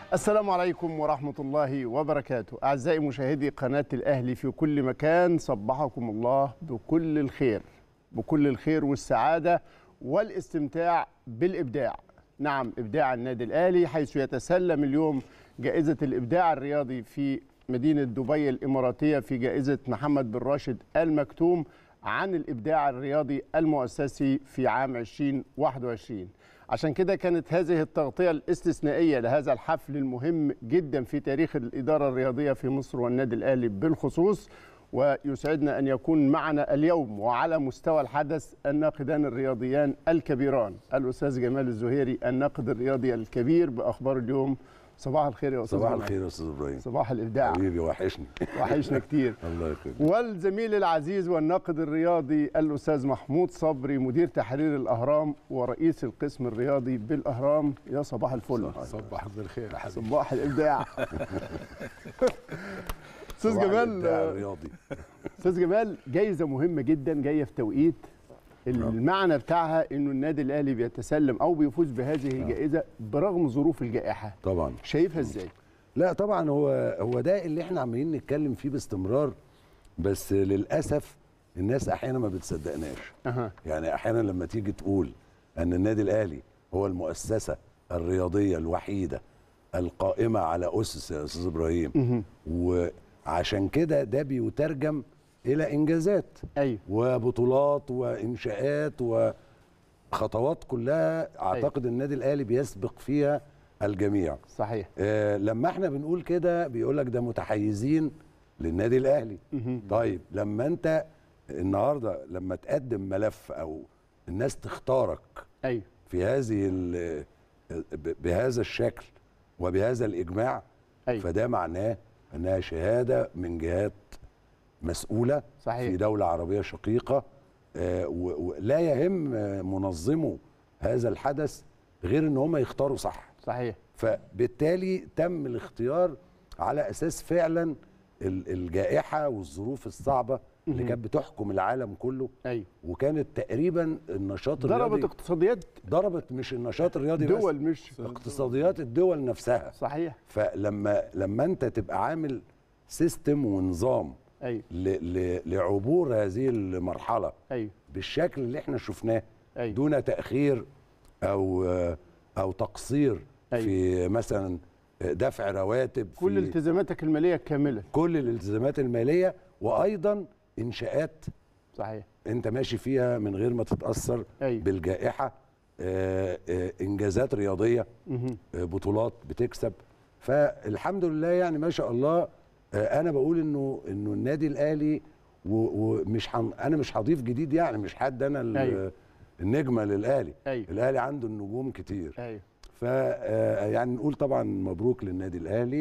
السلام عليكم ورحمة الله وبركاته أعزائي مشاهدي قناة الأهلي في كل مكان صبحكم الله بكل الخير بكل الخير والسعادة والاستمتاع بالإبداع نعم إبداع النادي الأهلي حيث يتسلم اليوم جائزة الإبداع الرياضي في مدينة دبي الإماراتية في جائزة محمد بن راشد المكتوم عن الإبداع الرياضي المؤسسي في عام 2021 عشان كده كانت هذه التغطية الاستثنائية لهذا الحفل المهم جدا في تاريخ الإدارة الرياضية في مصر والنادي الأهلي بالخصوص ويسعدنا أن يكون معنا اليوم وعلى مستوى الحدث الناقدان الرياضيان الكبيران الأستاذ جمال الزهيري الناقد الرياضي الكبير بأخبار اليوم صباح الخير يا أستاذ صباح جمال. الخير يا استاذ ابراهيم صباح الإبداع حبيبي وحشني وحشنا كتير الله يخليك والزميل العزيز والناقد الرياضي الأستاذ محمود صبري مدير تحرير الأهرام ورئيس القسم الرياضي بالأهرام يا صباح الفل صباح بالخير يا حبيبي صباح الإبداع أستاذ صباح الإبداع جمال الرياضي أستاذ جمال جايزة مهمة جدا جاية في توقيت المعنى بتاعها انه النادي الاهلي بيتسلم او بيفوز بهذه الجائزه برغم ظروف الجائحه طبعا شايفها ازاي لا طبعا هو هو ده اللي احنا عمالين نتكلم فيه باستمرار بس للاسف الناس احيانا ما بتصدقناش اها يعني احيانا لما تيجي تقول ان النادي الاهلي هو المؤسسه الرياضيه الوحيده القائمه على اسس يا استاذ ابراهيم وعشان كده ده بيترجم الى انجازات ايوه وبطولات وانشاءات وخطوات كلها اعتقد النادي الاهلي بيسبق فيها الجميع صحيح آه لما احنا بنقول كده بيقول لك ده متحيزين للنادي الاهلي طيب لما انت النهارده لما تقدم ملف او الناس تختارك ايوه في هذه ال- ب- بهذا الشكل وبهذا الاجماع أيوة. فده معناه انها شهاده من جهات مسؤوله صحيح. في دوله عربيه شقيقه آه، و- ولا يهم آه، منظمو هذا الحدث غير ان هم يختاروا صح صحيح فبالتالي تم الاختيار على اساس فعلا ال- الجائحه والظروف الصعبه اللي كانت بتحكم العالم كله ايوه وكانت تقريبا النشاط ضربت الرياضي اقتصاديات ضربت مش النشاط الرياضي بس دول مش اقتصاديات الدول نفسها صحيح فلما لما انت تبقى عامل سيستم ونظام ايوه ل- ل- لعبور هذه المرحله ايوه بالشكل اللي احنا شفناه أيوة. دون تاخير او او تقصير أيوة. في مثلا دفع رواتب كل في التزاماتك الماليه كامله كل الالتزامات الماليه وايضا انشاءات صحيح انت ماشي فيها من غير ما تتاثر أيوة. بالجائحه آه، آه، انجازات رياضيه مهم. آه، بطولات بتكسب فالحمد لله يعني ما شاء الله آه، انا بقول انه انه النادي الاهلي و- ومش حن انا مش هضيف جديد يعني مش حد انا ال- أيوة. النجمه للاهلي أيوة. الاهلي عنده النجوم كتير ايوه ف آه، يعني نقول طبعا مبروك للنادي الاهلي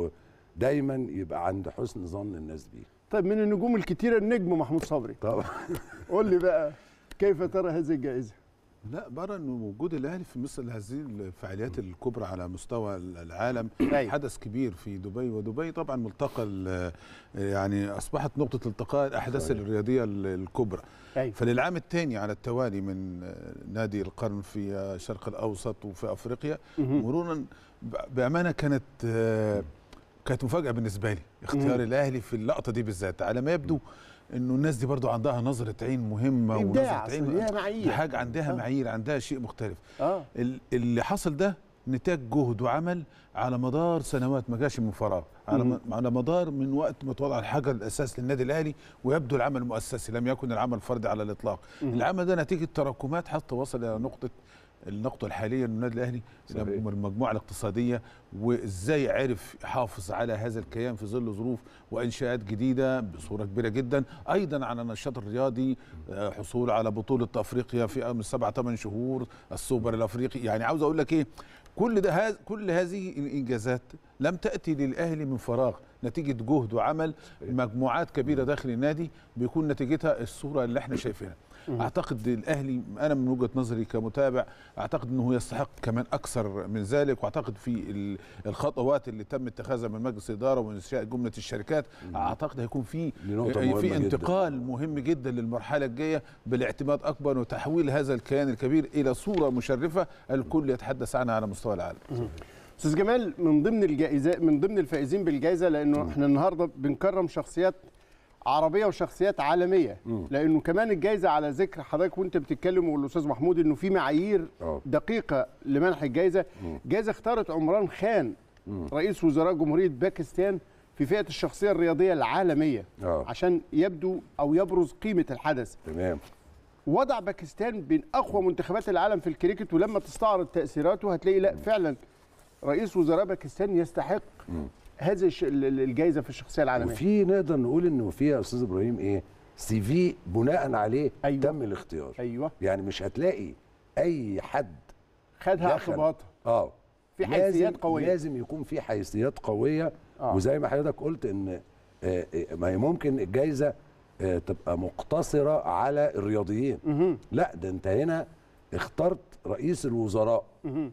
ودايما يبقى عند حسن ظن الناس بيه طيب من النجوم الكتيره النجم محمود صبري طبعا قول لي بقى كيف ترى هذه الجائزه لا برى انه وجود الاهلي في مثل هذه الفعاليات الكبرى على مستوى العالم أيوة. حدث كبير في دبي ودبي طبعا ملتقى ال- يعني اصبحت نقطه التقاء الاحداث صحيح. الرياضيه ال- الكبرى ايوه فللعام الثاني على التوالي من نادي القرن في الشرق الاوسط وفي افريقيا مهم. مرورا ب- بامانه كانت آه، كانت مفاجاه بالنسبه لي اختيار مم. الاهلي في اللقطه دي بالذات على ما يبدو انه الناس دي برضو عندها نظره عين مهمه ابداع ونظره أصل ليها معايير حاجه عندها آه. معايير عندها شيء مختلف اه ال- اللي حصل ده نتاج جهد وعمل على مدار سنوات ما جاش من فراغ على مم. م- على مدار من وقت ما توضع الحجر الاساس للنادي الاهلي ويبدو العمل مؤسسي لم يكن العمل فردي على الاطلاق مم. العمل ده نتيجه تراكمات حتى وصل الى نقطه النقطة الحالية للنادي الأهلي صحيح. المجموعة الاقتصادية وإزاي عرف يحافظ على هذا الكيان في ظل ظروف وإنشاءات جديدة بصورة كبيرة جدا أيضا على النشاط الرياضي آه، حصول على بطولة أفريقيا في من سبعة ثمان شهور السوبر الأفريقي يعني عاوز أقول لك إيه كل ده هذا كل هذه الإنجازات لم تأتي للأهلي من فراغ نتيجة جهد وعمل مجموعات كبيرة داخل النادي بيكون نتيجتها الصورة اللي احنا شايفينها اعتقد الاهلي انا من وجهه نظري كمتابع اعتقد انه يستحق كمان اكثر من ذلك واعتقد في ال- الخطوات اللي تم اتخاذها من مجلس الاداره وانشاء جمله الشركات اعتقد هيكون في دي نقطة مهمة في جداً. انتقال مهم جدا للمرحله الجايه بالاعتماد اكبر وتحويل هذا الكيان الكبير الى صوره مشرفه الكل يتحدث عنها على مستوى العالم استاذ جمال من ضمن الجائزه من ضمن الفائزين بالجائزه لانه احنا النهارده بنكرم شخصيات عربيه وشخصيات عالميه لانه كمان الجائزه على ذكر حضرتك وانت بتتكلم والاستاذ محمود انه في معايير آه. دقيقه لمنح الجائزه جائزه اختارت عمران خان رئيس وزراء جمهوريه باكستان في فئه الشخصيه الرياضيه العالميه آه. عشان يبدو او يبرز قيمه الحدث تمام وضع باكستان بين اقوى منتخبات العالم في الكريكت ولما تستعرض تاثيراته هتلاقي لا فعلا رئيس وزراء باكستان يستحق هذه الش- ال- ال- الجائزه في الشخصيه العالميه وفي نقدر نقول انه في يا استاذ ابراهيم ايه سي في بناء عليه أيوة. تم الاختيار ايوه يعني مش هتلاقي اي حد خدها دخل. اعتباطها اه في لازم- حيثيات قوية. لازم يكون في حيثيات قويه آه. آه. وزي ما حضرتك قلت ان آه، آه، ما هي ممكن الجائزه آه، تبقى مقتصره على الرياضيين لا ده انت هنا اخترت رئيس الوزراء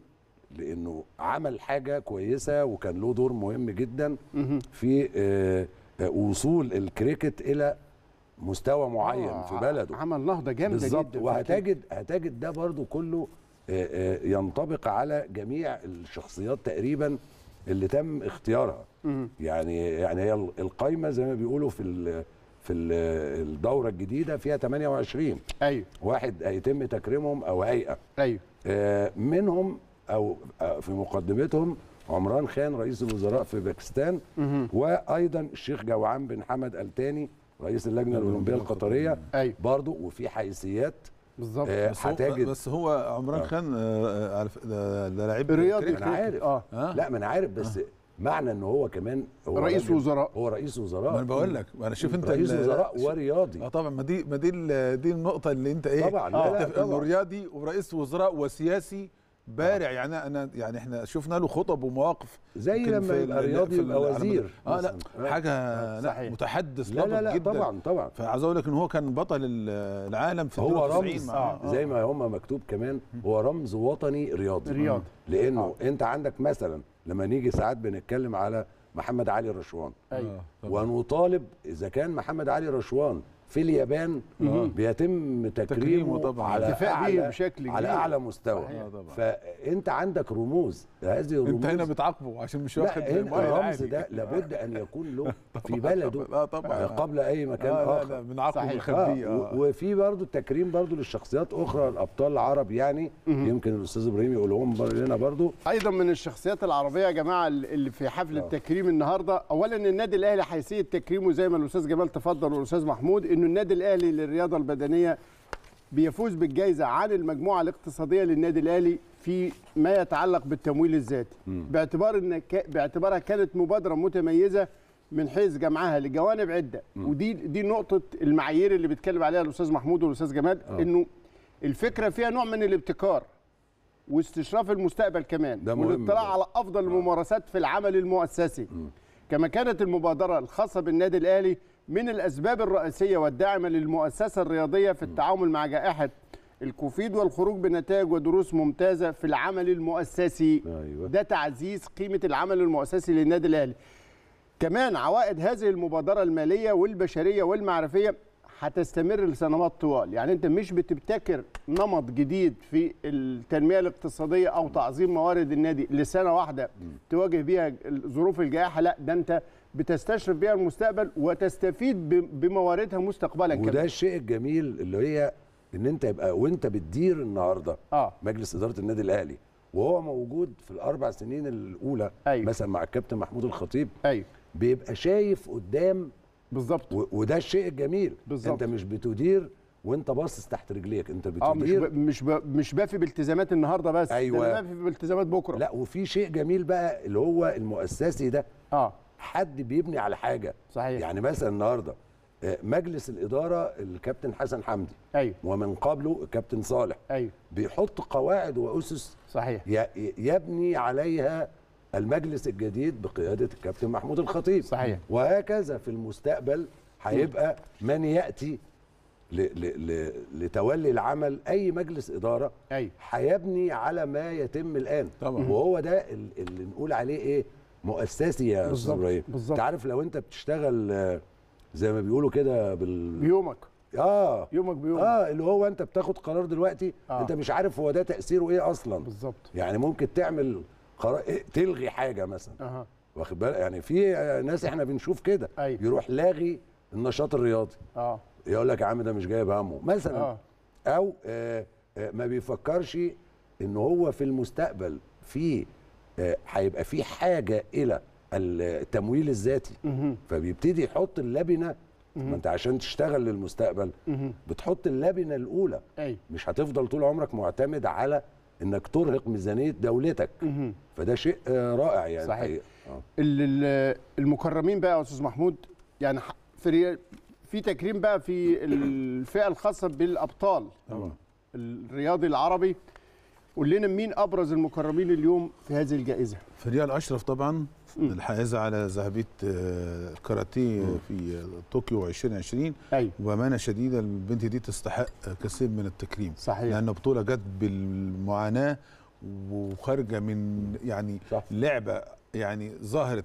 لانه عمل حاجه كويسه وكان له دور مهم جدا في آه، آه، وصول الكريكت الى مستوى معين آه، في بلده عمل نهضه جامده بالظبط جدا في الكريكت. وهتجد هتجد ده برضو كله آه، آه، ينطبق على جميع الشخصيات تقريبا اللي تم اختيارها يعني يعني هي ال- القايمه زي ما بيقولوا في ال في ال- الدوره الجديده فيها 28 ايوه واحد هيتم تكريمهم او هيئه ايوه آه، منهم او آه، في مقدمتهم عمران خان رئيس الوزراء في باكستان وايضا الشيخ جوعان بن حمد التاني رئيس اللجنه الاولمبيه القطريه أيوة. برضو وفي حيثيات بالظبط آه، بس هو, هتجد بس هو عمران آه. خان آه، على ف- ده ده لعيب رياضي كريكت. انا عارف اه آه. لا ما انا عارف بس معنى ان هو كمان هو رئيس راجل- وزراء. هو رئيس وزراء ما انا بقول لك انا شوف انت رئيس ال- وزراء ورياضي اه طبعا ما دي ما دي ال- دي النقطه اللي انت ايه طبعاً، لا، لا، انت انه طبعاً. رياضي ورئيس وزراء وسياسي بارع يعني انا يعني احنا شفنا له خطب ومواقف زي يمكن لما في يبقى ال- رياضي في يبقى ال- على وزير مدى- اه لا مثلاً. آه. حاجه لا صحيح. متحدث لا لا ناضج لا جدا طبعا طبعا فعاوز اقول لك ان هو كان بطل ال- العالم في هو 92 رمز مع- آه. زي ما هم مكتوب كمان هو رمز وطني رياضي رياضي. لانه انت عندك مثلا لما نيجي ساعات بنتكلم على محمد علي رشوان ايوه آه، طبعاً. ونطالب اذا كان محمد علي رشوان في اليابان بيتم تكريمه تكريمه طبعاً. على اتفاق به اعلى بشكل على كبير. اعلى مستوى صحيح. آه، طبعاً. فانت عندك رموز هذه الرموز انت هنا بتعاقبه عشان مش واخد لا هنا مؤهل الرمز عادي. ده لابد ان يكون له في بلده لا طبعا قبل اي مكان آه لا اخر لا بنعاقبه صحيح. ونخبيه آه آه. و- وفي برضه التكريم برضه للشخصيات اخرى الابطال العرب يعني يمكن الاستاذ ابراهيم يقولهم بر- لنا برضه ايضا من الشخصيات العربيه يا جماعه اللي في حفل التكريم النهارده اولا النادي الاهلي حيثيه تكريمه زي ما الاستاذ جمال تفضل والاستاذ محمود انه النادي الاهلي للرياضه البدنيه بيفوز بالجائزه عن المجموعه الاقتصاديه للنادي الاهلي في ما يتعلق بالتمويل الذاتي باعتبار ان ك... باعتبارها كانت مبادره متميزه من حيث جمعها لجوانب عده ودي دي نقطه المعايير اللي بيتكلم عليها الاستاذ محمود والاستاذ جمال انه الفكره فيها نوع من الابتكار واستشراف المستقبل كمان ده مهم والاطلاع ده. على افضل الممارسات في العمل المؤسسي كما كانت المبادره الخاصه بالنادي الاهلي من الاسباب الرئيسيه والداعمه للمؤسسه الرياضيه في التعامل مع جائحه الكوفيد والخروج بنتائج ودروس ممتازه في العمل المؤسسي أيوة. ده تعزيز قيمه العمل المؤسسي للنادي الاهلي كمان عوائد هذه المبادره الماليه والبشريه والمعرفيه هتستمر لسنوات طوال يعني انت مش بتبتكر نمط جديد في التنميه الاقتصاديه او تعظيم موارد النادي لسنه واحده تواجه بيها ظروف الجائحه لا ده انت بتستشرف بيها المستقبل وتستفيد ب- بمواردها مستقبلا وده كمان الشيء الجميل اللي هي ان انت يبقى وانت بتدير النهارده اه مجلس اداره النادي الاهلي وهو موجود في الاربع سنين الاولى أيوة. مثلا مع الكابتن محمود الخطيب ايوه بيبقى شايف قدام بالظبط و- وده الشيء الجميل بالظبط. انت مش بتدير وانت باصص تحت رجليك انت اه مش بتدير ب... مش ب... مش بافي بالتزامات النهارده بس ده أيوة. أنا بافي بالتزامات بكره لا وفي شيء جميل بقى اللي هو المؤسسي ده اه حد بيبني على حاجه صحيح. يعني مثلا النهارده آه، مجلس الاداره الكابتن حسن حمدي ايوه ومن قبله الكابتن صالح ايوه بيحط قواعد واسس صحيح ي- يبني عليها المجلس الجديد بقياده الكابتن محمود الخطيب صحيح. وهكذا في المستقبل هيبقى من ياتي ل ل ل لتولي العمل اي مجلس اداره ايوه هيبني على ما يتم الان طبعا. وهو ده ال- اللي نقول عليه ايه مؤسسي يا استاذ بالظبط، ابراهيم بالظبط. انت عارف لو انت بتشتغل آه، زي ما بيقولوا كده بال بيومك اه يومك بيومك اه اللي هو انت بتاخد قرار دلوقتي آه. آه. انت مش عارف هو ده تاثيره ايه اصلا بالظبط يعني ممكن تعمل خلاص إيه، تلغي حاجه مثلا اها واخد بالك يعني في ناس احنا بنشوف كده أيوة. يروح لاغي النشاط الرياضي اه يقول لك يا عم ده مش جايب همه مثلا اه او آه، آه، ما بيفكرش ان هو في المستقبل في آه، هيبقى في حاجه الى التمويل الذاتي مهم. فبيبتدي يحط اللبنه ما انت عشان تشتغل للمستقبل مهم. بتحط اللبنه الاولى ايوه مش هتفضل طول عمرك معتمد على انك ترهق ميزانيه دولتك مهم. فده شيء آه، رائع يعني صحيح. الحقيقة. آه. ال- ال- المكرمين بقى يا استاذ محمود يعني ح- في ريال- في تكريم بقى في الفئه الخاصه بالابطال طبعا الرياضي العربي قول لنا مين ابرز المكرمين اليوم في هذه الجائزه فريال اشرف طبعا الحائزه على ذهبيه آه، الكاراتيه في آه، طوكيو 2020 ايوه وبامانه شديده البنت دي تستحق كثير من التكريم صحيح لان بطوله جت بالمعاناه وخارجه من يعني صح. لعبه يعني ظهرت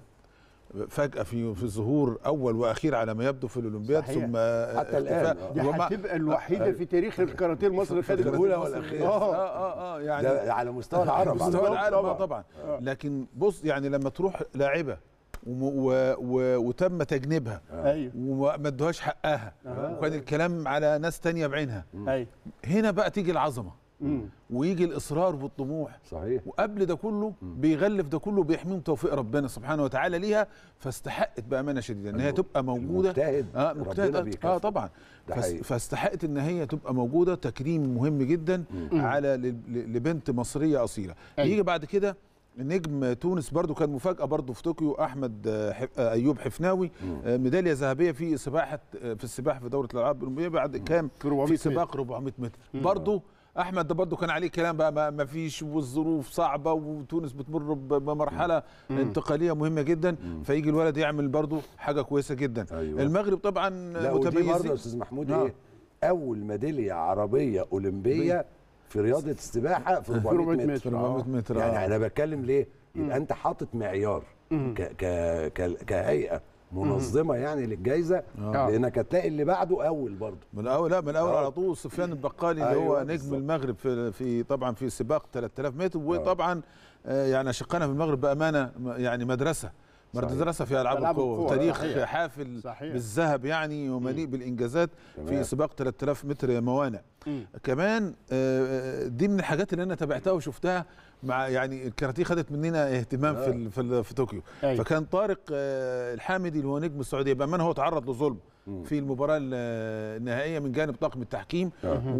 فجاه في في ظهور اول واخير على ما يبدو في الاولمبياد صحيح. ثم حتى الآن، اختفاء. آه. دي ومع- هتبقى الوحيده في تاريخ الكاراتيه المصري خدت الأولى بطولة والأخيرة. اه اه اه اه يعني ده على مستوى العرب على مستوى فكرة. العالم طبعاً. طبعا, طبعا. لكن بص يعني لما تروح لاعبه وم- و و وتم تجنيبها ايوه وما ادوهاش حقها وكان الكلام على ناس تانية بعينها ايوه هنا بقى تيجي العظمه مم. ويجي الاصرار والطموح صحيح وقبل ده كله بيغلف ده كله بيحميهم توفيق ربنا سبحانه وتعالى ليها فاستحقت بامانه شديده ان هي تبقى موجوده المجتهد اه ربنا مجتهد آه، بيكافئه. اه طبعا ده فاس- حقيقي. فاستحقت ان هي تبقى موجوده تكريم مهم جدا على ل- ل- لبنت مصريه اصيله أيوة. يجي بعد كده نجم تونس برضو كان مفاجاه برضو في طوكيو احمد آه، ح- آه، ايوب حفناوي آه، ميداليه ذهبيه في سباحه آه، في السباحه في دوره الالعاب الاولمبيه بعد كام في 400 في متر. سباق 400 متر برضو احمد ده برضو كان عليه كلام بقى ما- ما فيش والظروف صعبه وتونس بتمر ب- بمرحله انتقاليه مهمه جدا فيجي الولد يعمل برضو حاجه كويسه جدا أيوة. المغرب طبعا لا ودي برضه يا متميزين استاذ محمود آه. ايه اول ميداليه عربيه اولمبيه في رياضه السباحه في 400 400 متر متر. 400 متر يعني آه. انا بتكلم ليه يبقى انت حاطط معيار ك ك ك كهيئه منظمه يعني للجائزه آه. لانك هتلاقي اللي بعده اول برضه من الاول لا من الاول آه. على طول سفيان البقالي اللي أيوة هو نجم بالظبط. المغرب في في طبعا في سباق 3000 متر وطبعا آه، يعني اشقنا في المغرب بامانه م- يعني مدرسه صحيح. مدرسه في العاب ألعاب القوه القوة، تاريخ صحيح. حافل صحيح. بالذهب يعني ومليء بالانجازات في تمام. سباق 3000 متر موانع مم. كمان آه، دي من الحاجات اللي انا تابعتها وشفتها مع يعني الكاراتيه خدت مننا اهتمام في ال- في, ال- في طوكيو أيوة. فكان طارق آه، الحامدي اللي هو نجم السعوديه بامانه هو تعرض لظلم في المباراه ال- النهائيه من جانب طاقم التحكيم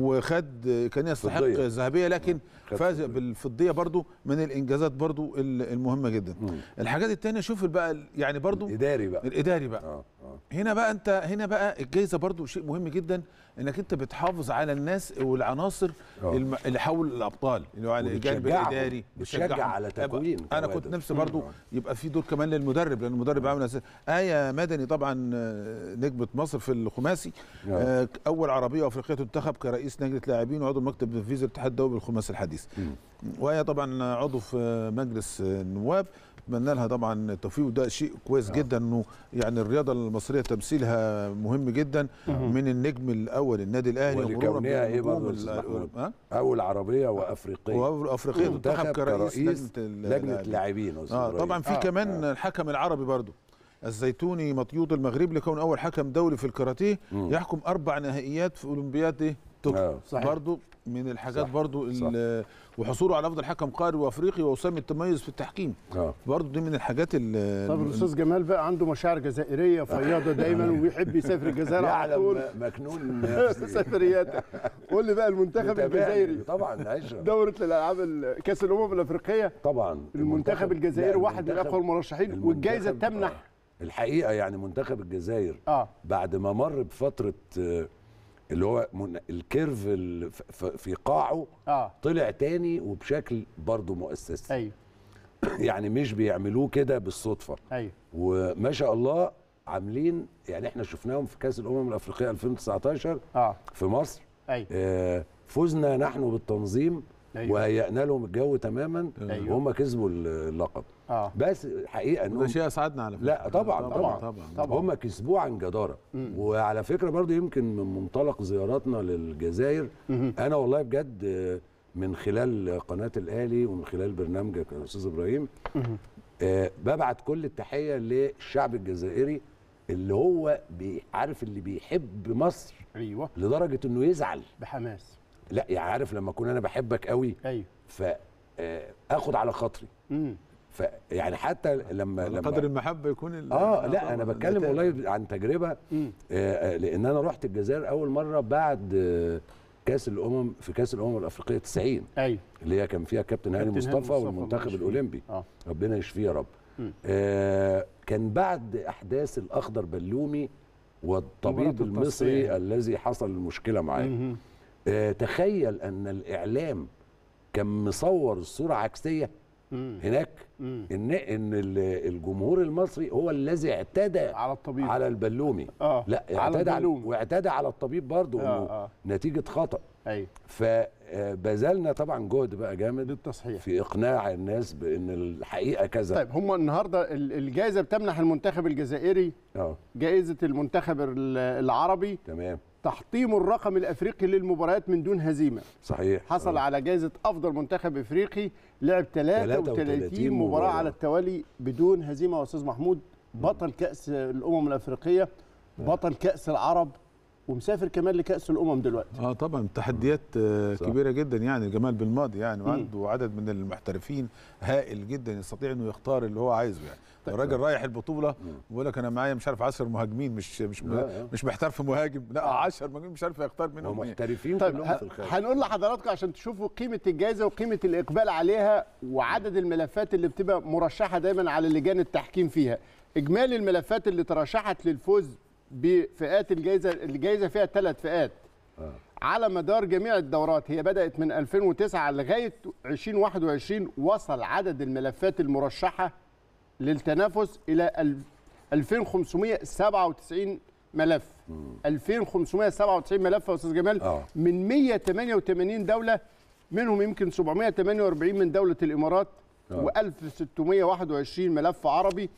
وخد كان يستحق فضية. ذهبيه لكن خد فاز فضية. بالفضيه برضو من الانجازات برضو ال- المهمه جدا الحاجات التانية شوف بقى ال- يعني برضو اداري بقى الاداري بقى اه اه هنا بقى انت هنا بقى الجايزه برضو شيء مهم جدا انك انت بتحافظ على الناس والعناصر آه. الم... اللي حول الابطال اللي هو على الجانب وبتشجعهم. الاداري بتشجع بتشجعهم. على تكوين انا كوادر. كنت نفسي برضو آه. يبقى في دور كمان للمدرب لان المدرب عامل أساس. ايه مدني طبعا آه، نجمه مصر في الخماسي آه. آه، اول عربيه افريقيه تنتخب كرئيس لجنه لاعبين وعضو المكتب التنفيذي الاتحاد الدولي بالخماسي الحديث وهي طبعا عضو في مجلس النواب اتمنى لها طبعا التوفيق وده شيء كويس جدا انه يعني الرياضه المصريه تمثيلها مهم جدا من النجم الاول النادي الاهلي ولكونها ايه بالنجوم برضه يا أستاذ ال- محمود؟ ها؟ اول عربيه وافريقيه وافريقيا تنتخب منتخب كرئيس لجنه ال- لجنه لاعبين أستاذ اه إبراهيم. طبعا في آه، كمان الحكم العربي برضو الزيتوني مطيوط المغرب لكون اول حكم دولي في الكاراتيه يحكم اربع نهائيات في اولمبياد ايه طوكيو آه. صحيح. برضو من الحاجات صح، برضو ال- وحصوله على افضل حكم قاري وافريقي واسامه التميز في التحكيم اه برضو دي من الحاجات ال- طب الاستاذ جمال بقى عنده مشاعر جزائريه فياضه دايما وبيحب يسافر الجزائر على يعلم طول م- مكنون نفسي. سفريات قول لي بقى المنتخب متابعني. الجزائري طبعا عشرة دورة الالعاب ال- كاس الامم الافريقيه طبعا المنتخب الجزائري لا، واحد من المنتخب- اقوى المرشحين المنتخب- والجائزه تمنح آه. الحقيقه يعني منتخب الجزائر اه بعد ما مر بفتره آه، اللي هو من- الكيرف ال- ف- ف- في قاعه اه طلع تاني وبشكل برضه مؤسسي ايوه يعني مش بيعملوه كده بالصدفه ايوه وما شاء الله عاملين يعني احنا شفناهم في كاس الامم الافريقيه 2019 اه في مصر ايوه آه، فزنا نحن بالتنظيم أيوة. وهيأنا لهم الجو تماما أيوة. وهم كسبوا اللقب اه بس حقيقه وده انهم شيء اسعدنا على فكره لا طبعا طبعا, طبعا, طبعا. طبعا. طبعا. هم كسبوه عن جداره وعلى فكره برضو يمكن من منطلق زياراتنا للجزائر انا والله بجد آه، من خلال قناه الاهلي ومن خلال برنامجك يا استاذ ابراهيم آه ببعت كل التحيه للشعب الجزائري اللي هو بي- عارف اللي بيحب مصر ايوه لدرجه انه يزعل بحماس لا يعني عارف لما اكون انا بحبك قوي ايوه فاخد على خطري امم فيعني حتى لما على لما قدر المحبه يكون ال- اه لا طبعاً انا بتكلم النتائج. والله عن تجربه مم. آه آه، لان انا رحت الجزائر اول مره بعد آه كاس الامم في كاس الامم الافريقيه 90 ايوه اللي هي كان فيها كابتن هاني كابتن هاني مصطفى مصطفى والمنتخب الله يشفيه. الاولمبي اه ربنا يشفيه يا رب مم. آه كان بعد احداث الاخضر بلومي والطبيب مباراة المصري التصفية. الذي حصل المشكله معاه مهم. آه تخيل ان الاعلام كان مصور الصوره عكسيه مم. هناك مم. ان ان ال- الجمهور المصري هو الذي اعتدى على الطبيب على البلومي اه لا على اعتدى على البلوم واعتدى على الطبيب برضه آه، انه آه. نتيجه خطا ايوه فبذلنا طبعا جهد بقى جامد للتصحيح في اقناع الناس بان الحقيقه كذا طيب هم النهارده ال- الجائزه بتمنح المنتخب الجزائري اه جائزه المنتخب ال- العربي تمام تحطيم الرقم الافريقي للمباريات من دون هزيمه صحيح حصل آه. على جائزه افضل منتخب افريقي لعب 33 33 مباراه مباراة. على التوالي بدون هزيمه يا استاذ محمود بطل كاس الامم الافريقيه بطل كاس العرب ومسافر كمان لكاس الامم دلوقتي اه طبعا تحديات آه، صح. كبيره جدا يعني جمال بالماضي يعني وعنده عدد من المحترفين هائل جدا يستطيع انه يختار اللي هو عايزه يعني الراجل رايح البطوله بيقول لك انا معايا مش عارف 10 مهاجمين مش مش لا، لا. مش محتار في مهاجم لا 10 مهاجمين مش عارف يختار منهم مين ومحترفين طيب كلهم ه- في الخارج هنقول لحضراتكم عشان تشوفوا قيمه الجائزه وقيمه الاقبال عليها وعدد الملفات اللي بتبقى مرشحه دايما على لجان التحكيم فيها اجمالي الملفات اللي ترشحت للفوز بفئات الجائزه الجائزه فيها ثلاث فئات آه. على مدار جميع الدورات هي بدات من 2009 لغايه 2021 وصل عدد الملفات المرشحه للتنافس الى ال- 2597 ملف 2597 ملف يا استاذ جمال آه. من 188 دوله منهم يمكن 748 من دوله الامارات آه. و1621 ملف عربي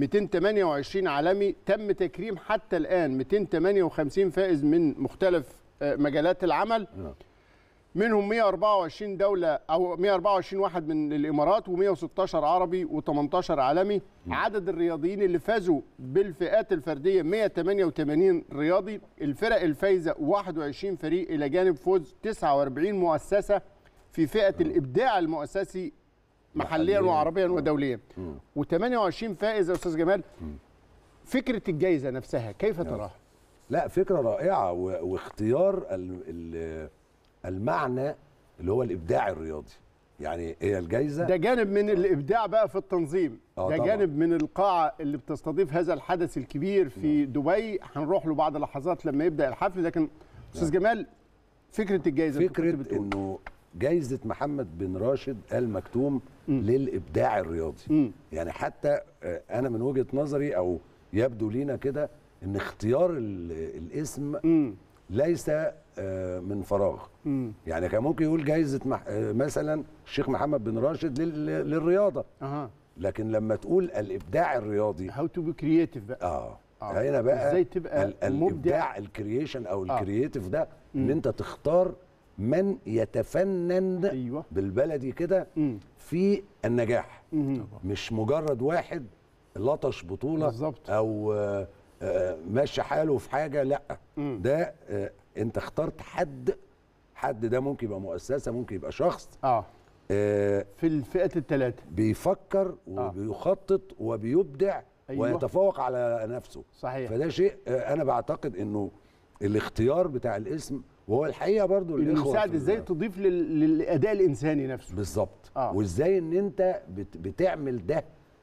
228 عالمي تم تكريم حتى الان 258 فائز من مختلف آه، مجالات العمل آه. منهم 124 دولة أو 124 واحد من الإمارات و116 عربي و18 عالمي عدد الرياضيين اللي فازوا بالفئات الفردية 188 رياضي الفرق الفايزة 21 فريق إلى جانب فوز 49 مؤسسة في فئة الإبداع المؤسسي محليا محلياً. وعربيا ودوليا مم. و28 فائز يا أستاذ جمال فكرة الجائزة نفسها كيف تراها؟ لا فكره رائعه و- واختيار ال- ال- المعنى اللي هو الابداع الرياضي يعني هي الجايزه ده جانب من الابداع بقى في التنظيم آه ده طبعاً. جانب من القاعه اللي بتستضيف هذا الحدث الكبير في دبي هنروح له بعد لحظات لما يبدا الحفل لكن استاذ جمال فكره الجائزه أنت كنت فكره بتقول. انه جايزه محمد بن راشد ال مكتوم للابداع الرياضي مم. يعني حتى آه، انا من وجهه نظري او يبدو لينا كده ان اختيار ال- الاسم مم. ليس آه، من فراغ مم. يعني كان ممكن يقول جايزه مح... آه، مثلا الشيخ محمد بن راشد لل... للرياضه اها لكن لما تقول الابداع الرياضي هاو تو بي كرييتيف بقى اه, آه. هنا بقى إزاي تبقى ال- مبدع؟ الابداع الكرييشن او آه. الكرييتيف ده ان انت تختار من يتفنن ايوه بالبلدي كده مم. في النجاح مم. مش مجرد واحد لطش بطوله بالظبط. او آه، آه، ماشي حاله في حاجه لا مم. ده آه، انت اخترت حد حد ده ممكن يبقى مؤسسه ممكن يبقى شخص اه آه، في الفئات الثلاثه بيفكر وبيخطط وبيبدع أيوة. ويتفوق على نفسه صحيح فده شيء آه، انا بعتقد انه الاختيار بتاع الاسم وهو الحقيقه برضو اللي الاخوه يساعد في- ازاي تضيف لل- للاداء الانساني نفسه بالظبط آه. وازاي ان انت بت بتعمل ده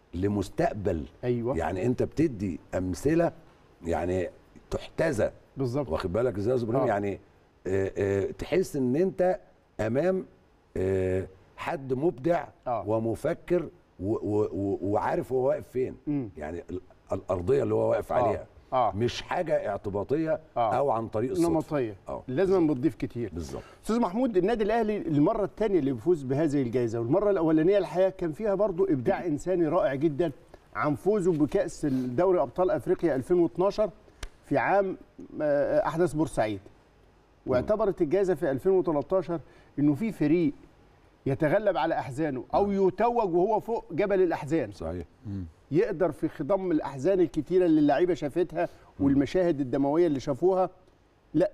لمستقبل ايوه يعني انت بتدي امثله يعني تحتذى بالظبط واخد بالك ازاي يا أستاذ ابراهيم آه. يعني آه، آه، تحس ان انت امام آه، حد مبدع آه. ومفكر و- و- و- وعارف هو واقف فين مم. يعني ال- الارضيه اللي هو واقف آه. عليها آه. مش حاجه اعتباطيه آه. او عن طريق الصدفه نمطيه اه لازم بتضيف كتير بالظبط استاذ محمود النادي الاهلي المره الثانيه اللي بيفوز بهذه الجائزه والمره الاولانيه الحقيقه كان فيها برضو ابداع انساني رائع جدا عن فوزه بكاس الدوري ابطال افريقيا 2012 في عام آه، احداث بورسعيد واعتبرت الجائزه في 2013 انه في فريق يتغلب على احزانه او يتوج وهو فوق جبل الاحزان صحيح يقدر في خضم الاحزان الكتيره اللي اللعيبه شافتها والمشاهد الدمويه اللي شافوها لا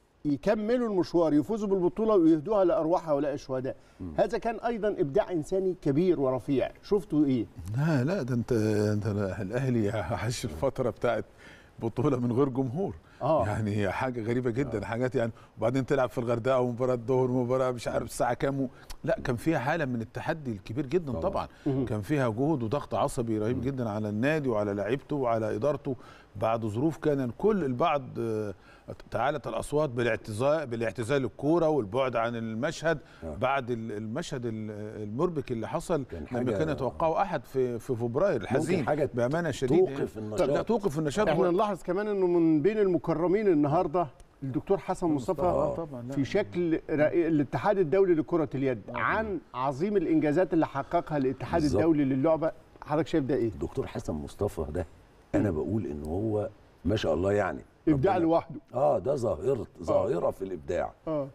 يكملوا المشوار يفوزوا بالبطوله ويهدوها لارواح هؤلاء الشهداء هذا كان ايضا ابداع انساني كبير ورفيع شفتوا ايه لا لا ده انت انت الاهلي عاش الفتره بتاعت بطوله من غير جمهور آه. يعني هي حاجه غريبه جدا آه. حاجات يعني وبعدين تلعب في الغردقه ومباراه ظهر ومباراه مش عارف الساعه كام و... لا كان فيها حاله من التحدي الكبير جدا طبعا, طبعا. كان فيها جهد وضغط عصبي رهيب جدا على النادي وعلى لعيبته وعلى ادارته بعد ظروف كان كل البعض آه، تعالت الاصوات بالاعتزال بالاعتزال الكوره والبعد عن المشهد آه. بعد ال- المشهد ال- المربك اللي حصل كان لما حاجة- كان يتوقعه احد في في فبراير الحزين حاجة بامانه شديده توقف يعني. النشاط. لا توقف النشاط احنا نلاحظ كمان انه من بين المكرمين النهارده الدكتور حسن مصطفى آه طبعا لا. في شكل رئي- الاتحاد الدولي لكره اليد عن عظيم الانجازات اللي حققها الاتحاد بالظبط. الدولي للعبه حضرتك شايف ده ايه الدكتور حسن مصطفى ده انا بقول ان هو ما شاء الله يعني ابداع ربنا- لوحده اه ده ظاهره ظاهره في الابداع اه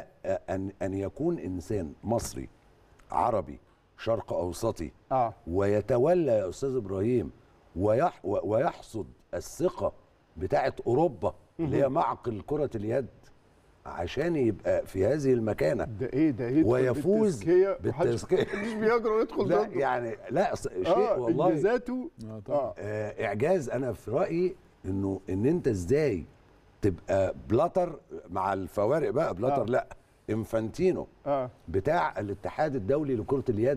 وان ان يكون انسان مصري عربي شرق اوسطي اه ويتولى يا استاذ ابراهيم ويح ويحصد الثقه بتاعه اوروبا اللي هي معقل كره اليد عشان يبقى في هذه المكانه ده ايه ده يدخل ويفوز بالتزكية ومحدش- بالتزكية. مش بيجرؤ يدخل لا ضده يعني لا ص- شيء اه والله انجازاته آه طبعا. اه آه، اعجاز انا في رايي انه ان انت ازاي تبقى بلاتر مع الفوارق بقى بلاتر آه. لا انفانتينو اه بتاع الاتحاد الدولي لكره اليد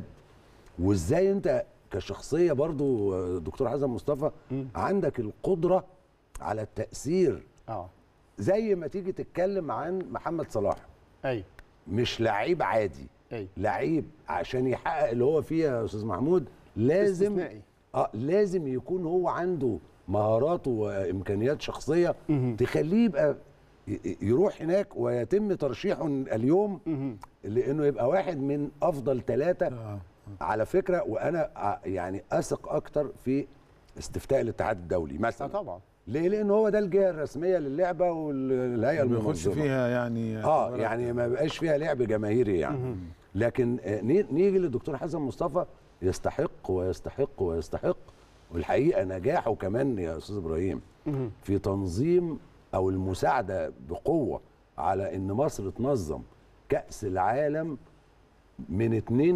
وازاي انت كشخصيه برضو آه، دكتور حسن مصطفى عندك القدره على التاثير اه زي ما تيجي تتكلم عن محمد صلاح ايوه مش لعيب عادي ايوه لعيب عشان يحقق اللي هو فيه يا استاذ محمود لازم استثنائي. اه لازم يكون هو عنده مهارات وامكانيات شخصيه تخليه يبقى ي- ي- يروح هناك ويتم ترشيحه اليوم لانه يبقى واحد من افضل ثلاثه آه. على فكره وانا ع- يعني اثق اكتر في استفتاء الاتحاد الدولي اه مثلا طبعا ليه لان هو ده الجهه الرسميه للعبه والهيئه ما بيخش المنظمه فيها يعني اه اعتبارات. يعني ما بقاش فيها لعب جماهيري يعني لكن آه، ني- نيجي للدكتور حسن مصطفى يستحق ويستحق ويستحق والحقيقه نجاحه كمان يا استاذ ابراهيم في تنظيم او المساعده بقوه على ان مصر تنظم كاس العالم من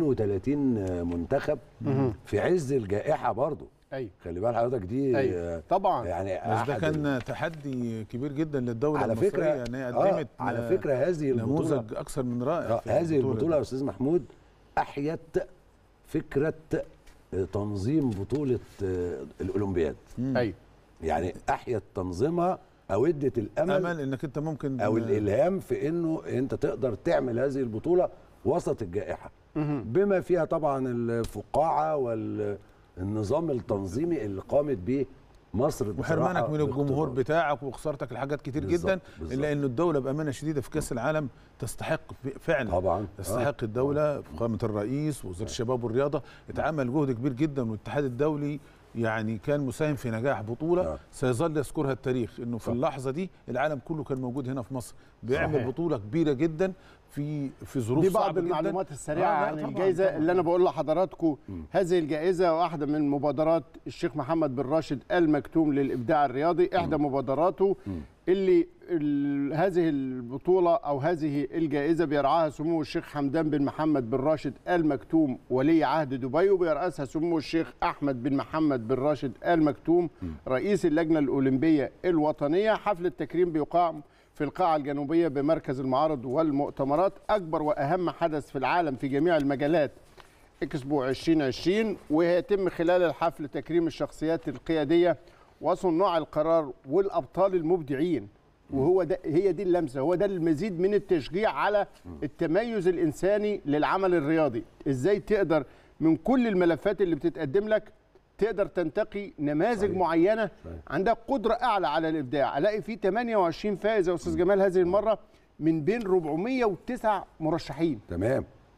32 منتخب في عز الجائحه برضه ايوه خلي بال حضرتك دي ايوه آه، طبعا يعني بس ده أحد كان تحدي كبير جدا للدوله على المصريه فكره ان هي آه قدمت على فكره هذه البطوله نموذج اكثر من رائع آه، في هذه البطوله يا دي. استاذ محمود احيت فكره آه، تنظيم بطوله آه، الاولمبياد ايوه يعني احيت تنظيمها او ادت الامل امل انك انت ممكن او الالهام في انه انت تقدر تعمل هذه البطوله وسط الجائحه بما فيها طبعا الفقاعه والنظام التنظيمي اللي قامت به مصر بصراحة وحرمانك من الجمهور باقتدار. بتاعك وخسارتك لحاجات كتير بالظبط، جدا بالظبط. الا ان الدوله بامانه شديده في كاس العالم تستحق فعلا طبعا تستحق الدوله فخامه الرئيس وزير الشباب والرياضه اتعمل جهد كبير جدا والاتحاد الدولي يعني كان مساهم في نجاح بطوله آه. سيظل يذكرها التاريخ انه في صح. اللحظه دي العالم كله كان موجود هنا في مصر بيعمل صحيح. بطوله كبيره جدا في في ظروف دي بعض صعبة جداً. المعلومات السريعه آه، لا عن طبعاً، الجائزه طبعاً. اللي انا بقول لحضراتكم هذه الجائزه واحده من مبادرات الشيخ محمد بن راشد المكتوم للابداع الرياضي احدى مبادراته اللي ال- هذه البطوله او هذه الجائزه بيرعاها سمو الشيخ حمدان بن محمد بن راشد المكتوم ولي عهد دبي وبيرأسها سمو الشيخ احمد بن محمد بن راشد المكتوم رئيس اللجنه الاولمبيه الوطنيه حفل التكريم بيقام في القاعة الجنوبية بمركز المعارض والمؤتمرات أكبر وأهم حدث في العالم في جميع المجالات اكسبو 2020 وهيتم خلال الحفل تكريم الشخصيات القيادية وصناع القرار والأبطال المبدعين وهو ده هي دي اللمسة هو ده المزيد من التشجيع على التميز الإنساني للعمل الرياضي إزاي تقدر من كل الملفات اللي بتتقدم لك تقدر تنتقي نماذج صحيح. معينه صحيح. عندها قدره اعلى على الابداع الاقي في 28 فائز يا استاذ جمال هذه المره من بين 409 مرشحين تمام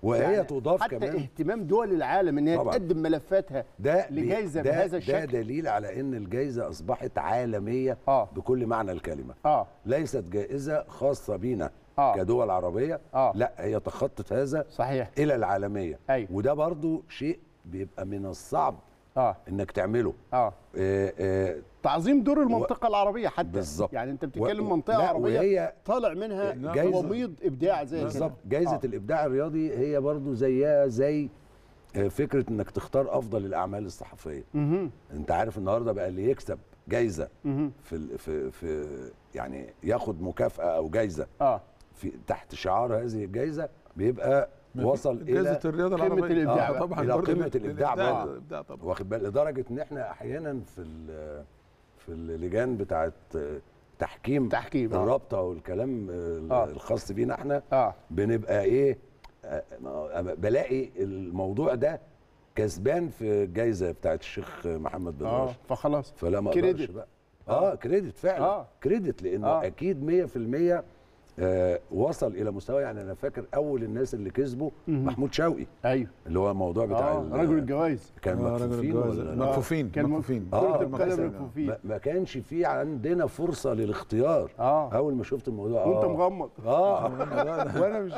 وهي تضاف حتى كمان اهتمام دول العالم ان هي طبعاً. تقدم ملفاتها ده بي- لجائزه ده بهذا ده الشكل دليل على ان الجائزه اصبحت عالميه آه. بكل معنى الكلمه اه ليست جائزه خاصه بينا آه. كدول عربيه آه. لا هي تخطت هذا صحيح الى العالميه أيوة. وده برضو شيء بيبقى من الصعب اه انك تعمله اه آه، آه، تعظيم دور المنطقه العربيه حتى بالظبط. يعني انت بتتكلم و- منطقه لا، عربيه وهي طالع منها جايزة. وميض ابداع زي كده بالظبط جائزه آه. الابداع الرياضي هي برضو زيها زي آه، فكره انك تختار افضل الاعمال الصحفيه مهم. انت عارف النهارده بقى اللي يكسب جايزه مهم. في ال- في في يعني ياخد مكافاه او جايزه اه في تحت شعار هذه الجائزه بيبقى وصل جائزه الى الرياضه قمة العربيه الإبداع آه بقى. طبعا إلى برضه قمة الإبداع بقى. الابداع طبعا واخد بالك لدرجه ان احنا احيانا في ال- في اللجان بتاعه تحكيم تحكيم، آه. الرابطه والكلام آه. الخاص بينا احنا اه بنبقى ايه آه، ما- بلاقي الموضوع ده كسبان في الجائزه بتاعت الشيخ محمد بن اه راشد فخلاص فلا ما اقدرش كريدت. بقى اه كريدت فعلا آه. آه. كريدت لانه آه. آه. اكيد 100% آه وصل الى مستوى يعني انا فاكر اول الناس اللي كسبوا مهم. محمود شوقي ايوه اللي هو الموضوع بتاع اه ال- رجل الجوائز كان آه، راجل مكفوفين الجواز. ولا مكفوفين كان مكفوفين كرة آه، القدم مثلاً. مكفوفين ما- ما كانش في عندنا فرصه للاختيار اه اول ما شفت الموضوع وانت آه. مغمض اه وانا مش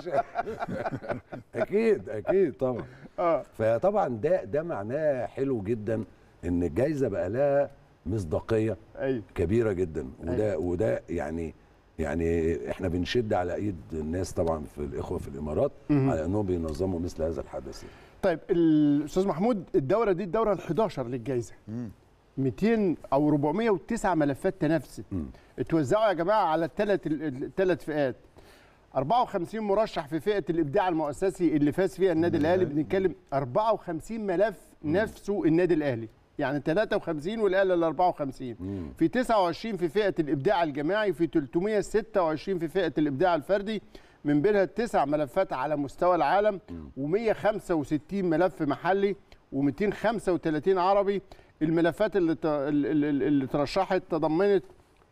اكيد اكيد طبعا اه فطبعا ده ده معناه حلو جدا ان الجائزه بقى لها مصداقيه ايوه كبيره جدا وده وده يعني يعني احنا بنشد على ايد الناس طبعا في الاخوه في الامارات مهم. على انهم بينظموا مثل هذا الحدث طيب الاستاذ محمود الدوره دي الدوره ال 11 للجائزه 200 او 409 ملفات تنافسي مم. اتوزعوا يا جماعه على الثلاث الثلاث فئات 54 مرشح في فئه الابداع المؤسسي اللي فاز فيها النادي الاهلي بنتكلم 54 ملف نفسه النادي الاهلي يعني 53 والاهلي ال 54 مم. في 29 في فئه الابداع الجماعي في 326 في فئه الابداع الفردي من بينها تسع ملفات على مستوى العالم و165 ملف محلي و235 عربي الملفات اللي ت- اللي- اللي اللي ترشحت تضمنت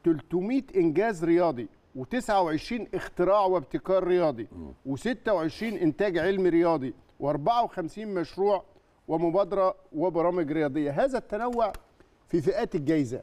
300 انجاز رياضي و29 اختراع وابتكار رياضي و26 انتاج علمي رياضي و54 مشروع ومبادره وبرامج رياضيه هذا التنوع في فئات الجائزه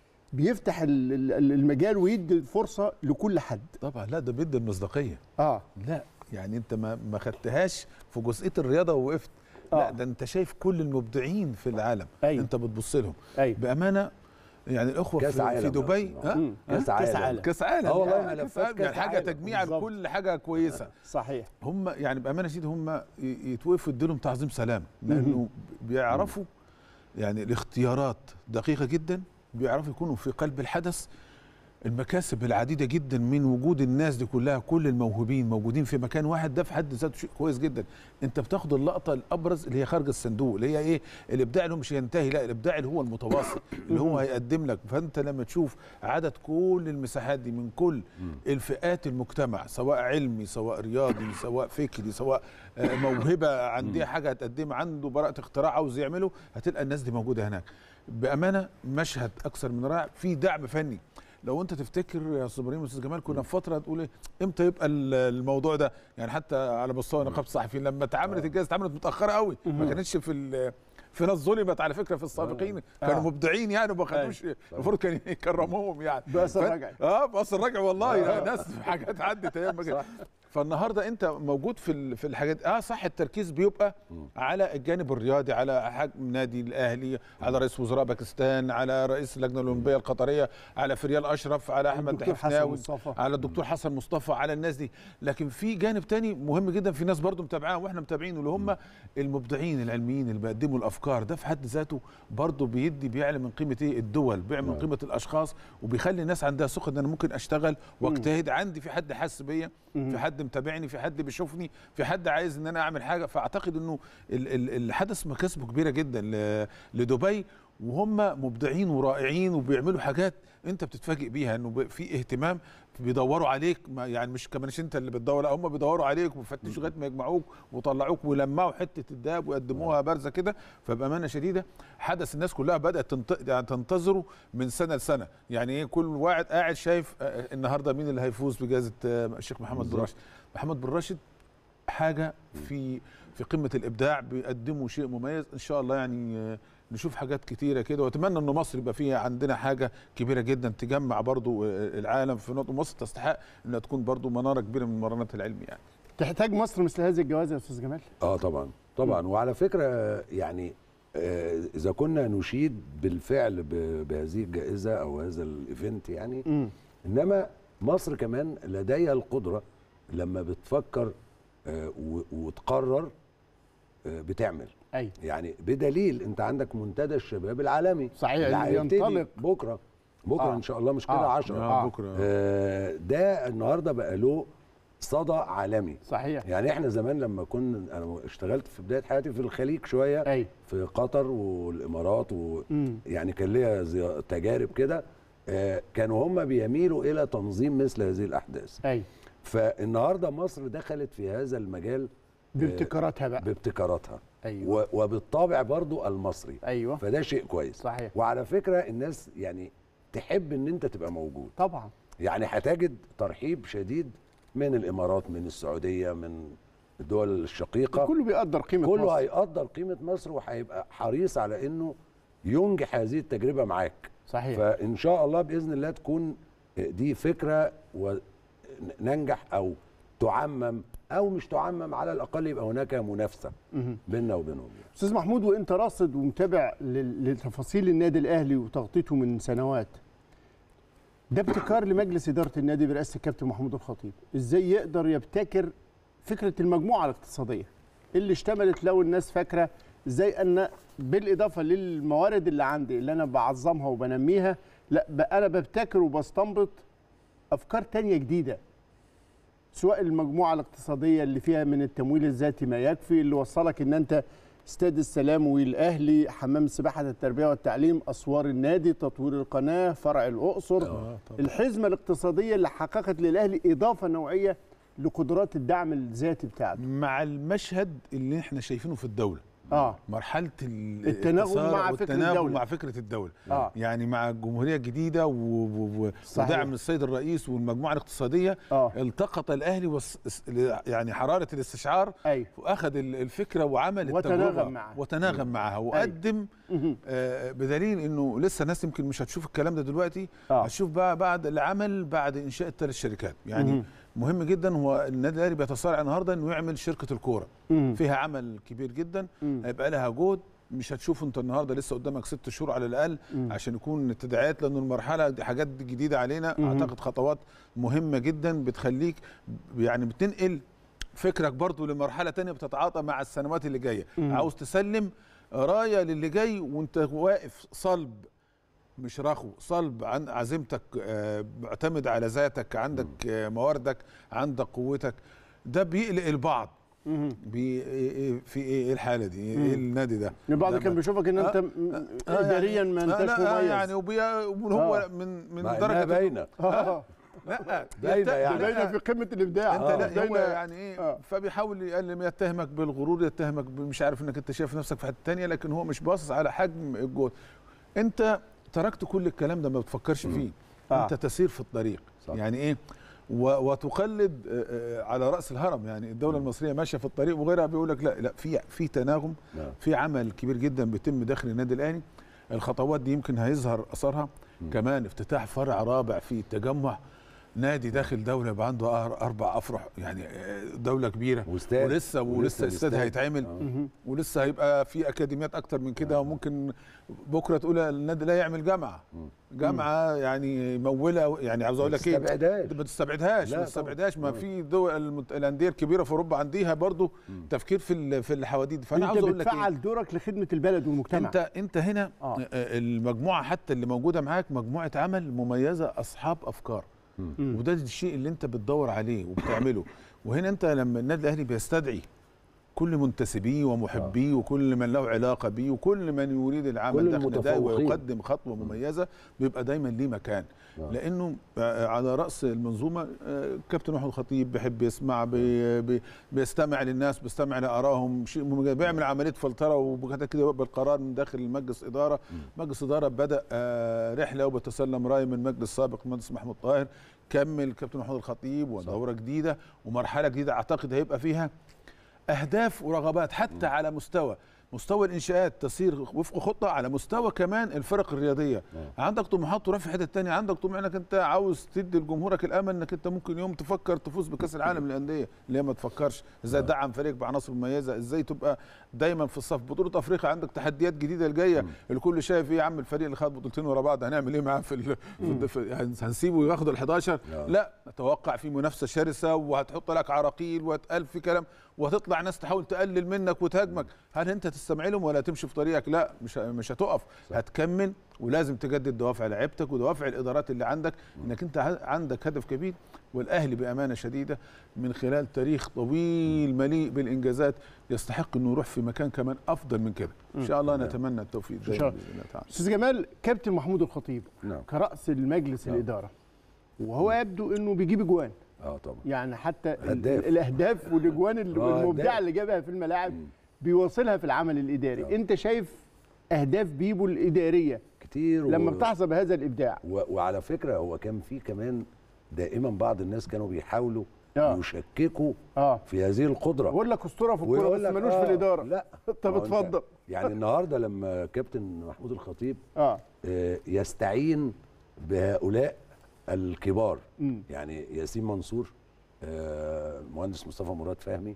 بيفتح ال- ال- المجال ويدي فرصه لكل حد طبعا لا ده بيدي المصداقيه اه لا يعني انت ما ما خدتهاش في جزئيه الرياضه ووقفت آه. لا ده انت شايف كل المبدعين في العالم أيوة. انت بتبص لهم ايوه بامانه يعني الاخوه كاس في, عالم في دبي أصلاً. ها؟ مم. كاس كاس عالم عالم. كاس عالم آه والله يعني ملفات فاهم؟ كاس يعني حاجه عالم. تجميع بالظبط. لكل حاجه كويسه صحيح هم يعني بامانه شديده هم ي- يتوقفوا يديلهم تعظيم سلام لانه بيعرفوا يعني الاختيارات دقيقه جدا بيعرفوا يكونوا في قلب الحدث المكاسب العديده جدا من وجود الناس دي كلها كل الموهوبين موجودين في مكان واحد ده في حد ذاته شيء كويس جدا انت بتاخد اللقطه الابرز اللي هي خارج الصندوق اللي هي ايه الابداع اللي هو مش ينتهي لا الابداع اللي هو المتواصل اللي هو هيقدم لك فانت لما تشوف عدد كل المساحات دي من كل الفئات المجتمع سواء علمي سواء رياضي سواء فكري سواء آه، موهبه عندها حاجه هتقدمها عنده براءه اختراع عاوز يعمله هتلقى الناس دي موجوده هناك بامانه مشهد اكثر من رائع في دعم فني لو انت تفتكر يا استاذ ابراهيم واستاذ جمال كنا في فتره تقول ايه امتى يبقى ال- الموضوع ده يعني حتى على مستوى نقابه الصحفيين لما اتعملت الجائزه اتعملت متاخره قوي ما كانتش في ال- في ناس ظلمت على فكره في السابقين كانوا آه. مبدعين يعني وما خدوش المفروض كان يكرموهم يعني بأثر ف- رجعي. اه باثر رجعي والله يعني ناس في حاجات عدت ايام ما كان- فالنهارده انت موجود في ال- في الحاجات اه صح التركيز بيبقى على الجانب الرياضي على حجم نادي الاهلي على رئيس وزراء باكستان على رئيس اللجنه الاولمبيه القطريه على فريال اشرف على احمد الدكتور حسن حفناوي مصطفى. على الدكتور حسن مصطفى على الناس دي لكن في جانب تاني مهم جدا في ناس برضو متابعاهم واحنا متابعين اللي هم المبدعين العلميين اللي بيقدموا الافكار ده في حد ذاته برضو بيدي بيعلم من قيمه ايه الدول بيعلم من قيمه الاشخاص وبيخلي الناس عندها ثقه ان انا ممكن اشتغل واجتهد عندي في حد حاسس بيا في حد متابعني في حد بيشوفني في حد عايز ان انا اعمل حاجه فاعتقد انه ال- ال- الحدث مكاسبه كبيره جدا ل- لدبي وهم مبدعين ورائعين وبيعملوا حاجات انت بتتفاجئ بيها انه ب- في اهتمام بيدوروا عليك ما يعني مش كمان انت اللي بتدور لا هم بيدوروا عليك ويفتشوا لغايه ما يجمعوك ويطلعوك ويلمعوا حته الدهب ويقدموها بارزه كده فبامانه شديده حدث الناس كلها بدات تنت... يعني تنتظره من سنه لسنه يعني ايه كل واحد قاعد شايف آه، النهارده مين اللي هيفوز بجائزه آه، الشيخ محمد بن راشد محمد بن راشد حاجه في في قمه الابداع بيقدموا شيء مميز ان شاء الله يعني آه، نشوف حاجات كتيره كده واتمنى ان مصر يبقى فيها عندنا حاجه كبيره جدا تجمع برضو آه، العالم في نقطه مصر تستحق انها تكون برضو مناره كبيره من منارات العلم يعني تحتاج مصر مثل هذه الجوائز يا استاذ جمال اه طبعا طبعا وعلى فكره يعني آه، اذا كنا نشيد بالفعل ب- بهذه الجائزه او هذا الايفنت يعني امم انما مصر كمان لديها القدره لما بتفكر آه، و- وتقرر آه، بتعمل ايوه يعني بدليل انت عندك منتدى الشباب العالمي صحيح، اللي اللي هيبتدي ينطلق. بكره بكره آه. ان شاء الله مش كده آه. 10 آه. بكره آه، ده النهارده بقى له صدى عالمي صحيح يعني احنا زمان لما كنا انا اشتغلت في بدايه حياتي في الخليج شويه ايوه في قطر والامارات امم ويعني كان ليا زي- تجارب كده آه، كانوا هم بيميلوا الى تنظيم مثل هذه الاحداث ايوه فالنهارده مصر دخلت في هذا المجال بابتكاراتها بقى بابتكاراتها ايوه و- وبالطابع برضو المصري ايوه فده شيء كويس صحيح وعلى فكره الناس يعني تحب ان انت تبقى موجود طبعا يعني هتجد ترحيب شديد من الامارات من السعوديه من الدول الشقيقه كله بيقدر قيمه كله مصر هيقدر قيمه مصر وهيبقى حريص على انه ينجح هذه التجربه معاك صحيح فان شاء الله باذن الله تكون دي فكره وننجح او تعمم او مش تعمم على الاقل يبقى هناك منافسه مهم. بيننا وبينهم يعني. استاذ محمود وانت راصد ومتابع لل- لتفاصيل النادي الاهلي وتغطيته من سنوات ده ابتكار لمجلس اداره النادي برئاسه الكابتن محمود الخطيب ازاي يقدر يبتكر فكره المجموعه الاقتصاديه اللي اشتملت لو الناس فاكره ازاي ان بالاضافه للموارد اللي عندي اللي انا بعظمها وبنميها لا بقى انا ببتكر وبستنبط افكار تانية جديده سواء المجموعه الاقتصاديه اللي فيها من التمويل الذاتي ما يكفي اللي وصلك ان انت استاد السلام والاهلي حمام السباحه التربيه والتعليم اسوار النادي تطوير القناه فرع الاقصر آه، طبعاً. الحزمه الاقتصاديه اللي حققت للاهلي اضافه نوعيه لقدرات الدعم الذاتي بتاعته مع المشهد اللي احنا شايفينه في الدوله اه مرحله ال- التناغم التسارع مع فكر والتناغم الدولة. مع فكره الدوله اه يعني مع الجمهوريه الجديده و... و... و... صحيح. ودعم السيد الرئيس والمجموعه الاقتصاديه اه التقط الاهلي وس... يعني حراره الاستشعار ايوه واخذ ال- الفكره وعمل وتناغم التجربه معها. وتناغم معها وقدم مهم. آه، بدليل انه لسه ناس يمكن مش هتشوف الكلام ده دلوقتي اه هتشوف بقى بعد العمل بعد انشاء الثلاث شركات يعني مهم. مهم جدا هو النادي الاهلي بيتصارع النهارده انه يعمل شركه الكوره مهم. فيها عمل كبير جدا مم. هيبقى لها جهد مش هتشوف انت النهارده لسه قدامك ست شهور على الاقل مم. عشان يكون التداعيات لان المرحله دي حاجات جديده علينا مهم. اعتقد خطوات مهمه جدا بتخليك يعني بتنقل فكرك برضو لمرحله تانية بتتعاطى مع السنوات اللي جايه مم. عاوز تسلم رايه للي جاي وانت واقف صلب مش رخو صلب عن عزيمتك آه، معتمد على ذاتك عندك آه، مواردك عندك قوتك ده بيقلق البعض مهم. بي إيه- إيه- في ايه إيه الحاله دي مم. ايه النادي ده البعض لما- كان بيشوفك ان انت آه، م- آه، اداريا ما آه، انتش لا، آه، مميز يعني وبي هو آه. من من مع إنها درجه باينه اه لا باينة يت- يعني. لا، باينه في قمه الابداع انت آه. لا هو باينة- يعني ايه آه. فبيحاول يقلم يتهمك بالغرور يتهمك مش عارف انك انت شايف نفسك في حته تانية لكن هو مش باصص على حجم الجهد انت تركت كل الكلام ده ما بتفكرش فيه آه. انت تسير في الطريق صح. يعني ايه و- وتقلد آه، آه، على راس الهرم يعني الدوله المصريه ماشيه في الطريق وغيرها بيقول لك لا لا في في تناغم نعم. في عمل كبير جدا بيتم داخل النادي الاهلي الخطوات دي يمكن هيظهر اثرها كمان افتتاح فرع رابع في التجمع نادي داخل دوله يبقى عنده أر- اربع افرع يعني آه، دوله كبيره واستاد ولسه ولسه ولسه استاد الاستاد. هيتعمل آه. مهم. ولسه هيبقى في اكاديميات اكتر من كده وممكن بكره تقول النادي لا يعمل جامعه جامعه يعني مموله يعني عاوز اقول لك ايه تستبعدهاش. ما تستبعدهاش لا ما تستبعدهاش ما طبعاً. في دول المت- الانديه الكبيره في اوروبا عندها برضو تفكير في ال- في الحواديت فانا عاوز انت اقول لك إيه؟ بتفعل دورك لخدمه البلد والمجتمع انت انت هنا آه. آه. المجموعه حتى اللي موجوده معاك مجموعه عمل مميزه اصحاب افكار مم. وده الشيء اللي انت بتدور عليه وبتعمله وهنا انت لما النادي الاهلي بيستدعي كل منتسبيه ومحبيه وكل من له علاقه بيه وكل من يريد العمل كل داخل النادي المتفوقين. ويقدم خطوه مميزه بيبقى دايما ليه مكان آه. لانه آه، على راس المنظومه آه، كابتن محمود الخطيب بيحب يسمع بي بي بيستمع للناس بيستمع لارائهم شيء مميز. بيعمل عمليه فلتره وكده كده يقبل قرار من داخل المجلس اداره مجلس اداره بدا آه، رحله وبتسلم راي من مجلس سابق المهندس محمود طاهر كمل كابتن محمود الخطيب ودوره جديده ومرحله جديده اعتقد هيبقى فيها اهداف ورغبات حتى على مستوى مستوى الانشاءات تسير وفق خطه على مستوى كمان الفرق الرياضيه عندك طموحات تروح في حته تانية عندك طموح انك انت عاوز تدي لجمهورك الامل انك انت ممكن يوم تفكر تفوز بكاس العالم للانديه اللي ما تفكرش ازاي تدعم فريق بعناصر مميزه ازاي تبقى دايما في الصف بطوله افريقيا عندك تحديات جديده الجايه الكل شايف ايه يا عم الفريق اللي خد بطولتين ورا بعض هنعمل ايه معاه في, ال... في, في هنسيبه ياخد ال 11 لا اتوقع في منافسه شرسه وهتحط لك عراقيل وهتقال في كلام وهتطلع ناس تحاول تقلل منك وتهاجمك هل انت تستمعلهم ولا تمشي في طريقك لا مش مش هتقف هتكمل ولازم تجدد دوافع لعيبتك ودوافع الادارات اللي عندك انك انت ع- عندك هدف كبير والاهلي بامانه شديده من خلال تاريخ طويل مليء بالانجازات يستحق انه يروح في مكان كمان افضل من كده ان شاء الله نتمنى التوفيق شاء دايما الله. باذن الله تعالى استاذ جمال كابتن محمود الخطيب نعم كراس المجلس الاداره وهو يبدو انه بيجيب اجوان اه طبعا يعني حتى ال- هداف. الاهداف والاجوان ال- آه، المبدعه هداف. اللي جابها في الملاعب بيواصلها في العمل الاداري انت شايف اهداف بيبو الاداريه كتير لما و- بتحظى بهذا الابداع و... وعلى فكره هو كان في كمان دائما بعض الناس كانوا بيحاولوا آه. يشككوا اه في هذه القدره بقول لك اسطوره في الكوره ويقول بس لك ملوش آه، في الاداره لا طب ما هو أنت- اتفضل يعني النهارده لما كابتن محمود الخطيب اه آه، يستعين بهؤلاء الكبار مم. يعني ياسين منصور آه، المهندس مصطفى مراد فهمي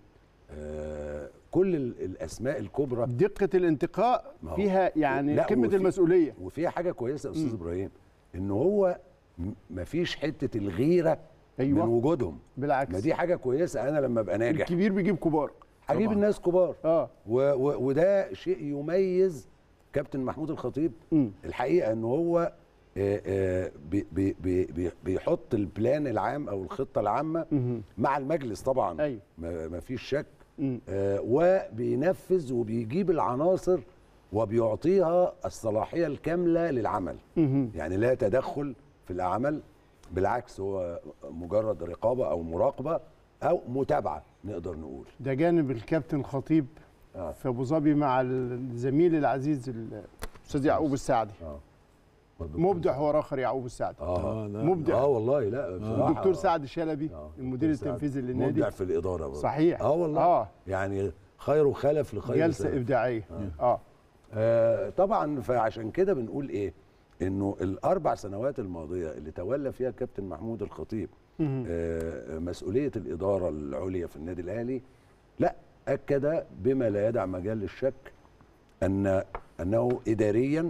آه، كل ال- الاسماء الكبرى دقه الانتقاء ما هو- فيها يعني لا، قمه وفي- المسؤوليه وفيها حاجه كويسه يا استاذ ابراهيم ان هو م- مفيش حته الغيره أيوة. من وجودهم بالعكس ما دي حاجه كويسه انا لما ابقى ناجح الكبير بيجيب كبار هجيب طبعاً. الناس كبار اه و و وده شيء يميز كابتن محمود الخطيب مم. الحقيقه ان هو آه، آه، بي- بي- بي- بي- بيحط البلان العام او الخطه العامه مهم. مع المجلس طبعا أيوة. ما ما فيش شك مم. آه، وبينفذ وبيجيب العناصر وبيعطيها الصلاحيه الكامله للعمل مهم. يعني لا تدخل في العمل بالعكس هو مجرد رقابه او مراقبه او متابعه نقدر نقول ده جانب الكابتن خطيب آه. في ابو ظبي مع الزميل العزيز الاستاذ يعقوب السعدي اه مبدع هو اخر يعقوب السعدي اه آه، لا. مبدع اه والله لا بصراحه الدكتور سعد شلبي آه، المدير دكتور سعد. التنفيذي للنادي مبدع في الاداره برضه. صحيح اه والله اه يعني خير خلف لخير جلسه سلف. ابداعيه اه آه طبعا فعشان كده بنقول ايه انه الاربع سنوات الماضيه اللي تولى فيها كابتن محمود الخطيب مهم. آه مسؤوليه الاداره العليا في النادي الاهلي لا اكد بما لا يدع مجال للشك ان انه اداريا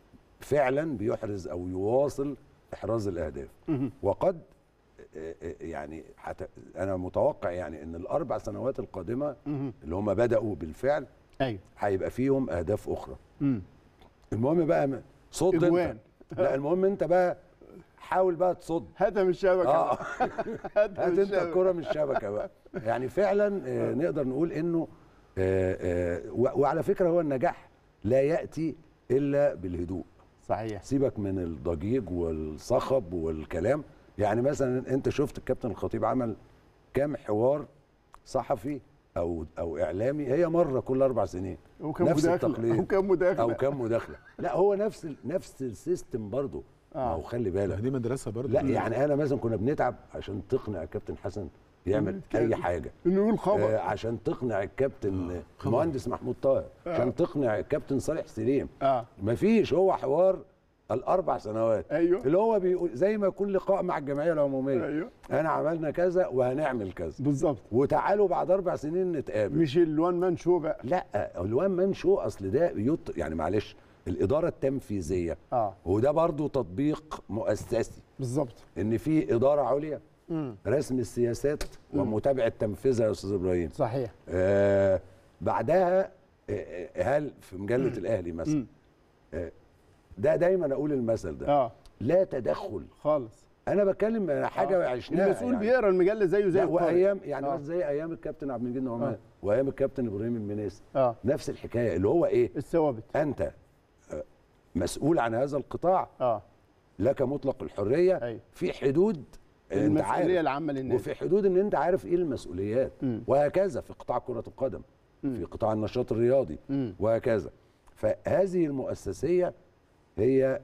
فعلا بيحرز او يواصل احراز الاهداف مهم. وقد آه، آه، يعني حتى انا متوقع يعني ان الاربع سنوات القادمه مهم. اللي هم بداوا بالفعل ايوه هيبقى فيهم اهداف اخرى مم. المهم بقى م- صد إجوان. انت لا المهم انت بقى حاول بقى تصد هاتها من الشبكه اه هاتها هات من انت الشبكه الكرة من الشبكة بقى يعني فعلا آه نقدر نقول انه آه آه و- وعلى فكرة هو النجاح لا يأتي إلا بالهدوء صحيح سيبك من الضجيج والصخب والكلام يعني مثلا انت شفت الكابتن الخطيب عمل كام حوار صحفي او او اعلامي هي مره كل اربع سنين وكم نفس مداخله التقليد. وكم مداخله او كام مداخله لا هو نفس ال- نفس السيستم برضه ما آه. هو خلي لا، بالك دي مدرسه برضه لا يعني انا مثلا كنا بنتعب عشان تقنع الكابتن حسن يعمل نتكلم. اي حاجه انه يقول آه خبر عشان تقنع الكابتن المهندس محمود طاهر عشان تقنع الكابتن صالح سليم اه مفيش هو حوار الاربع سنوات ايوه اللي هو بيقول زي ما يكون لقاء مع الجمعيه العموميه ايوه انا عملنا كذا وهنعمل كذا بالظبط وتعالوا بعد اربع سنين نتقابل مش الوان مان شو بقى لا الوان مان شو اصل ده يط... يعني معلش الاداره التنفيذيه اه وده برضو تطبيق مؤسسي بالظبط ان في اداره عليا مم. رسم السياسات ومتابعه تنفيذها يا استاذ ابراهيم صحيح آه بعدها آه، آه، هل في مجله الاهلي مثلا مم. آه ده دايما اقول المثل ده اه لا تدخل خالص انا بتكلم على حاجه آه. عشناها المسؤول يعني. بيقرا المجله زيه زي لا القارئ. وايام يعني آه. مثلا زي ايام الكابتن عبد المجيد نعمان آه. وايام الكابتن ابراهيم المنيسي اه نفس الحكايه اللي هو ايه الثوابت انت آه، مسؤول عن هذا القطاع اه لك مطلق الحريه أيوة. في حدود انت المسؤوليه عارف العامه للنادي وفي حدود ان انت عارف ايه المسؤوليات مم. وهكذا في قطاع كره القدم في قطاع النشاط الرياضي مم. وهكذا فهذه المؤسسيه هي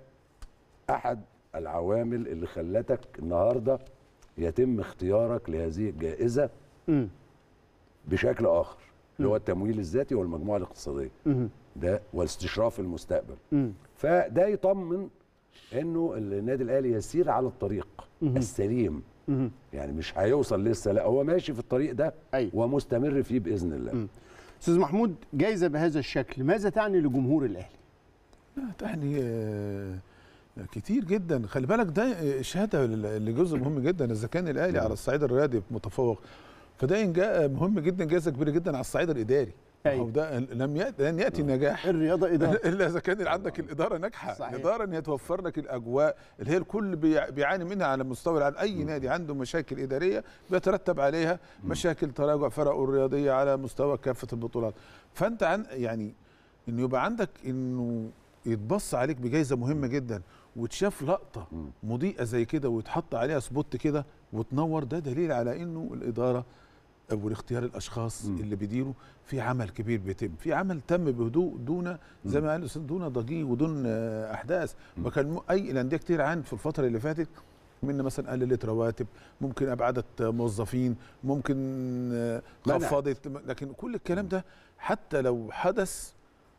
احد العوامل اللي خلتك النهارده يتم اختيارك لهذه الجائزه مم. بشكل اخر اللي هو التمويل الذاتي والمجموعه الاقتصاديه مهم. ده واستشراف المستقبل مم. فده يطمن انه النادي الاهلي يسير على الطريق السليم مهم. يعني مش هيوصل لسه لا هو ماشي في الطريق ده أيوة. ومستمر فيه باذن الله استاذ محمود جايزه بهذا الشكل ماذا تعني لجمهور الاهلي لا، تعني آه، كتير جدا خلي بالك ده شهاده لجزء مهم جدا اذا كان الاهلي على الصعيد الرياضي متفوق فده إنجاز مهم جدا جائزه كبيره جدا على الصعيد الاداري أيوة. أو ده لم يأتي لن ياتي النجاح الرياضه اداره الا اذا كان عندك الاداره ناجحه صحيح. الاداره ان هي توفر لك الاجواء اللي هي الكل بيع- بيعاني منها على مستوى العالم اي نادي عنده مشاكل اداريه بيترتب عليها مشاكل تراجع فرقه الرياضيه على مستوى كافه البطولات فانت عن يعني انه يبقى عندك انه يتبص عليك بجائزه مهمه جدا وتشاف لقطه مضيئه زي كده ويتحط عليها سبوت كده وتنور ده دليل على انه الاداره او اختيار الاشخاص مم. اللي بيديروا في عمل كبير بيتم في عمل تم بهدوء دون زي ما قال الاستاذ دون ضجيج ودون آه، احداث وكان م- اي الانديه كتير عن في الفتره اللي فاتت من مثلا قللت رواتب ممكن ابعدت موظفين ممكن آه، منعت. خفضت لكن كل الكلام ده حتى لو حدث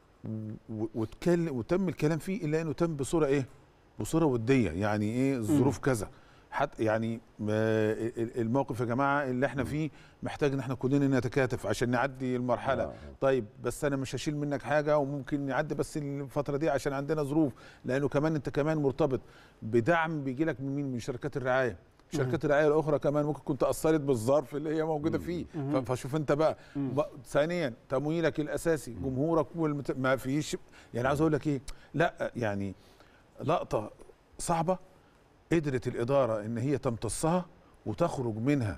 و- واتكلم وتم الكلام فيه الا انه تم بصوره ايه بصوره وديه يعني ايه الظروف كذا حتى يعني ما- ال- الموقف يا جماعه اللي احنا فيه محتاج ان احنا كلنا نتكاتف عشان نعدي المرحله آه. طيب بس انا مش هشيل منك حاجه وممكن نعدي بس الفتره دي عشان عندنا ظروف لانه كمان انت كمان مرتبط بدعم بيجي لك من مين من شركات الرعايه شركات الرعايه الاخرى كمان ممكن كنت اثرت بالظرف اللي هي موجوده فيه ف- فشوف انت بقى ب- ثانيا تمويلك الاساسي جمهورك والمت... ما فيش يعني عاوز اقول لك ايه لا يعني لقطه صعبه قدرت الاداره ان هي تمتصها وتخرج منها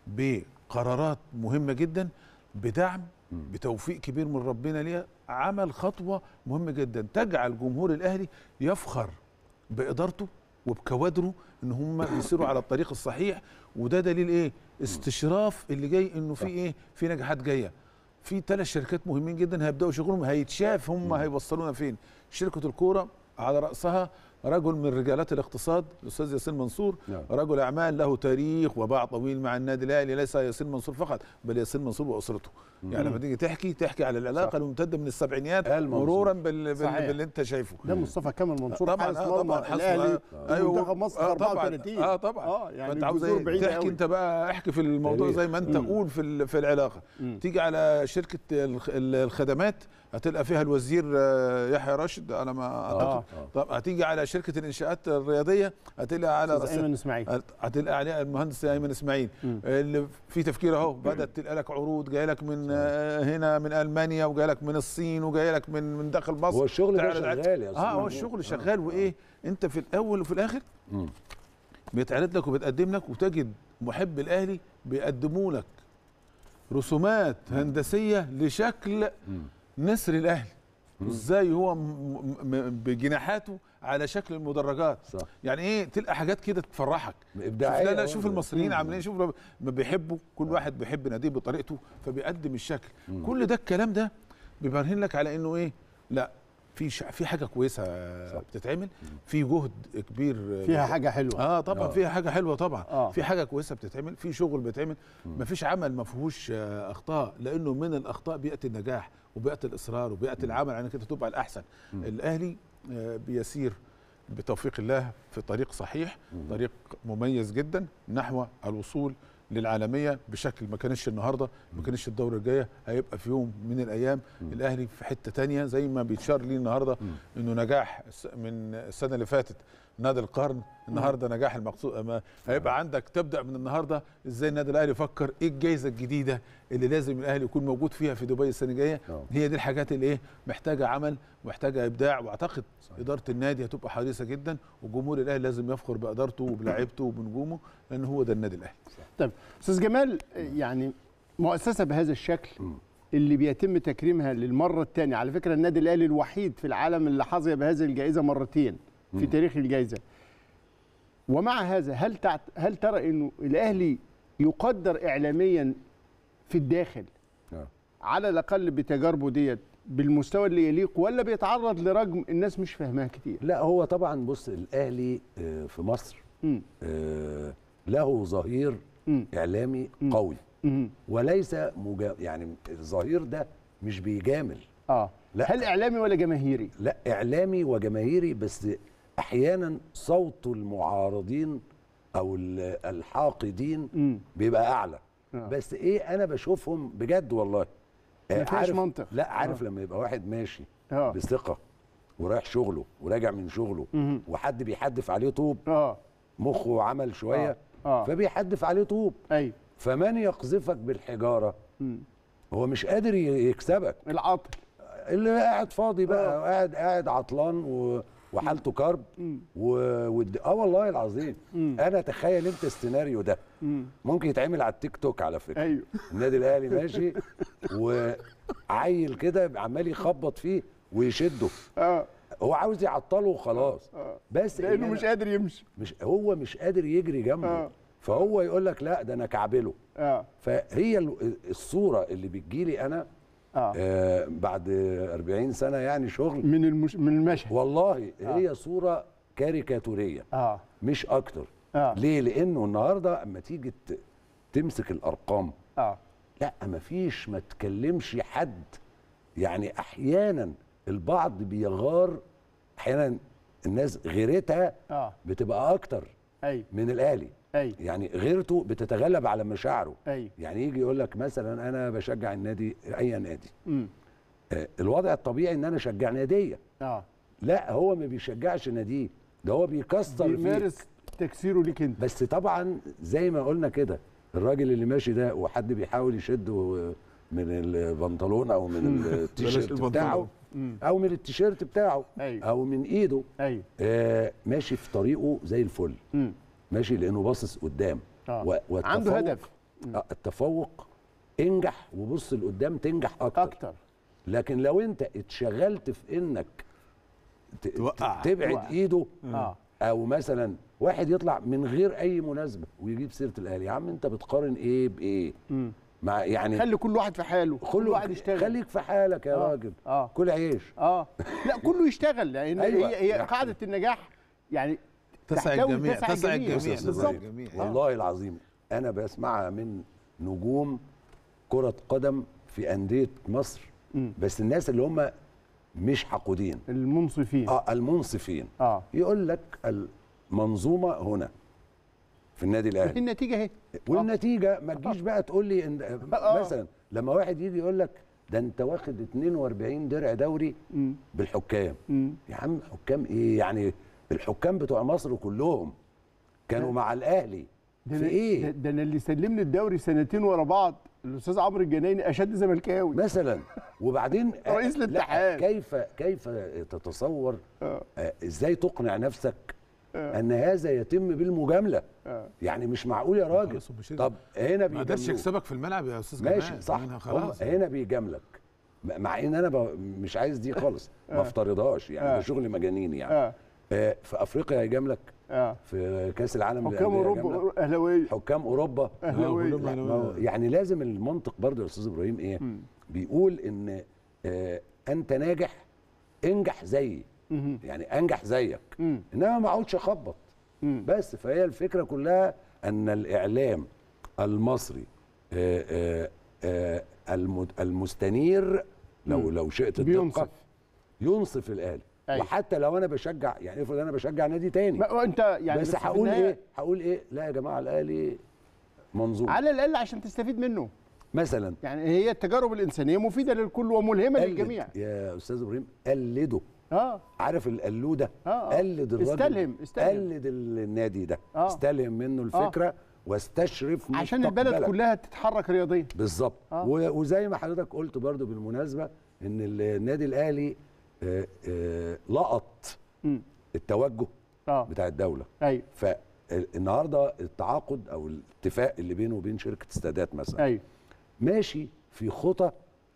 بقرارات مهمه جدا بدعم بتوفيق كبير من ربنا ليها عمل خطوه مهمه جدا تجعل جمهور الاهلي يفخر بادارته وبكوادره ان هم بيسيروا على الطريق الصحيح وده دليل ايه استشراف اللي جاي انه في ايه في نجاحات جايه في ثلاث شركات مهمين جدا هيبداوا شغلهم هيتشاف هم هيوصلونا فين شركه الكوره على راسها رجل من رجالات الاقتصاد الاستاذ ياسين منصور نعم. رجل اعمال له تاريخ وباع طويل مع النادي الاهلي ليس ياسين منصور فقط بل ياسين منصور واسرته يعني لما تيجي تحكي تحكي على العلاقه صح. الممتده من السبعينيات آل منصور. مرورا بال... بال... صحيح. باللي انت شايفه ده مصطفى كامل منصور طبعا حارس آه مرمى طبعا حصل الاهلي آه، منتخب مصر آه طبعا 34 اه طبعا اه يعني فانت عاوز الجذور ايه بعيدة تحكي أوي. انت بقى احكي في الموضوع تاريخ. زي ما انت مم. قول في ال- في العلاقه مم. تيجي على شركه الخ- ال- الخدمات هتلقى فيها الوزير آه، يحيى راشد انا ما آه. اعتقد طب هتيجي على شركه الانشاءات الرياضيه هتلقى على أستاذ رأس- ايمن اسماعيل هت- هتلقى عليها المهندس ايمن اسماعيل مم. اللي في تفكير اهو بدات تلقى لك عروض جاي لك من آه، هنا من المانيا وجاي لك من الصين وجاي لك من من داخل مصر هو الشغل ده تعرض عليك- شغال يا أستاذ اه هو محمود. الشغل شغال وايه انت في الاول وفي الاخر مم. بيتعرض لك وبيتقدم لك وتجد محب الاهلي بيقدموا لك رسومات هندسيه لشكل مم. نسر الاهلي ازاي هو م- م- م- بجناحاته على شكل المدرجات صح يعني ايه تلقى حاجات كده تفرحك شوف ابداعيه لا لا شوف برضه. المصريين مم. عاملين شوف لما ما بيحبوا كل واحد بيحب ناديه بطريقته فبيقدم الشكل كل ده الكلام ده بيبرهن لك على انه ايه لا في ش... في حاجه كويسه بتتعمل في جهد كبير فيها حاجه حلوه اه طبعا آه. فيها حاجه حلوه طبعا آه. في حاجه كويسه بتتعمل في شغل بيتعمل مفيش عمل ما فيهوش آه، اخطاء لانه من الاخطاء بياتي النجاح وبياتي الاصرار وبياتي العمل على انك انت تبقى الاحسن الاهلي آه، بيسير بتوفيق الله في طريق صحيح طريق مميز جدا نحو الوصول للعالميه بشكل ما كانش النهارده ما كانش الدوره الجايه هيبقى في يوم من الايام الاهلي في حته تانية زي ما بيتشار ليه النهارده انه نجاح الس- من السنه اللي فاتت نادي القرن النهارده نجاح المقصود ما هيبقى عندك تبدا من النهارده ازاي النادي الاهلي يفكر ايه الجائزه الجديده اللي لازم الاهلي يكون موجود فيها في دبي السنه الجايه آه. هي دي الحاجات اللي ايه محتاجه عمل ومحتاجه ابداع واعتقد اداره النادي هتبقى حريصه جدا وجمهور الاهلي لازم يفخر بادارته وبلاعيبته وبنجومه لان هو ده النادي الاهلي طيب استاذ جمال يعني مؤسسه بهذا الشكل اللي بيتم تكريمها للمره الثانيه على فكره النادي الاهلي الوحيد في العالم اللي حظي بهذه الجائزه مرتين في تاريخ الجائزه ومع هذا هل تعت... هل ترى انه الاهلي يقدر اعلاميا في الداخل آه. على الاقل بتجاربه ديت بالمستوى اللي يليق ولا بيتعرض لرجم الناس مش فاهماها كتير لا هو طبعا بص الاهلي آه، في مصر مم. آه، له ظهير مم. اعلامي مم. قوي مم. وليس مجا... يعني الظهير ده مش بيجامل اه لا. هل اعلامي ولا جماهيري لا اعلامي وجماهيري بس احيانا صوت المعارضين او ال- الحاقدين مم. بيبقى اعلى آه. بس ايه انا بشوفهم بجد والله ما آه، فيهاش عارف منطق. لا عارف لما يبقى واحد ماشي اه بثقه ورايح شغله وراجع من شغله مهم. وحد بيحدف عليه طوب اه مخه عمل شويه آه. آه. فبيحدف عليه طوب ايوه فمن يقذفك بالحجاره مم. هو مش قادر ي- يكسبك العطل اللي قاعد فاضي بقى قاعد قاعد عطلان و... وحالته كرب و... ود... اه والله العظيم انا تخيل انت السيناريو ده مم. ممكن يتعمل على التيك توك على فكره ايوه النادي الاهلي ماشي وعيل كده عمال يخبط فيه ويشده اه هو عاوز يعطله وخلاس بس لانه إن مش أنا- قادر يمشي مش هو مش قادر يجري جنبه آه. فهو يقول لك لا ده انا كعبله اه فهي ال- الصوره اللي بتجيلي انا اه آه بعد 40 سنه يعني شغل من المش... من المشهد والله هي صوره كاريكاتوريه اه مش اكتر اه ليه لانه النهارده اما تيجي ت- تمسك الارقام اه لا مفيش ما تكلمش حد يعني احيانا البعض بيغار احيانا الناس غيرتها اه بتبقى اكتر ايوه من الاهلي ايوه يعني غيرته بتتغلب على مشاعره ايوه يعني يجي يقول لك مثلا انا بشجع النادي اي نادي امم آه، الوضع الطبيعي ان انا اشجع ناديه اه لا هو ما بيشجعش ناديه ده هو بيكسر فيه بيمارس تكسيره ليك انت بس طبعا زي ما قلنا كده الراجل اللي ماشي ده وحد بيحاول يشده من البنطلون او من التيشيرت البنطلون. بتاعه او من التيشيرت بتاعه أيوة. او من ايده ايوه آه ماشي في طريقه زي الفل امم ماشي لانه باصص قدام آه. و- عنده والتفوق- هدف. آه، التفوق انجح وبص لقدام تنجح اكتر, اكتر لكن لو انت اتشغلت في انك ت- توقع. تبعد توقع. ايده اه او مثلا واحد يطلع من غير اي مناسبه ويجيب سيره الاهلي يا عم انت بتقارن ايه بايه امم مع يعني خلي كل واحد في حاله كل كله- واحد يشتغل خليك في حالك يا آه. راجل اه كل عيش اه لا كله يشتغل لان أيوة. هي هي يعني- قاعده النجاح يعني تسعى تحتوي- الجميع تسعى تسعى الجميع. الجميع أستاذ تسعى بالظبط. الجميع والله العظيم انا بسمعها من نجوم كره قدم في انديه مصر مم. بس الناس اللي هم مش حقودين المنصفين اه المنصفين اه يقول لك المنظومه هنا في النادي الاهلي النتيجه اهي والنتيجه ما تجيش بقى تقول لي إن آه. مثلا لما واحد يجي يقول لك ده انت واخد 42 درع دوري مم. بالحكام مم. يا عم حكام ايه يعني الحكام بتوع مصر كلهم كانوا مع الاهلي ده في أنا- ده, ايه ده انا اللي سلمني الدوري سنتين ورا بعض الاستاذ عمرو الجنايني اشد زملكاوي مثلا وبعدين رئيس لا، الاتحاد. كيف كيف تتصور آه. آه، ازاي تقنع نفسك آه. ان هذا يتم بالمجامله آه. يعني مش معقول يا راجل خلاص، مش- طب هنا ما قدرش بيجاملوك. يكسبك في الملعب يا استاذ ماشي جمال صح منها هم خلاص هنا بيجاملك م- مع ان انا ب... مش عايز دي خالص ما افترضهاش يعني آه. ده شغل مجانين يعني اه آه، في افريقيا هيجاملك اه في كاس العالم حكام للأندية هيجاملك. اوروبا اهلاويه حكام اوروبا اهلاويه كلهم لا، ما هو يعني لازم المنطق برضه يا استاذ ابراهيم ايه مم. بيقول ان آه انت ناجح انجح زيي مهم. يعني انجح زيك مم. انما ما اقعدش اخبط مم. بس فهي الفكره كلها ان الاعلام المصري آه، آه، آه، الم- المستنير لو مم. لو شئت بينصف الدقه ينصف الاهلي أيوة. وحتى لو انا بشجع يعني افرض انا بشجع نادي تاني ما- وانت يعني بس في هقول النهاية- ايه هقول ايه لا يا جماعه الاهلي منظوم على الاقل عشان تستفيد منه مثلا يعني هي التجارب الانسانيه مفيده للكل وملهمه قلد للجميع يا استاذ ابراهيم قلده اه عارف القلوده آه، آه. قلد الراجل استلهم- استلهم. قلد النادي ده آه. استلهم منه الفكره واستشرف عشان البلد مستقبلك. كلها تتحرك رياضيا بالظبط آه. و- وزي ما حضرتك قلت برضو بالمناسبه ان النادي الاهلي آه، آه، لقط مم. التوجه اه بتاع الدوله ايوه فالنهارده التعاقد او الاتفاق اللي بينه وبين شركه استادات مثلا ايوه ماشي في خطى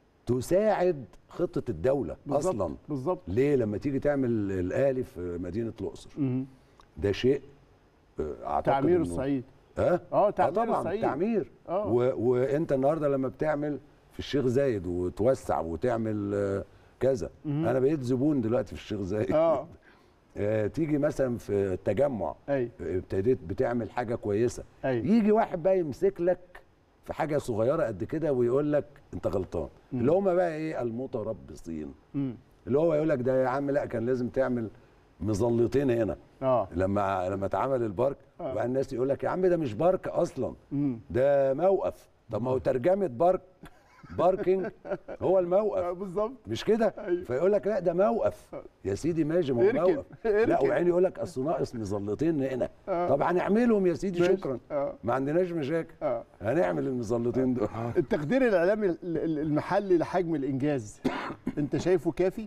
تساعد خطه الدوله بالظبط اصلا بالظبط ليه لما تيجي تعمل الاهلي في مدينه الاقصر مهم. ده شيء آه، اعتقد تعمير إنه- الصعيد اه اه تعمير طبعا الصعيد تعمير آه. و... وانت النهارده لما بتعمل في الشيخ زايد وتوسع وتعمل آه، كذا انا بقيت زبون دلوقتي في الشيخ زايد اه آه، تيجي مثلا في التجمع ايوه آه، ابتديت بتعمل حاجه كويسه ايوه يجي واحد بقى يمسك لك في حاجه صغيره قد كده ويقول لك انت غلطان اللي هم بقى ايه المتربصين مم. اللي هو يقول لك ده يا عم لا كان لازم تعمل مظلتين هنا اه لما لما اتعمل البارك آه. وبعدين الناس يقول لك يا عم ده مش بارك اصلا مم. ده موقف طب ما هو ترجمه بارك باركينج هو آه، الموقف بالظبط مش كده أيوة. فيقول لك لا ده موقف يا سيدي ماشي ما هو اركن، موقف لا اركن. وبعدين يقول لك اصل ناقص مظلتين هنا آه. طب هنعملهم يا سيدي ماشي. شكرا آه. ما عندناش مشاكل اه هنعمل المظلتين دول التقدير الاعلامي ال- ال- المحلي لحجم الانجاز انت شايفه كافي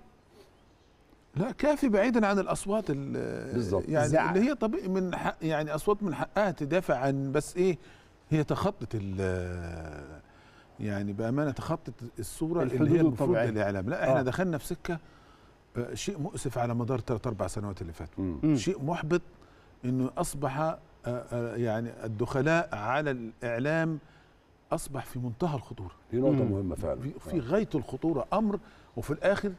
لا كافي بعيدا عن الاصوات ال- بالظبط. يعني زعق. اللي هي طبيعي من حق يعني اصوات من حقها تدافع عن بس ايه هي تخطت ال يعني بامانه تخطت الصوره الحدود اللي هي المفروض الطبيعية. الاعلام لا احنا آه. دخلنا في سكه آه، شيء مؤسف على مدار ثلاث اربع سنوات اللي فاتوا مم. مم. شيء محبط انه اصبح آه، آه، يعني الدخلاء على الاعلام اصبح في منتهى الخطوره دي نقطه مم. مهمه فعلا في, في غايه الخطوره امر وفي الاخر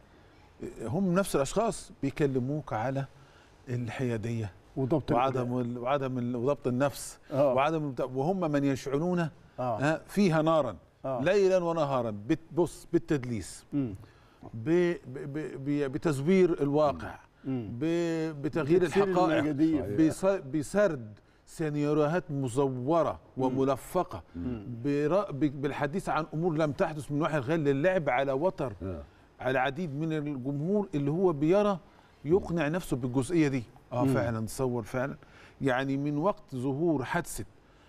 هم نفس الاشخاص بيكلموك على الحياديه وضبط وعدم ال- وعدم ال- وضبط النفس اه وعدم البتاع- وهم من يشعلون اه آه، فيها نارا آه. ليلا ونهارا بت- بص بالتدليس مم. ب- ب- ب- بتزوير الواقع مم. ب- بتغيير تكسير الحقائق المجاديف. صحيح. بص- بسرد سيناريوهات مزوره وملفقه برا- ب- بالحديث عن امور لم تحدث من وحي الخيال للعب على وتر آه. على عديد من الجمهور اللي هو بيرى يقنع نفسه بالجزئيه دي اه مم. فعلا تصور فعلا يعني من وقت ظهور حادثه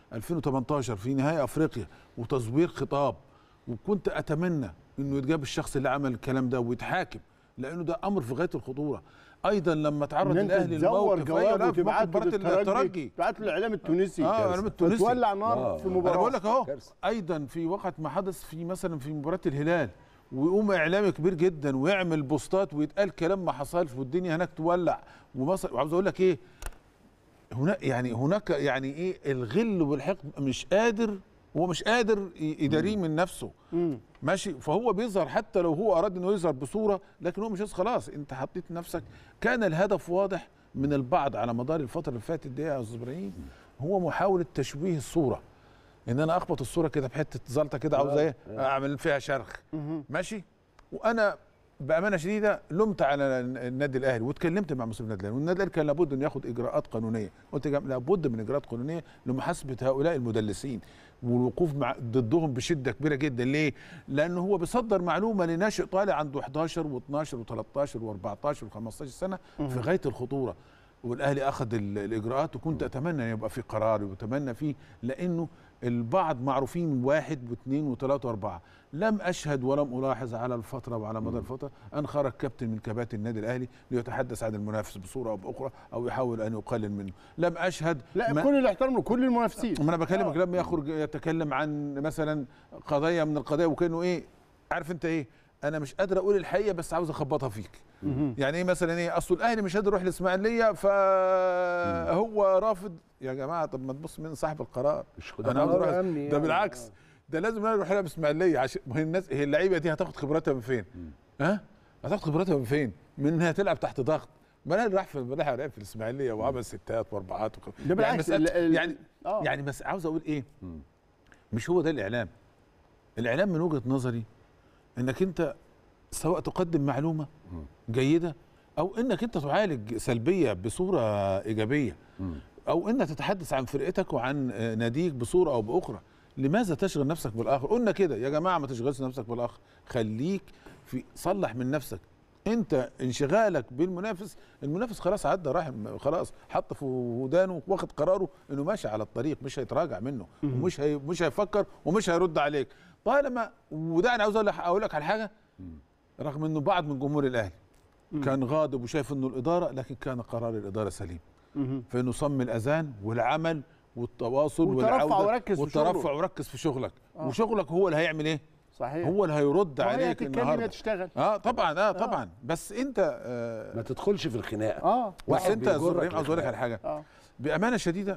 2018 في نهائي افريقيا وتزوير خطاب وكنت اتمنى انه يتجاب الشخص اللي عمل الكلام ده ويتحاكم لانه ده امر في غايه الخطوره ايضا لما تعرض ان انت الاهلي تزور للموقف أيوة، جواب لا، في موقف وتبعته مباراة للترجي الترجي تبعته للاعلام التونسي اه الاعلام التونسي وتولع نار آه. في أنا مباراه انا بقول لك اهو كارثة. ايضا في وقت ما حدث في مثلا في مباراه الهلال ويقوم اعلامي كبير جدا ويعمل بوستات ويتقال كلام ما حصلش والدنيا هناك تولع ومصر وعاوز اقول لك ايه هناك يعني هناك يعني ايه الغل والحقد مش قادر هو مش قادر ي- يداريه من نفسه مم. ماشي فهو بيظهر حتى لو هو اراد انه يظهر بصوره لكن هو مش عايز خلاص انت حطيت نفسك كان الهدف واضح من البعض على مدار الفتره اللي فاتت دي يا استاذ ابراهيم هو محاوله تشويه الصوره ان انا اخبط الصوره كده بحته زلطه كده عاوز ايه اعمل فيها شرخ مهم. ماشي وانا بامانه شديده لمت على النادي الاهلي واتكلمت مع مسؤول النادي الاهلي والنادي الاهلي كان لابد انه ياخد اجراءات قانونيه قلت يا جماعة لابد من اجراءات قانونيه لمحاسبه هؤلاء المدلسين والوقوف مع ضدهم بشده كبيره جدا ليه لانه هو بيصدر معلومه لناشئ طالع عنده 11 و12 و13 و14 و15 سنه في غايه الخطوره والاهلي اخذ ال- الاجراءات وكنت اتمنى ان يبقى في قرار واتمنى فيه لانه البعض معروفين واحد واثنين وثلاثه واربعه لم اشهد ولم الاحظ على الفتره وعلى مدى الفتره ان خرج كابتن من كباتن النادي الاهلي ليتحدث عن المنافس بصوره او باخرى او يحاول ان يقلل منه لم اشهد لا ما- كل الاحترام لكل المنافسين ما انا بكلمك آه. لما يخرج يتكلم عن مثلا قضيه من القضايا وكانه ايه عارف انت ايه انا مش قادر اقول الحقيقه بس عاوز اخبطها فيك مهم. يعني ايه مثلا ايه اصل الاهلي مش قادر يروح الاسماعيليه فهو رافض يا جماعه طب ما تبص من صاحب القرار مش انا عاوز اروح أمني ده يعني. بالعكس ده لازم انا اروح العب اسماعيليه عشان ما هي الناس هي اللعيبه دي هتاخد خبراتها من فين؟ ها؟ هتاخد خبراتها من فين؟ من انها تلعب تحت ضغط ما انا اللي راح في راح لعب في الاسماعيليه وعمل ستات واربعات وخ... ده بالعكس يعني ال- مسألة ال- يعني آه. يعني بس عاوز اقول ايه؟ مم. مش هو ده الاعلام الاعلام من وجهه نظري انك انت سواء تقدم معلومه مم. جيده او انك انت تعالج سلبيه بصوره ايجابيه مم. او انك تتحدث عن فرقتك وعن آه، ناديك بصوره او باخرى لماذا تشغل نفسك بالاخر قلنا كده يا جماعه ما تشغلش نفسك بالاخر خليك في صلح من نفسك انت انشغالك بالمنافس المنافس خلاص عدى راح خلاص حط في ودانه واخد قراره انه ماشي على الطريق مش هيتراجع منه ومش هي مش هيفكر ومش هيرد عليك طالما وده انا عاوز اقول لك اقول لك على حاجه رغم انه بعض من جمهور الاهلي كان غاضب وشايف انه الاداره لكن كان قرار الاداره سليم مهم. فانه صم الاذان والعمل والتواصل والترفع والعوده وركز في والترفع شغله. وركز في شغلك آه. وشغلك هو اللي هيعمل ايه صحيح هو اللي هيرد وهي عليك تتكلم يا النهارده تشتغل اه طبعا اه طبعا بس انت آه ما تدخلش في الخناقه اه بس واحد انت يا أستاذ بيجرك ابراهيم عاوز اقول لك على للخناقة. حاجه اه بامانه شديده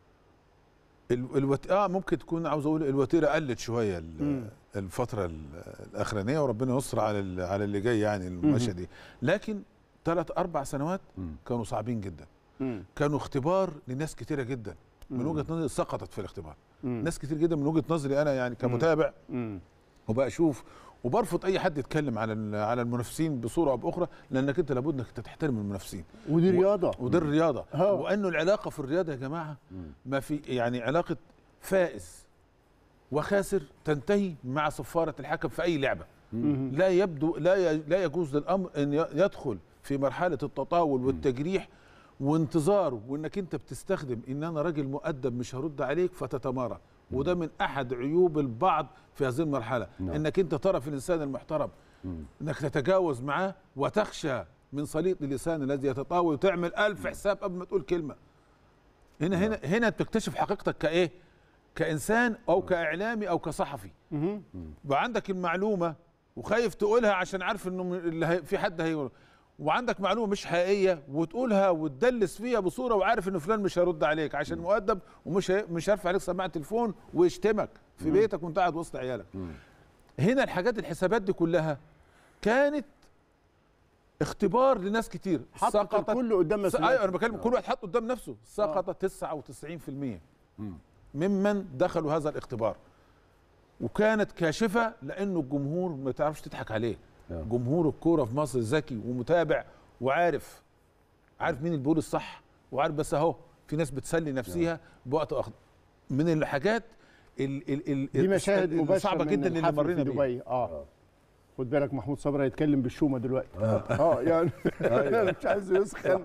ال الوت... اه ممكن تكون عاوز اقول الوتيره قلت شويه ال- مم. الفتره ال- الاخرانيه وربنا يستر على ال- على اللي جاي يعني المشهد دي لكن ثلاث اربع سنوات مم. كانوا صعبين جدا مم. كانوا اختبار لناس كتيره جدا من وجهه نظري سقطت في الاختبار ناس كتير جدا من وجهه نظري انا يعني كمتابع مم. وبشوف وبرفض اي حد يتكلم على ال- على المنافسين بصوره او باخرى لانك انت لابد انك أنت تحترم المنافسين ودي رياضه ودي الرياضه ها. وانه العلاقه في الرياضه يا جماعه ما في يعني علاقه فائز وخاسر تنتهي مع صفاره الحكم في اي لعبه لا يبدو لا ي- لا يجوز للامر ان ي- يدخل في مرحله التطاول والتجريح وانتظاره وانك انت بتستخدم ان انا راجل مؤدب مش هرد عليك فتتمارى وده من احد عيوب البعض في هذه المرحله نعم. انك انت ترى في الانسان المحترم انك تتجاوز معاه وتخشى من سليط اللسان الذي يتطاول وتعمل ألف حساب قبل ما تقول كلمه هنا هنا هنا بتكتشف حقيقتك كايه كانسان او كاعلامي او كصحفي بقى عندك المعلومه وخايف تقولها عشان عارف انه م- اللي هي في حد هيقول وعندك معلومه مش حقيقيه وتقولها وتدلس فيها بصوره وعارف ان فلان مش هيرد عليك عشان مؤدب ومش هي- مش هيرفع عليك سماعه تليفون ويشتمك في بيتك وانت قاعد وسط عيالك هنا الحاجات الحسابات دي كلها كانت اختبار لناس كتير حطت الكل قدام س- مسؤوليته. ايوه انا بكلم كل واحد حط قدام نفسه سقط 99% ممن دخلوا هذا الاختبار وكانت كاشفه لانه الجمهور ما تعرفش تضحك عليه آه. جمهور الكوره في مصر ذكي ومتابع وعارف عارف مين اللي بيقول الصح وعارف بس اهو في ناس بتسلي نفسها بوقت اخر من الحاجات ال ال ال دي مشاهد اللي مباشره صعبه من جدا اللي الحفل مرينا في بيها دبي اه خد بالك محمود صبري هيتكلم بالشومه دلوقتي اه يعني انا مش عايز يسخن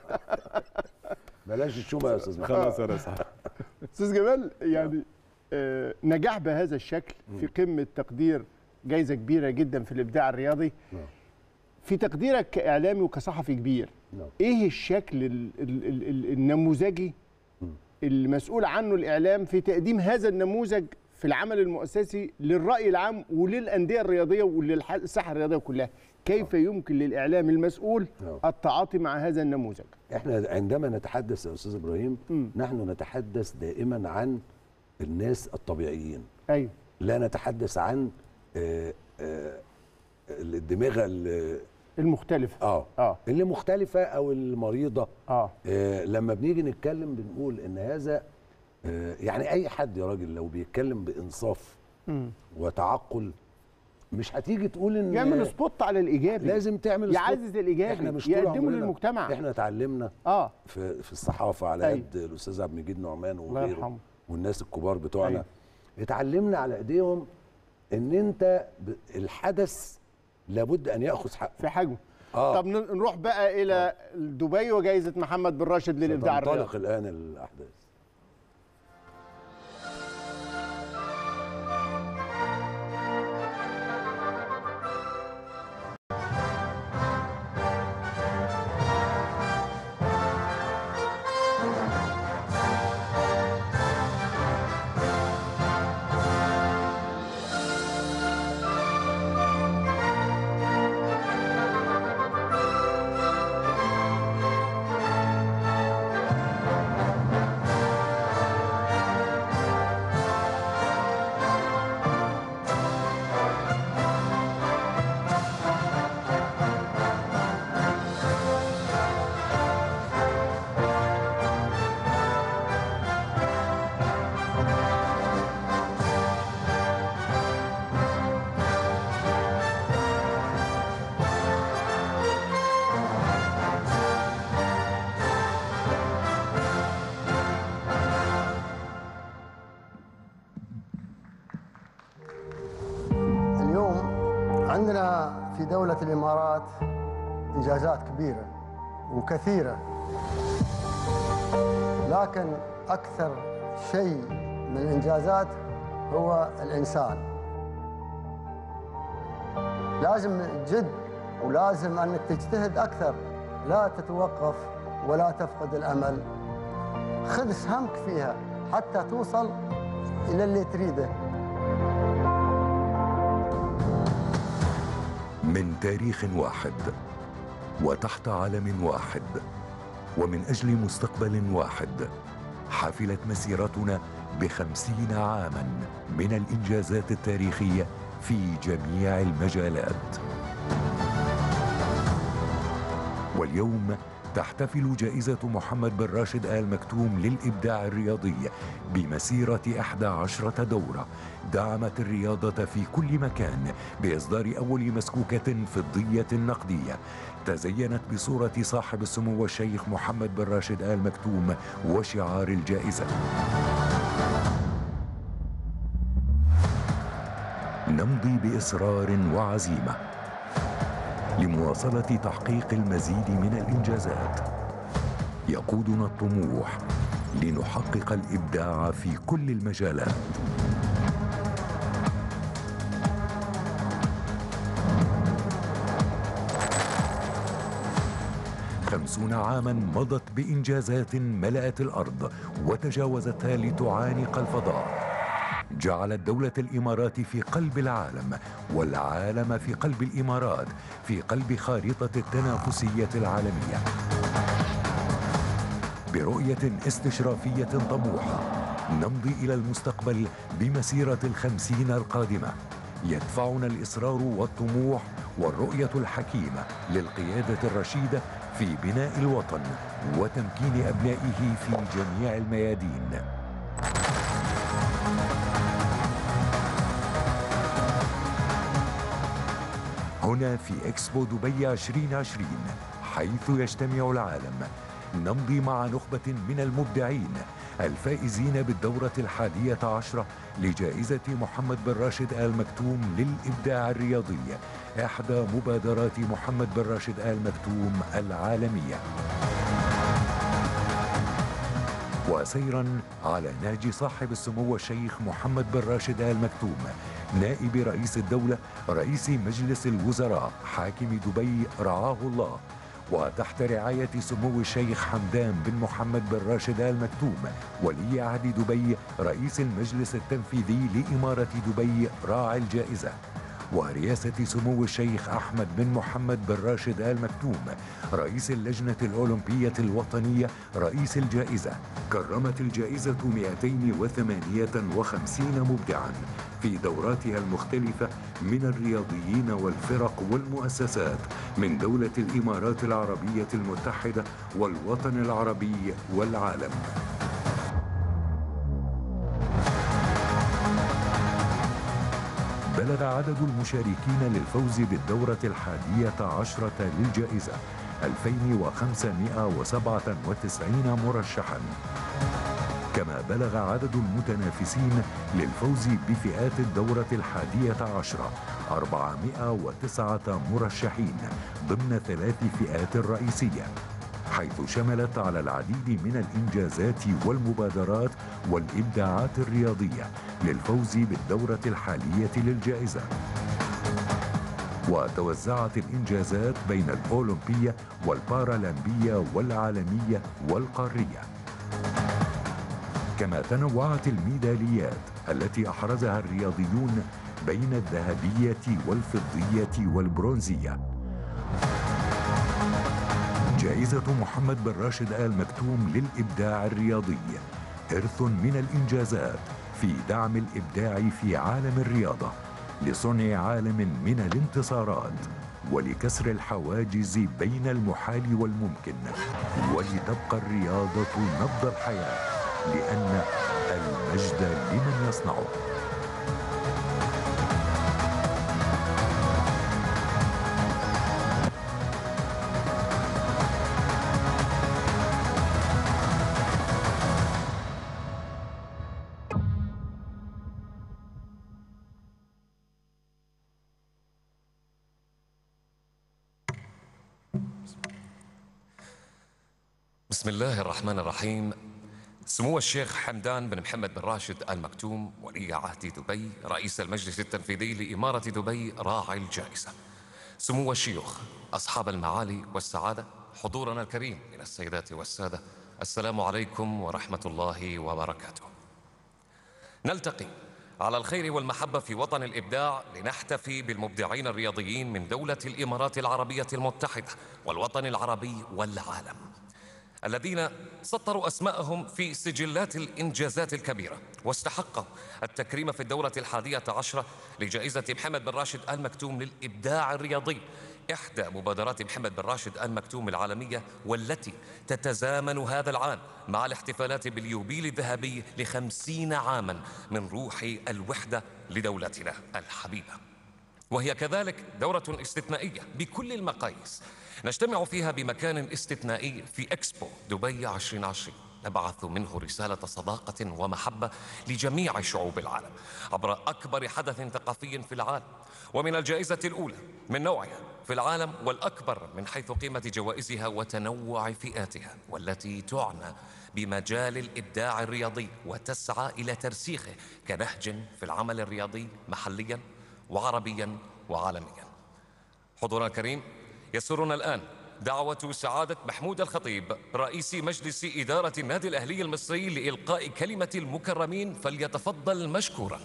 بلاش الشومه يا استاذ محمد خلاص انا صح استاذ جمال يعني آه نجاح بهذا الشكل في قمه تقدير جايزه كبيره جدا في الابداع الرياضي نعم. في تقديرك كاعلامي وكصحفي كبير نعم. ايه الشكل ال ال ال ال النموذجي المسؤول عنه الاعلام في تقديم هذا النموذج في العمل المؤسسي للراي العام وللانديه الرياضيه وللساحه الرياضيه كلها كيف يمكن للاعلام المسؤول نعم. التعاطي مع هذا النموذج احنا عندما نتحدث يا استاذ ابراهيم مم. نحن نتحدث دائما عن الناس الطبيعيين ايوه لا نتحدث عن آه، آه، الدماغه اللي المختلف اه اه اللي مختلفه او المريضه اه آه، لما بنيجي نتكلم بنقول ان هذا آه، يعني اي حد يا راجل لو بيتكلم بانصاف مم. وتعقل مش هتيجي تقول ان يعمل سبوت على الايجابي لازم تعمل سبوت. يعزز الايجابي احنا مش طول يقدمه عمرنا- للمجتمع احنا اتعلمنا اه في في الصحافه على أيوة. يد الاستاذ عبد المجيد نعمان الله وغيره يرحمه والناس الكبار بتوعنا أيوة. اتعلمنا على ايديهم ان انت ب- الحدث لابد ان ياخذ حقه في حجمه آه. طب ن- نروح بقى الى دبي وجائزه محمد بن راشد للابداع الرياضي تنطلق الان الاحداث اليوم عندنا في دولة الإمارات إنجازات كبيرة وكثيرة لكن أكثر شيء من الإنجازات هو الإنسان لازم جد ولازم أنك تجتهد أكثر لا تتوقف ولا تفقد الأمل خذ سهمك فيها حتى توصل إلى اللي تريده من تاريخ واحد وتحت علم واحد ومن أجل مستقبل واحد حفلت مسيرتنا بخمسين عاما من الإنجازات التاريخية في جميع المجالات واليوم تحتفل جائزة محمد بن راشد آل مكتوم للإبداع الرياضي بمسيرة 11 دورة دعمت الرياضة في كل مكان بإصدار أول مسكوكة فضية نقدية تزينت بصورة صاحب السمو الشيخ محمد بن راشد آل مكتوم وشعار الجائزة نمضي بإصرار وعزيمة لمواصلة تحقيق المزيد من الإنجازات يقودنا الطموح لنحقق الإبداع في كل المجالات خمسون عاما مضت بإنجازات ملأت الأرض وتجاوزتها لتعانق الفضاء جعلت دولة الإمارات في قلب العالم والعالم في قلب الإمارات في قلب خارطة التنافسية العالمية برؤية استشرافية طموحة نمضي إلى المستقبل بمسيرة الخمسين القادمة يدفعنا الإصرار والطموح والرؤية الحكيمة للقيادة الرشيدة في بناء الوطن وتمكين أبنائه في جميع الميادين هنا في اكسبو دبي 2020 حيث يجتمع العالم نمضي مع نخبة من المبدعين الفائزين بالدورة الحادية عشرة لجائزة محمد بن راشد آل مكتوم للإبداع الرياضي إحدى مبادرات محمد بن راشد آل مكتوم العالمية وسيرا على نهج صاحب السمو الشيخ محمد بن راشد آل مكتوم نائب رئيس الدولة رئيس مجلس الوزراء حاكم دبي رعاه الله وتحت رعاية سمو الشيخ حمدان بن محمد بن راشد آل مكتوم ولي عهد دبي رئيس المجلس التنفيذي لإمارة دبي راعي الجائزة ورئاسة سمو الشيخ أحمد بن محمد بن راشد آل مكتوم رئيس اللجنة الأولمبية الوطنية رئيس الجائزة كرمت الجائزة 258 مبدعا في دوراتها المختلفة من الرياضيين والفرق والمؤسسات من دولة الإمارات العربية المتحدة والوطن العربي والعالم بلغ عدد المشاركين للفوز بالدورة الحادية عشرة للجائزة 2597 مرشحا كما بلغ عدد المتنافسين للفوز بفئات الدورة الحادية عشرة 409 مرشحين ضمن ثلاث فئات رئيسية حيث شملت على العديد من الإنجازات والمبادرات والإبداعات الرياضية للفوز بالدورة الحالية للجائزة وتوزعت الإنجازات بين الأولمبية والبارالمبية والعالمية والقارية كما تنوعت الميداليات التي أحرزها الرياضيون بين الذهبية والفضية والبرونزية جائزة محمد بن راشد آل مكتوم للإبداع الرياضي إرث من الإنجازات في دعم الإبداع في عالم الرياضة لصنع عالم من الانتصارات ولكسر الحواجز بين المحال والممكن ولتبقى الرياضة نبض الحياة لأن المجد لمن يصنعه بسم الله الرحمن الرحيم سمو الشيخ حمدان بن محمد بن راشد آل مكتوم ولي عهد دبي رئيس المجلس التنفيذي لإمارة دبي راعي الجائزة سمو الشيوخ أصحاب المعالي والسعادة حضورنا الكريم من السيدات والسادة السلام عليكم ورحمة الله وبركاته نلتقي على الخير والمحبة في وطن الإبداع لنحتفي بالمبدعين الرياضيين من دولة الإمارات العربية المتحدة والوطن العربي والعالم الذين سطروا أسماءهم في سجلات الإنجازات الكبيرة واستحقوا التكريم في الدورة الحادية عشرة لجائزة محمد بن راشد آل مكتوم للإبداع الرياضي إحدى مبادرات محمد بن راشد آل مكتوم العالمية والتي تتزامن هذا العام مع الاحتفالات باليوبيل الذهبي لخمسين عاما من روح الوحدة لدولتنا الحبيبة وهي كذلك دورة استثنائية بكل المقاييس نجتمع فيها بمكان استثنائي في إكسبو دبي 2020 نبعث منه رسالة صداقة ومحبة لجميع شعوب العالم عبر أكبر حدث ثقافي في العالم ومن الجائزة الأولى من نوعها في العالم والأكبر من حيث قيمة جوائزها وتنوع فئاتها والتي تعنى بمجال الإبداع الرياضي وتسعى إلى ترسيخه كنهج في العمل الرياضي محليا وعربيا وعالميا حضورنا الكريم يسرنا الآن دعوة سعادة محمود الخطيب رئيس مجلس إدارة النادي الأهلي المصري لإلقاء كلمة المكرمين فليتفضل مشكورا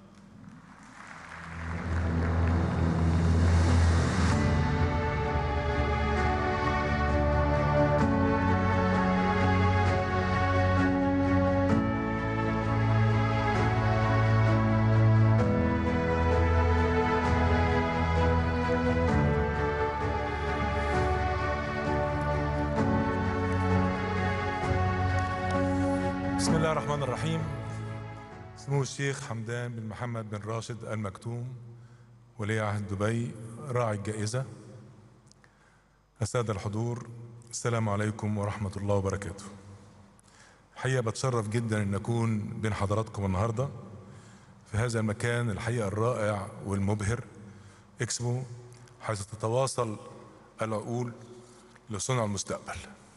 بسم الله الرحمن الرحيم سمو الشيخ حمدان بن محمد بن راشد المكتوم ولي عهد دبي راعي الجائزة السادة الحضور السلام عليكم ورحمة الله وبركاته حقيقة بتشرف جدا أن أكون بين حضراتكم النهاردة في هذا المكان الحقيقة الرائع والمبهر إكسبو حيث تتواصل العقول لصنع المستقبل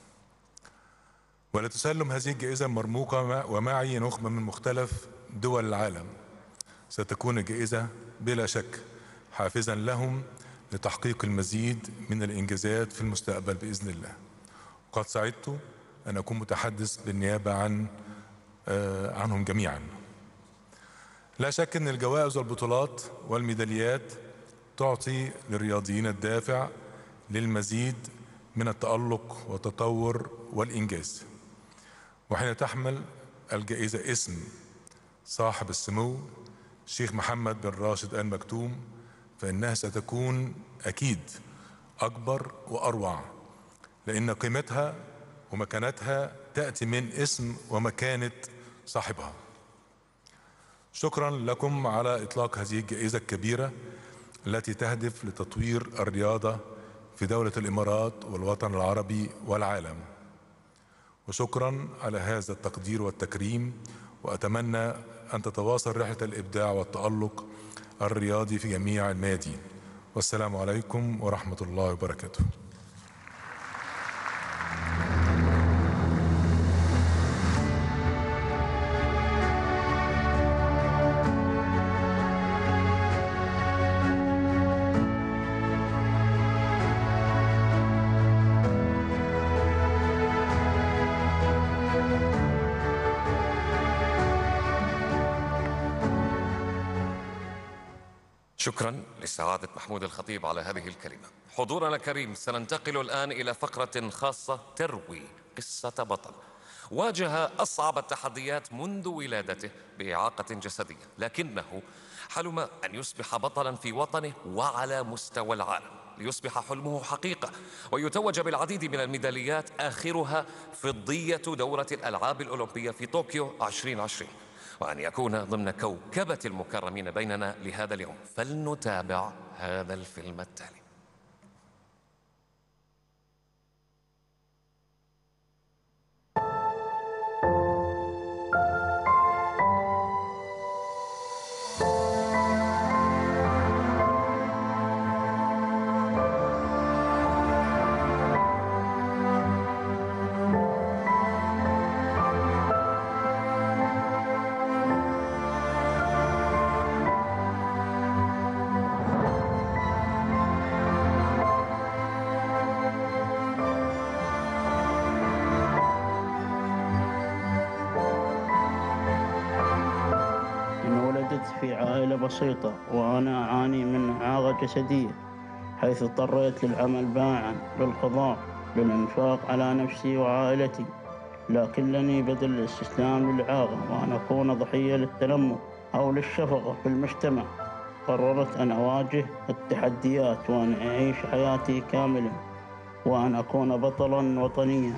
ولتسلم هذه الجائزة المرموقة ومعي نخبة من مختلف دول العالم ستكون الجائزة بلا شك حافزا لهم لتحقيق المزيد من الإنجازات في المستقبل بإذن الله وقد سعدت أن أكون متحدث بالنيابة عن آه، عنهم جميعا لا شك أن الجوائز والبطولات والميداليات تعطي للرياضيين الدافع للمزيد من التألق والتطور والإنجاز وحين تحمل الجائزة اسم صاحب السمو الشيخ محمد بن راشد آل مكتوم فإنها ستكون أكيد أكبر وأروع لأن قيمتها ومكانتها تأتي من اسم ومكانة صاحبها شكرا لكم على إطلاق هذه الجائزة الكبيرة التي تهدف لتطوير الرياضة في دولة الإمارات والوطن العربي والعالم وشكرا على هذا التقدير والتكريم وأتمنى أن تتواصل رحلة الإبداع والتألق الرياضي في جميع الميادين والسلام عليكم ورحمة الله وبركاته شكرا لسعادة محمود الخطيب على هذه الكلمة حضورنا الكريم سننتقل الآن إلى فقرة خاصة تروي قصة بطل واجه أصعب التحديات منذ ولادته بإعاقة جسدية لكنه حلم أن يصبح بطلا في وطنه وعلى مستوى العالم ليصبح حلمه حقيقة ويتوج بالعديد من الميداليات آخرها فضية دورة الألعاب الأولمبية في طوكيو 2020 وأن يكون ضمن كوكبة المكرمين بيننا لهذا اليوم فلنتابع هذا الفيلم التالي أنا ولدت في عائلة بسيطة وأنا أعاني من إعاقة جسدية حيث اضطريت للعمل باعا للخضار للإنفاق على نفسي وعائلتي لكنني بدل الاستسلام للإعاقة وأن أكون ضحية للتنمر أو للشفقة في المجتمع قررت أن أواجه التحديات وأن أعيش حياتي كاملا وأن أكون بطلا وطنيا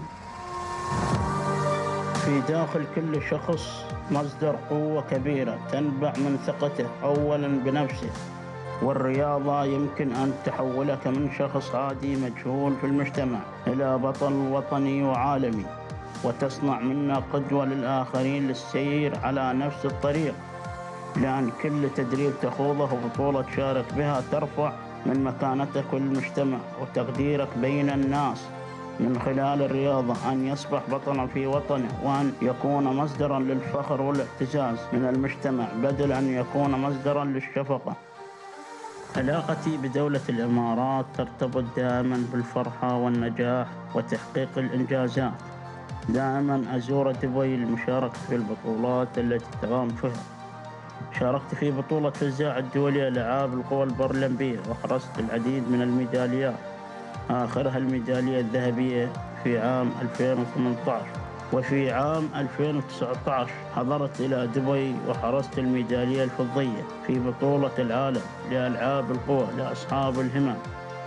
في داخل كل شخص مصدر قوة كبيرة تنبع من ثقته أولا بنفسه والرياضة يمكن أن تحولك من شخص عادي مجهول في المجتمع إلى بطل وطني وعالمي وتصنع منا قدوة للآخرين للسير على نفس الطريق لأن كل تدريب تخوضه وبطولة تشارك بها ترفع من مكانتك في المجتمع وتقديرك بين الناس من خلال الرياضة أن يصبح بطلا في وطنه وأن يكون مصدرا للفخر والاعتزاز من المجتمع بدل أن يكون مصدرا للشفقة علاقتي بدولة الإمارات ترتبط دائما بالفرحة والنجاح وتحقيق الإنجازات دائما أزور دبي للمشاركة في البطولات التي تقام فيها شاركت في بطولة فزاع الدولية لألعاب القوى البرلمبية وحرزت العديد من الميداليات آخرها الميدالية الذهبية في عام 2018 وفي عام 2019 حضرت إلى دبي وحرزت الميدالية الفضية في بطولة العالم لألعاب القوى لأصحاب الهمم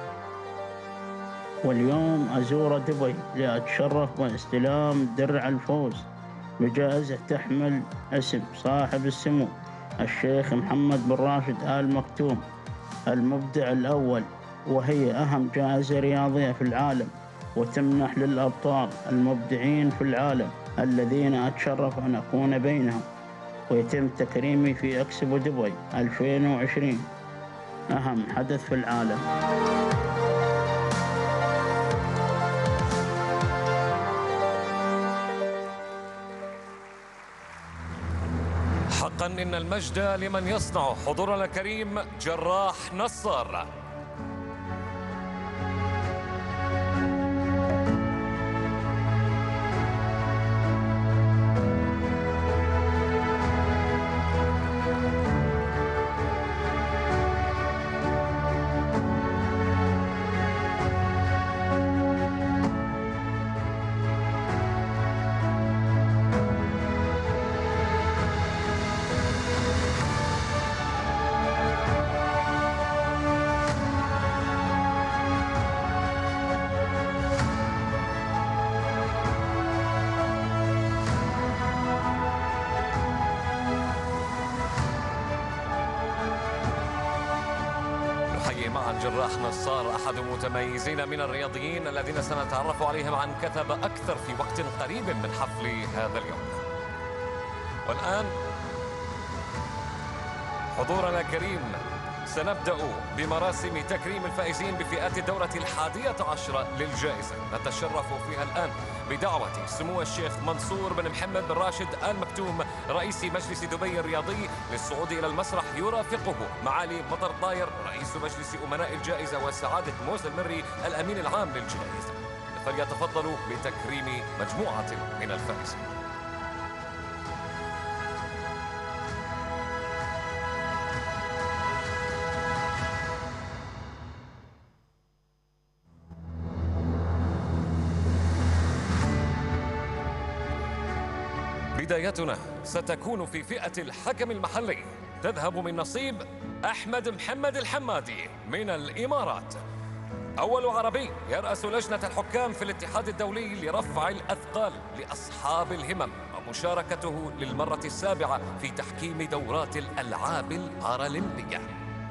واليوم أزور دبي لأتشرف باستلام درع الفوز بجائزة تحمل اسم صاحب السمو الشيخ محمد بن راشد آل مكتوم المبدع الأول وهي أهم جائزة رياضية في العالم وتمنح للأبطال المبدعين في العالم الذين أتشرف أن أكون بينهم ويتم تكريمي في أكسبو دبي 2020 أهم حدث في العالم حقا إن المجد لمن يصنع حضورنا الكريم جراح نصر نحيي معا جراح نصار أحد المتميزين من الرياضيين الذين سنتعرف عليهم عن كثب أكثر في وقت قريب من حفل هذا اليوم والآن حضورنا الكريم سنبدأ بمراسم تكريم الفائزين بفئات الدورة الحادية عشرة للجائزة نتشرف فيها الآن بدعوة سمو الشيخ منصور بن محمد بن راشد آل مكتوم رئيس مجلس دبي الرياضي للصعود إلى المسرح يرافقه معالي مطر طاير رئيس مجلس أمناء الجائزة وسعادة موسى المري الأمين العام للجائزة فليتفضلوا بتكريم مجموعة من الفائزين بدايتنا ستكون في فئة الحكم المحلي تذهب من نصيب أحمد محمد الحمادي من الإمارات أول عربي يرأس لجنة الحكام في الاتحاد الدولي لرفع الأثقال لأصحاب الهمم ومشاركته للمرة السابعة في تحكيم دورات الألعاب البارالمبية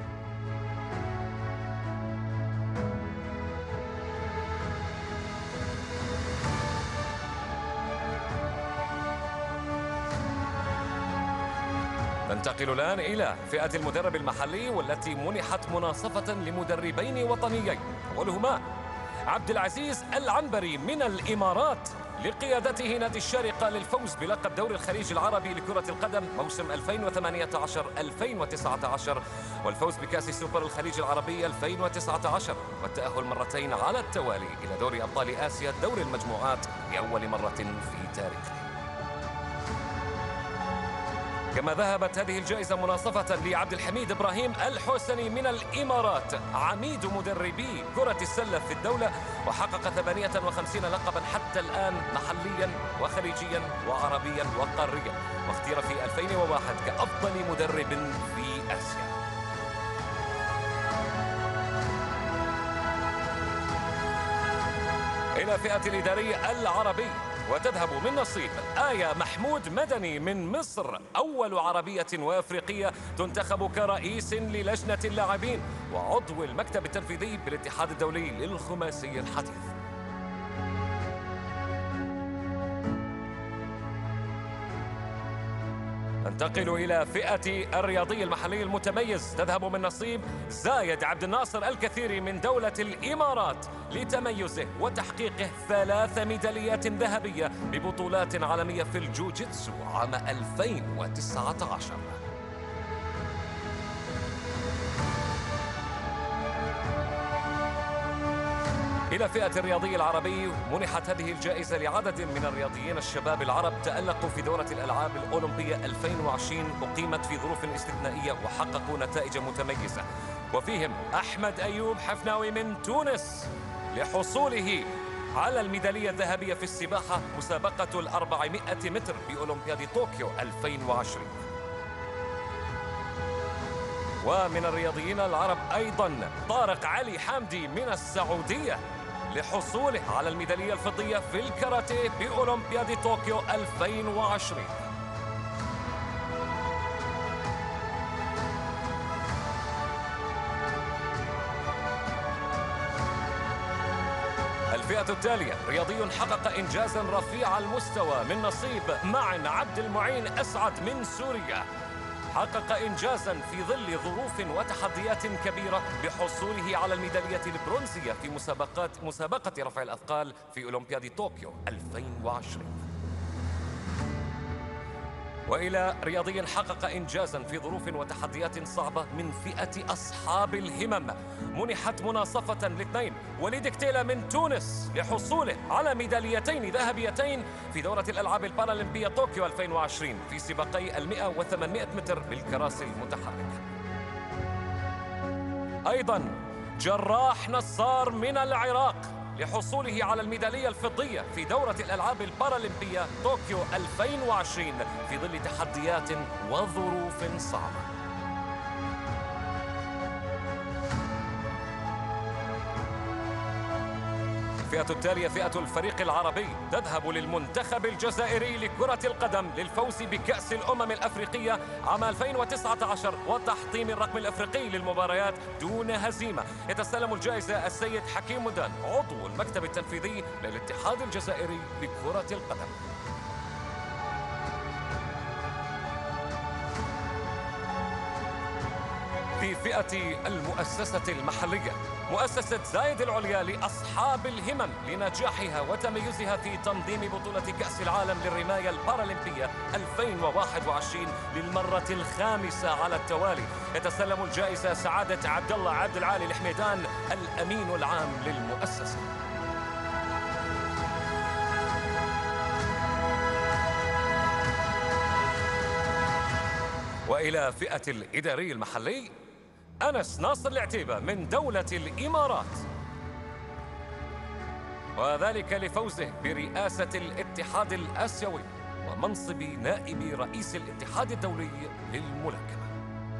ننتقل الآن إلى فئة المدرب المحلي والتي منحت مناصفة لمدربين وطنيين أولهما عبد العزيز العنبري من الإمارات لقيادته نادي الشارقة للفوز بلقب دوري الخليج العربي لكرة القدم موسم 2018-2019 والفوز بكأس سوبر الخليج العربي 2019 والتأهل مرتين على التوالي إلى دوري أبطال آسيا دوري المجموعات لأول مرة في تاريخه كما ذهبت هذه الجائزة مناصفة لعبد الحميد إبراهيم الحسني من الإمارات عميد مدربي كرة السلة في الدولة وحقق 58 لقبا حتى الآن محليا وخليجيا وعربيا وقاريا واختير في 2001 كأفضل مدرب في آسيا إلى فئة الإداري العربي وتذهب من نصيب آية محمود مدني من مصر أول عربية وأفريقية تنتخب كرئيس للجنة اللاعبين وعضو المكتب التنفيذي بالاتحاد الدولي للخماسي الحديث ننتقل إلى فئة الرياضي المحلي المتميز تذهب من نصيب زايد عبد الناصر الكثير من دولة الإمارات لتميزه وتحقيقه ثلاث ميداليات ذهبية ببطولات عالمية في الجوجيتسو عام 2019 إلى فئة الرياضي العربي منحت هذه الجائزة لعدد من الرياضيين الشباب العرب تألقوا في دورة الألعاب الأولمبية 2020 أقيمت في ظروف استثنائية وحققوا نتائج متميزة وفيهم أحمد أيوب حفناوي من تونس لحصوله على الميدالية الذهبية في السباحة مسابقة الأربعمائة متر بأولمبياد طوكيو 2020 ومن الرياضيين العرب أيضا طارق علي حامدي من السعودية لحصوله على الميدالية الفضية في الكاراتيه بأولمبياد طوكيو 2020 الفئة التالية رياضي حقق إنجازا رفيع المستوى من نصيب معن عبد المعين أسعد من سوريا حقق إنجازا في ظل ظروف وتحديات كبيرة بحصوله على الميدالية البرونزية في مسابقات مسابقة رفع الأثقال في أولمبياد طوكيو 2020 وإلى رياضي حقق إنجازا في ظروف وتحديات صعبة من فئة أصحاب الهمم منحت مناصفة لاثنين وليد كتيلة من تونس لحصوله على ميداليتين ذهبيتين في دورة الألعاب البارالمبية طوكيو 2020 في سباقي المئة وثمانمائة متر بالكراسي المتحركة أيضا جراح نصار من العراق لحصوله على الميدالية الفضية في دورة الألعاب البارالمبية طوكيو 2020 في ظل تحديات وظروف صعبة الفئة التالية فئة الفريق العربي تذهب للمنتخب الجزائري لكرة القدم للفوز بكأس الأمم الأفريقية عام 2019 وتحطيم الرقم الأفريقي للمباريات دون هزيمة يتسلم الجائزة السيد حكيم مدان عضو المكتب التنفيذي للاتحاد الجزائري لكرة القدم في فئة المؤسسة المحلية مؤسسة زايد العليا لأصحاب الهمم لنجاحها وتميزها في تنظيم بطولة كأس العالم للرماية البارالمبية 2021 للمرة الخامسة على التوالي يتسلم الجائزة سعادة عبد الله عبد العالي الحميدان الأمين العام للمؤسسة وإلى فئة الإداري المحلي أنس ناصر العتيبة من دولة الإمارات وذلك لفوزه برئاسة الاتحاد الآسيوي ومنصب نائب رئيس الاتحاد الدولي للملاكمة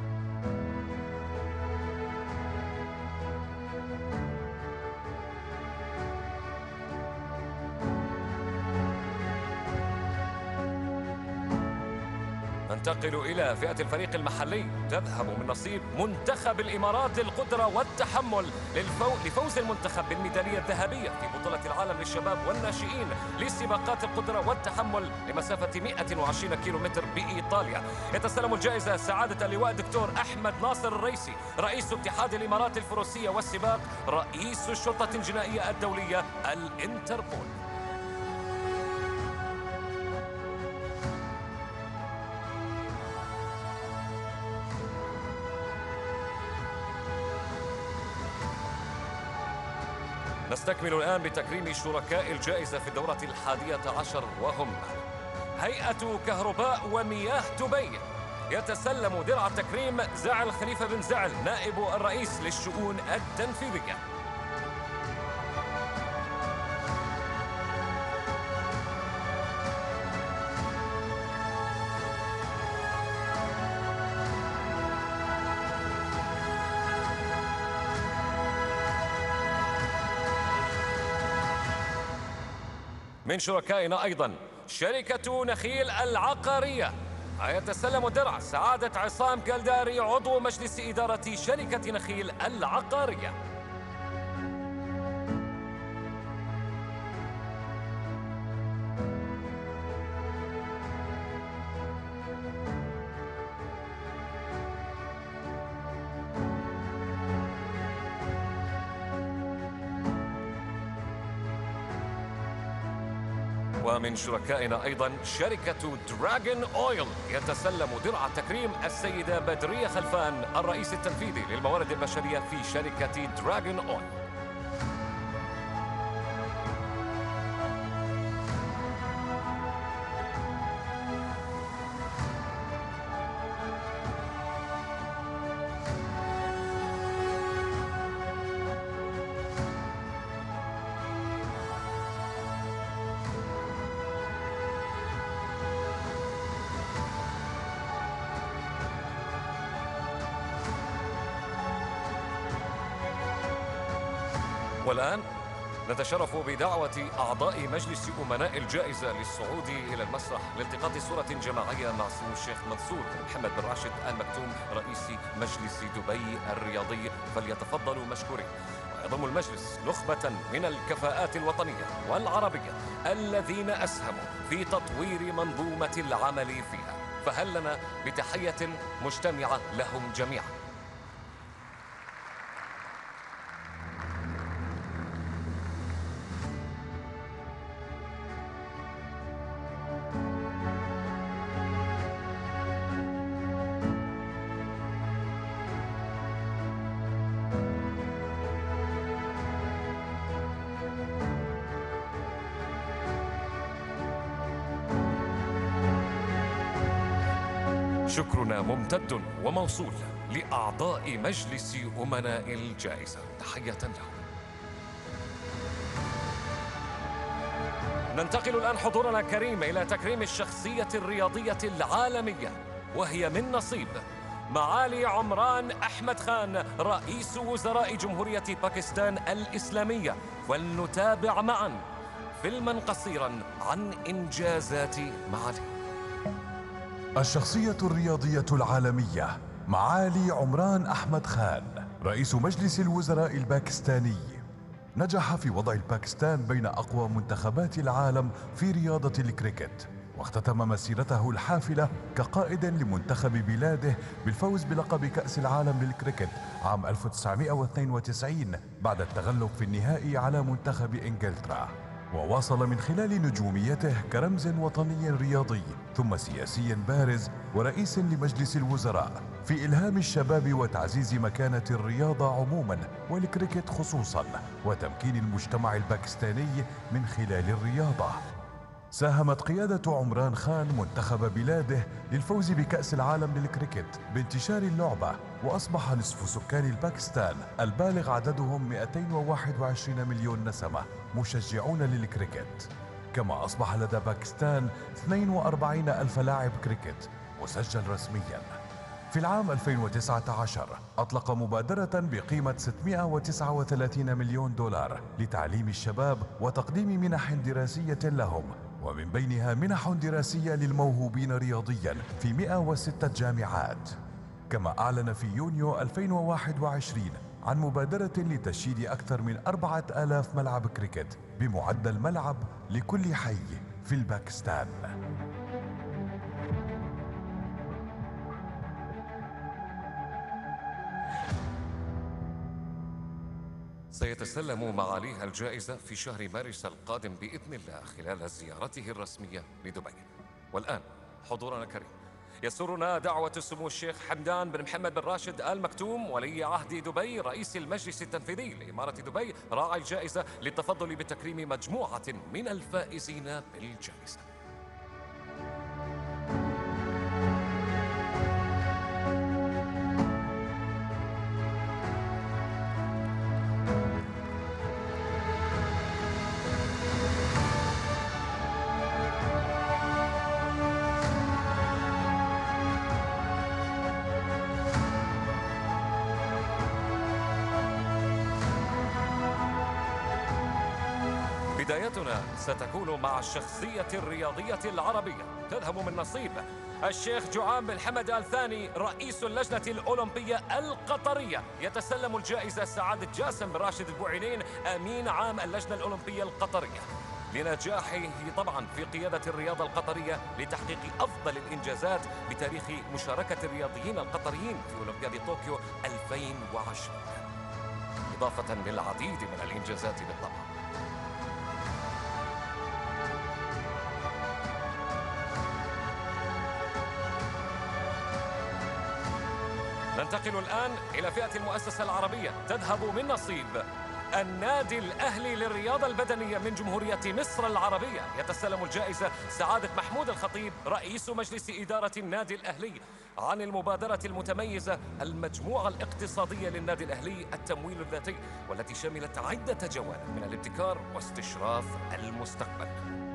ننتقل إلى فئة الفريق المحلي تذهب من نصيب منتخب الإمارات للقدرة والتحمل للفو... لفوز المنتخب بالميدالية الذهبية في بطولة العالم للشباب والناشئين لسباقات القدرة والتحمل لمسافة 120 كيلومتر بإيطاليا يتسلم الجائزة سعادة اللواء الدكتور أحمد ناصر الريسي رئيس اتحاد الإمارات الفروسية والسباق رئيس الشرطة الجنائية الدولية الانتربول نستكمل الآن بتكريم شركاء الجائزة في الدورة الحادية عشر وهم هيئة كهرباء ومياه دبي يتسلم درع التكريم زعل خليفة بن زعل نائب الرئيس للشؤون التنفيذية من شركائنا أيضا شركة نخيل العقارية يتسلم درع سعادة عصام كالداري عضو مجلس إدارة شركة نخيل العقارية ومن شركائنا أيضا شركة دراجون أويل يتسلم درع تكريم السيدة بدرية خلفان الرئيس التنفيذي للموارد البشرية في شركة دراجون أويل والآن نتشرف بدعوة أعضاء مجلس أمناء الجائزة للصعود إلى المسرح لالتقاط صورة جماعية مع سمو الشيخ منصور بن محمد بن راشد آل مكتوم رئيس مجلس دبي الرياضي فليتفضلوا مشكورين ويضم المجلس نخبة من الكفاءات الوطنية والعربية الذين أسهموا في تطوير منظومة العمل فيها فهل لنا بتحية مجتمعة لهم جميعا شكرنا ممتد وموصول لأعضاء مجلس أمناء الجائزة تحية لهم ننتقل الآن حضورنا الكريم إلى تكريم الشخصية الرياضية العالمية وهي من نصيب معالي عمران أحمد خان رئيس وزراء جمهورية باكستان الإسلامية ولنتابع معا فيلما قصيرا عن إنجازات معالي الشخصية الرياضية العالمية معالي عمران أحمد خان رئيس مجلس الوزراء الباكستاني نجح في وضع الباكستان بين أقوى منتخبات العالم في رياضة الكريكت واختتم مسيرته الحافلة كقائد لمنتخب بلاده بالفوز بلقب كأس العالم للكريكت عام 1992 بعد التغلب في النهائي على منتخب إنجلترا وواصل من خلال نجوميته كرمز وطني رياضي ثم سياسي بارز ورئيس لمجلس الوزراء في إلهام الشباب وتعزيز مكانة الرياضة عموما والكريكت خصوصا وتمكين المجتمع الباكستاني من خلال الرياضة ساهمت قيادة عمران خان منتخب بلاده للفوز بكأس العالم للكريكت بانتشار اللعبة وأصبح نصف سكان الباكستان البالغ عددهم 221 مليون نسمة مشجعون للكريكت كما أصبح لدى باكستان 42 ألف لاعب كريكت مسجل رسمياً في العام 2019 أطلق مبادرة بقيمة 639 مليون دولار لتعليم الشباب وتقديم منح دراسية لهم ومن بينها منح دراسية للموهوبين رياضيا في 106 جامعات كما أعلن في يونيو 2021 عن مبادرة لتشييد أكثر من 4000 ملعب كريكت بمعدل ملعب لكل حي في الباكستان سيتسلم معاليها الجائزة في شهر مارس القادم بإذن الله خلال زيارته الرسمية لدبي والآن حضورنا الكريم يسرنا دعوة سمو الشيخ حمدان بن محمد بن راشد آل مكتوم ولي عهد دبي رئيس المجلس التنفيذي لإمارة دبي راعي الجائزة للتفضل بتكريم مجموعة من الفائزين بالجائزة بدايتنا ستكون مع الشخصية الرياضية العربية تذهب من نصيب الشيخ جعان بن حمد آل ثاني رئيس اللجنة الأولمبية القطرية يتسلم الجائزة سعادة جاسم بن راشد البوعينين أمين عام اللجنة الأولمبية القطرية لنجاحه طبعا في قيادة الرياضة القطرية لتحقيق أفضل الإنجازات بتاريخ مشاركة الرياضيين القطريين في أولمبياد طوكيو 2020 إضافة للعديد من الإنجازات بالطبع ننتقل الآن إلى فئة المؤسسة العربية تذهب من نصيب النادي الأهلي للرياضة البدنية من جمهورية مصر العربية يتسلم الجائزة سعادة محمود الخطيب رئيس مجلس إدارة النادي الأهلي عن المبادرة المتميزة المجموعة الاقتصادية للنادي الأهلي التمويل الذاتي والتي شملت عدة جوانب من الابتكار واستشراف المستقبل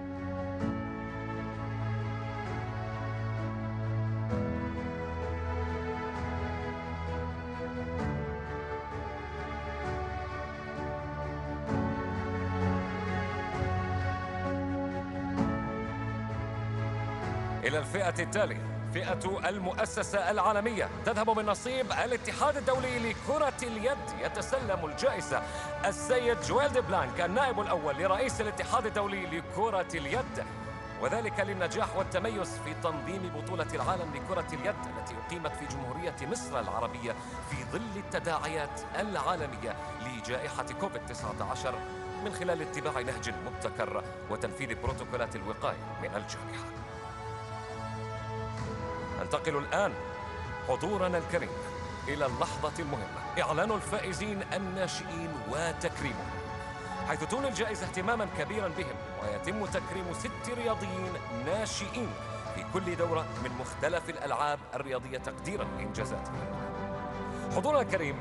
إلى الفئة التالية فئة المؤسسة العالمية تذهب من نصيب الاتحاد الدولي لكرة اليد يتسلم الجائزة السيد جويل دي بلانك النائب الأول لرئيس الاتحاد الدولي لكرة اليد وذلك للنجاح والتميز في تنظيم بطولة العالم لكرة اليد التي أقيمت في جمهورية مصر العربية في ظل التداعيات العالمية لجائحة كوفيد-19 من خلال اتباع نهج مبتكر وتنفيذ بروتوكولات الوقاية من الجائحة ننتقل الآن حضورنا الكريم إلى اللحظة المهمة إعلان الفائزين الناشئين وتكريمهم حيث تولي الجائزة اهتماما كبيرا بهم ويتم تكريم ست رياضيين ناشئين في كل دورة من مختلف الألعاب الرياضية تقديرا لإنجازاتهم حضورنا الكريم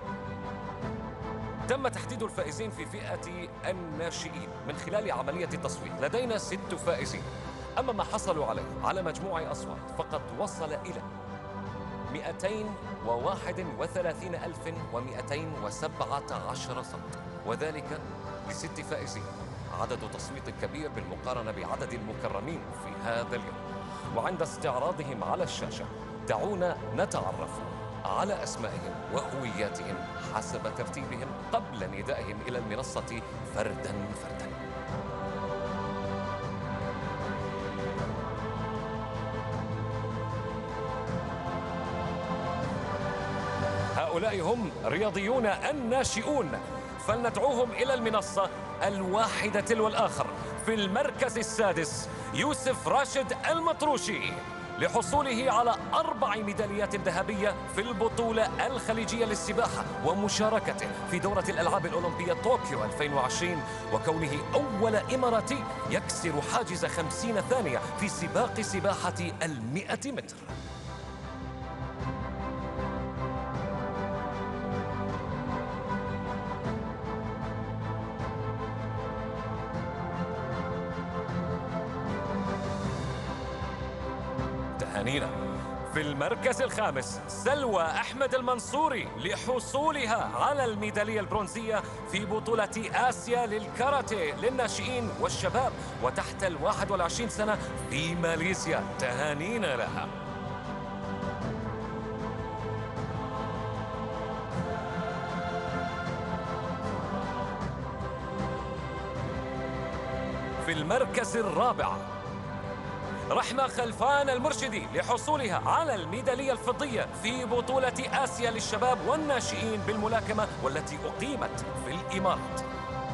تم تحديد الفائزين في فئة الناشئين من خلال عملية التصويت لدينا ست فائزين أما ما حصلوا عليه على مجموع أصوات فقد وصل إلى 231217 صوت وذلك لست فائزين عدد تصويت كبير بالمقارنة بعدد المكرمين في هذا اليوم وعند استعراضهم على الشاشة دعونا نتعرف على أسمائهم وهوياتهم حسب ترتيبهم قبل ندائهم إلى المنصة فردا فردا هؤلاء هم رياضيون الناشئون فلندعوهم إلى المنصة الواحدة تلو الآخر في المركز السادس يوسف راشد المطروشي لحصوله على أربع ميداليات ذهبية في البطولة الخليجية للسباحة ومشاركته في دورة الألعاب الأولمبية طوكيو 2020 وكونه أول إماراتي يكسر حاجز خمسين ثانية في سباق سباحة المئة متر تهانينا في المركز الخامس سلوى أحمد المنصوري لحصولها على الميدالية البرونزية في بطولة آسيا للكاراتيه للناشئين والشباب وتحت الواحد والعشرين سنة في ماليزيا تهانينا لها في المركز الرابع رحمة خلفان المرشدي لحصولها على الميدالية الفضية في بطولة آسيا للشباب والناشئين بالملاكمة والتي أقيمت في الإمارات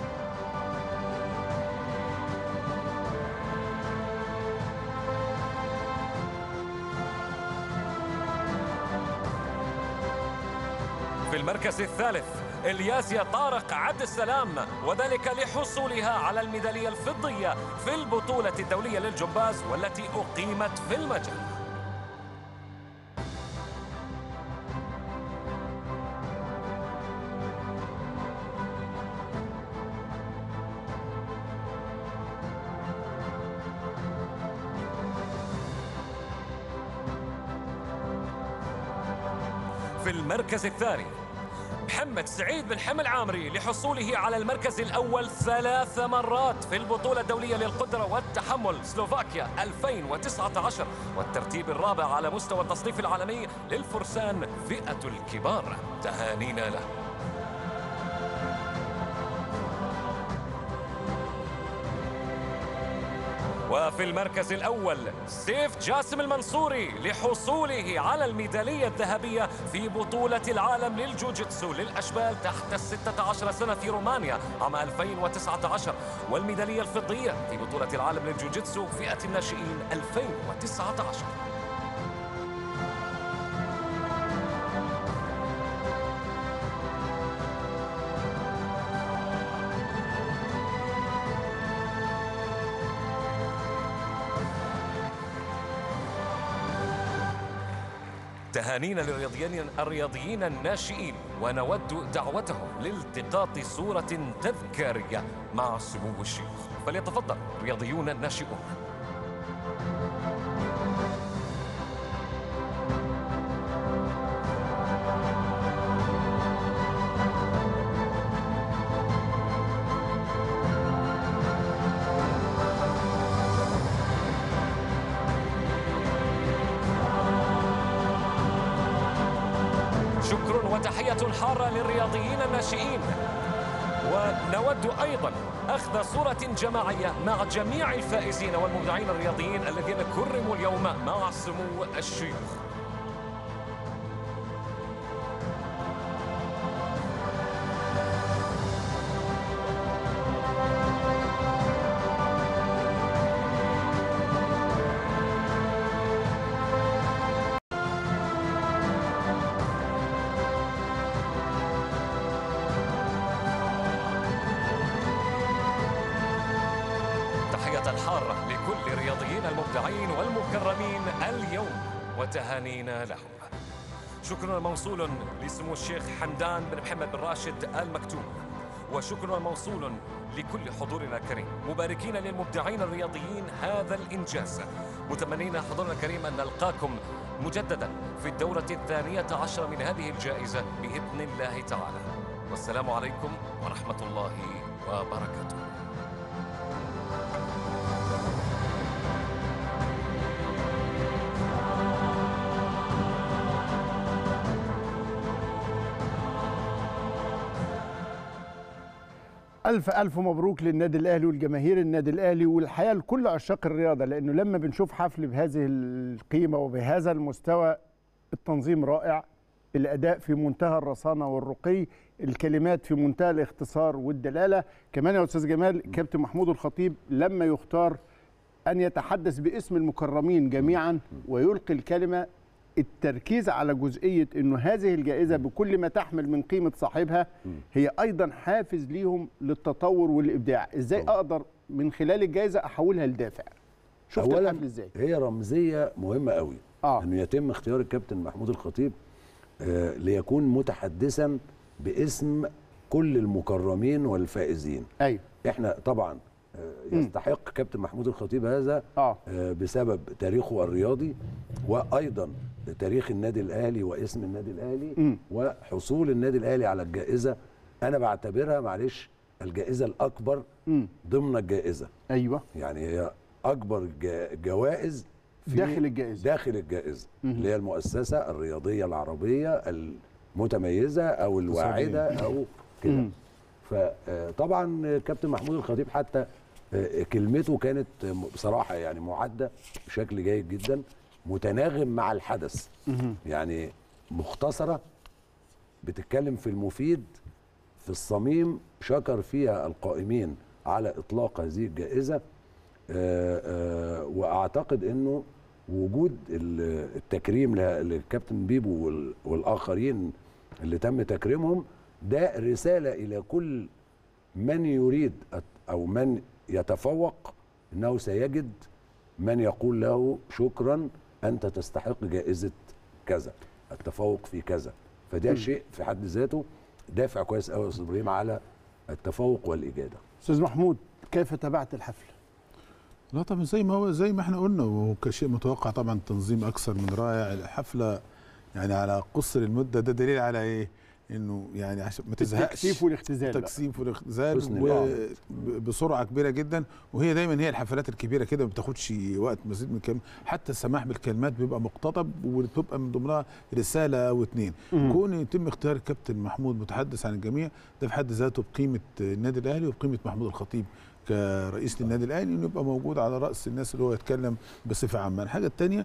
في المركز الثالث الياسيا طارق عبد السلام وذلك لحصولها على الميدالية الفضية في البطولة الدولية للجمباز والتي أقيمت في المجال في المركز الثاني محمد محمد سعيد بن حمل عامري لحصوله على المركز الأول ثلاث مرات في البطولة الدولية للقدرة والتحمل سلوفاكيا 2019 والترتيب الرابع على مستوى التصنيف العالمي للفرسان فئة الكبار تهانينا له وفي المركز الأول سيف جاسم المنصوري لحصوله على الميدالية الذهبية في بطولة العالم للجوجيتسو للأشبال تحت الستة عشر سنة في رومانيا عام 2019 والميدالية الفضية في بطولة العالم للجوجيتسو فئة الناشئين 2019 تهانينا للرياضيين الرياضيين الناشئين ونود دعوتهم لالتقاط صورة تذكارية مع سمو الشيخ فليتفضل رياضيون الناشئون شكر وتحية حارة للرياضيين الناشئين ونود أيضا أخذ صورة جماعية مع جميع الفائزين والمبدعين الرياضيين الذين كرموا اليوم مع سمو الشيوخ تحية حارة لكل الرياضيين المبدعين والمكرمين اليوم وتهانينا لهم شكر موصول لسمو الشيخ حمدان بن محمد بن راشد المكتوم وشكر موصول لكل حضورنا الكريم مباركين للمبدعين الرياضيين هذا الإنجاز متمنين حضورنا الكريم أن نلقاكم مجددا في الدورة الثانية عشر من هذه الجائزة بإذن الله تعالى والسلام عليكم ورحمة الله وبركاته ألف ألف مبروك للنادي الأهلي والجماهير النادي الأهلي والحقيقة لكل عشاق الرياضة لأنه لما بنشوف حفل بهذه القيمة وبهذا المستوى التنظيم رائع الأداء في منتهى الرصانة والرقي الكلمات في منتهى الاختصار والدلالة كمان يا أستاذ جمال كابتن محمود الخطيب لما يختار أن يتحدث باسم المكرمين جميعا ويلقي الكلمة التركيز على جزئية أنه هذه الجائزة بكل ما تحمل من قيمة صاحبها هي أيضا حافز ليهم للتطور والإبداع إزاي أقدر من خلال الجائزة أحولها لدافع شفت اولا الحفل إزاي هي رمزيه مهمه قوي آه. انه يتم اختيار الكابتن محمود الخطيب آه ليكون متحدثا باسم كل المكرمين والفائزين أيوه احنا طبعا آه، يستحق كابتن محمود الخطيب هذا آه. آه، بسبب تاريخه الرياضي وايضا تاريخ النادي الاهلي واسم النادي الاهلي مم. وحصول النادي الاهلي على الجائزه انا بعتبرها معلش الجائزه الاكبر مم. ضمن الجائزه أيوه يعني هي اكبر جا- جوائز في داخل الجائزة. داخل الجائزه اللي هي المؤسسه الرياضيه العربيه المتميزه او الواعده او كده مم. فطبعا كابتن محمود الخطيب حتى آه، كلمته كانت بصراحه يعني معده بشكل جيد جدا متناغم مع الحدث يعني مختصره بتتكلم في المفيد في الصميم شكر فيها القائمين على اطلاق هذه الجائزه آه، آه، واعتقد انه وجود ال- التكريم له- للكابتن بيبو وال- والاخرين اللي تم تكريمهم ده رساله الى كل من يريد أت- او من يتفوق انه سيجد من يقول له شكرا انت تستحق جائزه كذا التفوق في كذا فده شيء في حد ذاته دافع كويس قوي يا استاذ ابراهيم على التفوق والاجاده أستاذ محمود كيف تابعت الحفل؟ لا طبعا زي ما هو زي ما احنا قلنا وهو كشيء متوقع طبعا تنظيم اكثر من رائع الحفله يعني على قصر المده ده دليل على ايه؟ انه يعني عشان ما تزهقش التكثيف والاختزال بقى. التكثيف والاختزال حسن و- الإعادة. ب- بسرعه كبيره جدا وهي دايما هي الحفلات الكبيره كده ما بتاخدش وقت مزيد من كلام حتى السماح بالكلمات بيبقى مقتطب وبتبقى من ضمنها رساله او اتنين كون يتم اختيار الكابتن محمود متحدث عن الجميع ده في حد ذاته بقيمه النادي الاهلي وبقيمه محمود الخطيب كرئيس للنادي الاهلي انه يبقى موجود على راس الناس اللي هو يتكلم بصفه عامه الحاجه الثانيه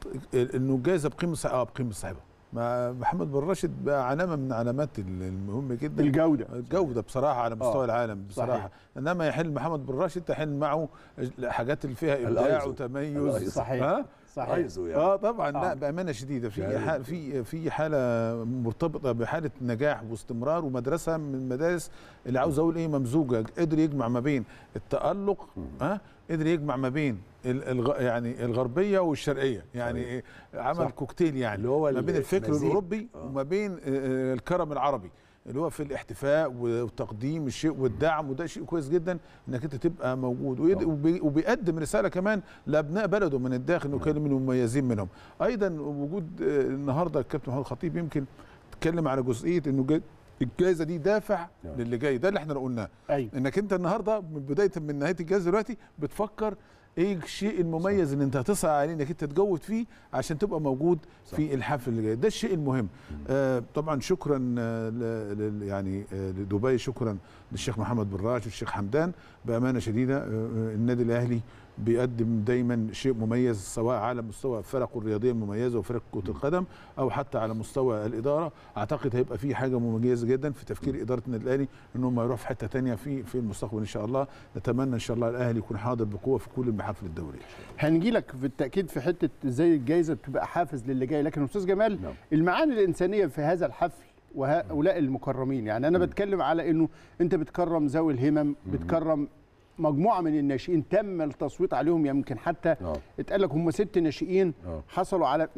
انه الجائزه بقيمه صع- اه بقيمه صاحبها ما محمد بن راشد بقى علامه من علامات المهمه جدا الجوده الجوده بصراحه على مستوى آه. العالم بصراحه صحيح. انما يحل محمد بن راشد تحل معه حاجات اللي فيها ابداع الأيزو. وتميز الأيزو. صحيح. ها؟ صحيح عايزه يعني اه طبعا لا آه. بامانه شديده في يعني- حال في في حاله مرتبطه بحاله نجاح واستمرار ومدرسه من المدارس اللي عاوز اقول ايه ممزوجه قدر يجمع ما بين التالق ها قدر يجمع ما بين ال- الغ... يعني الغربيه والشرقيه يعني صحيح. إيه عمل صح. كوكتيل يعني اللي هو ما بين الفكر المزيج. الاوروبي آه. وما بين آه، آه، الكرم العربي اللي هو في الاحتفاء وتقديم الشيء والدعم وده شيء كويس جدا انك انت تبقى موجود ويد- وبي- وبيقدم رساله كمان لابناء بلده من الداخل انه كان من المميزين منهم ايضا وجود آه، النهارده الكابتن محمود الخطيب يمكن اتكلم على جزئيه انه جا- الجائزه دي دافع نعم. للي جاي ده اللي احنا قلناه ايوه انك انت النهارده من بدايه من نهايه الجائزه دلوقتي بتفكر ايه الشيء المميز اللي انت هتسعى عليه انك انت تجود فيه عشان تبقى موجود صح. في الحفل اللي جاي ده الشيء المهم آه طبعا شكرا آه ل- ل- يعني آه لدبي شكرا للشيخ محمد بن راشد والشيخ حمدان بامانه شديده آه آه، النادي الاهلي بيقدم دايما شيء مميز سواء على مستوى فرقه الرياضيه المميزه وفرق كره القدم او حتى على مستوى الاداره اعتقد هيبقى في حاجه مميزه جدا في تفكير اداره النادي الاهلي انهم يروح في حته تانية في في المستقبل ان شاء الله نتمنى ان شاء الله الاهلي يكون حاضر بقوه في كل المحافل الدوليه هنجي لك في التاكيد في حته ازاي الجائزه بتبقى حافز للي جاي لكن استاذ جمال نعم. المعاني الانسانيه في هذا الحفل وهؤلاء المكرمين يعني انا بتكلم على انه انت بتكرم ذوي الهمم بتكرم مجموعه من الناشئين تم التصويت عليهم يمكن حتى اه اتقال لك هم ست ناشئين اه حصلوا على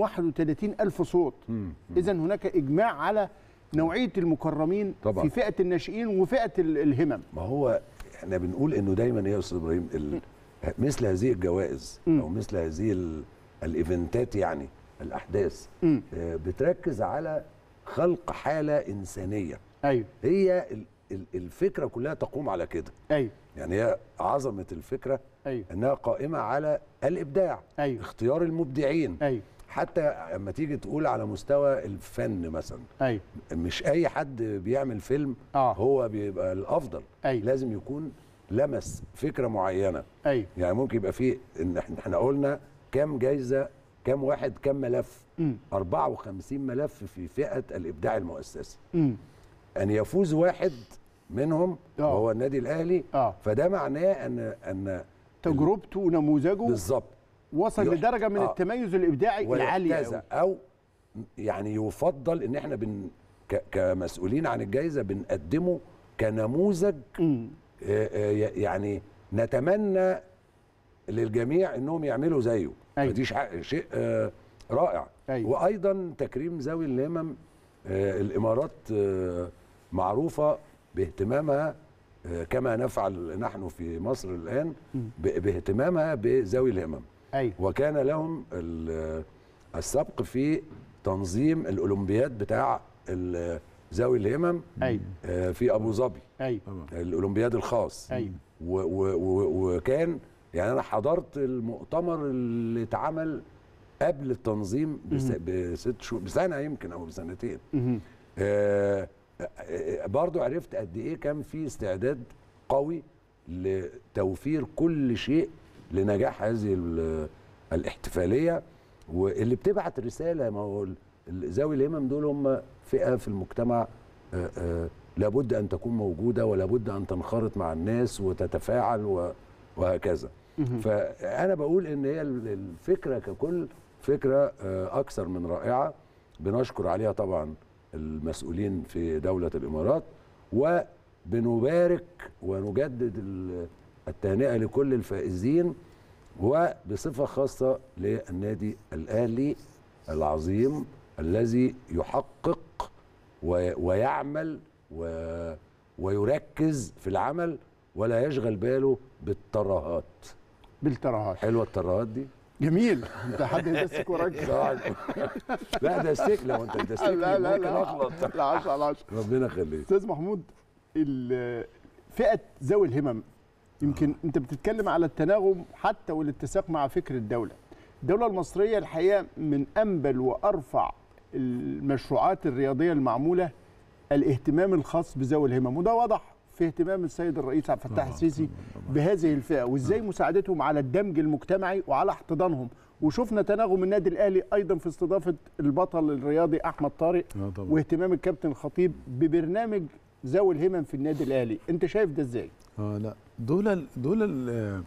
231 الف صوت مم. اذا هناك اجماع على نوعيه المكرمين طبعاً. في فئه الناشئين وفئه ال- الهمم ما هو احنا بنقول انه دايما يا استاذ ابراهيم ال... مثل هذه الجوائز مم. او مثل هذه ال... الايفنتات يعني الاحداث مم. آه، بتركز على خلق حاله انسانيه ايوه هي ال... ال- الفكره كلها تقوم على كده ايوه يعني هي عظمه الفكره ايوه انها قائمه على الابداع ايوه اختيار المبدعين ايوه حتى اما تيجي تقول على مستوى الفن مثلا ايوه مش اي حد بيعمل فيلم اه هو بيبقى الافضل ايوه لازم يكون لمس فكره معينه ايوه يعني ممكن يبقى فيه ان احنا إحنا قلنا كام جايزه كام واحد كام ملف امم 54 ملف في فئه الابداع المؤسسي امم ان يفوز واحد منهم آه. وهو النادي الاهلي اه فده معناه ان ان تجربته ونموذجه بالظبط وصل يح- لدرجه من آه. التميز الابداعي العاليه ويحتذى أوي. او يعني يفضل ان احنا بن ك- كمسؤولين عن الجائزه بنقدمه كنموذج امم آه، آه، يعني نتمنى للجميع انهم يعملوا زيه أيوة. فدي شع- شيء آه، رائع أيوة. وايضا تكريم ذوي الهمم آه، الامارات آه، معروفه باهتمامها آه، كما نفعل نحن في مصر الان مم. ب- باهتمامها بذوي الهمم ايوه وكان لهم ال- السبق في تنظيم الاولمبياد بتاع ال- ذوي الهمم ايوه آه، في ابو ظبي ايوه الاولمبياد الخاص ايوه و و و وكان يعني انا حضرت المؤتمر اللي اتعمل قبل التنظيم بس بست شهور بسنه يمكن او بسنتين مهم. آه آه، برضو عرفت قد ايه كان في استعداد قوي لتوفير كل شيء لنجاح هذه ال- الاحتفاليه واللي بتبعت رساله ما هو ال- ال- ذوي الهمم دول هم فئه في المجتمع آه، آه، لابد ان تكون موجوده ولابد ان تنخرط مع الناس وتتفاعل و- وهكذا فانا بقول ان هي ال- الفكره ككل فكره آه، اكثر من رائعه بنشكر عليها طبعا المسؤولين في دوله الامارات وبنبارك ونجدد ال- التهنئه لكل الفائزين وبصفه خاصه للنادي الاهلي العظيم الذي يحقق و- ويعمل و- ويركز في العمل ولا يشغل باله بالترهات بالترهات حلوه الترهات دي جميل انت حد يدسك وراك لا ده ستيك لو انت ده ستيك لا لا ممكن لا اغلط لا 10 على 10 ربنا يخليك استاذ محمود ال- فئه ذوي الهمم يمكن انت بتتكلم على التناغم حتى والاتساق مع فكر الدوله الدوله المصريه الحقيقه من انبل وارفع المشروعات الرياضيه المعموله الاهتمام الخاص بذوي الهمم وده واضح في اهتمام السيد الرئيس عبد الفتاح السيسي بهذه الفئه وازاي مساعدتهم على الدمج المجتمعي وعلى احتضانهم وشفنا تناغم النادي الاهلي ايضا في استضافه البطل الرياضي احمد طارق آه طبعا. واهتمام الكابتن الخطيب ببرنامج ذوي الهمم في النادي الاهلي انت شايف ده ازاي اه لا دول ال- دول ال-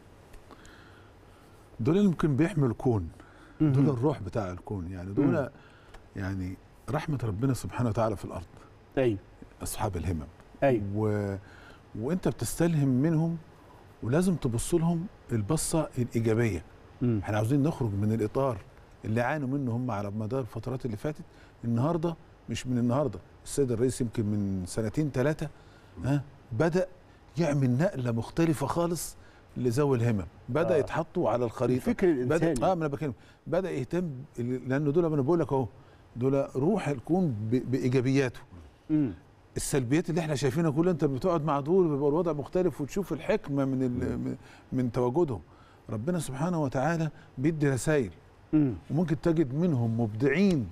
دول اللي يمكن بيحملوا الكون دول الروح بتاع الكون يعني دول يعني رحمه ربنا سبحانه وتعالى في الارض ايوه اصحاب الهمم ايوه و... وانت بتستلهم منهم ولازم تبص لهم البصه الايجابيه مم. احنا عاوزين نخرج من الاطار اللي عانوا منه هم على مدار الفترات اللي فاتت النهارده مش من النهارده السيد الرئيس يمكن من سنتين ثلاثه ها بدا يعمل نقله مختلفه خالص لذوي الهمم بدا آه. آه. يتحطوا على الخريطه الفكر الانساني بدا اه ما انا بكلم بدا يهتم لان دول انا بقول لك اهو دول روح الكون ب- بايجابياته مم. السلبيات اللي احنا شايفينها كلها انت بتقعد مع دول بيبقى الوضع مختلف وتشوف الحكمه من ال- من- من تواجدهم ربنا سبحانه وتعالى بيدي رسائل مم. وممكن تجد منهم مبدعين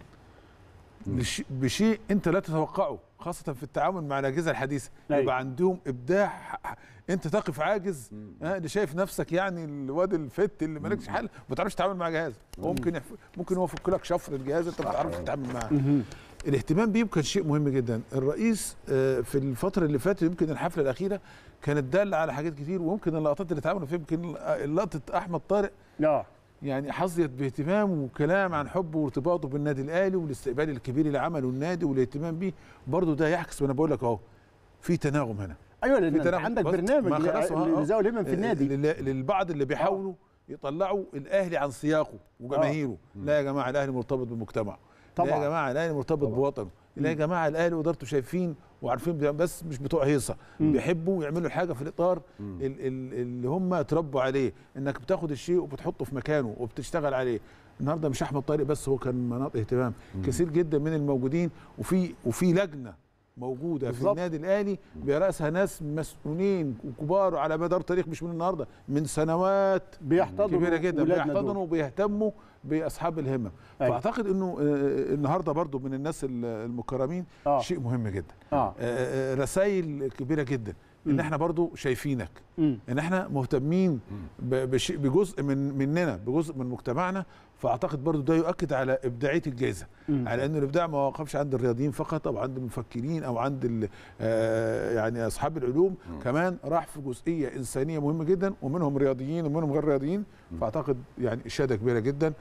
لش- بشيء انت لا تتوقعه خاصه في التعامل مع الاجهزه الحديثه أيوة. يبقى عندهم ابداع ح- ح- انت تقف عاجز ها اللي شايف نفسك يعني الواد الفت اللي مالكش حل ما تعرفش تتعامل مع جهاز هو ممكن يف... ممكن هو يفك لك شفر الجهاز انت ما بتعرفش تتعامل معاه الاهتمام بيهم كان شيء مهم جدا الرئيس آه، في الفتره اللي فاتت يمكن الحفله الاخيره كانت داله على حاجات كتير وممكن اللقطات اللي اتعملوا فيها يمكن لقطه احمد طارق اه يعني حظيت باهتمام وكلام عن حبه وارتباطه بالنادي الاهلي والاستقبال الكبير اللي عمله النادي والاهتمام بيه برضه ده يعكس وانا بقول لك اهو في تناغم هنا ايوه لان في انت تناغم. عندك بص، برنامج ما خلاص، آه، آه. لذوي الهمم في النادي لل- للبعض اللي بيحاولوا يطلعوا الاهلي عن سياقه وجماهيره لا يا جماعه الاهلي مرتبط بمجتمعه لا طبعاً. يا جماعه الاهلي مرتبط بوطنه لا يا جماعه الاهلي وادارته شايفين وعارفين بي- بس مش بتوع هيصه بيحبوا يعملوا الحاجه في الاطار ال- ال- اللي هم اتربوا عليه انك بتاخد الشيء وبتحطه في مكانه وبتشتغل عليه النهارده مش احمد طارق بس هو كان مناط اهتمام كثير جدا من الموجودين وفي وفي لجنه موجوده في بالظبط. النادي الاهلي براسها ناس مسؤولين وكبار على مدار تاريخ مش من النهارده من سنوات بيحتضنوا كبيره جدا ولادنا دول. بيحتضنوا وبيهتموا باصحاب الهمم أيوة. فاعتقد انه آه، النهارده برضو من الناس ال- المكرمين آه. شيء مهم جدا اه رسائل كبيره جدا ان احنا برضو شايفينك مم. ان احنا مهتمين ب- بشيء بجزء من مننا بجزء من مجتمعنا فاعتقد برضو ده يؤكد على ابداعيه الجائزه مم. على ان الابداع ما وقفش عند الرياضيين فقط او عند المفكرين او عند ال- آه، يعني اصحاب العلوم كمان راح في جزئيه انسانيه مهمه جدا ومنهم رياضيين ومنهم غير رياضيين فاعتقد يعني اشاده كبيره جدا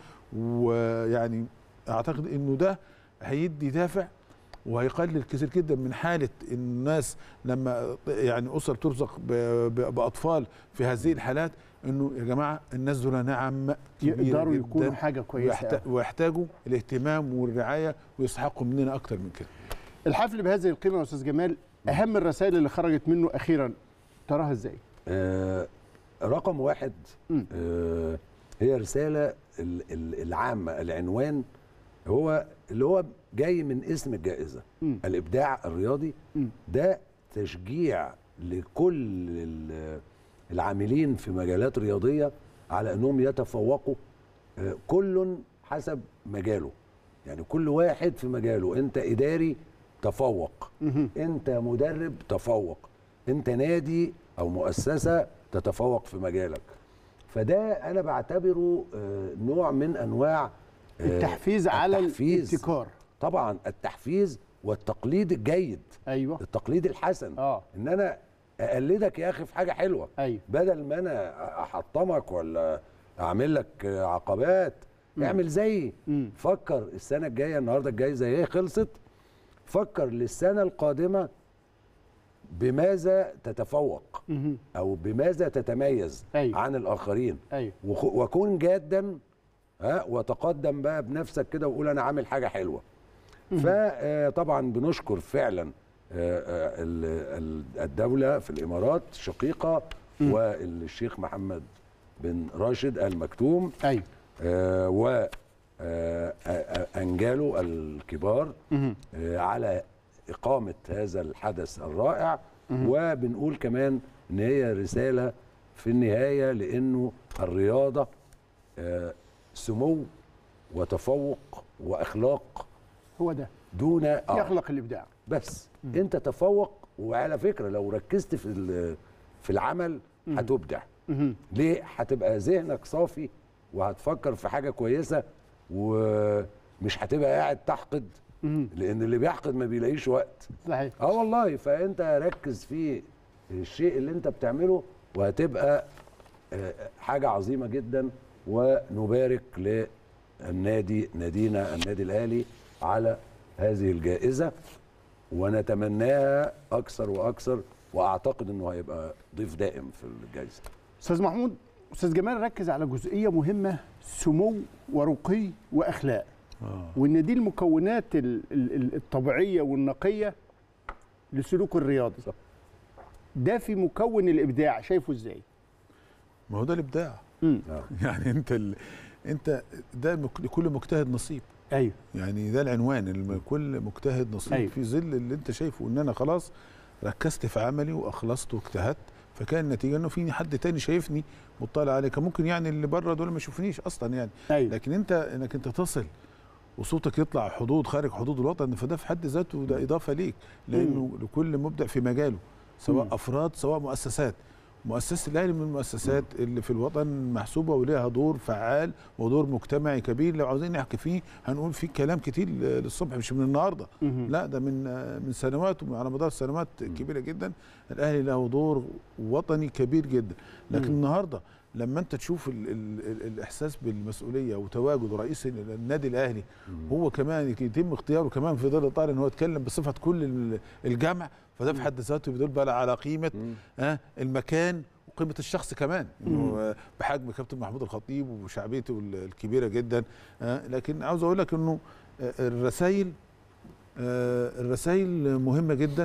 ويعني اعتقد انه ده هيدي دافع وهيقلل كثير جدا من حاله الناس لما يعني اسر ترزق ب- ب- باطفال في هذه الحالات انه يا جماعه الناس دول نعم كبيرة يقدروا جداً يكونوا حاجه كويسه ويحت... أوي. ويحتاجوا الاهتمام والرعايه ويستحقوا مننا اكتر من كده الحفل بهذه القيمه يا استاذ جمال اهم الرسائل اللي خرجت منه اخيرا تراها ازاي آه رقم واحد مم. آه هي رسالة ال- ال- العامة العنوان هو اللي هو جاي من اسم الجائزة مم. الإبداع الرياضي مم. ده تشجيع لكل ال- العاملين في مجالات رياضية على أنهم يتفوقوا آه، كل حسب مجاله يعني كل واحد في مجاله أنت إداري تفوق مهم. انت مدرب تفوق انت نادي او مؤسسه تتفوق في مجالك فده انا بعتبره آه، نوع من انواع آه، التحفيز على التحفيز. الابتكار طبعا التحفيز والتقليد الجيد ايوه التقليد الحسن اه ان انا اقلدك يا اخي في حاجه حلوه ايوه بدل ما انا احطمك ولا اعمل لك آه، عقبات اعمل زيي مم. فكر السنه الجايه النهارده الجايزه ايه خلصت فكر للسنه القادمه بماذا تتفوق مهم. او بماذا تتميز أيوة. عن الاخرين ايوه وخ- وكن جادا ها وتقدم بقى بنفسك كده وقول انا عامل حاجه حلوه فطبعا بنشكر فعلا آه، آه، ال- ال- الدوله في الامارات شقيقه والشيخ محمد بن راشد المكتوم ايوه آه و آه، آه، انجاله الكبار آه، على اقامه هذا الحدث الرائع وبنقول كمان ان هي رساله في النهايه لانه الرياضه آه، سمو وتفوق واخلاق هو ده دون آه يخلق الابداع بس انت تفوق وعلى فكره لو ركزت في ال- في العمل هتبدع ليه هتبقى ذهنك صافي وهتفكر في حاجه كويسه ومش هتبقى قاعد تحقد لان اللي بيحقد ما بيلاقيش وقت صحيح اه والله فانت ركز في الشيء اللي انت بتعمله وهتبقى آه، حاجه عظيمه جدا ونبارك للنادي نادينا النادي الاهلي على هذه الجائزه ونتمناها اكثر واكثر واعتقد انه هيبقى ضيف دائم في الجائزه استاذ محمود استاذ جمال ركز على جزئيه مهمه سمو ورقي واخلاق وان دي المكونات ال- ال- ال- الطبيعيه والنقيه لسلوك الرياضي صح. ده في مكون الابداع شايفه ازاي ما هو ده الابداع مم. يعني انت ال... انت ده مك... لكل مجتهد نصيب ايوه يعني ده العنوان الم- كل مجتهد نصيب أيوة. في ظل اللي انت شايفه ان انا خلاص ركزت في عملي واخلصت واجتهدت فكان النتيجه انه في حد تاني شايفني مطلع عليه كان ممكن يعني اللي بره دول ما يشوفنيش اصلا يعني ايوه لكن انت انك انت تصل وصوتك يطلع حدود خارج حدود الوطن فده في حد ذاته ده اضافه ليك لانه لكل مبدع في مجاله سواء مم. افراد سواء مؤسسات مؤسسه الاهلي من المؤسسات اللي في الوطن محسوبه وليها دور فعال ودور مجتمعي كبير لو عاوزين نحكي فيه هنقول فيه كلام كتير للصبح مش من النهارده مهم. لا ده من من سنوات على مدار سنوات كبيره جدا الاهلي له دور وطني كبير جدا لكن مم. النهارده لما انت تشوف ال ال ال الاحساس بالمسؤوليه وتواجد رئيس ال- النادي الاهلي هو كمان يتم اختياره كمان في ظل اطار ان هو يتكلم بصفه كل ال- الجمع فده في حد ذاته بيدل بقى على قيمه آه المكان وقيمه الشخص كمان انه آه، بحجم كابتن محمود الخطيب وشعبيته ال- الكبيره جدا آه لكن عاوز اقول لك انه آه، الرسائل آه، الرسائل مهمه جدا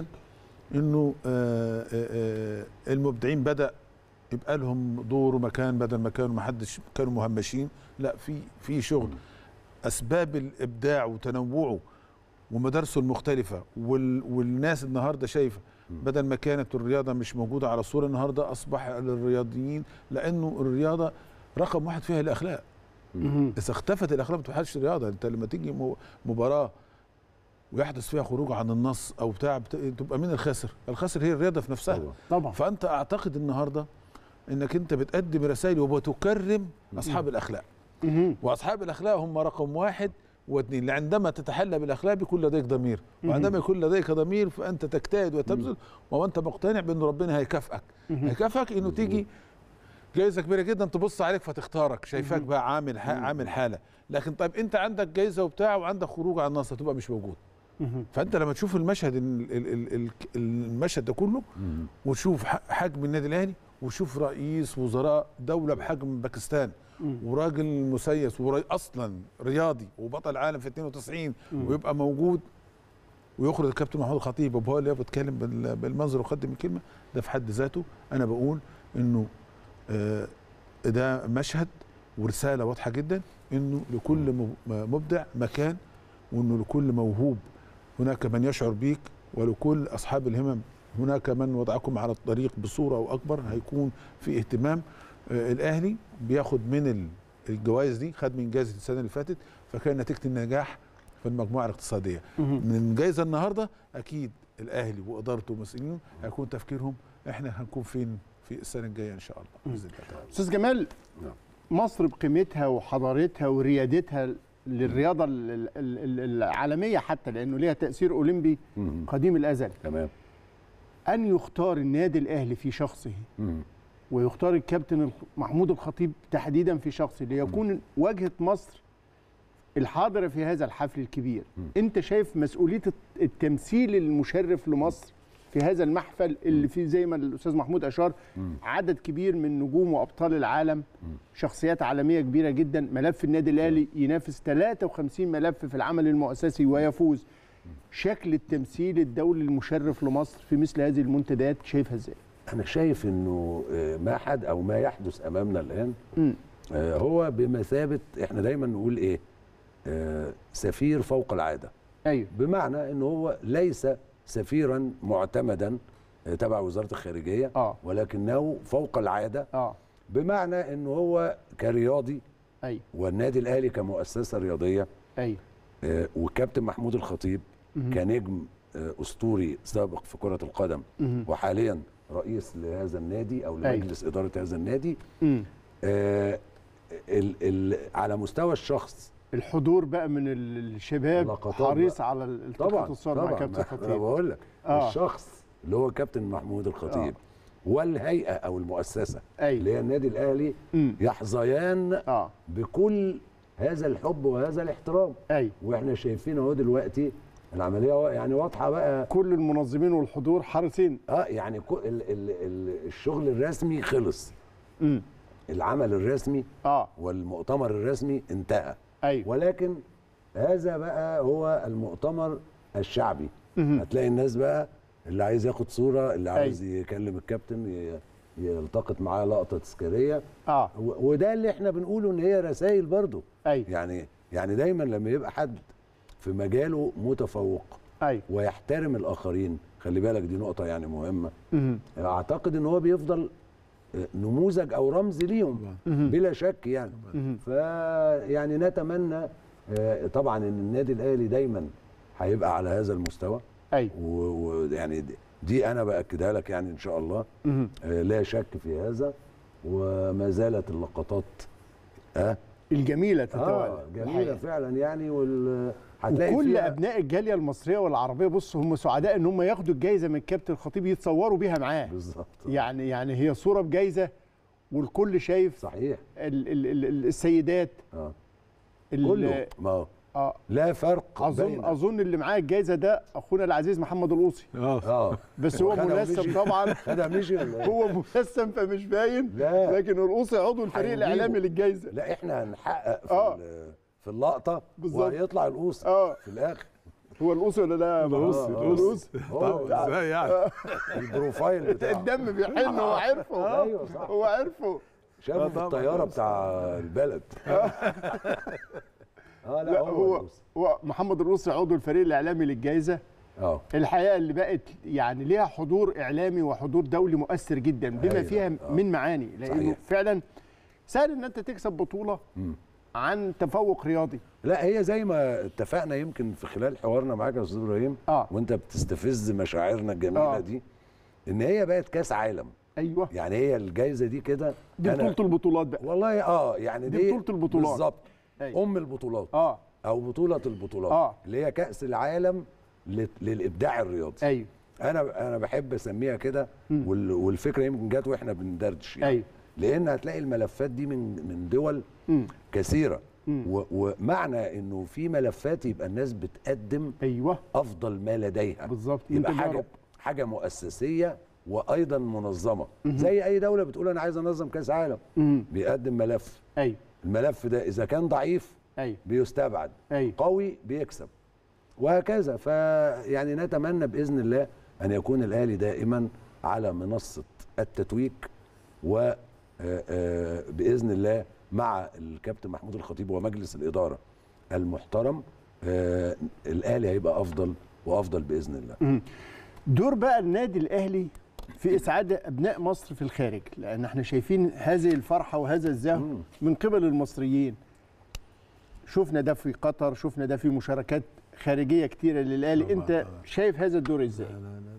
انه آه، آه، آه، المبدعين بدا يبقى لهم دور ومكان بدل ما كانوا ما حدش كانوا مهمشين لا في في شغل اسباب الابداع وتنوعه ومدارسه المختلفه وال والناس النهارده شايفه بدل ما كانت الرياضه مش موجوده على الصوره النهارده اصبح للرياضيين لانه الرياضه رقم واحد فيها الاخلاق مهم. اذا اختفت الاخلاق ما تبقاش رياضه انت لما تيجي م- مباراه ويحدث فيها خروج عن النص او بتاع بت- تبقى مين الخاسر؟ الخاسر هي الرياضه في نفسها طبعا. طبعا فانت اعتقد النهارده انك انت بتقدم رسائل وبتكرم اصحاب الاخلاق مهم. واصحاب الاخلاق هم رقم واحد واثنين لعندما تتحلى بالاخلاق بيكون لديك ضمير وعندما يكون لديك ضمير فانت تجتهد وتبذل وانت مقتنع بان ربنا هيكافئك هيكافئك انه تيجي جايزه كبيره جدا تبص عليك فتختارك شايفاك بقى عامل ح- عامل حاله لكن طيب انت عندك جايزه وبتاع وعندك خروج عن النص تبقى مش موجود مهم. فانت لما تشوف المشهد ال- ال- ال- ال- المشهد ده كله وتشوف ح- حجم النادي الاهلي وشوف رئيس وزراء دوله بحجم باكستان وراجل مسيس وري اصلا رياضي وبطل عالم في 92 ويبقى موجود ويخرج الكابتن محمود الخطيب وهو اللي بيتكلم بال- بالمنظر ويقدم الكلمه ده في حد ذاته انا بقول انه آه، ده مشهد ورساله واضحه جدا انه لكل م- مبدع مكان وانه لكل موهوب هناك من يشعر بيك ولكل اصحاب الهمم هناك من وضعكم على الطريق بصوره او اكبر هيكون في اهتمام آه، الاهلي بياخد من ال- الجوائز دي خد من جائزه السنه اللي فاتت فكان نتيجه النجاح في المجموعه الاقتصاديه من جائزه النهارده اكيد الاهلي وادارته ومسؤولينه هيكون تفكيرهم احنا هنكون فين في السنه الجايه ان شاء الله باذن الله تعالى استاذ جمال نعم. مصر بقيمتها وحضارتها وريادتها للرياضه ال- ال- ال- العالميه حتى لانه ليها تاثير اولمبي مم. قديم الازل تمام ان يختار النادي الاهلي في شخصه مم. ويختار الكابتن الخ- محمود الخطيب تحديدا في شخصه ليكون واجهه مصر الحاضره في هذا الحفل الكبير انت شايف مسؤوليه الت- التمثيل المشرف لمصر في هذا المحفل اللي فيه زي ما الاستاذ محمود اشار عدد كبير من نجوم وابطال العالم شخصيات عالميه كبيره جدا ملف النادي الاهلي ينافس 53 ملف في العمل المؤسسي ويفوز شكل التمثيل الدولي المشرف لمصر في مثل هذه المنتديات شايفها ازاي؟ انا شايف انه آه، ما حد او ما يحدث امامنا الان مم. آه، هو بمثابه احنا دايما نقول ايه آه، سفير فوق العاده ايوه بمعنى ان هو ليس سفيرا معتمدا آه، تبع وزاره الخارجيه اه ولكنه فوق العاده اه بمعنى ان هو كرياضي ايوه والنادي الاهلي كمؤسسه رياضيه ايوه آه، والكابتن محمود الخطيب مهم. كنجم آه، اسطوري سابق في كره القدم مهم. وحاليا رئيس لهذا النادي او أيوة. لمجلس اداره هذا النادي مم. آه، ال ال على مستوى الشخص الحضور بقى من ال- الشباب لقطات حريص بقى. على الالتقاط طبعا الصور مع طبعا كابتن انا خطيب بقول لك آه. الشخص اللي هو كابتن محمود الخطيب والهيئه او المؤسسه اللي ايوه هي النادي الاهلي مم. يحظيان اه بكل هذا الحب وهذا الاحترام ايوه واحنا شايفين اهو دلوقتي العمليه وا- يعني واضحه بقى كل المنظمين والحضور حريصين اه يعني كو- ال ال ال الشغل الرسمي خلص امم العمل الرسمي اه والمؤتمر الرسمي انتهى ايوه ولكن هذا بقى هو المؤتمر الشعبي مهم. هتلاقي الناس بقى اللي عايز ياخد صوره اللي عايز يكلم الكابتن ي- يلتقط معاه لقطه تذكاريه اه و- وده اللي احنا بنقوله ان هي رسائل برضو ايوه يعني يعني دايما لما يبقى حد في مجاله متفوق ايوه ويحترم الاخرين خلي بالك دي نقطه يعني مهمه مهم. اعتقد ان هو بيفضل نموذج او رمز ليهم مهم. بلا شك يعني مهم. فيعني نتمنى آه، طبعا ان النادي الاهلي دايما هيبقى على هذا المستوى ايوه ويعني دي, دي انا باكدها لك يعني ان شاء الله مهم. آه، لا شك في هذا وما زالت اللقطات اه, الجميله آه تتوالى جميله الحقيقة. فعلا يعني وال هتلاقي وكل فيها ابناء الجاليه المصريه والعربيه بص هم سعداء ان هم ياخدوا الجائزه من كابتن الخطيب يتصوروا بيها معاه بالظبط يعني يعني هي صوره بجائزه والكل شايف صحيح ال ال ال ال السيدات اه ال- كله ما هو اه لا فرق اظن بين اظن اللي معاه الجائزه ده اخونا العزيز محمد القوصي اه اه بس هو خدها ملثم ومشي. طبعا خدها مشي ولا إيه؟ هو ملثم فمش باين لا. لكن القوصي عضو الفريق هنجيبه. الاعلامي للجائزه لا احنا هنحقق في آه. ال- في اللقطه بالظبط. وهيطلع القوس اه في الاخر هو القوصي ولا لا القوصي، آه، القوصي. القوصي هو ازاي يعني البروفايل بتاعه الدم بيحن هو عرفه ايوه صح هو عرفه شافه في طبعا. الطياره بتاع البلد اه لا, لا هو هو القوس. هو محمد القوصي عضو الفريق الاعلامي للجائزه اه الحقيقه اللي بقت يعني ليها حضور اعلامي وحضور دولي مؤثر جدا بما أيوة. فيها آه. من معاني لانه صحيح. فعلا سهل ان انت تكسب بطوله مم. عن تفوق رياضي لا هي زي ما اتفقنا يمكن في خلال حوارنا معاك يا استاذ ابراهيم اه وانت بتستفز مشاعرنا الجميله آه. دي ان هي بقت كاس عالم ايوه يعني هي الجائزه دي كده دي أنا- بطوله البطولات بقى والله اه يعني دي دي بطولة البطولات. بالظبط أيوة. ام البطولات اه او بطوله البطولات آه. اللي هي كاس العالم لل- للابداع الرياضي ايوه انا انا بحب اسميها كده وال- والفكره يمكن جت واحنا بندردش يعني ايوه لان هتلاقي الملفات دي من من دول مم. كثيره مم. و- ومعنى انه في ملفات يبقى الناس بتقدم ايوه افضل ما لديها بالظبط يبقى يمكن حاجه يعرف. حاجه مؤسسيه وايضا منظمه زي اي دوله بتقول انا عايز انظم كاس عالم مم. بيقدم ملف ايوه الملف ده اذا كان ضعيف ايوه بيستبعد ايوه قوي بيكسب وهكذا فيعني نتمنى باذن الله ان يكون الاهلي دائما على منصه التتويج و آه، آه، باذن الله مع الكابتن محمود الخطيب ومجلس الاداره المحترم آه، الاهلي هيبقى افضل وافضل باذن الله دور بقى النادي الاهلي في اسعاد ابناء مصر في الخارج لان احنا شايفين هذه الفرحه وهذا الزهو من قبل المصريين شفنا ده في قطر شفنا ده في مشاركات خارجيه كتيره للاهلي انت شايف هذا الدور ازاي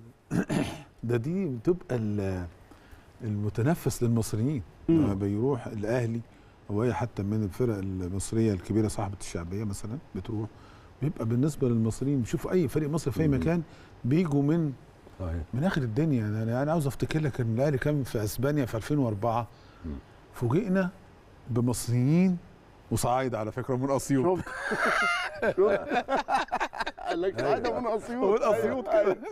ده دي بتبقى ال- المتنفس للمصريين لما بيروح الاهلي او اي حتى من الفرق المصريه الكبيره صاحبه الشعبيه مثلا بتروح بيبقى بالنسبه للمصريين بيشوفوا اي فريق مصري في اي مكان بيجوا من صحيح من اخر الدنيا انا انا عاوز افتكر لك ان الاهلي كان في اسبانيا في 2004 فوجئنا بمصريين وصعايده على فكره من اسيوط شفت شفت قال لك سعاده من اسيوط من اسيوط أيوة. كده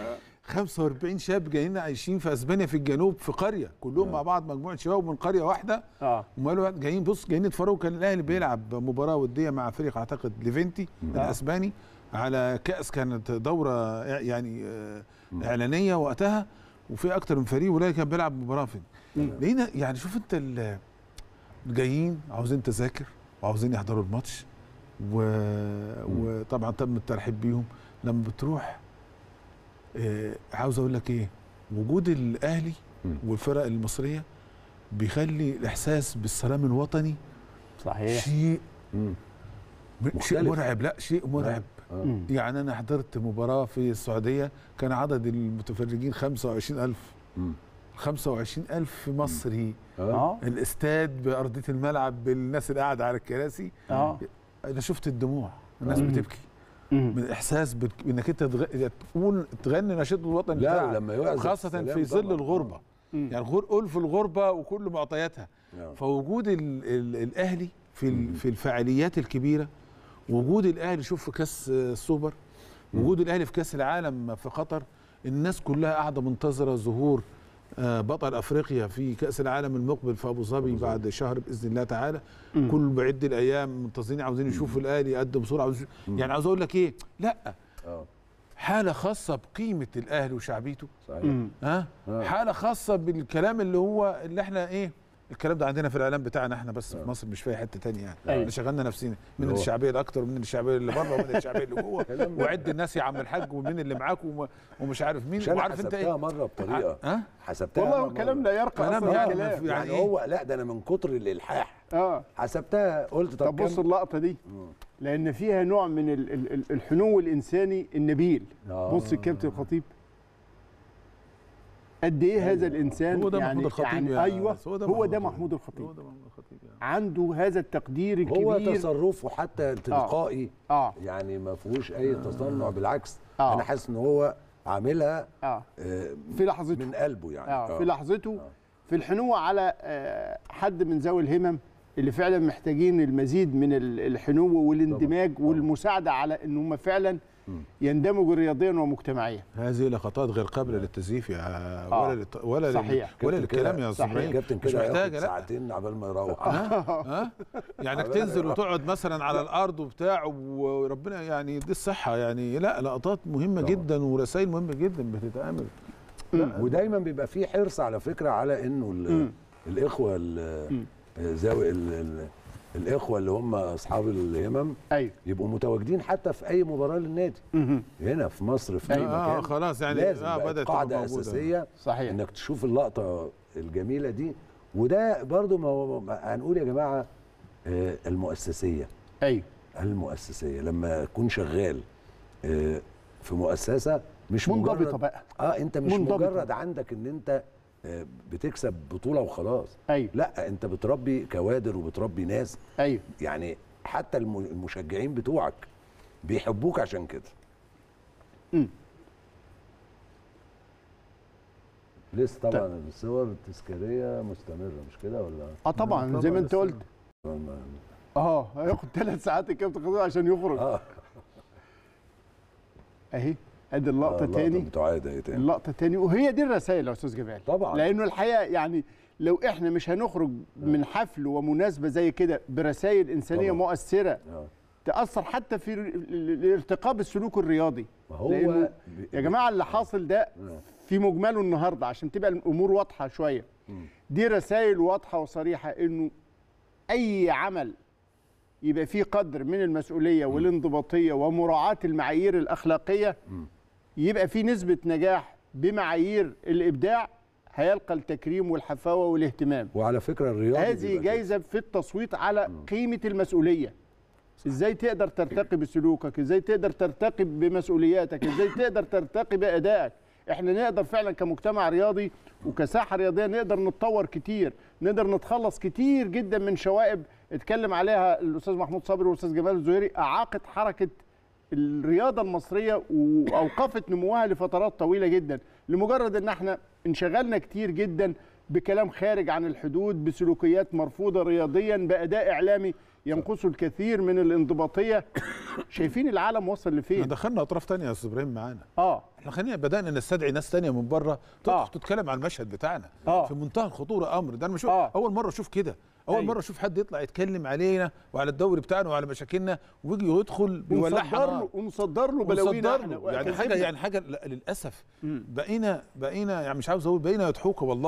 45 شاب جايين عايشين في اسبانيا في الجنوب في قريه كلهم مع بعض مجموعه شباب من قريه واحده اه ومالوا جايين بص جايين يتفرجوا كان الاهلي بيلعب مباراه وديه مع فريق اعتقد ليفنتي الاسباني على كاس كانت دوره يعني آه، اعلانيه وقتها وفي اكتر من فريق ولا كان بيلعب مباراه في لقينا يعني شوف انت ال- جايين عاوزين تذاكر وعاوزين يحضروا الماتش و... وطبعا تم الترحيب بيهم لما بتروح آه، عاوز اقول لك ايه وجود الاهلي مم. والفرق المصريه بيخلي الاحساس بالسلام الوطني صحيح شيء مم. شيء مختلف. مرعب لا شيء مرعب آه. مم. يعني انا حضرت مباراه في السعوديه كان عدد المتفرجين 25000 مم. 25000 مصري اه اه الاستاد بارضيه الملعب بالناس اللي قاعده على الكراسي اه انا شفت الدموع الناس مم. بتبكي مم. من احساس بت- انك انت تغ... تقول تغني نشيد الوطن لا بتاعك لما يعزف خاصه السلام في ظل طبعاً. الغربه مم. يعني غر قول في الغربه وكل معطياتها آه. فوجود ال... ال... الاهلي في مم. ال... في الفعاليات الكبيره وجود الاهلي شوف في كاس السوبر وجود الاهلي في كاس العالم في قطر الناس كلها قاعده منتظره ظهور آه، بطل افريقيا في كاس العالم المقبل في ابو ظبي بعد شهر باذن الله تعالى مم. كل بعد الايام منتظرين عاوزين يشوفوا الاهلي يقدم صوره عاوزين يعني عاوز اقول لك ايه لا اه حاله خاصه بقيمه الاهلي وشعبيته صحيح مم. ها آه. حاله خاصه بالكلام اللي هو اللي احنا ايه الكلام ده عندنا في الاعلام بتاعنا احنا بس في مصر مش في أي حته تانية يعني أيوة. احنا شغلنا نفسنا من هو. الشعبيه الاكتر ومن الشعبيه اللي بره ومن الشعبيه اللي جوه كلام ده. وعد الناس يا عم الحاج ومين اللي معاك وم- ومش عارف مين مش انا وعارف انت حسبتها ايه مره بطريقه ها حسبتها والله مرة. الكلام لا يرقى كلام اصلا يعني كلام ما في- يعني, يعني إيه؟ هو لا ده انا من كتر الالحاح اه حسبتها قلت طب, طب بص كام؟ اللقطه دي لان فيها نوع من ال- ال- ال- الحنو الانساني النبيل آه. بص الكابتن الخطيب قد ايه هذا الانسان هو ده يعني محمود الخطيب يعني يا ايوه أنس، هو ده هو ده محمود محمود الخطيب هو ده محمود الخطيب يعني. عنده هذا التقدير هو الكبير تصرفه حتى تلقائي اه يعني ما فيهوش اي تصنع بالعكس آه. انا حاسس ان هو عاملها اه آه، في لحظته من قلبه يعني اه في لحظته في الحنو على آه، حد من ذوي الهمم اللي فعلا محتاجين المزيد من ال- الحنو والاندماج والمساعده على ان هم فعلا يندمجوا رياضيا ومجتمعيا هذه لقطات غير قابله للتزييف يا آه. ولا للت... ولا لل- صحيح. ولا كابتن للكلام كده- يا صحيح. استاذ إبراهيم. كابتن مش كده محتاجه هياخد لا ساعتين عبال ما يروح ها يعني انك تنزل وتقعد مثلا على الارض وبتاع وربنا يعني دي الصحه يعني لا لقطات مهمه طبعا. جدا ورسائل مهمه جدا بتتعمل ودايما بيبقى فيه حرص على فكره على انه ال- الاخوه ال- ذوي ال- ال- الاخوه اللي هم اصحاب الهمم ايوه يبقوا متواجدين حتى في اي مباراه للنادي هنا في مصر في اي آه، مكان خلاص يعني لازم آه، بقت بدأت تبقى قاعده موجودة. اساسيه صحيح انك تشوف اللقطه الجميله دي وده برضو ما هو ما- هنقول يا جماعه آه، المؤسسيه ايوه المؤسسيه لما تكون شغال آه، في مؤسسه مش منضبطه مجرد بقى اه انت مش منضبطة. مجرد عندك ان انت آه، بتكسب بطوله وخلاص ايوه لا انت بتربي كوادر وبتربي ناس ايوه يعني حتى الم- المشجعين بتوعك بيحبوك عشان كده مم. لسه طبعا الصور التذكاريه مستمره مش كده ولا اه طبعا زي ما انت قلت ما- اه هياخد ثلاث ساعات الكابتن خطيب عشان يخرج اه اهي ادي اللقطه اللقطة تاني بتعاد اهي تاني اللقطه تاني وهي دي الرسائل يا استاذ جمال طبعا لانه الحقيقه يعني لو احنا مش هنخرج من حفل ومناسبه زي كده برسائل انسانيه طبعا. مؤثره آه. تاثر حتى في ال- ال- الارتقاء بالسلوك الرياضي ما هو لأنه ب- يا جماعه اللي حاصل ده آه. في مجمله النهارده عشان تبقى الامور واضحه شويه دي رسائل واضحه وصريحه انه اي عمل يبقى فيه قدر من المسؤوليه والانضباطيه ومراعاه المعايير الاخلاقيه يبقى فيه نسبه نجاح بمعايير الابداع هيلقى التكريم والحفاوه والاهتمام وعلى فكره الرياضي هذه بيبقى كده. جايزه في التصويت على قيمه المسؤوليه ازاي تقدر ترتقي بسلوكك ازاي تقدر ترتقي بمسؤولياتك ازاي تقدر ترتقي بادائك احنا نقدر فعلا كمجتمع رياضي وكساحه رياضيه نقدر نتطور كتير نقدر نتخلص كتير جدا من شوائب اتكلم عليها الاستاذ محمود صبري والاستاذ جمال الزهيري اعاقت حركه الرياضه المصريه واوقفت نموها لفترات طويله جدا لمجرد ان احنا انشغلنا كتير جدا بكلام خارج عن الحدود بسلوكيات مرفوضه رياضيا باداء اعلامي ينقصه الكثير من الانضباطيه شايفين العالم وصل احنا لفين دخلنا اطراف تانية يا استاذ ابراهيم معانا اه احنا خلينا بدانا نستدعي ناس تانية من بره تدخل آه. تتكلم عن المشهد بتاعنا آه. في منتهى الخطوره امر ده انا مش آه. اول مره اشوف كده اول أيوة. مره اشوف حد يطلع يتكلم علينا وعلى الدوري بتاعنا وعلى مشاكلنا ويجي يدخل بيولعها ونصدر نار. له ونصدر له بلاوينا ونصدر احنا له. يعني حاجه وأكاذيبنا. يعني حاجه ل- للاسف بقينا بقينا يعني مش عاوز اقول بقينا يضحوكه والله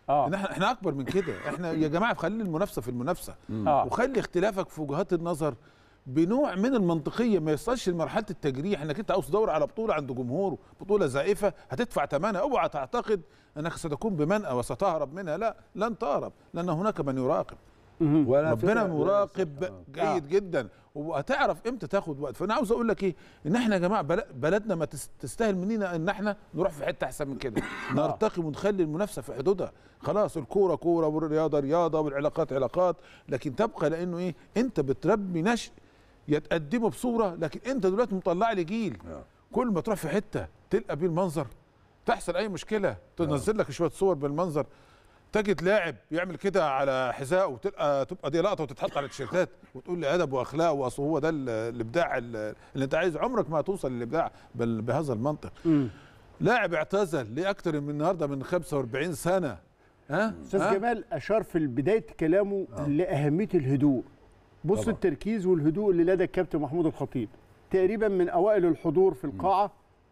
آه. ان احنا احنا اكبر من كده احنا يا جماعه خلي المنافسه في المنافسه آه. وخلي اختلافك في وجهات النظر بنوع من المنطقيه ما يوصلش لمرحله التجريح انك انت عاوز تدور على بطوله عند جمهور بطوله زائفه هتدفع ثمنها اوعى تعتقد انك ستكون بمنأى وستهرب منها لا لن تهرب لان هناك من يراقب ولا ربنا فكرة- مراقب آه. جيد جدا وهتعرف امتى تاخد وقت فانا عاوز اقول لك ايه ان احنا يا جماعه بل- بلدنا ما تس- تستاهل مننا ان احنا نروح في حته احسن من كده نرتقي ونخلي المنافسه في حدودها خلاص الكوره كوره والرياضه رياضه والعلاقات علاقات لكن تبقى لانه ايه انت بتربي نشء يتقدموا بصوره لكن انت دلوقتي مطلع لي جيل آه. كل ما تروح في حته تلقى بيه المنظر تحصل اي مشكله تنزل لك شويه صور بالمنظر تجد لاعب يعمل كده على حذاء وتبقى تبقى دي لقطه وتتحط على التيشيرتات وتقول لي ادب واخلاق واصل هو ده ال- الابداع ال- اللي انت عايزه عمرك ما هتوصل للابداع بل بهذا المنطق لاعب اعتزل لاكثر من النهارده من 45 سنه ها استاذ ها؟ جمال اشار في بدايه كلامه لاهميه الهدوء بص طبعا. التركيز والهدوء اللي لدى الكابتن محمود الخطيب تقريبا من اوائل الحضور في القاعه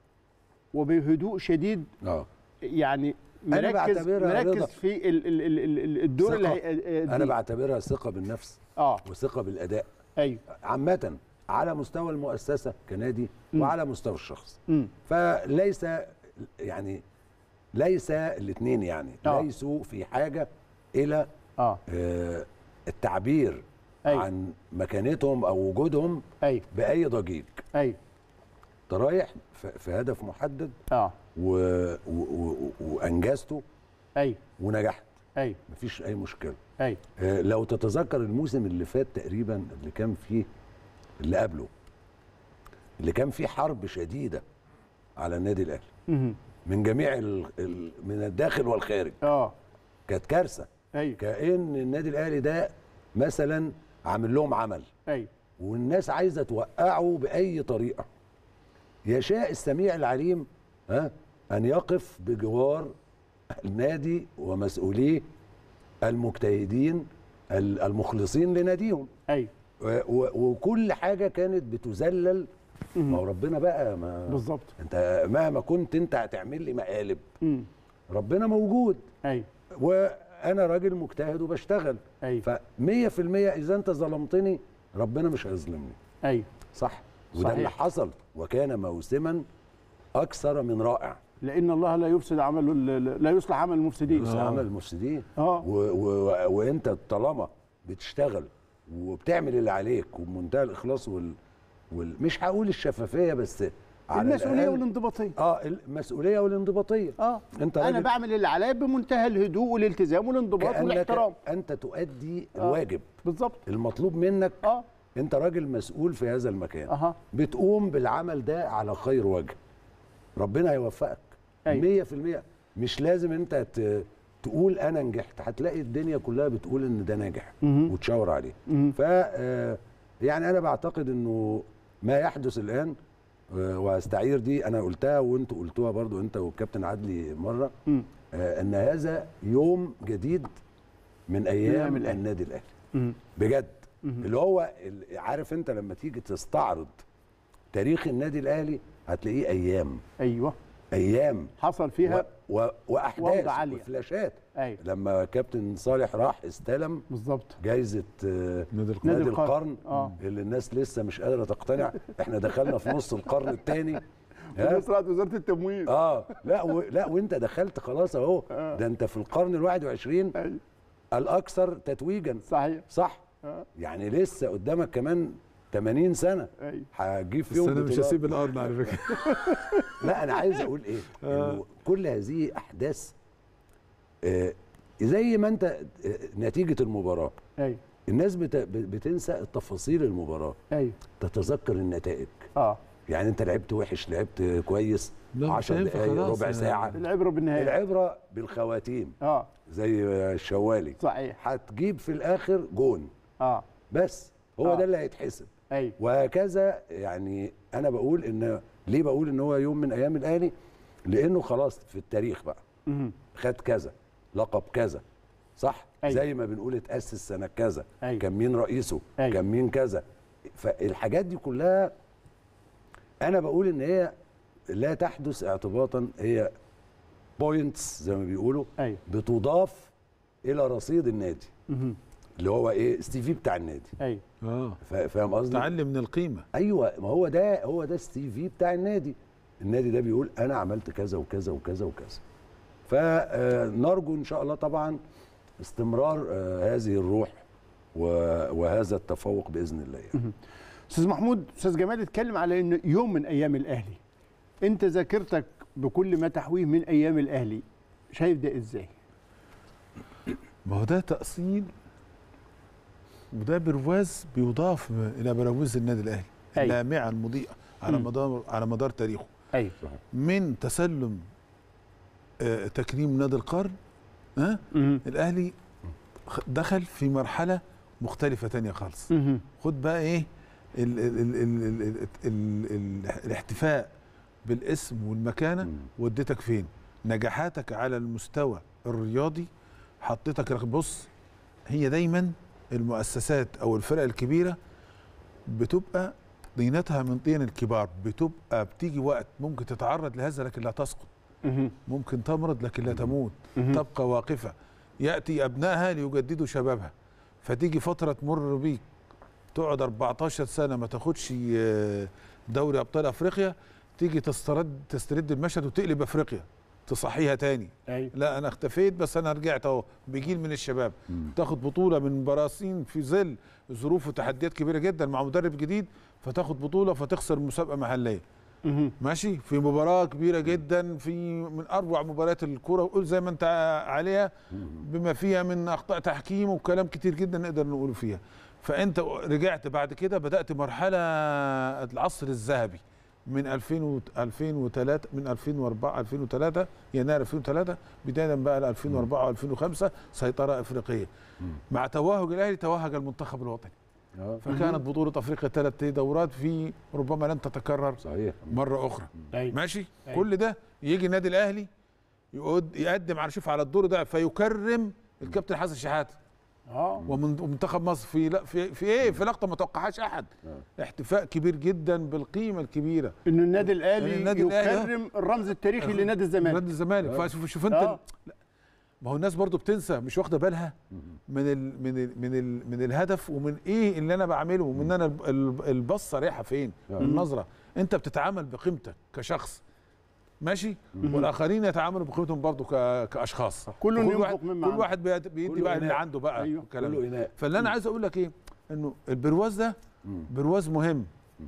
وبهدوء شديد اه يعني أنا مركز بعتبرها رضا. مركز في ال ال ال ال ال- الدور اللي ثقة. هي انا بعتبرها ثقه بالنفس اه وثقه بالاداء ايوه عامه على مستوى المؤسسه كنادي وعلى مستوى الشخص مم. فليس يعني ليس الاثنين يعني آه. ليسوا في حاجه الى اه آه، التعبير أيوة. عن مكانتهم او وجودهم ايوه باي ضجيج ايوه انت رايح في في هدف محدد اه و... و... و... وانجزته ايوه ونجحت ايوه مفيش اي مشكله ايوه آه، لو تتذكر الموسم اللي فات تقريبا اللي كان فيه اللي قبله اللي كان فيه حرب شديده على النادي الاهلي مهم. من جميع ال... ال... من الداخل والخارج اه كانت كارثه ايوه كأن النادي الاهلي ده مثلا عامل لهم عمل ايوه والناس عايزه توقعه باي طريقه يشاء السميع العليم ها ان يقف بجوار النادي ومسؤوليه المجتهدين ال- المخلصين لناديهم ايوه و- و- وكل حاجه كانت بتذلل ما هو ربنا بقى ما بالظبط انت مهما كنت انت هتعمل لي مقالب مم. ربنا موجود ايوه وانا راجل مجتهد وبشتغل ايوه ف 100% اذا انت ظلمتني ربنا مش هيظلمني ايوه صح وده صحيح. اللي حصل وكان موسما اكثر من رائع لان الله لا يفسد عمل ال- لا يصلح عمل المفسدين بس عمل المفسدين اه و و وانت طالما بتشتغل وبتعمل اللي عليك وبمنتهى الاخلاص وال, وال مش هقول الشفافيه بس على المسؤوليه الأقل- والانضباطيه اه المسؤوليه والانضباطيه اه انت انا راجل بعمل اللي عليا بمنتهى الهدوء والالتزام والانضباط كأنك والاحترام انت تؤدي آه. الواجب بالظبط المطلوب منك اه انت راجل مسؤول في هذا المكان اها بتقوم بالعمل ده على خير وجه ربنا هيوفقك أيوة. 100% مش لازم انت ت- تقول انا نجحت هتلاقي الدنيا كلها بتقول ان ده ناجح مهم. وتشاور عليه مهم. ف آه، يعني انا بعتقد انه ما يحدث الان آه، واستعير دي انا قلتها وانتوا قلتوها برضو انت والكابتن عدلي مره مم. آه، ان هذا يوم جديد من أيام ايام الأهلي. النادي الاهلي مم. بجد مهم. اللي هو ال- عارف انت لما تيجي تستعرض تاريخ النادي الاهلي هتلاقيه ايام ايوه ايام حصل فيها و و واحداث وضع عالية. وفلاشات ايوه لما كابتن صالح راح استلم بالظبط جايزه آه، نادي القرن. نادي نادي القرن. القرن آه. اللي الناس لسه مش قادره تقتنع احنا دخلنا في نص القرن الثاني الناس راحت وزاره التموين اه لا و... لا وانت دخلت خلاص اهو آه. ده انت في القرن ال 21 أيوة. الاكثر تتويجا صحيح صح آه. يعني لسه قدامك كمان 80 سنه ايوه هتجيب بس فيهم انا مش بطولات. هسيب الارض على فكره لا انا عايز اقول ايه إنه كل هذه احداث آه زي ما انت آه نتيجه المباراه ايوه الناس بت... بتنسى التفاصيل المباراه ايوه تتذكر النتائج اه يعني انت لعبت وحش لعبت كويس لا، مش 10 هينفع دقايق خلاص ربع يعني. ساعه العبره بالنهايه العبره بالخواتيم اه زي الشوالي صحيح هتجيب في الاخر جون اه بس هو آه. ده اللي هيتحسب ايوه وهكذا يعني انا بقول ان ليه بقول ان هو يوم من ايام الاهلي لانه خلاص في التاريخ بقى مهم. خد كذا لقب كذا صح أيوة. زي ما بنقول اتاسس سنه كذا أيوة. كان مين رئيسه أيوة. كان مين كذا فالحاجات دي كلها انا بقول ان هي لا تحدث اعتباطا هي بوينتس زي ما بيقولوا ايوه بتضاف الى رصيد النادي مهم. اللي هو ايه السي في بتاع النادي ايوه اه فا- فاهم قصدي تعلم من القيمه ايوه ما هو ده هو ده السي في بتاع النادي النادي ده بيقول انا عملت كذا وكذا وكذا وكذا فنرجو ان شاء الله طبعا استمرار آه، هذه الروح و- وهذا التفوق باذن الله يعني. استاذ محمود استاذ جمال اتكلم على ان يوم من ايام الاهلي انت ذاكرتك بكل ما تحويه من ايام الاهلي شايف ده ازاي ما هو ده تأصيل وده برواز بيضاف إلى برواز النادي الأهلي أيوة. اللامعة المضيئة على مم. مدار على مدار تاريخه ايوه من تسلم آه، تكريم نادي القرن ها الأهلي خ- دخل في مرحلة مختلفة تانية خالص خد بقى إيه ال ال ال ال ال ال ال ال الاحتفاء بالاسم والمكانة مم. وديتك فين نجاحاتك على المستوى الرياضي حطيتك رغم- بص هي دايما المؤسسات او الفرق الكبيره بتبقى طينتها من طين الكبار بتبقى بتيجي وقت ممكن تتعرض لهذا لكن لا تسقط ممكن تمرض لكن لا تموت تبقى واقفه ياتي ابنائها ليجددوا شبابها فتيجي فتره تمر بيك تقعد 14 سنه ما تاخدش آه، دوري ابطال افريقيا تيجي تسترد تسترد المشهد وتقلب افريقيا تصحيها تاني ايوه لا انا اختفيت بس انا رجعت اهو بجيل من الشباب تاخد بطوله من براسين في ظل ظروف وتحديات كبيره جدا مع مدرب جديد فتاخد بطوله فتخسر مسابقه محليه ماشي في مباراه كبيره جدا في من اروع مباريات الكوره وقول زي ما انت عليها بما فيها من اخطاء تحكيم وكلام كتير جدا نقدر نقوله فيها فانت رجعت بعد كده بدات مرحله العصر الذهبي من 2000 و 2003 من 2004 2003 يناير 2003 بدايه بقى ل 2004 و2005 سيطره افريقيه مع توهج الاهلي توهج المنتخب الوطني آه، فكانت بطوله افريقيا ثلاث دورات في ربما لن تتكرر صحيح مره اخرى ايوه ماشي أيوة. كل ده يجي النادي الاهلي يقود يقدم على شوف على الدور ده فيكرم الكابتن حسن شحاته اه ومن- ومنتخب مصر في لا في في ايه في لقطه ما توقعهاش احد احتفاء كبير جدا بالقيمه الكبيره انه النادي الاهلي النادي الأهلي، يكرم الرمز التاريخي لنادي الزمالك نادي الزمالك فشوف شوف انت آه. لا، ما هو الناس برضو بتنسى مش واخده بالها من ال من ال من ال من الهدف ومن ايه اللي انا بعمله ومن انا الب- الب- البصه رايحه فين النظره انت بتتعامل بقيمتك كشخص ماشي والاخرين يتعاملوا بقيمتهم برضو ك- كاشخاص كل كل ينفق واحد مما كل عنده. واحد بيد- بيدي كله بقى اللي إناء. عنده بقى أيوه. الكلام كله ده. إناء. فاللي انا عايز اقول لك ايه انه البرواز ده برواز مهم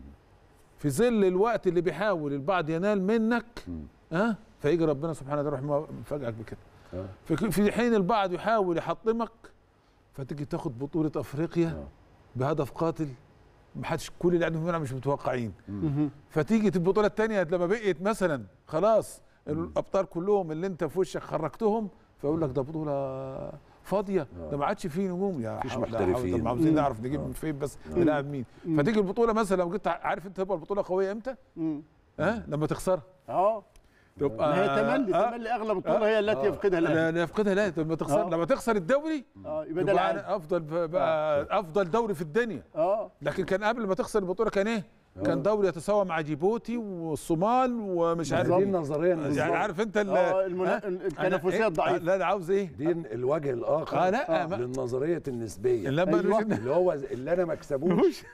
في ظل الوقت اللي بيحاول البعض ينال منك ها فيجي ربنا سبحانه وتعالى يروح مفاجئك بكده آه. في في حين البعض يحاول يحطمك فتيجي تاخد بطوله افريقيا آه. بهدف قاتل ما حدش كل اللي قاعدين في الملعب مش متوقعين فتيجي البطوله الثانيه لما بقيت مثلا خلاص الابطال كلهم اللي انت في وشك خرجتهم فيقول لك ده بطوله فاضيه ده ما عادش فيه نجوم يا مفيش حول- لا محترفين. حول- طب ما عاوزين مم. نعرف نجيب من فين بس نلعب مين فتيجي البطوله مثلا لو جيت عارف انت تبقى البطوله قويه امتى؟ مم. ها لما تخسرها اه تبقى ما هي تملي آه. تملي اغلب البطوله هي التي يفقدها لا الاهلي لا يفقدها لا لما تخسر آه. لما تخسر الدوري اه يبقى ده يبقى العادي أنا افضل بقى افضل دوري في الدنيا اه لكن كان قبل ما تخسر البطوله كان ايه؟ كان دوري يتساوى مع جيبوتي والصومال ومش عارف دي ايه النظريه يعني النظام. عارف انت ال- اه المنا... ها؟ التنافسيه أنا- الضعيفه لا انا عاوز ايه؟ دي الوجه الاخر آه، لا، ما- للنظريه النسبيه لما أيوة. اللي هو اللي انا ما اكسبوش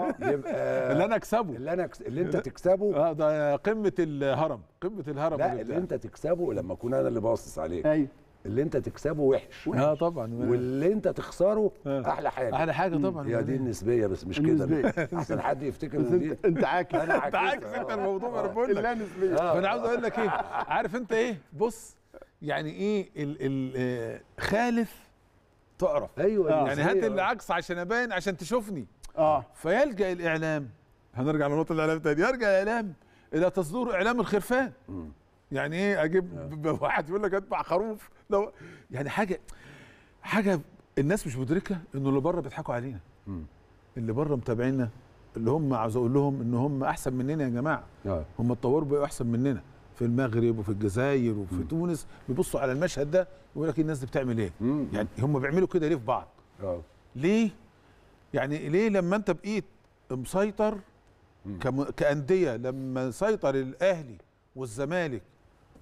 يبقى اللي انا اكسبه اللي انا أكس... اللي انت تكسبه اه ده قمه الهرم قمه الهرم لا اللي اللي بتاع. انت تكسبه لما اكون انا اللي باصص عليه ايوه اللي انت تكسبه وحش اه طبعا واللي انت تخسره آه. احلى حاجه احلى حاجه طبعا هي دي النسبيه بس مش كده النسبية. احسن حد يفتكر بس ان دي انت انت عاكس انا انت عاكس عاكسها. انت الموضوع ما انا بقول لك اللا نسبيه فانا عاوز اقول لك ايه عارف انت ايه بص يعني ايه ال ال آه، خالف تعرف ايوه يعني النسبية. هات العكس عشان ابان عشان تشوفني اه فيلجا الاعلام هنرجع لنقطه الاعلام تاني يرجع الاعلام الى تصدير اعلام الخرفان يعني ايه اجيب ب- واحد يقول لك اتبع خروف لو يعني حاجه حاجه الناس مش مدركه انه اللي بره بيضحكوا علينا اللي بره متابعينا اللي هم عاوز اقول لهم ان هم احسن مننا يا جماعه آه. هم اتطوروا بقوا احسن مننا في المغرب وفي الجزائر وفي تونس بيبصوا على المشهد ده يقول لك الناس دي بتعمل ايه مم. يعني هم بيعملوا كده ليه في بعض اه ليه يعني ليه لما انت بقيت مسيطر كم... كأندية لما سيطر الأهلي والزمالك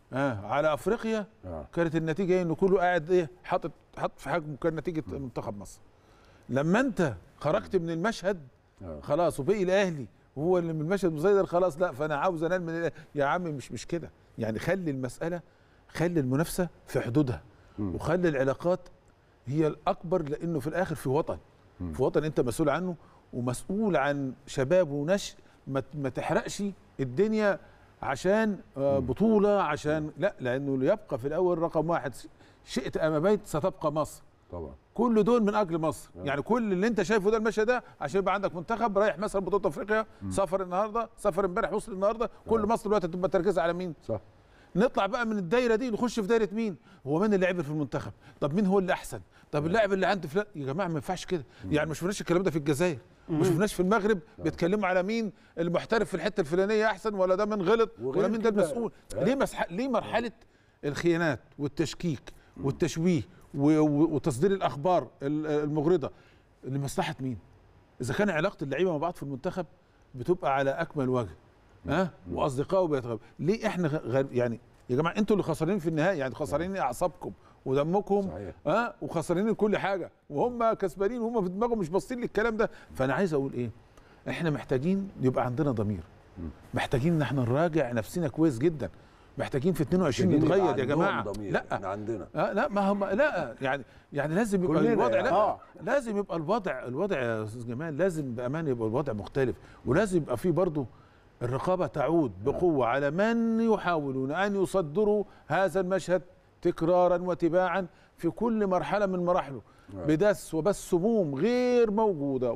آه على افريقيا آه. كانت النتيجه ايه انه كله قاعد ايه حاطط حط في حجمه كان نتيجه منتخب مصر لما انت خرجت من المشهد آه. خلاص وبقي الاهلي هو اللي من المشهد مسيطر خلاص لا فانا عاوز انال من الأهلي. يا عم مش مش كده يعني خلي المساله خلي المنافسه في حدودها وخلي العلاقات هي الاكبر لانه في الاخر في وطن في وطن انت مسؤول عنه ومسؤول عن شباب ونشء ما ت- ما تحرقش الدنيا عشان آه، بطوله عشان لا لانه يبقى في الاول رقم واحد شئت ام ابيت ستبقى مصر طبعا كل دول من اجل مصر يعني كل اللي انت شايفه ده المشهد ده عشان يبقى عندك منتخب رايح مثلا بطوله افريقيا سفر النهارده سفر امبارح وصل النهارده كل مصر دلوقتي تبقى تركيزها على مين صح نطلع بقى من الدايره دي نخش في دايره مين هو مين اللي لعب في المنتخب طب مين هو اللي احسن طب اللاعب اللي عند فلان يا جماعه ما ينفعش كده يعني ما شفناش الكلام ده في الجزائر ما شفناش في المغرب بيتكلموا على مين المحترف في الحته الفلانيه احسن ولا ده من غلط وغير ولا مين ده كده- المسؤول ليه مسح... ليه مرحله الخيانات والتشكيك والتشويه و... و... وتصدير الاخبار ال- المغرضه لمصلحه مين اذا كان علاقه اللعيبه مع بعض في المنتخب بتبقى على اكمل وجه ها واصدقائه بيتغيروا ليه احنا غ... غ- يعني يا جماعه انتوا اللي خسرانين في النهايه يعني خسرانين اعصابكم ودمكم صحيح. ها وخسرانين كل حاجه وهم كسبانين وهم في دماغهم مش باصين للكلام ده فانا عايز اقول ايه احنا محتاجين يبقى عندنا ضمير محتاجين ان احنا نراجع نفسنا كويس جدا محتاجين في 22 محتاجين يبقى نتغير يا عندهم جماعه ضمير. لا احنا عندنا آه لا ما هم لا يعني يعني لازم يبقى كلنا الوضع يعني. لا آه. لازم يبقى الوضع الوضع يا استاذ جمال لازم بامانه يبقى الوضع مختلف ولازم يبقى في برضه الرقابه تعود بقوه على من يحاولون ان يصدروا هذا المشهد تكرارا وتباعا في كل مرحله من مراحله بدس وبس سموم غير موجوده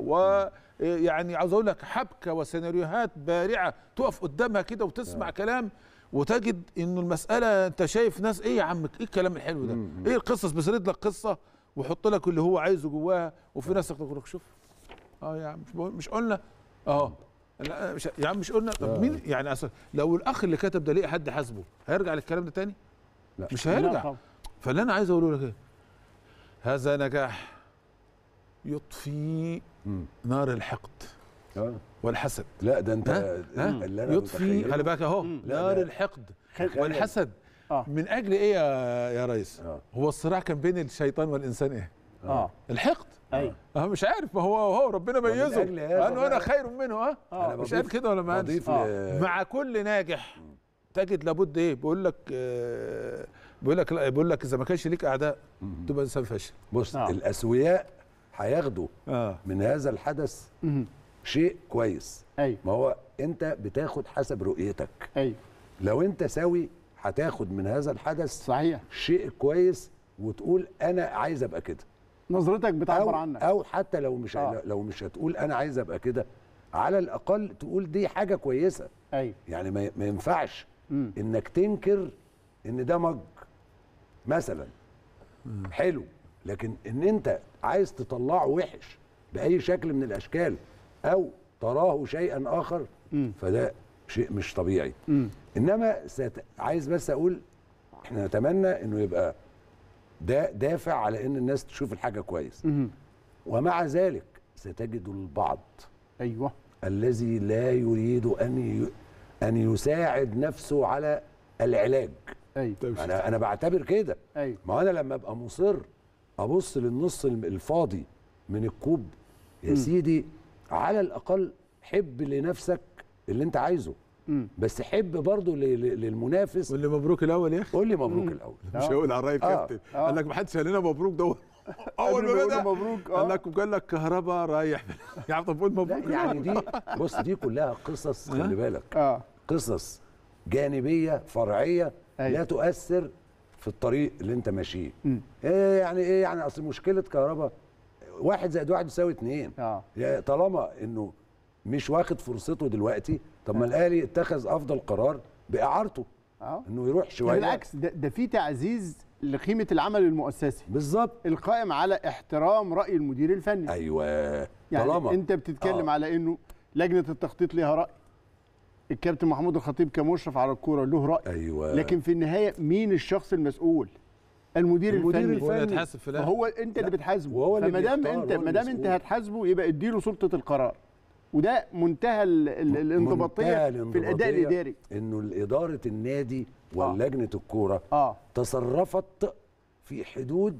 ويعني عاوز اقول لك حبكه وسيناريوهات بارعه تقف قدامها كده وتسمع كلام وتجد انه المساله انت شايف ناس ايه يا عم ايه الكلام الحلو ده ايه القصص بيسرد لك قصه ويحط لك اللي هو عايزه جواها وفي ناس تقول لك شوف اه يا عم مش بقول- مش قلنا اه لا مش يا عم مش قلنا طب مين يعني أصل لو الاخ اللي كتب ده ليه حد حاسبه هيرجع للكلام ده تاني لا. مش لا هيرجع طبعا. فاللي انا عايز اقوله لك ايه هذا نجاح يطفي مم. نار الحقد آه. والحسد لا ده انت ها؟ ها؟ اللي انا يطفي متخيله- خلي بالك اهو لا، نار لا. الحقد خل- والحسد آه. من اجل ايه يا يا ريس آه. هو الصراع كان بين الشيطان والانسان ايه اه الحقد ايوه اه مش عارف ما هو هو ربنا ميزه أجل هذا قال له انا بقى- خير منه اه أنا مش بضيف- قال كده ولا ما قالش بضيف آه. ل- مع كل ناجح تجد لابد ايه بيقول لك آه بيقول لك لا بيقول لك اذا ما كانش ليك اعداء تبقى انسان فاشل بص آه. الاسوياء هياخدوا اه من هذا الحدث مهم. شيء كويس ايوه ما هو انت بتاخد حسب رؤيتك ايوه لو انت سوي هتاخد من هذا الحدث صحيح شيء كويس وتقول انا عايز ابقى كده نظرتك او بتعبر عنك او حتى لو مش آه. لو مش هتقول انا عايز ابقى كده على الاقل تقول دي حاجه كويسه ايوه يعني ما ما ينفعش مم. انك تنكر ان ده مج مثلا حلو لكن ان انت عايز تطلعه وحش باي شكل من الاشكال او تراه شيئا اخر فده شيء مش طبيعي مم. انما ست... عايز بس اقول احنا نتمنى انه يبقى ده دافع على ان الناس تشوف الحاجه كويس مهم. ومع ذلك ستجد البعض ايوه الذي لا يريد ان ي... ان يساعد نفسه على العلاج ايوه انا انا بعتبر كده ايوه ما انا لما ابقى مصر ابص للنص الم- الفاضي من الكوب يا سيدي على الاقل حب لنفسك اللي انت عايزه مم. بس حب برضه ل- ل- للمنافس واللي مبروك الاول يا اخي قول لي مبروك الاول مش هقول على راي الكابتن آه. قال لك ما حدش قال لنا مبروك ده اول قبل ما ما يقول بدا مبروك، آه. قال لك وقال لك كهرباء رايح يا عم طب قول مبروك يعني دي بص دي كلها قصص خلي بالك اه قصص جانبيه فرعيه أيوة. لا تؤثر في الطريق اللي انت ماشيه مم. ايه يعني ايه يعني اصل مشكله كهرباء واحد زائد واحد يساوي اتنين اه يا طالما انه مش واخد فرصته دلوقتي طب ما الاهلي اتخذ افضل قرار باعارته اه انه يروح ده شويه بالعكس ده, ده في تعزيز لقيمه العمل المؤسسي بالظبط القائم على احترام راي المدير الفني ايوه يعني طالما انت بتتكلم آه. على انه لجنه التخطيط ليها راي الكابتن محمود الخطيب كمشرف على الكوره له راي ايوه لكن في النهايه مين الشخص المسؤول المدير, المدير الفني هو اللي الفني. هيتحاسب في الاخر فهو انت اللي بتحاسبه وهو اللي فما دام بيختار، انت هو ما دام انت المسؤول. هتحاسبه يبقى اديله سلطه القرار وده منتهى ال- ال- الانضباطيه منتهى في الاداء الانضباطية الاداري انه اداره النادي ولجنه الكوره اه تصرفت في حدود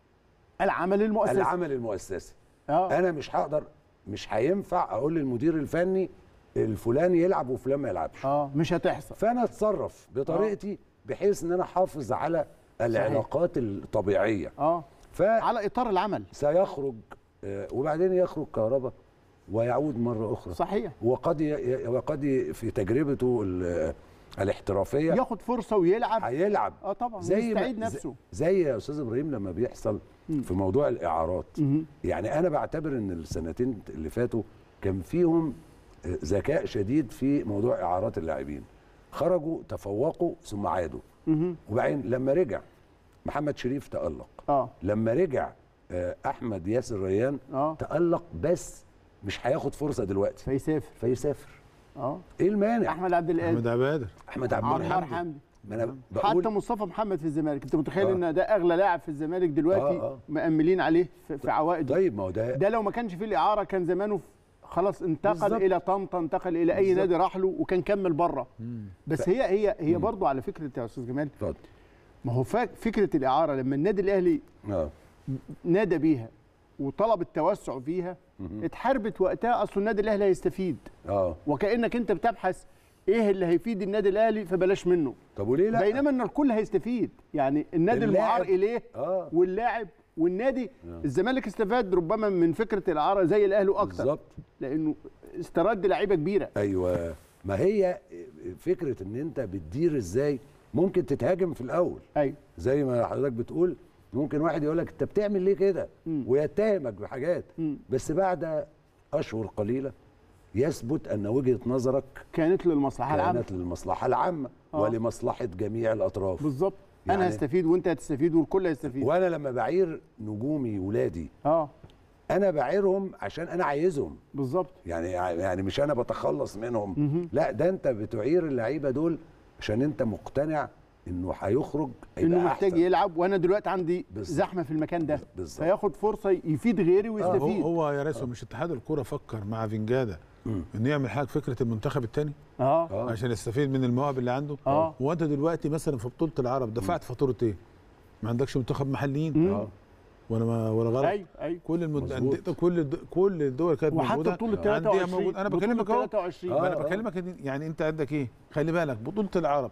العمل المؤسسي العمل المؤسسي اه انا مش هقدر مش هينفع اقول للمدير الفني الفلاني يلعب وفلان ما يلعبش اه مش هتحصل فانا اتصرف بطريقتي بحيث ان انا احافظ على العلاقات الطبيعيه اه على اطار العمل فسيخرج آه، وبعدين يخرج كهرباء ويعود مره اخرى صحيح وقد ي- وقد ي- في تجربته ال- الاحترافيه ياخد فرصه ويلعب هيلعب اه طبعا زي ما- يستعيد زي- نفسه زي يا استاذ ابراهيم لما بيحصل في موضوع الاعارات مهم. يعني انا بعتبر ان السنتين اللي فاتوا كان فيهم آه، ذكاء شديد في موضوع اعارات اللاعبين خرجوا تفوقوا ثم عادوا مهم. وبعدين لما رجع محمد شريف تألق اه لما رجع آه، احمد ياسر ريان اه تألق بس مش هياخد فرصه دلوقتي فيسافر فيسافر اه ايه المانع احمد عبد احمد القادر عبادر احمد عبد عمار الحميد حمدي ما انا حتى بقول مصطفى محمد في الزمالك انت متخيل آه. ان ده اغلى لاعب في الزمالك دلوقتي آه، آه. مأملين عليه في, في عوائده طيب ما هو ده ده لو ما كانش فيه الاعاره كان زمانه في- خلاص انتقل بالظبط. الى طنطا انتقل الى اي بالظبط. نادي راح له وكان كمل بره بس هي هي هي برضه على فكره يا استاذ جمال اتفضل ما هو فا- فكره الاعاره لما النادي الاهلي اه نادى بيها وطلب التوسع فيها اتحاربت وقتها اصل النادي الاهلي هيستفيد اه وكانك انت بتبحث ايه اللي هيفيد النادي الاهلي فبلاش منه طب وليه لا بينما ان الكل هيستفيد يعني النادي اللاعب- المعار اليه اه واللاعب والنادي الزمالك استفاد ربما من فكره الاعاره زي الاهلي واكتر بالظبط لانه استرد لعيبه كبيره ايوه ما هي فكره ان انت بتدير ازاي ممكن تتهاجم في الاول ايوه زي ما حضرتك بتقول ممكن واحد يقول لك انت بتعمل ليه كده مم. ويتهمك بحاجات مم. بس بعد اشهر قليله يثبت ان وجهه نظرك كانت للمصلحه العامه كانت للمصلحه العامه آه. ولمصلحه جميع الاطراف بالظبط انا يعني- هستفيد وانت هتستفيد والكل هيستفيد وانا لما بعير نجومي ولادي اه انا بعيرهم عشان انا عايزهم بالظبط يعني يعني مش انا بتخلص منهم مهم. لا ده انت بتعير اللعيبه دول عشان انت مقتنع انه هيخرج هيبقى انه محتاج أحسن. يلعب وانا دلوقتي عندي بالظبط. زحمه في المكان ده بالظبط. فياخد فرصه يفيد غيري هو, ويستفيد هو يا ريس مش اتحاد الكوره فكر مع فنجاده انه يعمل حاجه فكره المنتخب الثاني اه آه. عشان يستفيد من المواهب اللي عنده آه. وانت دلوقتي مثلا في بطوله العرب دفعت فاتوره ايه؟ ما عندكش منتخب محليين مم. اه ولا ما ولا غلط ايوه ايوه كل المد... مظبوط. أندية- كل الد... كل الدول كانت وحتى موجوده بطوله أندية 23 موجودة. انا بطولة بكلمك اهو 23 آه. ما انا بكلمك إن- يعني انت عندك ايه خلي بالك بطوله العرب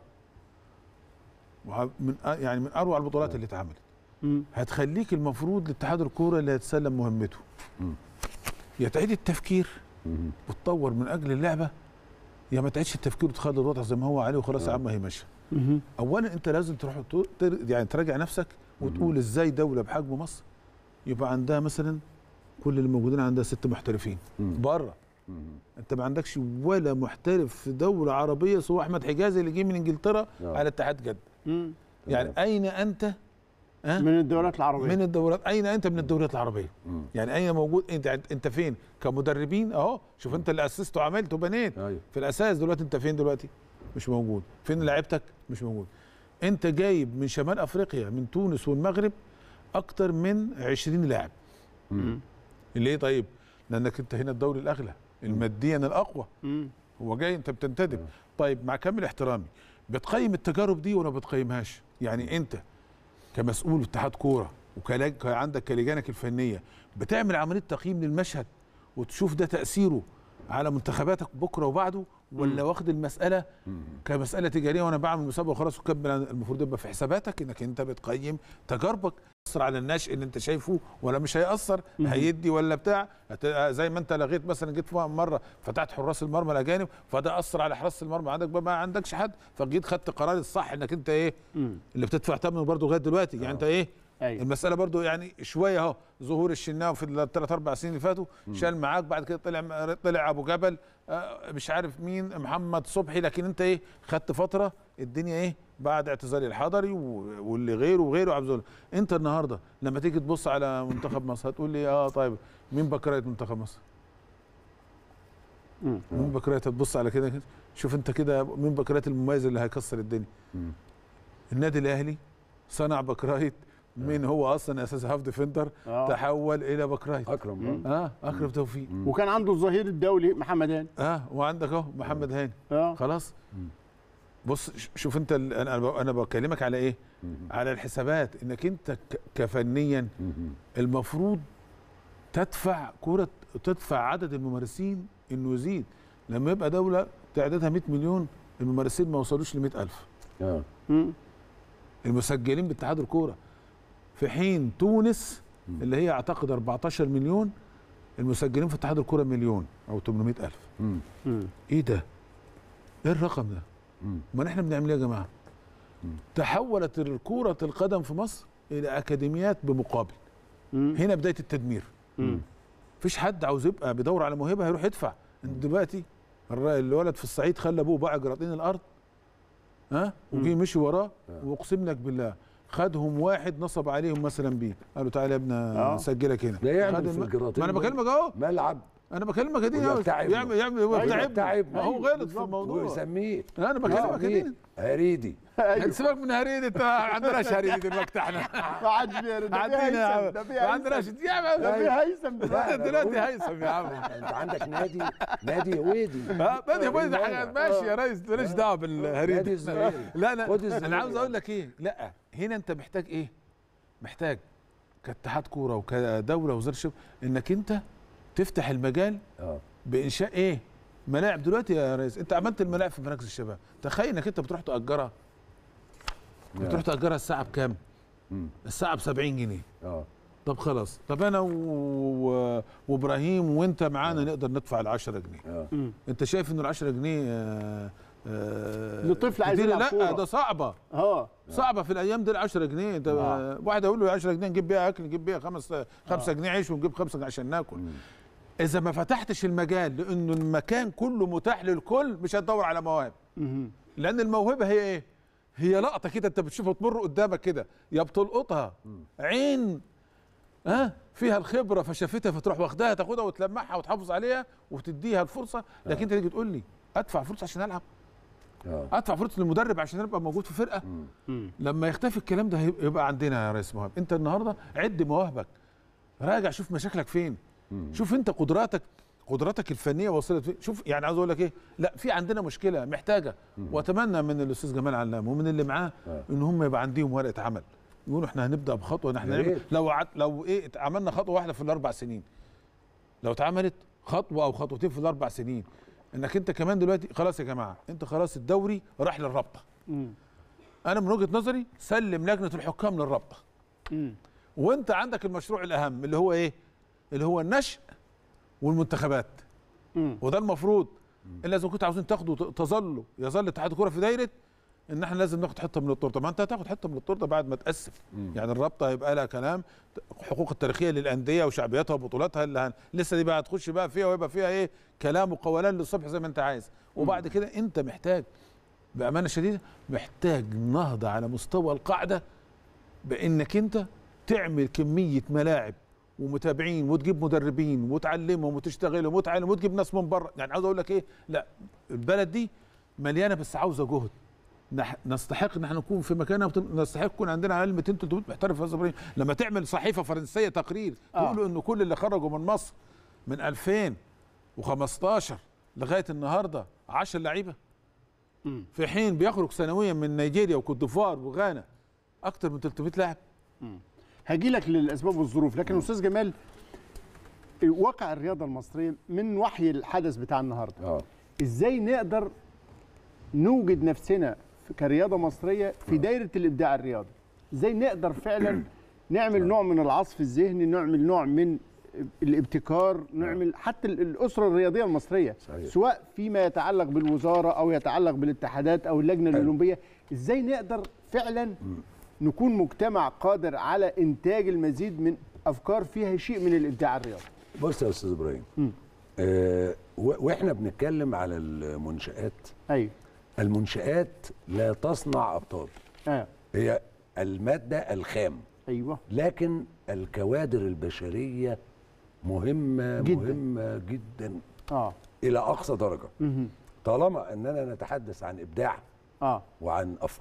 وه- من أ- يعني من اروع البطولات اللي اتعملت مم. هتخليك المفروض لاتحاد الكوره اللي هيتسلم مهمته يا تعيد التفكير مهم. وتطور من اجل اللعبه يا ما تعيدش التفكير وتخلي الوضع زي ما هو عليه وخلاص يا عم هي ماشيه مهم. اولا انت لازم تروح تو- تر- يعني تراجع نفسك وتقول ازاي دوله بحجم مصر يبقى عندها مثلا كل اللي موجودين عندها ست محترفين مم. بره مهم. انت ما عندكش ولا محترف في دوله عربيه سوى احمد حجازي اللي جه من انجلترا آه. على اتحاد جده مم. يعني اين انت ها من الدورات العربيه من الدورات اين انت من الدوريات العربيه مم. يعني اين موجود انت انت فين كمدربين اهو شوف انت اللي اسست وعملت وبنيت ايوه في الاساس دلوقتي انت فين دلوقتي مش موجود فين لعيبتك مش موجود انت جايب من شمال افريقيا من تونس والمغرب اكتر من 20 لاعب مم. ليه طيب لانك انت هنا الدوري الاغلى الماديا الاقوى مم. هو جاي انت بتنتدب طيب مع كامل احترامي بتقيم التجارب دي ولا بتقيمهاش يعني انت كمسؤول اتحاد كوره وعندك كلجانك الفنيه بتعمل عمليه تقييم للمشهد وتشوف ده تاثيره على منتخباتك بكره وبعده ولا واخد المساله كمساله تجاريه وانا بعمل مسابقه وخلاص وكمل المفروض يبقى في حساباتك انك انت بتقيم تجاربك يأثر على الناشئ اللي انت شايفه ولا مش هيأثر هيدي ولا بتاع هت- زي ما انت لغيت مثلا جيت في مره فتحت حراس المرمى الاجانب فده اثر على حراسه المرمى عندك بقى ما عندكش حد فجيت خدت قرار الصح انك انت ايه مم. اللي بتدفع ثمنه برضه لغايه دلوقتي يعني انت ايه ايوه المساله برضو يعني شويه اهو ظهور الشناوي في الثلاث اربع سنين اللي فاتوا شال معاك بعد كده طلع طلع ابو جبل آه، مش عارف مين محمد صبحي لكن انت ايه خدت فتره الدنيا ايه بعد اعتزالي الحضري و- واللي غيره وغيره عبد الزول. انت النهارده لما تيجي تبص على منتخب مصر هتقول لي اه طيب مين بكرايه منتخب مصر؟ مم. مين بكرايه هتبص على كده كده شوف انت كده مين بكرايه المميز اللي هيكسر الدنيا مم. النادي الاهلي صنع بكرايه من هو اصلا اساس هاف ديفندر آه. تحول الى باك رايت اكرم اه اكرم توفيق وكان عنده الظهير الدولي محمد هاني اه وعندك اهو محمد هاني اه خلاص بص ش- شوف انت ال- انا انا ب- انا بكلمك على ايه على الحسابات انك انت ك- كفنيا المفروض تدفع كرة تدفع عدد الممارسين انه يزيد لما يبقى دولة تعدادها 100 مليون الممارسين ما وصلوش ل 100000 اه مم. المسجلين باتحاد الكوره في حين تونس اللي هي اعتقد 14 مليون المسجلين في اتحاد الكوره مليون او 800 الف مم. مم. ايه ده ايه الرقم ده مم. ما احنا بنعمل ايه يا جماعه تحولت كرة القدم في مصر الى اكاديميات بمقابل مم. هنا بدايه التدمير مم. مفيش حد عاوز يبقى بيدور على موهبه هيروح يدفع انت دلوقتي الر- الولد في الصعيد خلى ابوه باع جراطين الارض ها وجي مشي وراه واقسم لك بالله خدهم واحد نصب عليهم مثلا بيه قالوا تعالى يا ابني آه. نسجلك هنا ده يعمل خد في الم- الجراطين ما انا ده. بكلمك اهو ملعب انا بكلمك دي ويبتاع ابنه. يعمل يعمل هو أيوة، بتاع بتاع ابنه ابنه. ما هو غلط في بالظبط. الموضوع ويسميه انا بكلمك يسميه دي هريدي سيبك من هريد انت ما عندناش هريد دلوقتي احنا ما عادش بيرد ده عندنا بيه يا هيثم عم ده ما بيه عندناش هيثم يا ده عم بيه هيثم دلوقتي انت دلوقتي هيثم يا عم انت عندك نادي نادي هويدي ها نادي بودي ده حاجه ماشي يا ريس ماليش دعوه بالهريد نادي الزمالك. لا لا خد انا الزمالك. عاوز اقول لك ايه لا هنا انت محتاج ايه محتاج كاتحاد كوره وكدوله وزاره الشباب انك انت تفتح المجال اه بانشاء ايه ملاعب دلوقتي يا ريس انت عملت الملاعب في مراكز الشباب تخيل انك انت بتروح تاجرها بتروح تاجرها الساعه بكام مم. الساعه ب 70 جنيه اه طب خلاص طب انا و... و... وابراهيم وانت معانا نقدر ندفع ال 10 جنيه اه انت شايف ان ال 10 جنيه آه آه لطفل عايز كتير؟ يلعب لا كورة. ده صعبه اه صعبه في الايام دي ال 10 جنيه انت آه. واحد يقول له 10 جنيه نجيب بيها اكل نجيب بيها 5 5 جنيه عيش ونجيب 5 جنيه عشان ناكل اذا ما فتحتش المجال لانه المكان كله متاح للكل مش هتدور على مواهب مهم. لان الموهبه هي ايه هي لقطه كده انت بتشوفها تمر قدامك كده يا بتلقطها عين ها فيها الخبره فشافتها فتروح واخداها تاخدها وتلمعها وتحافظ عليها وتديها الفرصه لكن انت تيجي تقول لي ادفع فلوس عشان العب اه ادفع فلوس للمدرب عشان ابقى موجود في فرقه مم. لما يختفي الكلام ده هيبقى يبقى عندنا يا ريس مهاب انت النهارده عد مواهبك راجع شوف مشاكلك فين شوف انت قدراتك قدراتك الفنيه وصلت فين شوف يعني عاوز اقول لك ايه لا في عندنا مشكله محتاجه واتمنى من الاستاذ جمال علام ومن اللي معاه آه. ان هم يبقى عندهم ورقه عمل يقولوا احنا هنبدا بخطوه احنا يا نعمل ريت. لو عد لو ايه عملنا خطوه واحده في الاربع سنين لو اتعملت خطوه او خطوتين في الاربع سنين انك انت كمان دلوقتي خلاص يا جماعه انت خلاص الدوري راح للرابطه مم. انا من وجهه نظري سلم لجنه الحكام للرابطه مم. وانت عندك المشروع الاهم اللي هو ايه اللي هو النشء والمنتخبات مم. وده المفروض الا اذا كنتوا عاوزين تاخدوا تظلوا يظل اتحاد الكوره في دايره ان احنا لازم ناخد حته من التورته ما انت هتاخد حته من التورته بعد ما تقسم يعني الرابطه هيبقى لها كلام حقوق التاريخيه للانديه وشعبيتها وبطولاتها اللي هن... لسه دي بقى هتخش بقى فيها ويبقى فيها ايه كلام وقولان للصبح زي ما انت عايز وبعد كده انت محتاج بامانه شديده محتاج نهضه على مستوى القاعده بانك انت تعمل كميه ملاعب ومتابعين وتجيب مدربين وتعلمهم وتشتغلهم وتعلم وتجيب ناس من بره يعني عاوز اقول لك ايه لا البلد دي مليانه بس عاوزه جهد نح- نستحق ان احنا نكون في مكاننا وت- نستحق يكون عندنا على الاقل 200 300 محترف في هذا البرنامج. لما تعمل صحيفه فرنسيه تقرير آه. تقولوا انه كل اللي خرجوا من مصر من 2015 لغايه النهارده 10 لعيبه مم. في حين بيخرج سنويا من نيجيريا وكوت ديفوار وغانا اكتر من 300 لاعب هاجي لك للاسباب والظروف لكن استاذ جمال واقع الرياضه المصريه من وحي الحدث بتاع النهارده اه ازاي نقدر نوجد نفسنا في- كرياضه مصريه في دايره الابداع الرياضي ازاي نقدر فعلا نعمل نوع من العصف الذهني نعمل نوع من الابتكار نعمل حتى ال- الاسره الرياضيه المصريه صحيح. سواء فيما يتعلق بالوزاره او يتعلق بالاتحادات او اللجنه الاولمبيه ازاي نقدر فعلا نكون مجتمع قادر على انتاج المزيد من افكار فيها شيء من الابداع الرياضي بص يا استاذ ابراهيم آه و- واحنا بنتكلم على المنشات ايوه المنشات لا تصنع ابطال اه هي الماده الخام ايوه لكن الكوادر البشريه مهمه جداً. مهمه جدا اه الى اقصى درجه مهم. طالما اننا نتحدث عن ابداع اه وعن افكار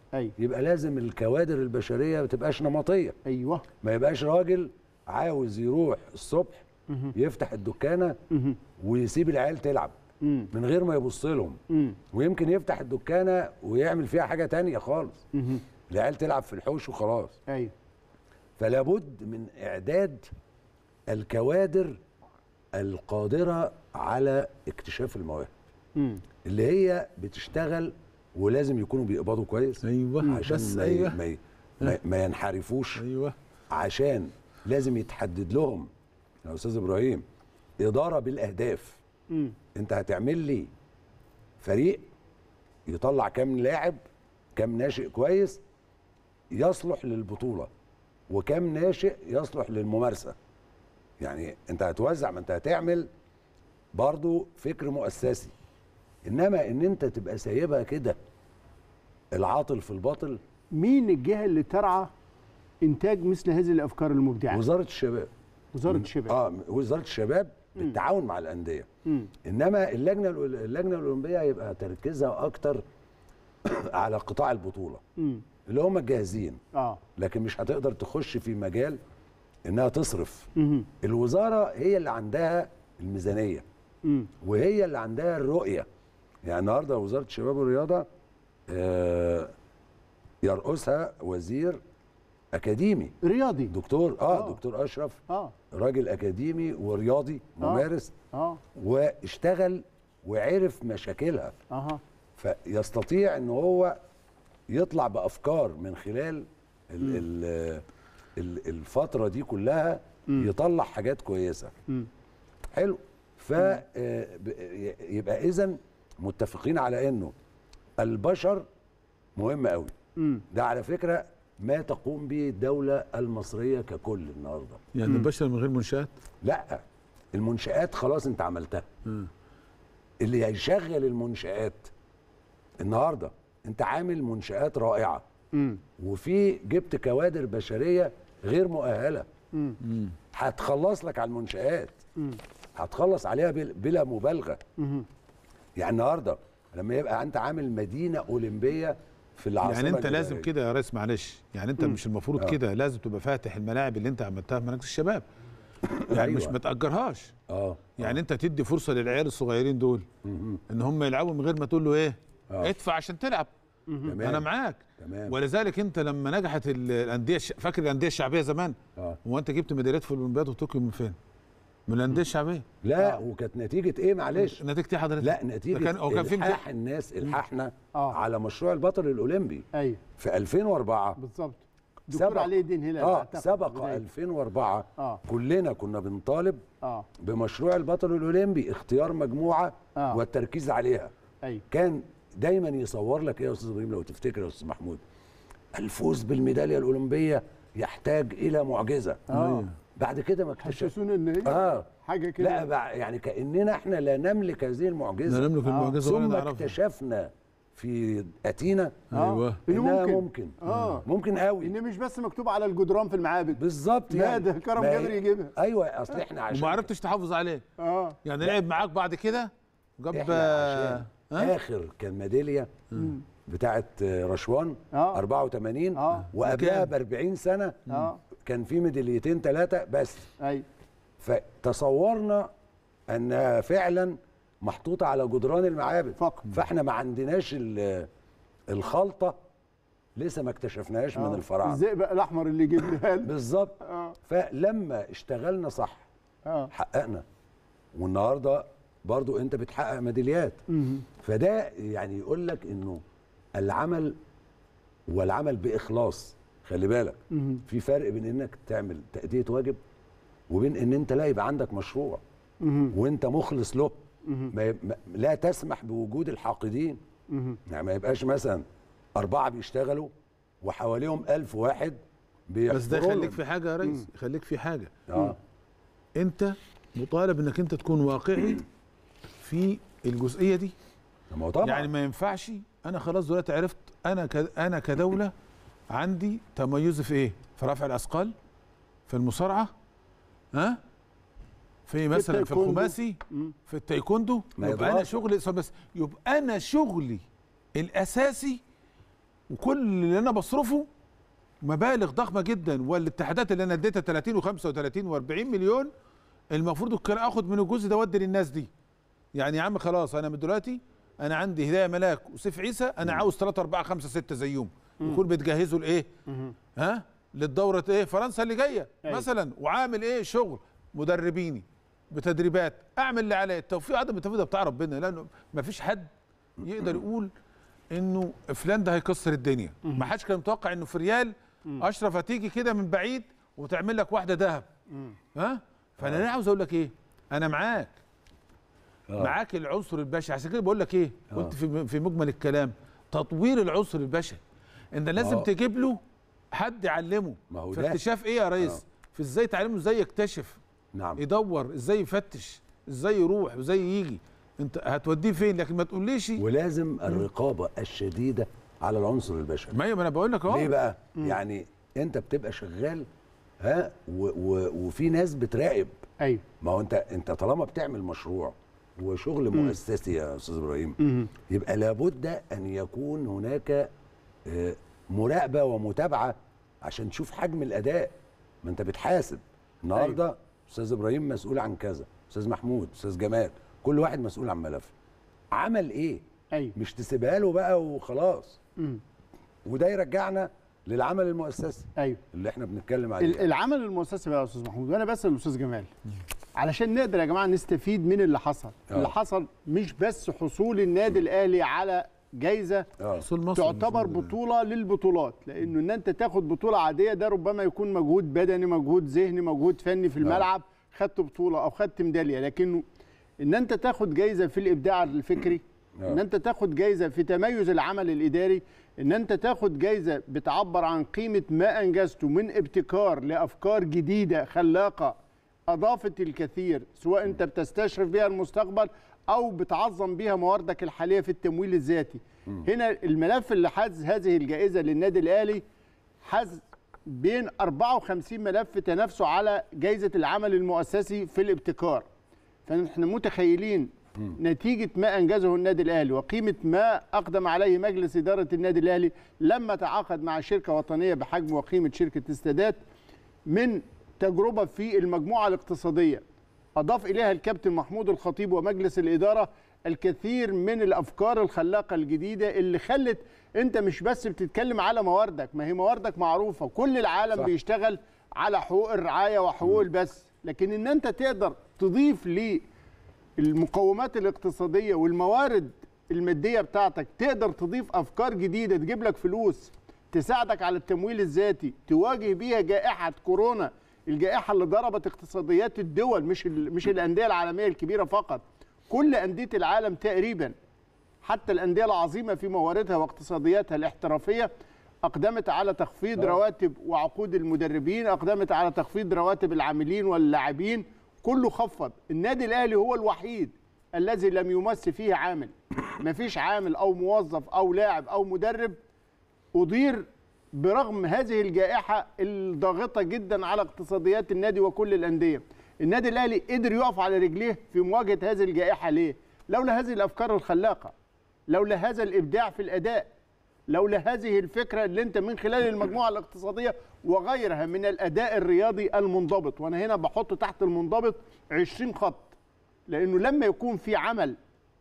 ايوه يبقى لازم الكوادر البشريه ما تبقاش نمطيه ايوه ما يبقاش راجل عاوز يروح الصبح يفتح الدكانه ويسيب العيال تلعب مم. من غير ما يبص لهم مم. ويمكن يفتح الدكانه ويعمل فيها حاجه تانية خالص العيال تلعب في الحوش وخلاص ايوه فلا بد من اعداد الكوادر القادره على اكتشاف المواهب مم. اللي هي بتشتغل ولازم يكونوا بيقبضوا كويس ايوه عشان بس ما, ايوه ما, ما, ما ينحرفوش ايوه عشان لازم يتحدد لهم يا استاذ ابراهيم اداره بالاهداف مم. انت هتعمل لي فريق يطلع كام لاعب كام ناشئ كويس يصلح للبطوله وكام ناشئ يصلح للممارسه يعني انت هتوزع ما انت هتعمل برضو فكر مؤسسي انما ان انت تبقى سايبها كده العاطل في الباطل مين الجهه اللي ترعى انتاج مثل هذه الافكار المبدعه وزاره الشباب وزاره الشباب اه وزاره الشباب بالتعاون مع الانديه مم. انما اللجنه الأول- اللجنه الاولمبيه هيبقى تركيزها اكتر على قطاع البطوله مم. اللي هم الجاهزين اه لكن مش هتقدر تخش في مجال انها تصرف مم. الوزاره هي اللي عندها الميزانيه مم. وهي اللي عندها الرؤيه يعني النهارده وزاره الشباب والرياضه آه، يرأسها وزير اكاديمي رياضي دكتور اه, آه. دكتور اشرف اه راجل اكاديمي ورياضي آه. ممارس اه واشتغل وعرف مشاكلها اها فيستطيع ان هو يطلع بافكار من خلال ال ال ال الفتره دي كلها يطلع حاجات كويسه مم. حلو فيبقى اذا متفقين على انه البشر مهم قوي مم. ده على فكره ما تقوم به الدوله المصريه ككل النهارده يعني البشر من غير منشات لا المنشآت خلاص انت عملتها اللي هيشغل المنشآت النهارده انت عامل منشآت رائعة مم. وفي جبت كوادر بشرية غير مؤهلة مم. هتخلص لك على المنشآت مم. هتخلص عليها بل- بلا مبالغة مم. يعني النهارده لما يبقى انت عامل مدينة أولمبية في العاصمة يعني انت لازم الإدارية. كده يا ريس معلش يعني انت مش المفروض آه. كده لازم تبقى فاتح الملاعب اللي انت عملتها في مراكز الشباب يعني أيوة. مش ما تاجرهاش اه يعني انت تدي فرصه للعيال الصغيرين دول ان هم يلعبوا من غير ما تقول له ايه آه. ادفع عشان تلعب تمام انا معاك تمام ولذلك انت لما نجحت ال- الانديه الش- فاكر الانديه الشعبيه زمان اه هو انت جبت ميداليات في الاولمبياد وطوكيو من فين من الانديه الشعبيه لا وكانت نتيجة ايه معلش نتيجه ايه حضرتك لا نتيجة ده كان هو كان في الحاح الناس الحاحنا آه. على مشروع البطل الأولمبي ايوه في 2004 بالظبط دكتور علي الدين هلال اه أعتقد. سبق بداية. 2004 آه. كلنا كنا بنطالب اه بمشروع البطل الاولمبي اختيار مجموعه آه. والتركيز عليها ايوه كان دايما يصور لك ايه يا استاذ ابراهيم لو تفتكر يا استاذ محمود الفوز بالميداليه الاولمبيه يحتاج الى معجزه اه بعد كده ما اكتشف حسسونا ان هي اه حاجه كده لا بع- يعني كاننا احنا لا نملك هذه المعجزه لا نملك المعجزه ولا ثم نعرفها اكتشفنا في اتينا آه. ايوه إنه انها ممكن. ممكن اه ممكن قوي ان مش بس مكتوب على الجدران في المعابد بالظبط لا، يعني ده كرم ما هي- جابر يجيبها. ايوه اصل احنا عشان وما عرفتش تحافظ عليه اه يعني لعب معاك بعد كده جاب احنا آه، عشان اخر كان ميداليه بتاعت رشوان آه. 84 آه. وقبلها بكام؟ ب 40 سنه اه كان في ميداليتين ثلاثه بس ايوه فتصورنا انها فعلا محطوطه على جدران المعابد فقط. فاحنا ما عندناش ال- الخلطه لسه ما اكتشفناهاش من آه. الفراعنه الزئبق الاحمر اللي جبناه لنا. بالظبط اه فلما اشتغلنا صح اه حققنا والنهارده برضو انت بتحقق ميداليات مهم. فده يعني يقول لك انه العمل والعمل باخلاص خلي بالك مهم. في فرق بين انك تعمل تاديه واجب وبين ان انت لا يبقى عندك مشروع مهم. وانت مخلص له مهم. ما يب... ما... لا تسمح بوجود الحاقدين مهم. يعني ما يبقاش مثلا اربعه بيشتغلوا وحواليهم ألف واحد بس ده بيحفروا يخليك لهم. في حاجه يا ريس يخليك في حاجه اه انت مطالب انك انت تكون واقعي في الجزئيه دي ما هو طبعا يعني ما ينفعش انا خلاص دلوقتي عرفت انا ك... انا كدوله عندي تميز في ايه؟ في رفع الاثقال في المصارعه ها؟ في مثلا في التايكوندو. الخماسي مم. في التايكوندو ما يبقى انا يضربش. شغلي بس يبقى انا شغلي الاساسي وكل اللي انا بصرفه مبالغ ضخمه جدا والاتحادات اللي انا اديتها 30 و35 و40 مليون المفروض كان اخد من الجزء ده وادي للناس دي يعني يا عم خلاص انا من دلوقتي انا عندي هدايه ملاك وسيف عيسى انا عاوز 3 4 5 6 زيهم يكون بتجهزوا لايه ها للدوره ايه فرنسا اللي جايه أيوة. مثلا وعامل ايه شغل مدربيني بتدريبات اعمل اللي عليا التوفيق عدم التوفيق ده بتاع ربنا لانه ما فيش حد يقدر يقول انه فلان ده هيكسر الدنيا ما حدش كان متوقع انه في ريال اشرف هتيجي كده من بعيد وتعمل لك واحده ذهب ها فانا أنا عاوز اقول لك ايه انا معاك آه. معاك العنصر البشري عشان كده بقول لك ايه قلت في في مجمل الكلام تطوير العنصر البشري انت لازم آه. تجيب له حد يعلمه ما هو في ده. اكتشاف ايه يا ريس آه. في ازاي تعلمه ازاي يكتشف نعم يدور ازاي يفتش ازاي يروح وازاي يجي انت هتوديه فين لكن ما تقوليش ولازم الرقابه الشديده على العنصر البشري ما ما انا بقول لك ليه اهو بقى يعني انت بتبقى شغال ها و و وفي ناس بتراقب ايوه ما هو انت انت طالما بتعمل مشروع وشغل مؤسسي يا استاذ ابراهيم يبقى لابد ان يكون هناك آه، مراقبه ومتابعه عشان تشوف حجم الاداء ما انت بتحاسب النهارده استاذ ابراهيم مسؤول عن كذا استاذ محمود استاذ جمال كل واحد مسؤول عن ملف عمل ايه ايوه مش تسيبها له بقى وخلاص وده يرجعنا للعمل المؤسسي ايوه اللي احنا بنتكلم ال- عليه العمل المؤسسي بقى يا استاذ محمود وانا بسال الاستاذ جمال علشان نقدر يا جماعه نستفيد من اللي حصل آه. اللي حصل مش بس حصول النادي الاهلي على جايزه اه حصول مصر تعتبر مش موجود. بطوله للبطولات لانه ان انت تاخد بطوله عاديه ده ربما يكون مجهود بدني مجهود ذهني مجهود فني في الملعب خدت بطوله او خدت ميداليه لكنه ان انت تاخد جايزه في الابداع الفكري آه. ان انت تاخد جايزه في تميز العمل الاداري ان انت تاخد جايزه بتعبر عن قيمه ما انجزته من ابتكار لافكار جديده خلاقه اضافت الكثير سواء انت بتستشرف بها المستقبل او بتعظم بها مواردك الحاليه في التمويل الذاتي هنا الملف اللي حاز هذه الجائزه للنادي الاهلي حاز بين 54 ملف تنافسوا على جائزه العمل المؤسسي في الابتكار فنحن متخيلين نتيجة ما أنجزه النادي الأهلي وقيمة ما أقدم عليه مجلس إدارة النادي الأهلي لما تعاقد مع شركة وطنية بحجم وقيمة شركة استادات من تجربة في المجموعة الاقتصادية أضاف إليها الكابتن محمود الخطيب ومجلس الإدارة الكثير من الأفكار الخلاقة الجديدة اللي خلت أنت مش بس بتتكلم على مواردك ما هي مواردك معروفة كل العالم صح. صح. بيشتغل على حقوق الرعاية وحقوق البث لكن إن أنت تقدر تضيف ليه المقومات الاقتصاديه والموارد الماديه بتاعتك تقدر تضيف افكار جديده تجيب لك فلوس تساعدك على التمويل الذاتي تواجه بيها جائحه كورونا الجائحه اللي ضربت اقتصاديات الدول مش ال- مش الانديه العالميه الكبيره فقط كل انديه العالم تقريبا حتى الانديه العظيمه في مواردها واقتصادياتها الاحترافيه اقدمت على تخفيض رواتب وعقود المدربين اقدمت على تخفيض رواتب العاملين واللاعبين كله خفض النادي الاهلي هو الوحيد الذي لم يمس فيه عامل مفيش عامل او موظف او لاعب او مدرب أدير برغم هذه الجائحة الضاغطة جدا على اقتصاديات النادي وكل الأندية النادي الأهلي قدر يقف على رجليه في مواجهة هذه الجائحة ليه؟ لولا هذه الأفكار الخلاقة لولا هذا الإبداع في الأداء لولا هذه الفكرة اللي أنت من خلال المجموعة الاقتصادية وغيرها من الأداء الرياضي المنضبط وأنا هنا بحط تحت المنضبط 20 خط لأنه لما يكون في عمل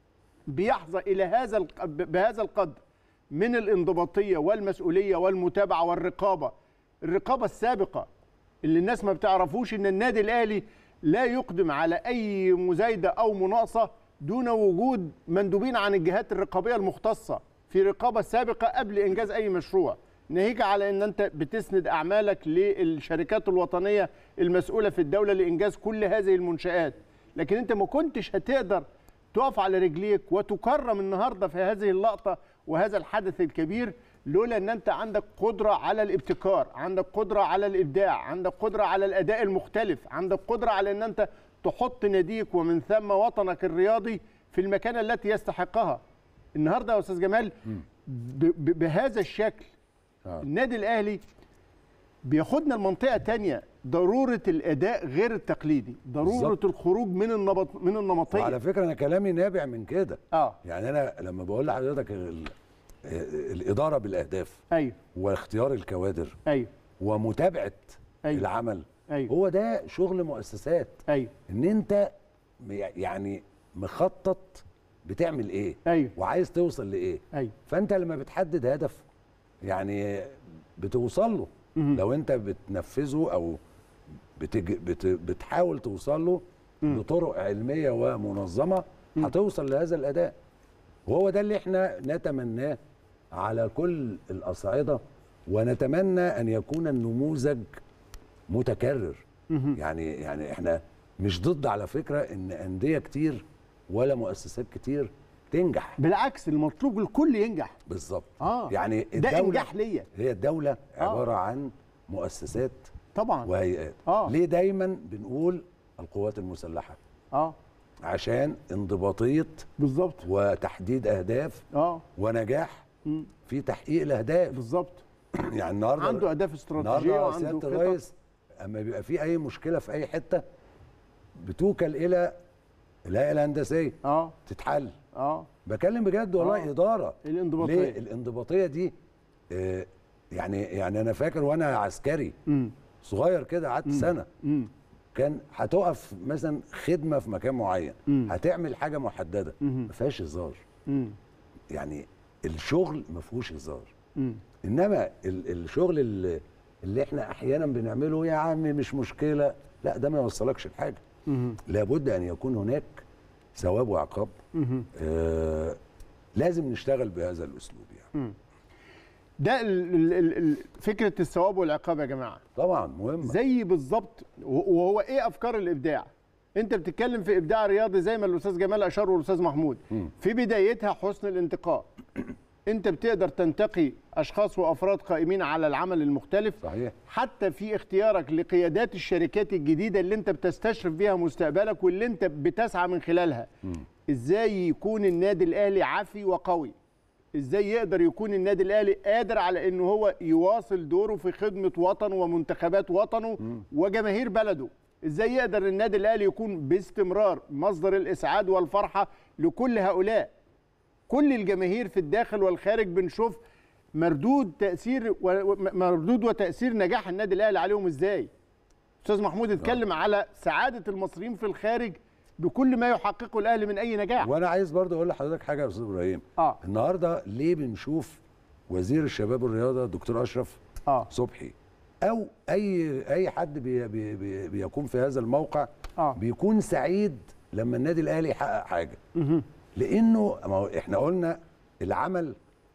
بيحظى الى هذا الق- ب- بهذا القدر من الانضباطيه والمسؤوليه والمتابعه والرقابه الرقابه السابقه اللي الناس ما بتعرفوش ان النادي الاهلي لا يقدم على اي مزايده او مناقصه دون وجود مندوبين عن الجهات الرقابيه المختصه في رقابه سابقه قبل انجاز اي مشروع ناهيك على ان انت بتسند اعمالك للشركات الوطنيه المسؤوله في الدوله لانجاز كل هذه المنشات لكن انت ما كنتش هتقدر تقف على رجليك وتكرم النهارده في هذه اللقطه وهذا الحدث الكبير لولا ان انت عندك قدره على الابتكار، عندك قدره على الابداع، عندك قدره على الاداء المختلف، عندك قدره على ان انت تحط ناديك ومن ثم وطنك الرياضي في المكانه التي يستحقها. النهارده يا استاذ جمال ب- ب- بهذا الشكل آه. النادي الاهلي بياخدنا لمنطقه تانية ضروره الاداء غير التقليدي ضروره بالظبط. الخروج من النمط من النمطيه وعلى فكره انا كلامي نابع من كده اه يعني انا لما بقول لحضرتك ال- آه، الاداره بالاهداف ايوه واختيار الكوادر ايوه ومتابعه أيوة. العمل أيوة. هو ده شغل مؤسسات ايوه ان انت م- يعني مخطط بتعمل ايه أيوة. وعايز توصل لايه ايوه فانت لما بتحدد هدف يعني بتوصل له لو انت بتنفذه او بتج... بت... بتحاول توصل له بطرق علميه ومنظمه هتوصل لهذا الاداء وهو ده اللي احنا نتمناه على كل الاصعده ونتمنى ان يكون النموذج متكرر يعني يعني احنا مش ضد على فكره ان انديه كتير ولا مؤسسات كتير تنجح بالعكس المطلوب الكل ينجح بالظبط اه يعني ده الدولة انجاح ليا هي الدولة آه. عبارة عن مؤسسات طبعا وهيئات آه. ليه دايما بنقول القوات المسلحة اه عشان انضباطية بالظبط وتحديد أهداف اه ونجاح مم. في تحقيق الأهداف بالظبط يعني النهارده عنده اهداف استراتيجيه النهارده وعنده سيادة خطط الرئيس اما بيبقى في أي مشكلة في أي حتة بتوكل إلى الهيئة الهندسية اه تتحل اه بكلم بجد والله آه. اداره الانضباطية. ليه الانضباطيه دي آه يعني يعني انا فاكر وانا عسكري امم صغير كده قعدت سنه امم كان هتقف مثلا خدمه في مكان معين مم. هتعمل حاجه محدده مم. ما فيهاش هزار امم يعني الشغل ما فيهوش هزار امم انما ال- الشغل اللي, اللي احنا احيانا بنعمله يا عم مش مشكله لا ده ما يوصلكش لحاجه امم لابد ان يكون هناك ثواب وعقاب امم آه لازم نشتغل بهذا الاسلوب يعني ده ال- ال- ال- ال- فكره الثواب والعقاب يا جماعه طبعا مهم زي بالظبط و- وهو ايه افكار الابداع انت بتتكلم في ابداع رياضي زي ما الاستاذ جمال اشار والاستاذ محمود في بدايتها حسن الانتقاء انت بتقدر تنتقي اشخاص وافراد قائمين على العمل المختلف صحيح حتى في اختيارك لقيادات الشركات الجديده اللي انت بتستشرف بيها مستقبلك واللي انت بتسعى من خلالها ازاي يكون النادي الاهلي عافي وقوي ازاي يقدر يكون النادي الاهلي قادر على انه هو يواصل دوره في خدمه وطنه ومنتخبات وطنه وجماهير بلده ازاي يقدر النادي الاهلي يكون باستمرار مصدر الاسعاد والفرحه لكل هؤلاء كل الجماهير في الداخل والخارج بنشوف مردود تاثير و- و- مردود وتاثير نجاح النادي الاهلي عليهم ازاي استاذ محمود اتكلم على سعاده المصريين في الخارج بكل ما يحققه الاهلي من اي نجاح وانا عايز برضه اقول لحضرتك حاجه يا استاذ ابراهيم اه النهارده ليه بنشوف وزير الشباب والرياضه الدكتور اشرف اه صبحي او اي اي حد بي بي بي بيكون في هذا الموقع اه بيكون سعيد لما النادي الاهلي يحقق حاجه لانه ما هو احنا قلنا العمل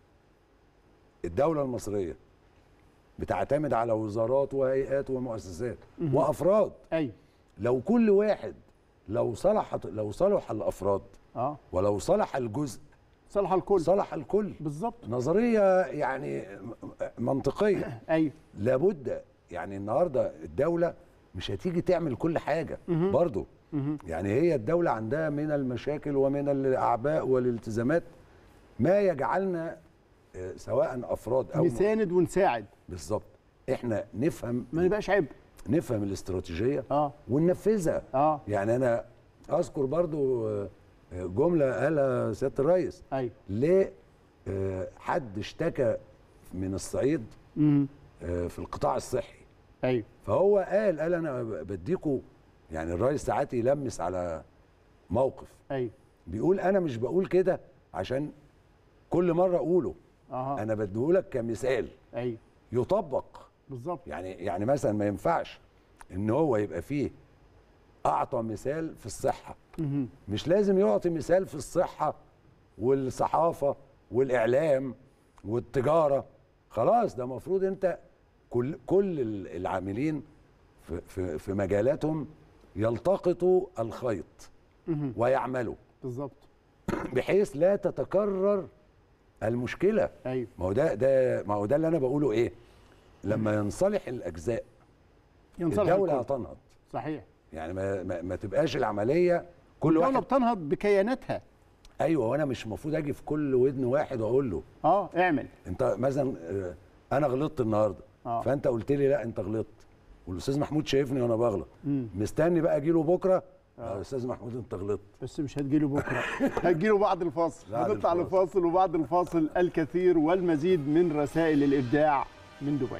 الدوله المصريه بتعتمد على وزارات وهيئات ومؤسسات وافراد ايوه لو كل واحد لو صلح لو صلح الافراد اه ولو صلح الجزء صالح الكل صلح الكل بالظبط نظريه يعني منطقيه ايوه لابد يعني النهارده الدوله مش هتيجي تعمل كل حاجه برضو يعني هي الدوله عندها من المشاكل ومن الاعباء والالتزامات ما يجعلنا آه، سواء افراد او نساند ونساعد بالظبط احنا نفهم ما نبقاش عبء نفهم الاستراتيجيه اه وننفذها اه يعني انا اذكر برضو آه، آه، جمله قالها سياده الرئيس ايوه ليه آه، حد اشتكى من الصعيد امم آه، في القطاع الصحي ايوه فهو قال قال انا بديكوا يعني الرئيس ساعات يلمس على موقف ايوه بيقول انا مش بقول كده عشان كل مره اقوله اها انا بديهولك كمثال ايوه يطبق بالظبط يعني يعني مثلا ما ينفعش ان هو يبقى فيه اعطى مثال في الصحه مهم. مش لازم يعطي مثال في الصحه والصحافه والاعلام والتجاره خلاص ده المفروض انت كل كل العاملين في في, في مجالاتهم يلتقطوا الخيط مهم. ويعملوا بالظبط بحيث لا تتكرر المشكله ايوه ما هو ده ده ما هو ده اللي انا بقوله ايه لما ينصلح الاجزاء ينصلح الدوله الكل. هتنهض صحيح يعني ما, ما, ما تبقاش العمليه كل الدوله واحد بتنهض بكياناتها ايوه وانا مش المفروض اجي في كل ودن واحد واقول له اه اعمل انت مثلا آه، انا غلطت النهارده آه. فانت قلت لي لا انت غلطت والاستاذ محمود شايفني وانا بغلط مم. مستني بقى اجي له بكره يا استاذ محمود انت غلطت بس مش هتجيله بكره هتجيله بعد الفاصل بعد هنطلع الفاصل. لفاصل وبعد الفاصل الكثير والمزيد من رسائل الابداع من دبي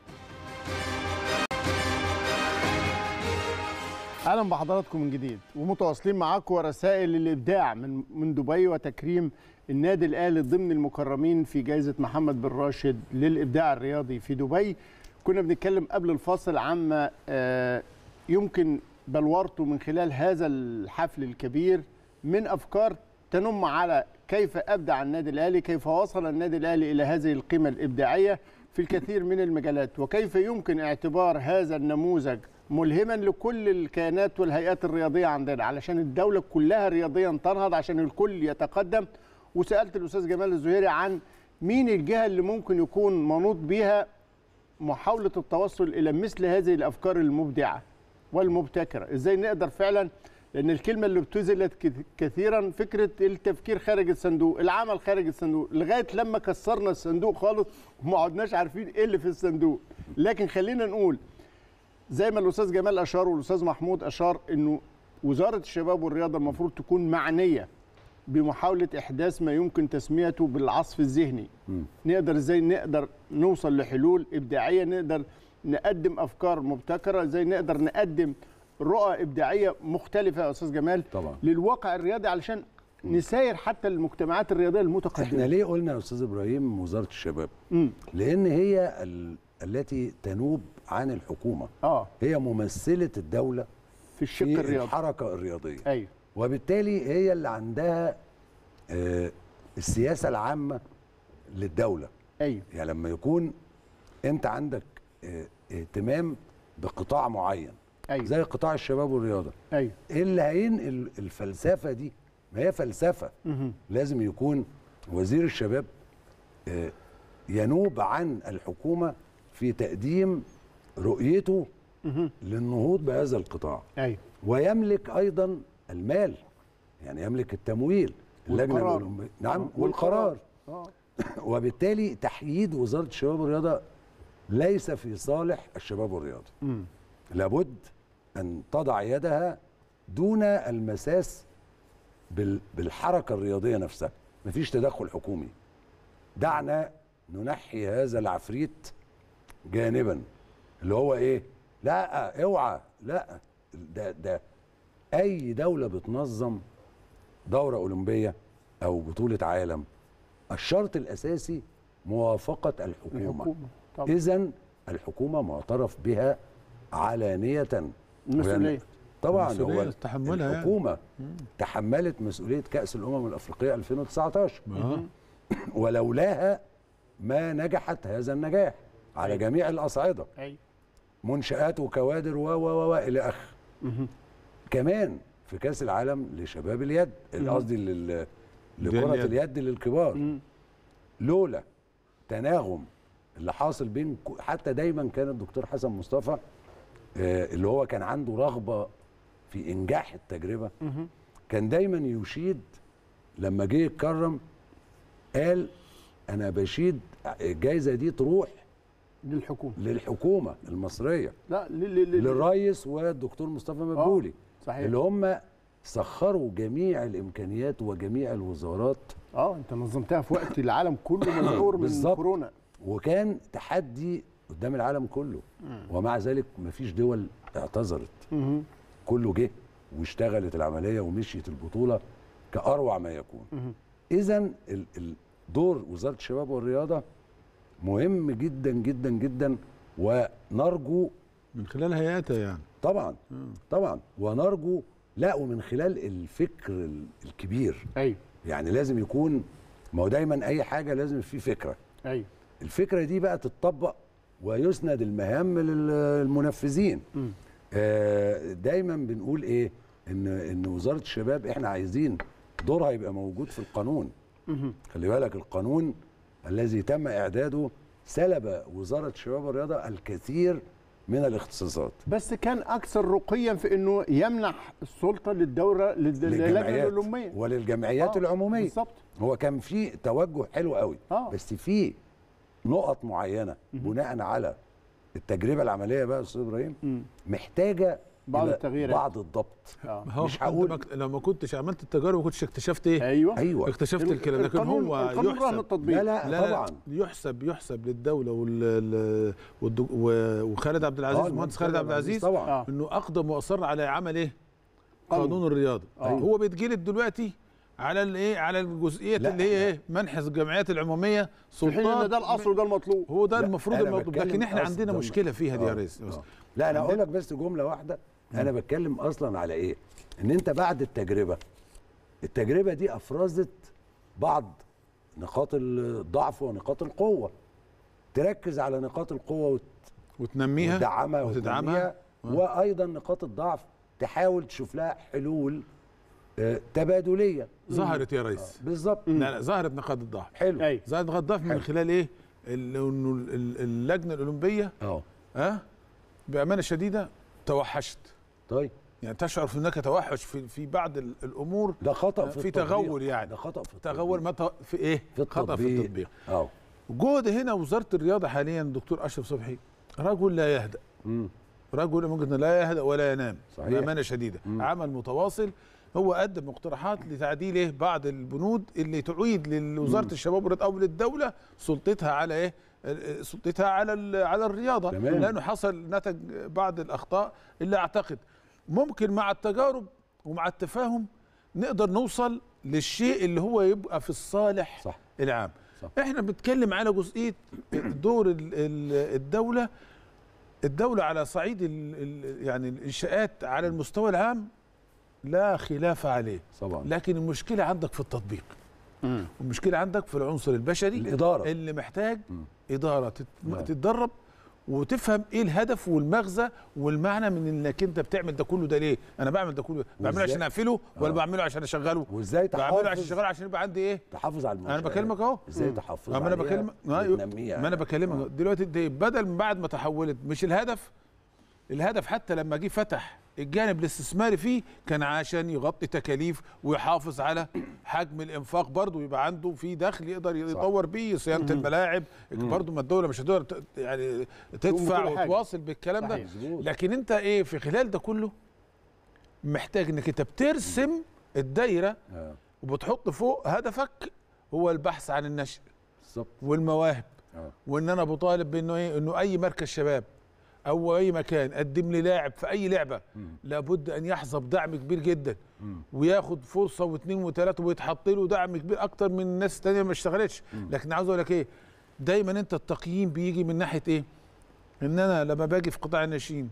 اهلا بحضراتكم من جديد ومتواصلين معاكم ورسائل الابداع من من دبي وتكريم النادي الاهلي ضمن المكرمين في جائزه محمد بن راشد للابداع الرياضي في دبي كنا بنتكلم قبل الفاصل عما آه، يمكن بلورته من خلال هذا الحفل الكبير من افكار تنم على كيف ابدع النادي الاهلي كيف وصل النادي الاهلي الى هذه القيمه الابداعيه في الكثير من المجالات وكيف يمكن اعتبار هذا النموذج ملهما لكل الكيانات والهيئات الرياضيه عندنا علشان الدوله كلها رياضيا تنهض عشان الكل يتقدم وسالت الاستاذ جمال الزهيري عن مين الجهه اللي ممكن يكون منوط بها محاوله التوصل الى مثل هذه الافكار المبدعه والمبتكره ازاي نقدر فعلا لان الكلمه اللي ابتذلت كث- كثيرا فكره التفكير خارج الصندوق العمل خارج الصندوق لغايه لما كسرنا الصندوق خالص وما عدناش عارفين ايه اللي في الصندوق لكن خلينا نقول زي ما الاستاذ جمال اشار والاستاذ محمود اشار انه وزاره الشباب والرياضه المفروض تكون معنيه بمحاوله احداث ما يمكن تسميته بالعصف الذهني نقدر ازاي نقدر نوصل لحلول ابداعيه نقدر نقدم افكار مبتكره ازاي نقدر نقدم رؤى ابداعيه مختلفه يا استاذ جمال طبعا. للواقع الرياضي علشان نساير حتى المجتمعات الرياضيه المتقدمه احنا ليه قلنا يا استاذ ابراهيم وزاره الشباب مم. لان هي ال... التي تنوب عن الحكومه اه هي ممثله الدوله في الشق في الرياضي الحركه الرياضيه ايوه وبالتالي هي اللي عندها آه، السياسه العامه للدوله ايوه يعني لما يكون انت عندك آه، اهتمام بقطاع معين ايوه زي قطاع الشباب والرياضه ايوه ايه اللي هينقل الفلسفه دي ما هي فلسفه مهم. لازم يكون وزير الشباب آه، ينوب عن الحكومه في تقديم رؤيته للنهوض بهذا القطاع ايوه ويملك ايضا المال يعني يملك التمويل اللجنه والقرار. الأولمبية نعم والقرار. والقرار اه وبالتالي تحييد وزاره الشباب والرياضه ليس في صالح الشباب والرياضه مم. لابد ان تضع يدها دون المساس بال- بالحركه الرياضيه نفسها مفيش تدخل حكومي دعنا ننحي هذا العفريت جانبا اللي هو ايه لا اوعى لا ده ده اي دوله بتنظم دوره اولمبيه او بطوله عالم الشرط الاساسي موافقه الحكومه الحكومه طبعا اذا الحكومه معترف بها علانيه المسؤوليه طبعا المسؤولية هو تحملها يعني. الحكومه تحملت مسؤوليه كاس الامم الافريقيه 2019 آه. ولولاها ما نجحت هذا النجاح على جميع الاصعده ايوه منشآت وكوادر و و و و الى اخ كمان في كاس العالم لشباب اليد قصدي لل- لكره اليد. اليد للكبار مم. لولا تناغم اللي حاصل بين كو- حتى دايما كان الدكتور حسن مصطفى آه، اللي هو كان عنده رغبه في انجاح التجربه كان دايما يشيد لما جه يتكرم قال انا بشيد الجائزه دي تروح للحكومه للحكومه المصريه لا لل- لل- للرئيس والدكتور مصطفى مدبولي صحيح اللي هم سخروا جميع الامكانيات وجميع الوزارات اه انت نظمتها في وقت العالم كله مذعور من بالظبط. كورونا وكان تحدي قدام العالم كله ومع ذلك مفيش دول اعتذرت مهم. كله جه واشتغلت العمليه ومشيت البطوله كاروع ما يكون اذا دور وزاره الشباب والرياضه مهم جدا جدا جدا ونرجو من خلال هيئاتها يعني طبعا طبعا ونرجو لا ومن خلال الفكر ال- الكبير ايوه يعني لازم يكون ما هو دايما اي حاجه لازم في فكره ايوه الفكره دي بقى تتطبق ويسند المهام للمنفذين آه، دايما بنقول ايه ان ان وزاره الشباب احنا عايزين دورها يبقى موجود في القانون خلي بالك القانون الذي تم اعداده سلب وزاره الشباب والرياضه الكثير من الاختصاصات بس كان اكثر رقيا في انه يمنح السلطه للدوره لل- للجنه للجمعيات الاولمبيه وللجمعيات آه، العموميه بالظبط هو كان في توجه حلو قوي آه. بس في نقط معينه بناء على التجربه العمليه بقى يا استاذ ابراهيم محتاجه بعض إلى التغييرات. بعض الضبط آه. ما هو مش أنت هقول- ما كنت- لو ما كنتش عملت التجارب ما كنتش اكتشفت ايه ايوه ايوه اكتشفت الكلام لكن القانون- هو القانون رهن يحسب التطبيق لا لا, لا طبعا لا يحسب يحسب للدوله وال ال- والدك- و- وخالد عبد العزيز آه، المهندس خالد عبد العزيز طبعا آه. انه اقدم واصر على عمل ايه قانون. قانون الرياضه آه. هو بيتجلد دلوقتي على الايه على الجزئيه لا، اللي هي لا. ايه منحز الجمعيات العموميه في حين ان سلطات ده الاصل وده المطلوب هو ده لا، المفروض أنا الموضوع بتكلم لكن احنا أصل عندنا ده- مشكله فيها دي يا آه، ريس آه. لا انا اقول لك بس جمله واحده انا بتكلم اصلا على ايه ان انت بعد التجربه التجربه دي افرزت بعض نقاط الضعف ونقاط القوه تركز على نقاط القوه وت- وتنميها وتدعمها وتدعمها وتنميها وايضا نقاط الضعف تحاول تشوف لها حلول آه، تبادليه ظهرت يا ريس بالظبط لا لا ظهرت نقاط الضعف حلو ايوه ظهرت نقاط الضعف من حلو. خلال ايه ال- انه ال- ال- اللجنه الاولمبيه اه ها بامانه شديده توحشت طيب يعني تشعر في هناك توحش في في بعض ال- الامور ده خطا في, في التطبيق. تغول يعني. ده خطا في تغول التطبيق. ما ت- في ايه في خطا في التطبيق. التطبيق اه جهد هنا وزاره الرياضه حاليا الدكتور اشرف صبحي رجل لا يهدأ مم. رجل ممكن لا يهدأ ولا ينام صحيح. بامانه شديده مم. عمل متواصل هو قدم مقترحات لتعديل ايه بعض البنود اللي تعيد لوزاره الشباب والرياضه او للدوله سلطتها على ايه ال- سلطتها على ال- على الرياضه تمام. لانه حصل نتج بعض الاخطاء اللي اعتقد ممكن مع التجارب ومع التفاهم نقدر نوصل للشيء اللي هو يبقى في الصالح صح العام صح. احنا بنتكلم على جزئيه دور ال- ال- الدوله الدوله على صعيد ال ال يعني الانشاءات على المستوى العام لا خلاف عليه طبعا لكن المشكله عندك في التطبيق والمشكله عندك في العنصر البشري الاداره اللي محتاج مم. اداره تت- نعم. تتدرب وتفهم ايه الهدف والمغزى والمعنى من انك انت بتعمل ده كله ده ليه؟ انا بعمل ده كله بعمله وإزاي؟ عشان اقفله ولا آه. بعمله عشان اشغله؟ وازاي بعمله عشان تحافظ اشغله عشان يبقى عندي ايه؟ تحافظ على المنشآت انا بكلمك اهو ازاي تحافظ ما انا عليها بكلمك أيوة. وتنميها ما انا بكلمك دلوقتي انت بدل من بعد ما تحولت مش الهدف الهدف حتى لما جه فتح الجانب الاستثماري فيه كان عشان يغطي تكاليف ويحافظ على حجم الانفاق برضه يبقى عنده في دخل يقدر يطور بيه صيانه الملاعب برضه ما الدوله مش هتقدر ت- يعني تدفع بكل حاجة. وتواصل بالكلام ده صحيح. مظبوط. لكن انت ايه في خلال ده كله محتاج انك انت بترسم الدايره آه، وبتحط فوق هدفك هو البحث عن النشء بالظبط والمواهب آه. وان انا بطالب بانه ايه انه اي مركز شباب او اي مكان قدم لي لاعب في اي لعبه لابد ان يحظى بدعم كبير جدا وياخد فرصه واثنين وثلاثه ويتحط له دعم كبير اكتر من الناس الثانيه ما اشتغلتش لكن عاوز اقول لك ايه دايما انت التقييم بيجي من ناحيه ايه ان انا لما باجي في قطاع الناشئين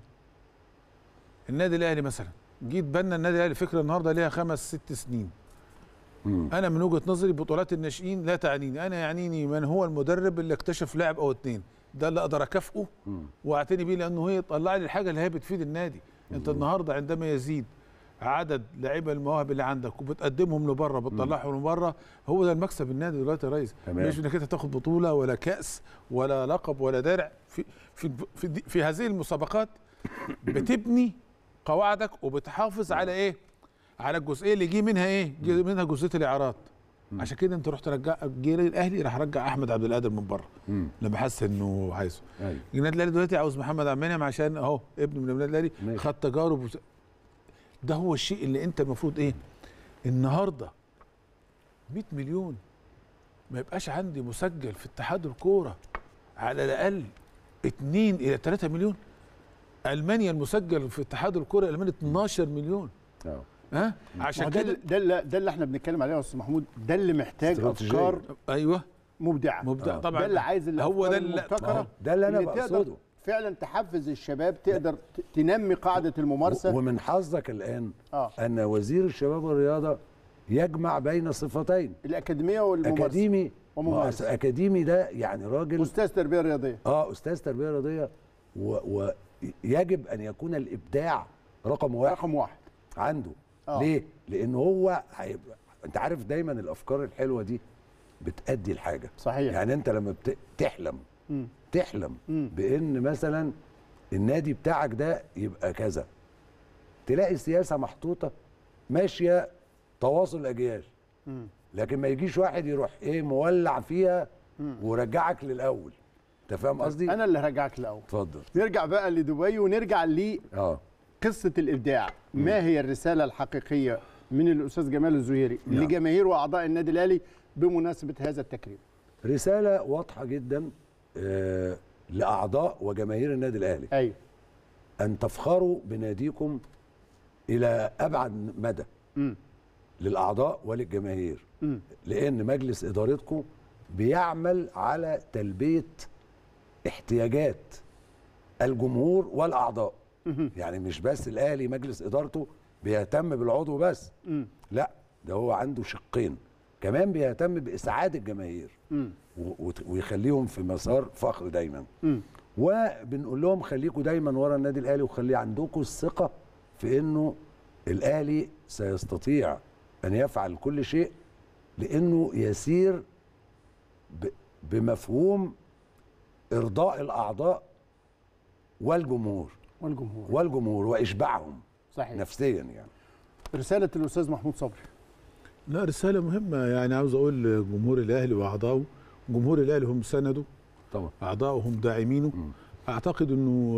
النادي الاهلي مثلا جيت بنا النادي الاهلي فكره النهارده ليها خمس ست سنين مم. انا من وجهه نظري بطولات الناشئين لا تعنيني انا يعنيني من هو المدرب اللي اكتشف لاعب او اتنين ده اللي اقدر اكافئه مم. واعتني بيه لانه هي طلع لي الحاجه اللي هي بتفيد النادي انت النهارده عندما يزيد عدد لعيبه المواهب اللي عندك وبتقدمهم لبره بتطلعهم لبره هو ده المكسب النادي دلوقتي يا ريس تمام. مش انك انت تاخد بطوله ولا كاس ولا لقب ولا درع في في في, دي- في هذه المسابقات بتبني قواعدك وبتحافظ على ايه على الجزئيه اللي جه منها ايه جه منها جزئيه الاعارات عشان كده انت رحت رجع جيل الاهلي راح رجع احمد عبد القادر من بره مم. لما حس انه عايزه ايوه النادي الاهلي دلوقتي عاوز محمد عبد المنعم عشان اهو ابن من النادي الاهلي ماشي. خد تجارب وس- ده هو الشيء اللي انت المفروض ايه النهارده 100 مليون ما يبقاش عندي مسجل في اتحاد الكوره على الاقل 2 الى 3 مليون المانيا المسجل في اتحاد الكوره الالماني 12 مليون آه. ها ما هو عشان ده كده ده اللي ده اللي احنا بنتكلم عليه يا استاذ محمود ده اللي محتاج استراتيجية. افكار ايوه مبدعه مبدع آه. طبعا ده اللي عايز الافكار هو ده اللي المبتكره ده اللي أنا اللي تقدر بقصده. فعلا تحفز الشباب تقدر ت- تنمي قاعده الممارسه ومن حظك الان اه ان وزير الشباب والرياضه يجمع بين صفتين الاكاديميه والممارسه اكاديمي وممارس. ما هو اكاديمي ده يعني راجل استاذ تربيه رياضيه اه استاذ تربيه رياضيه ويجب ان يكون الابداع رقم واحد رقم واحد عنده آه. ليه لان هو هيبقى انت عارف دايما الافكار الحلوه دي بتأدي الحاجه صحيح يعني انت لما بت... تحلم مم. تحلم مم. بان مثلا النادي بتاعك ده يبقى كذا تلاقي سياسه محطوطه ماشيه تواصل الاجيال مم. لكن ما يجيش واحد يروح ايه مولع فيها ورجعك للاول انت فاهم قصدي انا اللي هرجعك الاول اتفضل نرجع بقى لدبي ونرجع ل اه قصه الابداع ما هي الرساله الحقيقيه من الاستاذ جمال الزهيري نعم. لجماهير واعضاء النادي الاهلي بمناسبه هذا التكريم رساله واضحه جدا آه، لاعضاء وجماهير النادي الاهلي ايوه ان تفخروا بناديكم الى ابعد مدى مم. للاعضاء وللجماهير مم. لان مجلس ادارتكم بيعمل على تلبيه احتياجات الجمهور والاعضاء يعني مش بس الاهلي مجلس ادارته بيهتم بالعضو بس مم. لا ده هو عنده شقين كمان بيهتم باسعاد الجماهير مم. و- وت- ويخليهم في مسار فخر دايما مم. وبنقول لهم خليكم دايما ورا النادي الاهلي وخلي عندكم الثقه في انه الاهلي سيستطيع ان يفعل كل شيء لانه يسير ب- بمفهوم ارضاء الاعضاء والجمهور والجمهور والجمهور واشباعهم صحيح نفسيا يعني رساله الاستاذ محمود صبري لا رسالة مهمة يعني عاوز أقول لجمهور الأهلي وأعضائه جمهور الأهلي هم سنده طبعا أعضائه هم داعمينه مم. أعتقد أنه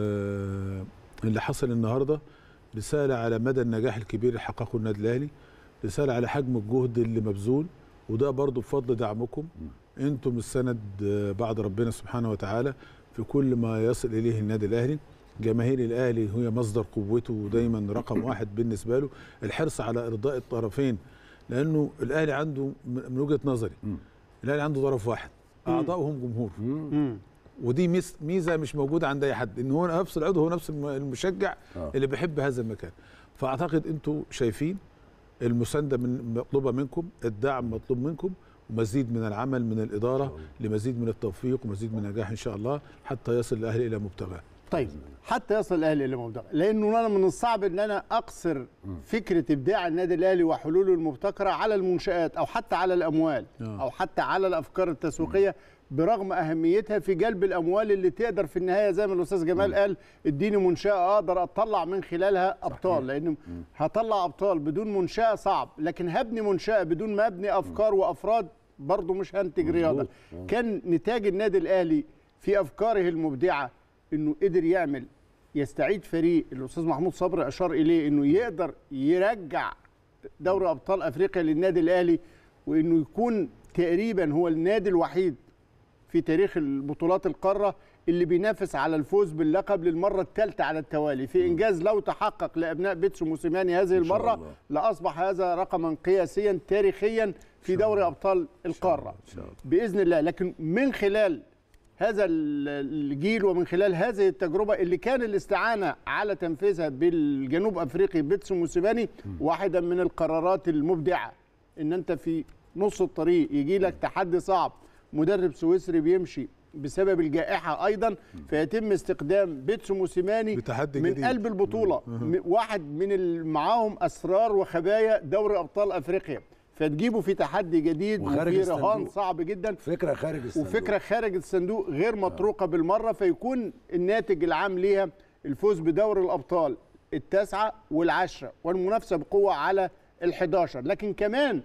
آه، اللي حصل النهاردة رسالة على مدى النجاح الكبير اللي حققه النادي الأهلي رسالة على حجم الجهد اللي مبذول وده برضه بفضل دعمكم انتم السند آه، بعد ربنا سبحانه وتعالى في كل ما يصل إليه النادي الأهلي جماهير الأهلي هي مصدر قوته ودايما رقم واحد بالنسبة له الحرص على إرضاء الطرفين لأنه الأهلي عنده من من وجهة نظري مم. الأهلي عنده طرف واحد أعضائهم جمهور مم. ودي ميز- ميزه مش موجوده عند اي حد ان هو نفس العضو هو نفس الم- المشجع آه. اللي بيحب هذا المكان فاعتقد انتوا شايفين المسانده من مطلوبه منكم الدعم مطلوب منكم ومزيد من العمل من الاداره لمزيد من التوفيق ومزيد من النجاح ان شاء الله حتى يصل الاهلي الى مبتغاه طيب حتى يصل الاهلي الى مبدأ لانه انا من الصعب ان انا اقصر فكره ابداع النادي الاهلي وحلوله المبتكره على المنشات او حتى على الاموال آه. او حتى على الافكار التسويقيه برغم اهميتها في جلب الاموال اللي تقدر في النهايه زي ما الاستاذ جمال قال اديني منشاه اقدر اطلع من خلالها ابطال لان هطلع ابطال بدون منشاه صعب لكن هبني منشاه بدون ما ابني افكار وافراد برضه مش هنتج رياضه كان نتاج النادي الاهلي في افكاره المبدعه انه قدر يعمل يستعيد فريق الاستاذ محمود صبري اشار اليه انه يقدر يرجع دوري ابطال افريقيا للنادي الاهلي وانه يكون تقريبا هو النادي الوحيد في تاريخ البطولات القاره اللي بينافس على الفوز باللقب للمره الثالثه على التوالي في انجاز لو تحقق لابناء بيتسو موسيماني هذه شاء المره الله. لاصبح هذا رقما قياسيا تاريخيا في دوري ابطال القاره باذن الله لكن من خلال هذا ال- الجيل ومن خلال هذه التجربه اللي كان الاستعانه على تنفيذها بالجنوب افريقي بيتسو موسيماني واحده من القرارات المبدعه ان انت في نص الطريق يجي لك تحدي صعب مدرب سويسري بيمشي بسبب الجائحه ايضا فيتم استخدام بيتسو موسيماني بتحدي من جديد. قلب البطوله م- واحد من اللي معاهم اسرار وخبايا دوري ابطال افريقيا فتجيبه في تحدي جديد وخارج وفي رهان الصندوق. صعب جدا فكره خارج الصندوق وفكره خارج الصندوق غير مطروقه بالمره فيكون الناتج العام ليها الفوز بدوري الابطال التاسعه والعشره والمنافسه بقوه على ال11 لكن كمان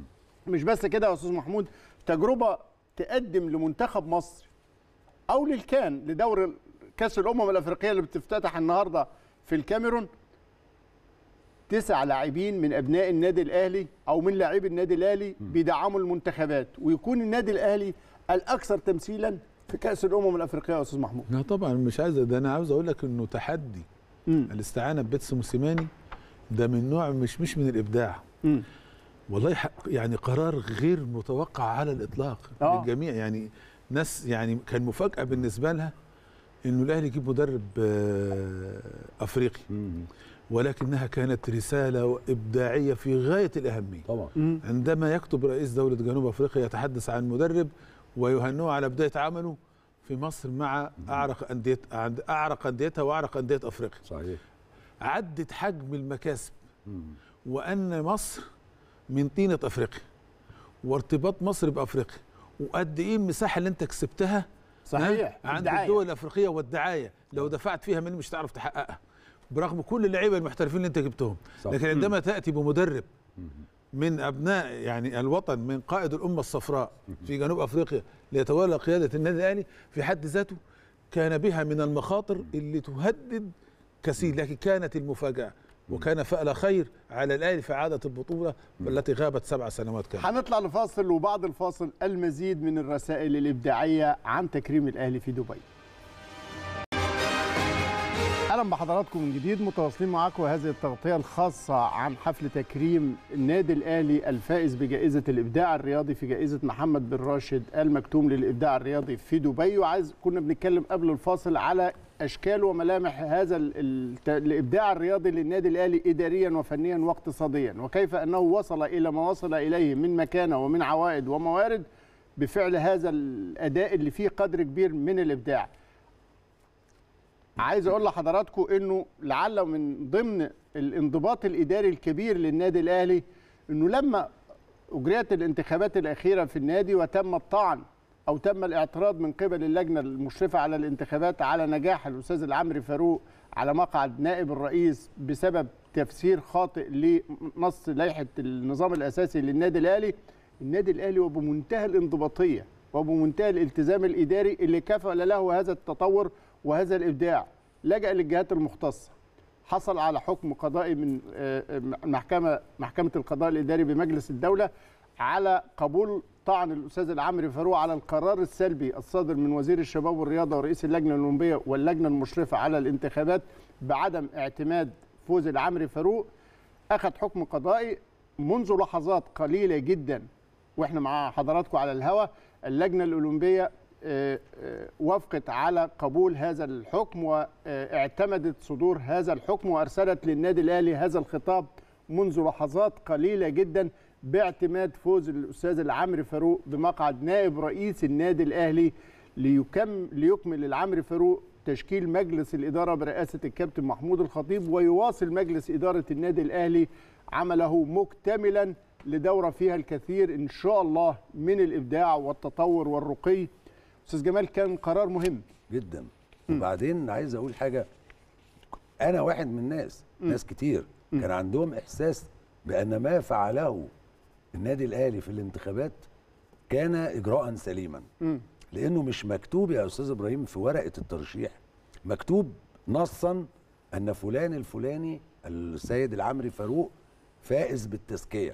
مش بس كده يا استاذ محمود تجربه تقدم لمنتخب مصر او للكان لدور كاس الامم الافريقيه اللي بتفتتح النهارده في الكاميرون تسع لاعبين من ابناء النادي الاهلي او من لاعبي النادي الاهلي بيدعموا المنتخبات ويكون النادي الاهلي الاكثر تمثيلا في كاس الامم الافريقيه يا استاذ محمود لا طبعا مش عايز ده انا عاوز اقول لك انه تحدي مم. الاستعانه ببيتسو موسيماني ده من نوع مش مش من الابداع مم. والله حق يعني قرار غير متوقع على الاطلاق آه. للجميع يعني ناس يعني كان مفاجاه بالنسبه لها انه الاهلي يجيب مدرب آه، افريقي ولكنها كانت رساله ابداعيه في غايه الاهميه طبعا عندما يكتب رئيس دوله جنوب افريقيا يتحدث عن مدرب ويهنئه على بدايه عمله في مصر مع اعرق انديه عند اعرق انديتها واعرق انديه افريقيا صحيح عدت حجم المكاسب وان مصر من طينه افريقيا وارتباط مصر بافريقيا وقد ايه المساحه اللي انت كسبتها صحيح ها؟ عند الدعاية. الدول الافريقيه والدعايه لو دفعت فيها من مش هتعرف تحققها برغم كل اللعيبه المحترفين اللي انت جبتهم صح. لكن عندما تاتي بمدرب من ابناء يعني الوطن من قائد الامه الصفراء في جنوب افريقيا ليتولى قياده النادي الاهلي في حد ذاته كان بها من المخاطر اللي تهدد كثير لكن كانت المفاجاه وكان فعل خير على الاهلي في اعاده البطوله التي غابت سبع سنوات كامله هنطلع لفاصل وبعد الفاصل المزيد من الرسائل الإبداعية عن تكريم الأهلي في دبي اهلا بحضراتكم من جديد متواصلين معاكم هذه التغطيه الخاصه عن حفل تكريم النادي الاهلي الفائز بجائزه الابداع الرياضي في جائزه محمد بن راشد المكتوم للابداع الرياضي في دبي وعايز كنا بنتكلم قبل الفاصل على اشكال وملامح هذا ال- ال- الابداع الرياضي للنادي الاهلي اداريا وفنيا واقتصاديا وكيف انه وصل الى ما وصل اليه من مكانه ومن عوائد وموارد بفعل هذا الاداء اللي فيه قدر كبير من الابداع عايز اقول لحضراتكم انه لعل من ضمن الانضباط الاداري الكبير للنادي الاهلي انه لما اجريت الانتخابات الاخيره في النادي وتم الطعن او تم الاعتراض من قبل اللجنه المشرفه على الانتخابات على نجاح الاستاذ العمري فاروق على مقعد نائب الرئيس بسبب تفسير خاطئ لنص لائحه النظام الاساسي للنادي الاهلي النادي الاهلي وبمنتهى الانضباطيه وبمنتهى الالتزام الاداري اللي كفل له هذا التطور وهذا الابداع لجا للجهات المختصه حصل على حكم قضائي من آه، آه، محكمه محكمه القضاء الاداري بمجلس الدوله على قبول طعن الاستاذ العمري فاروق على القرار السلبي الصادر من وزير الشباب والرياضه ورئيس اللجنه الاولمبيه واللجنه المشرفه على الانتخابات بعدم اعتماد فوز العمري فاروق اخذ حكم قضائي منذ لحظات قليله جدا واحنا مع حضراتكم على الهوا اللجنه الاولمبيه آه، آه، وافقت على قبول هذا الحكم واعتمدت صدور هذا الحكم وارسلت للنادي الاهلي هذا الخطاب منذ لحظات قليله جدا باعتماد فوز الاستاذ العمري فاروق بمقعد نائب رئيس النادي الاهلي ليكم ليكمل العمري فاروق تشكيل مجلس الاداره برئاسه الكابتن محمود الخطيب ويواصل مجلس اداره النادي الاهلي عمله مكتملا لدوره فيها الكثير ان شاء الله من الابداع والتطور والرقي استاذ جمال كان قرار مهم جدا وبعدين عايز اقول حاجه انا واحد من الناس ناس كتير كان عندهم احساس بان ما فعله النادي الاهلي في الانتخابات كان اجراء سليما لانه مش مكتوب يا استاذ ابراهيم في ورقه الترشيح مكتوب نصا ان فلان الفلاني السيد العمري فاروق فائز بالتزكيه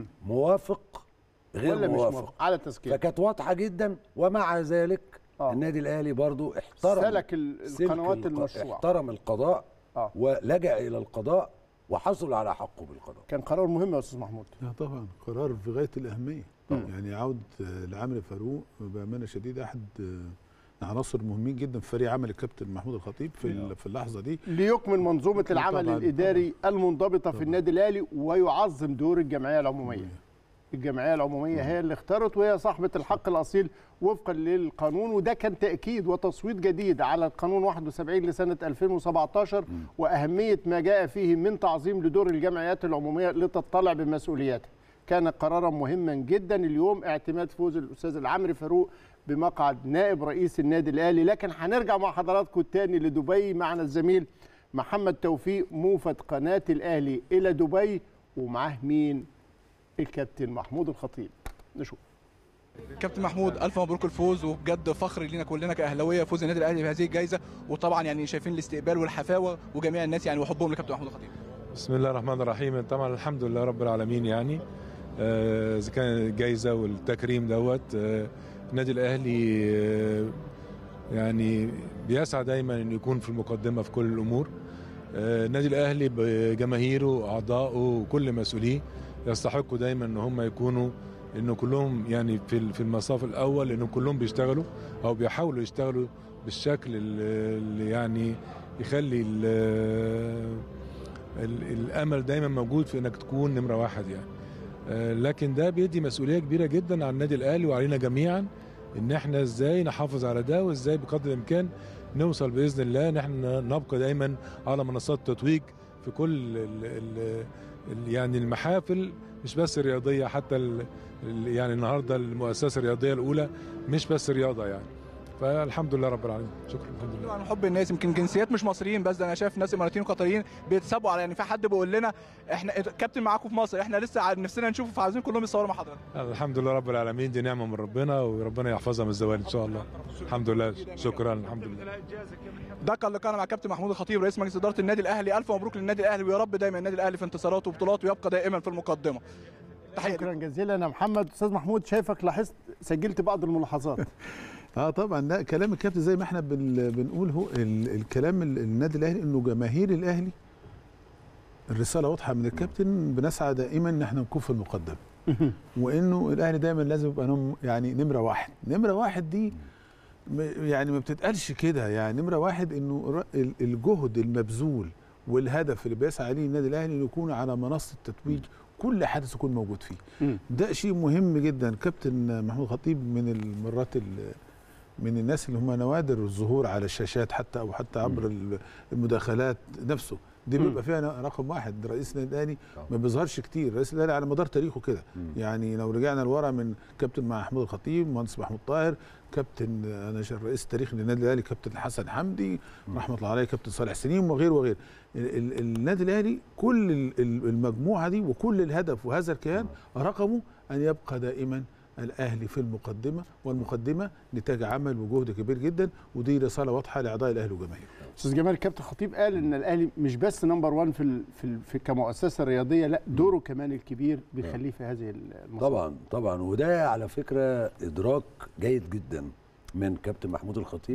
موافق غير ولا مش موافق موافق على التزكيه فكانت واضحه جدا ومع ذلك آه. النادي الاهلي برضو احترم سلك ال- سلك القنوات الق- المشروعة. احترم القضاء آه. ولجا الى القضاء وحصل على حقه بالقضاء كان قرار مهم يا استاذ محمود لا طبعا قرار في غايه الاهميه يعني عوده آه، العمري فاروق بامانه شديده احد آه، عناصر مهمين جدا في فريق عمل الكابتن محمود الخطيب في ال- في اللحظه دي ليكمل منظومه طبعاً، العمل طبعاً. الاداري المنضبطه في النادي الاهلي ويعظم دور الجمعيه العموميه الجمعيه العموميه هي اللي اختارت وهي صاحبه الحق الاصيل وفقا للقانون وده كان تاكيد وتصويت جديد على القانون 71 لسنه 2017 واهميه ما جاء فيه من تعظيم لدور الجمعيات العموميه لتطلع بمسؤولياتها كان قرارا مهما جدا اليوم اعتماد فوز الاستاذ العمري فاروق بمقعد نائب رئيس النادي الاهلي لكن هنرجع مع حضراتكم تاني لدبي معنا الزميل محمد توفيق موفد قناه الاهلي الى دبي ومعاه مين الكابتن محمود الخطيب نشوف كابتن محمود الف مبروك الفوز وبجد فخر لينا كلنا كاهلاويه فوز النادي الاهلي بهذه الجائزه وطبعا يعني شايفين الاستقبال والحفاوه وجميع الناس يعني وحبهم لكابتن محمود الخطيب بسم الله الرحمن الرحيم طبعا الحمد لله رب العالمين يعني آه، اذا كان الجائزه والتكريم دوت آه، النادي الاهلي آه، يعني بيسعى دايما انه يكون في المقدمه في كل الامور آه، النادي الاهلي بجماهيره واعضائه وكل مسؤوليه يستحقوا دايما ان هم يكونوا انه كلهم يعني في في المصاف الاول انه كلهم بيشتغلوا او بيحاولوا يشتغلوا بالشكل اللي اللي يعني يخلي ال- ال- الامل دايما موجود في انك تكون نمره واحد يعني آه، لكن ده بيدي مسؤوليه كبيره جدا على النادي الاهلي وعلينا جميعا ان احنا ازاي نحافظ على ده وازاي بقدر الامكان نوصل باذن الله ان احنا نبقى دايما على منصات التتويج في كل ال ال ال يعني المحافل مش بس الرياضيه حتى ال ال يعني النهارده المؤسسه الرياضيه الاولى مش بس رياضه يعني فالحمد لله رب العالمين شكرا الحمد لله عن حب الناس يمكن جنسيات مش مصريين بس ده انا شايف ناس اماراتيين وقطريين بيتسابوا على يعني في حد بيقول لنا احنا كابتن معاكم في مصر احنا لسه ع- نفسنا نشوفه فعايزين كلهم يصوروا مع حضرتك الحمد لله رب العالمين دي نعمه من ربنا وربنا يحفظها من الزوال ان شاء الله الحمد لله شكرا الحمد لله ده كان لقاءنا مع كابتن محمود الخطيب رئيس مجلس اداره النادي الاهلي الف مبروك للنادي الاهلي ويا رب دايما النادي الاهلي في انتصاراته وبطولاته ويبقى دائما في المقدمه تحيه شكرا جزيلا يا محمد استاذ محمود شايفك لاحظت سجلت بعض الملاحظات اه طبعا لا كلام الكابتن زي ما احنا بن بنقول هو ال- الكلام ال- النادي الاهلي انه جماهير الاهلي الرساله واضحه من الكابتن بنسعى دائما ان احنا نكون في المقدمه وانه الاهلي دايما لازم يبقى نم يعني نمره واحد نمره واحد دي م- يعني ما بتتقالش كده يعني نمره واحد انه ر- ال- الجهد المبذول والهدف اللي بيسعى عليه النادي الاهلي انه يكون على منصه التتويج كل حدث يكون موجود فيه مم. ده شيء مهم جدا كابتن محمود خطيب من المرات ال- من الناس اللي هم نوادر الظهور على الشاشات حتى او حتى عبر ال- المداخلات نفسه دي مم. بيبقى فيها رقم واحد رئيس النادي الاهلي ما بيظهرش كتير رئيس الاهلي على مدار تاريخه كده يعني لو رجعنا لورا من كابتن محمود الخطيب مهندس محمود طاهر كابتن انا شا- الرئيس التاريخي للنادي الاهلي كابتن حسن حمدي رحمه الله عليه كابتن صالح سليم وغيره وغيره ال- ال- النادي الاهلي كل ال- ال- المجموعه دي وكل الهدف وهذا الكيان رقمه ان يبقى دائما الاهلي في المقدمه والمقدمه نتاج عمل وجهد كبير جدا ودي رساله واضحه لاعضاء الاهلي وجماهيره استاذ جمال كابتن خطيب قال ان الاهلي مش بس نمبر 1 في ال في, ال في كمؤسسه رياضيه لا دوره كمان الكبير بيخليه في هذه المصادر طبعا طبعا وده على فكره ادراك جيد جدا من كابتن محمود الخطيب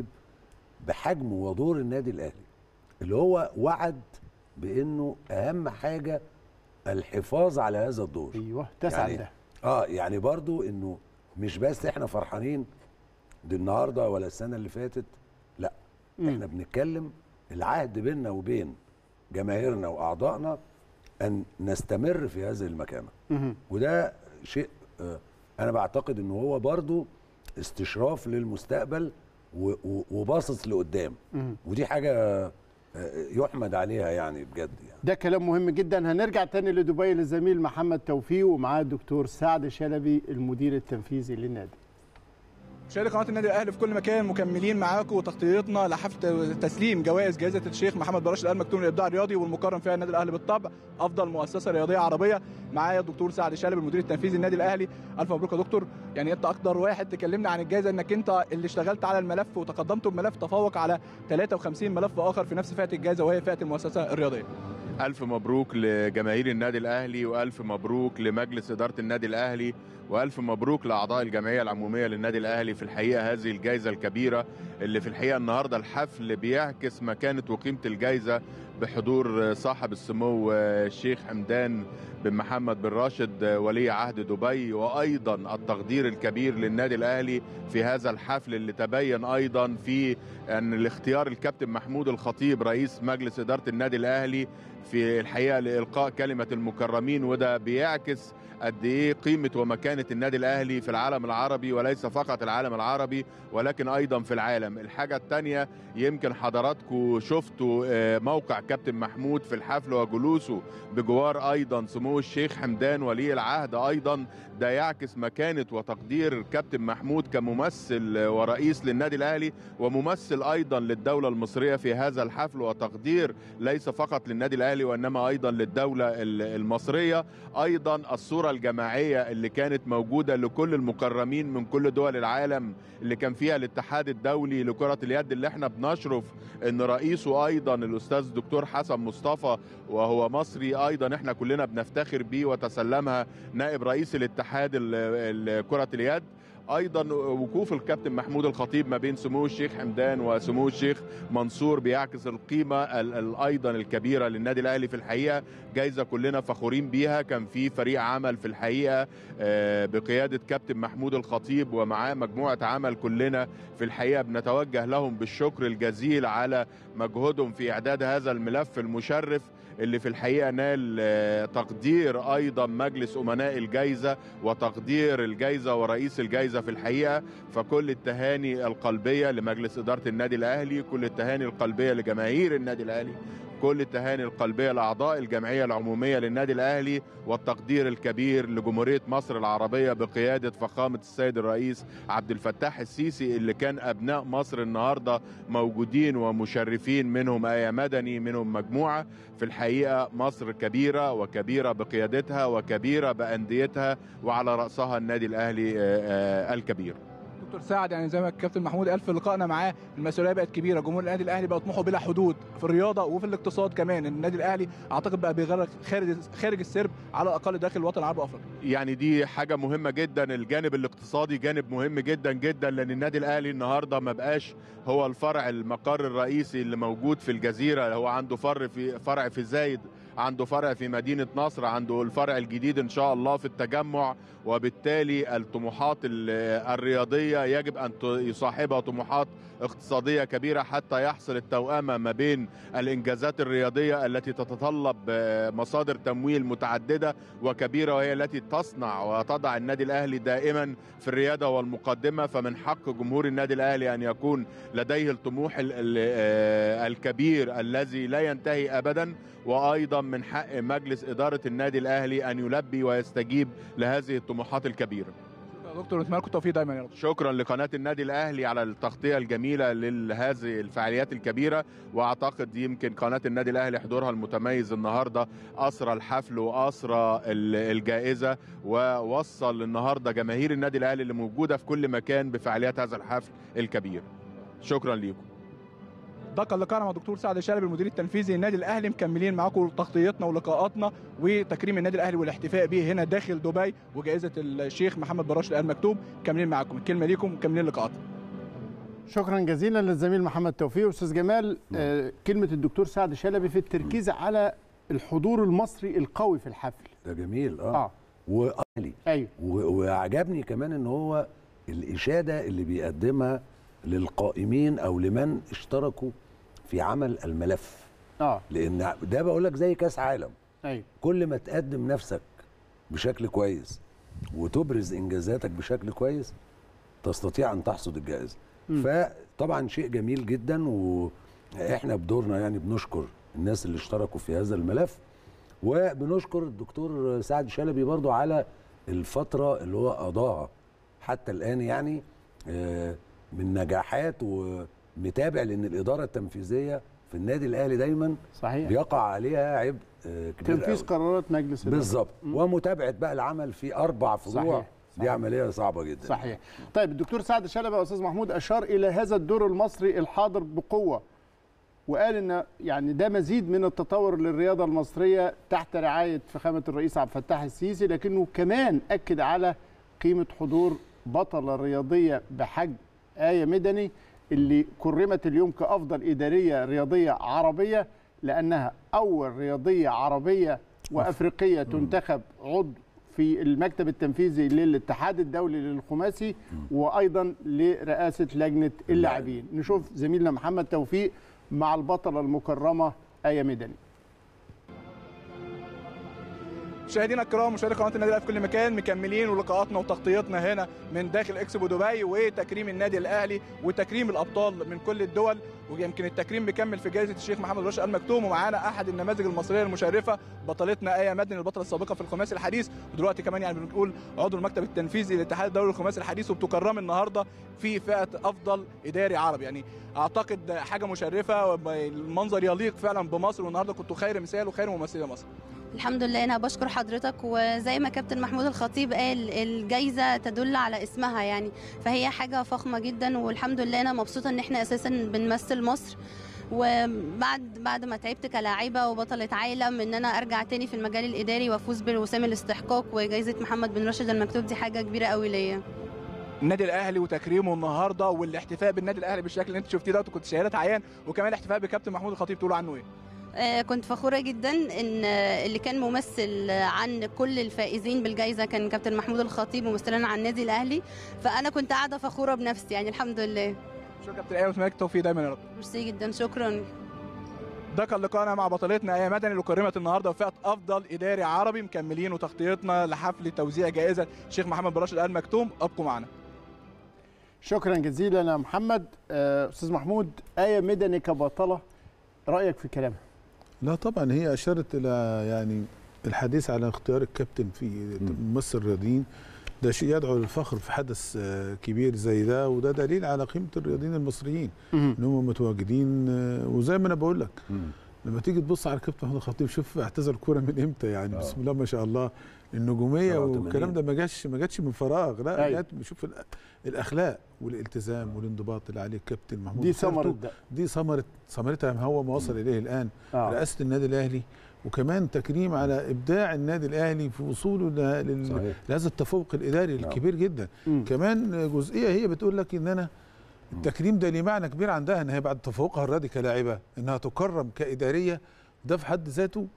بحجم ودور النادي الاهلي اللي هو وعد بانه اهم حاجه الحفاظ على هذا الدور ايوه تسعى يعني ده اه يعني برضو انه مش بس احنا فرحانين دي النهارده ولا السنه اللي فاتت لا مم. احنا بنتكلم العهد بيننا وبين جماهيرنا واعضائنا ان نستمر في هذه المكانه مهم. وده شيء آه، انا بعتقد ان هو برضو استشراف للمستقبل و- و- وباصص لقدام مهم. ودي حاجه آه، يحمد عليها يعني بجد يعني ده كلام مهم جدا هنرجع تاني لدبي للزميل محمد توفيق ومعاه الدكتور سعد شلبي المدير التنفيذي للنادي مشاهدي قناه النادي الاهلي في كل مكان مكملين معاكم وتغطيتنا لحفل تسليم جوائز جائزه الشيخ محمد بن راشد ال مكتوم للابداع الرياضي والمقرن فيها النادي الاهلي بالطبع افضل مؤسسه رياضيه عربيه معايا الدكتور سعد شالب المدير التنفيذي للنادي الاهلي الف مبروك يا دكتور يعني انت اقدر واحد تكلمنا عن الجائزه انك انت اللي اشتغلت على الملف وتقدمت بملف تفوق على 53 ملف اخر في نفس فئه الجائزه وهي فئه المؤسسه الرياضيه ألف مبروك لجماهير النادي الأهلي وألف مبروك لمجلس إدارة النادي الأهلي وألف مبروك لأعضاء الجمعية العمومية للنادي الأهلي في الحقيقة هذه الجائزة الكبيرة اللي في الحقيقة النهاردة الحفل بيعكس مكانة وقيمة الجائزة بحضور صاحب السمو الشيخ حمدان بن محمد بن راشد ولي عهد دبي وأيضا التقدير الكبير للنادي الأهلي في هذا الحفل اللي تبين أيضا في أن الاختيار الكابتن محمود الخطيب رئيس مجلس إدارة النادي الأهلي في الحقيقه لالقاء كلمه المكرمين وده بيعكس قد ايه قيمه ومكانه النادي الاهلي في العالم العربي وليس فقط العالم العربي ولكن ايضا في العالم الحاجه الثانيه يمكن حضراتكم شفتوا آه، موقع كابتن محمود في الحفل وجلوسه بجوار ايضا سمو الشيخ حمدان ولي العهد ايضا ده يعكس مكانه وتقدير كابتن محمود كممثل ورئيس للنادي الاهلي وممثل ايضا للدوله المصريه في هذا الحفل وتقدير ليس فقط للنادي الاهلي وانما ايضا للدوله ال- المصريه ايضا الصوره الجماعيه اللي كانت موجوده لكل المكرمين من كل دول العالم اللي كان فيها الاتحاد الدولي لكره اليد اللي احنا بنشرف ان رئيسه ايضا الاستاذ الدكتور حسن مصطفى وهو مصري ايضا احنا كلنا بنفتخر بيه وتسلمها نائب رئيس الاتحاد ال- ال- كره اليد ايضا وقوف الكابتن محمود الخطيب ما بين سمو الشيخ حمدان وسمو الشيخ منصور بيعكس القيمه ال- ال- ايضا الكبيره للنادي الاهلي في الحقيقه جايزه كلنا فخورين بيها كان في فريق عمل في الحقيقه آه، بقياده كابتن محمود الخطيب ومعاه مجموعه عمل كلنا في الحقيقه بنتوجه لهم بالشكر الجزيل على مجهودهم في اعداد هذا الملف المشرف اللي في الحقيقه نال آه، تقدير ايضا مجلس امناء الجائزه وتقدير الجائزه ورئيس الجائزه في الحقيقه فكل التهاني القلبيه لمجلس اداره النادي الاهلي كل التهاني القلبيه لجماهير النادي الاهلي كل التهاني القلبيه لاعضاء الجمعيه العموميه للنادي الاهلي والتقدير الكبير لجمهوريه مصر العربيه بقياده فخامه السيد الرئيس عبد الفتاح السيسي اللي كان ابناء مصر النهارده موجودين ومشرفين منهم ايه مدني منهم مجموعه في الحقيقه مصر كبيره وكبيره بقيادتها وكبيره بانديتها وعلى راسها النادي الاهلي آه، آه، الكبير دكتور سعد يعني زي ما الكابتن محمود قال في لقائنا معاه المسؤوليه بقت كبيره جمهور النادي الاهلي بقى طموحه بلا حدود في الرياضه وفي الاقتصاد كمان النادي الاهلي اعتقد بقى بيغرق خارج خارج السرب على الاقل داخل الوطن العربي وافريقيا يعني دي حاجة مهمة جدا الجانب الاقتصادي جانب مهم جدا جدا لأن النادي الأهلي النهاردة ما بقاش هو الفرع المقر الرئيسي اللي موجود في الجزيرة هو عنده فرع في فرع في زايد عنده فرع في مدينة نصر عنده الفرع الجديد إن شاء الله في التجمع وبالتالي الطموحات ال- الرياضية يجب أن ت- يصاحبها طموحات اقتصادية كبيرة حتى يحصل التوأمة ما بين الإنجازات الرياضية التي تتطلب آه، مصادر تمويل متعددة وكبيرة وهي التي تصنع وتضع النادي الأهلي دائما في الريادة والمقدمة فمن حق جمهور النادي الأهلي أن يكون لديه الطموح ال- ال- آه، الكبير الذي لا ينتهي أبدا وأيضا من حق مجلس إدارة النادي الأهلي أن يلبي ويستجيب لهذه الطموحات الكبيرة يا دكتور نتمنى لكم التوفيق دايما يا رب شكرا لقناة النادي الأهلي على التغطية الجميلة لهذه الفعاليات الكبيرة وأعتقد يمكن قناة النادي الأهلي حضورها المتميز النهاردة أسرى الحفل وأسرى ال- الجائزة ووصل النهاردة جماهير النادي الأهلي اللي موجودة في كل مكان بفعاليات هذا الحفل الكبير شكرا لكم ده كان لقاءنا مع دكتور سعد شلبي المدير التنفيذي للنادي الاهلي مكملين معاكم تغطيتنا ولقاءاتنا وتكريم النادي الاهلي والاحتفاء به هنا داخل دبي وجائزه الشيخ محمد براش الال مكتوب مكملين معاكم الكلمه ليكم مكملين لقاءاتنا شكرا جزيلا للزميل محمد توفيق استاذ جمال آه كلمه الدكتور سعد شلبي في التركيز على الحضور المصري القوي في الحفل ده جميل اه, اه وقالي ايوه و- وعجبني كمان ان هو الاشاده اللي بيقدمها للقائمين او لمن اشتركوا في عمل الملف اه لان ده بقول لك زي كاس عالم ايوه كل ما تقدم نفسك بشكل كويس وتبرز انجازاتك بشكل كويس تستطيع ان تحصد الجائزه مم. فطبعا شيء جميل جدا واحنا بدورنا يعني بنشكر الناس اللي اشتركوا في هذا الملف وبنشكر الدكتور سعد شلبي برضو على الفتره اللي هو قضاها حتى الان يعني آه، من نجاحات ومتابع لان الاداره التنفيذيه في النادي الاهلي دايما صحيح بيقع عليها عبء آه، كبير تنفيذ قوي. قرارات مجلس الإدارة. بالظبط ومتابعه بقى العمل في اربع فروع صحيح. دي عمليه صعبه جدا صحيح طيب الدكتور سعد شلبي يا استاذ محمود اشار الى هذا الدور المصري الحاضر بقوه وقال ان يعني ده مزيد من التطور للرياضه المصريه تحت رعايه فخامه الرئيس عبد الفتاح السيسي لكنه كمان اكد على قيمه حضور بطله رياضيه بحجم ايه مدني اللي كرمت اليوم كافضل اداريه رياضيه عربيه لانها اول رياضيه عربيه وافريقيه تنتخب عضو في المكتب التنفيذي للاتحاد الدولي للخماسي وايضا لرئاسه لجنه اللاعبين نشوف زميلنا محمد توفيق مع البطله المكرمه ايه مدني مشاهدينا الكرام مشاهدي قناه النادي الاهلي في كل مكان مكملين ولقاءاتنا وتغطيتنا هنا من داخل اكسبو دبي وتكريم النادي الاهلي وتكريم الابطال من كل الدول ويمكن التكريم بيكمل في جائزه الشيخ محمد راشد ال مكتوم ومعانا احد النماذج المصريه المشرفه بطلتنا ايه مدني البطله السابقه في الخماسي الحديث ودلوقتي كمان يعني بنقول عضو المكتب التنفيذي للاتحاد الدولي للخماسي الحديث وبتكرم النهارده في فئه افضل اداري عربي يعني اعتقد حاجه مشرفه المنظر يليق فعلا بمصر والنهارده كنتوا خير مثال وخير ممثله مصر الحمد لله انا بشكر حضرتك وزي ما كابتن محمود الخطيب قال الجايزه تدل على اسمها يعني فهي حاجه فخمه جدا والحمد لله انا مبسوطه ان احنا اساسا بنمثل مصر وبعد بعد ما تعبت كلاعبه وبطله عالم ان انا ارجع تاني في المجال الاداري وافوز بالوسام الاستحقاق وجائزه محمد بن راشد المكتوب دي حاجه كبيره قوي ليا النادي الاهلي وتكريمه النهارده والاحتفاء بالنادي الاهلي بالشكل اللي انت شفتيه ده وكنت شهاده عيان وكمان الاحتفاء بكابتن محمود الخطيب تقولوا عنه ايه؟ آه، كنت فخورة جدا ان آه، اللي كان ممثل آه، عن كل الفائزين بالجائزة كان كابتن محمود الخطيب ممثلا عن النادي الاهلي فانا كنت قاعدة فخورة بنفسي يعني الحمد لله شكرا كابتن ايه واتمنى لك التوفيق دايما يا رب ميرسي جدا شكرا ده كان لقاءنا مع بطلتنا ايه مدني اللي كرمت النهارده وفئه افضل اداري عربي مكملين وتغطيتنا لحفل توزيع جائزه الشيخ محمد بن راشد ال مكتوم ابقوا معنا شكرا جزيلا يا محمد آه، استاذ محمود ايه مدني كبطله رايك في كلامها لا طبعا هي اشارت الى يعني الحديث على اختيار الكابتن في ممثل الرياضيين ده شيء يدعو للفخر في حدث آه، كبير زي ده وده دليل على قيمه الرياضيين المصريين ان هم متواجدين آه، وزي ما انا بقول لك لما تيجي تبص على الكابتن محمود الخطيب شوف اعتزل الكوره من امتى يعني بسم الله ما شاء الله النجوميه 87. والكلام ده ما جاش ما جاتش من فراغ لا أيوة. جات شوف الأ- الاخلاق والالتزام والانضباط اللي عليه الكابتن محمود دي وسيرته. ثمرة ده. دي ثمره ثمرتها ما هو ما وصل اليه الان آه. رئاسه النادي الاهلي وكمان تكريم على ابداع النادي الاهلي في وصوله ل- لل- صحيح. لهذا التفوق الاداري الكبير جدا كمان جزئيه هي بتقول لك ان انا التكريم ده ليه معنى كبير عندها ان هي بعد تفوقها الرياضي كلاعبه انها تكرم كاداريه ده في حد ذاته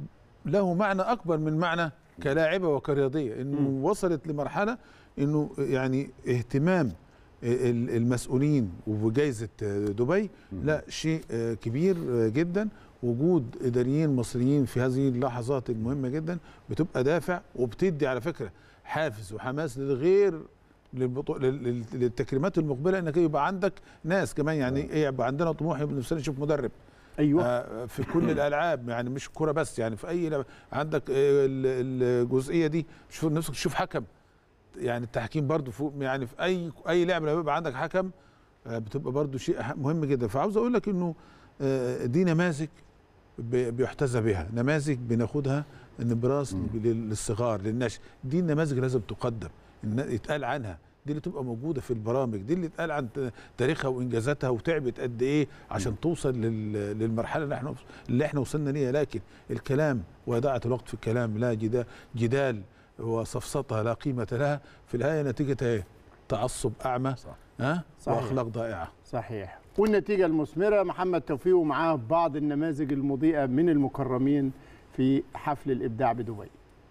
له معنى اكبر من معنى كلاعبه وكرياضيه انه وصلت لمرحله انه يعني اهتمام ال- المسؤولين وجائزه دبي لا شيء كبير جدا وجود اداريين مصريين في هذه اللحظات المهمه جدا بتبقى دافع وبتدي على فكره حافز وحماس للغير للبطو... لل- لل- للتكريمات المقبله انك يبقى عندك ناس كمان يعني ايه يبقى عندنا طموح يبقى نفسنا نشوف مدرب ايوه آه في كل الالعاب يعني مش كوره بس يعني في اي لعبة. عندك آه، ال- الجزئيه دي شوف نفسك تشوف حكم يعني التحكيم برضو فوق يعني في اي اي لعبه لما يبقى عندك حكم آه، بتبقى برضو شيء أح- مهم جدا فعاوز اقول لك انه آه، دي نماذج ب- بيحتذى بها نماذج بناخدها نبراس لل- للصغار للنشء دي النماذج اللي لازم تقدم إن يتقال عنها دي اللي تبقى موجوده في البرامج دي اللي يتقال عن ت- تاريخها وانجازاتها وتعبت قد ايه عشان توصل لل- للمرحله اللي احنا اللي احنا وصلنا ليها لكن الكلام وإضاعة الوقت في الكلام لا جدا جدال وسفسطه لا قيمه لها في النهايه نتيجتها ايه؟ تعصب اعمى صح. ها صحيح. واخلاق ضائعه صحيح والنتيجة المثمرة محمد توفيق ومعاه بعض النماذج المضيئة من المكرمين في حفل الإبداع بدبي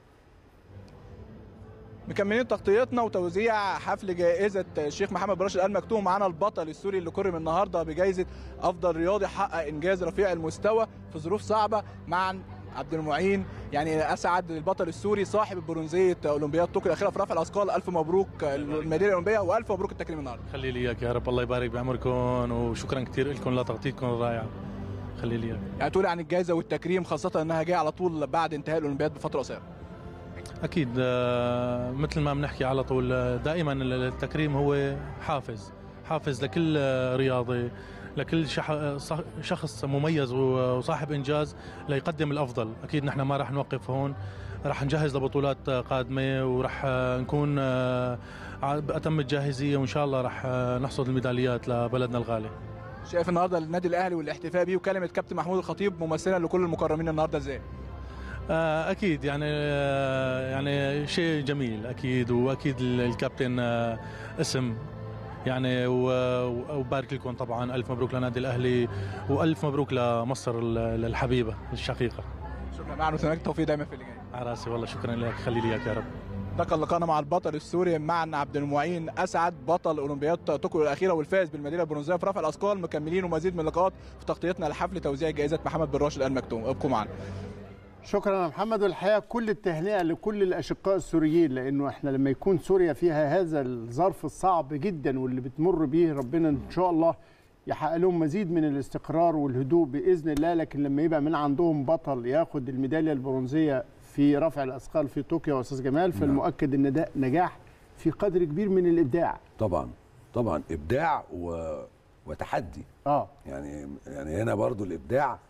مكملين تغطيتنا وتوزيع حفل جائزة الشيخ محمد بن راشد آل مكتوم معانا البطل السوري اللي كرم النهارده بجائزة أفضل رياضي حقق إنجاز رفيع المستوى في ظروف صعبة مع عبد المعين يعني أسعد البطل السوري صاحب برونزية أولمبياد طوكيو الأخيرة في رفع الأثقال ألف مبروك الميدالية الأولمبية وألف مبروك التكريم النهارده خلي لي اياك يا رب الله يبارك بعمركم وشكرا كثير لكم لتغطيتكم الرائعه خلي لي اياك يعني تقولي عن الجائزة والتكريم خاصة إنها جاية على طول بعد انتهاء الأولمبياد بفترة قصيرة اكيد آه، مثل ما بنحكي على طول آه، دائما التكريم هو حافز حافز لكل آه، رياضي لكل شح- آه، صح- شخص مميز و- وصاحب انجاز ليقدم الافضل اكيد نحن ما راح نوقف هون راح نجهز لبطولات آه، قادمه وراح آه، نكون آه، ع- باتم الجاهزيه وان شاء الله راح آه، نحصد الميداليات لبلدنا الغالي شايف النهارده النادي الأهلي والاحتفاء بيه وكلمة كابتن محمود الخطيب ممثلا لكل المكرمين النهارده إزاي؟ آه، اكيد يعني آه، يعني شيء جميل اكيد واكيد ال- الكابتن آه، اسم يعني و- وبارك لكم طبعا الف مبروك لنادي الاهلي والف مبروك لمصر ال- الحبيبه الشقيقه شكرا معنا وسنك التوفيق دايما في اللي جاي على راسي والله شكرا لك خلي لي اياك يا رب ده كان لقاءنا مع البطل السوري معنا عبد المعين اسعد بطل اولمبياد طوكيو الاخيره والفائز بالميداليه البرونزيه في رفع الاثقال مكملين ومزيد من اللقاءات في تغطيتنا لحفل توزيع جائزه محمد بن راشد ال مكتوم ابقوا معنا شكرا يا محمد والحقيقه كل التهنئه لكل الاشقاء السوريين لانه احنا لما يكون سوريا فيها هذا الظرف الصعب جدا واللي بتمر به ربنا ان شاء الله يحقق لهم مزيد من الاستقرار والهدوء باذن الله لكن لما يبقى من عندهم بطل ياخد الميداليه البرونزيه في رفع الاثقال في طوكيو يا استاذ جمال فالمؤكد ان ده نجاح في قدر كبير من الابداع طبعا طبعا ابداع و... وتحدي اه يعني يعني هنا برضو الابداع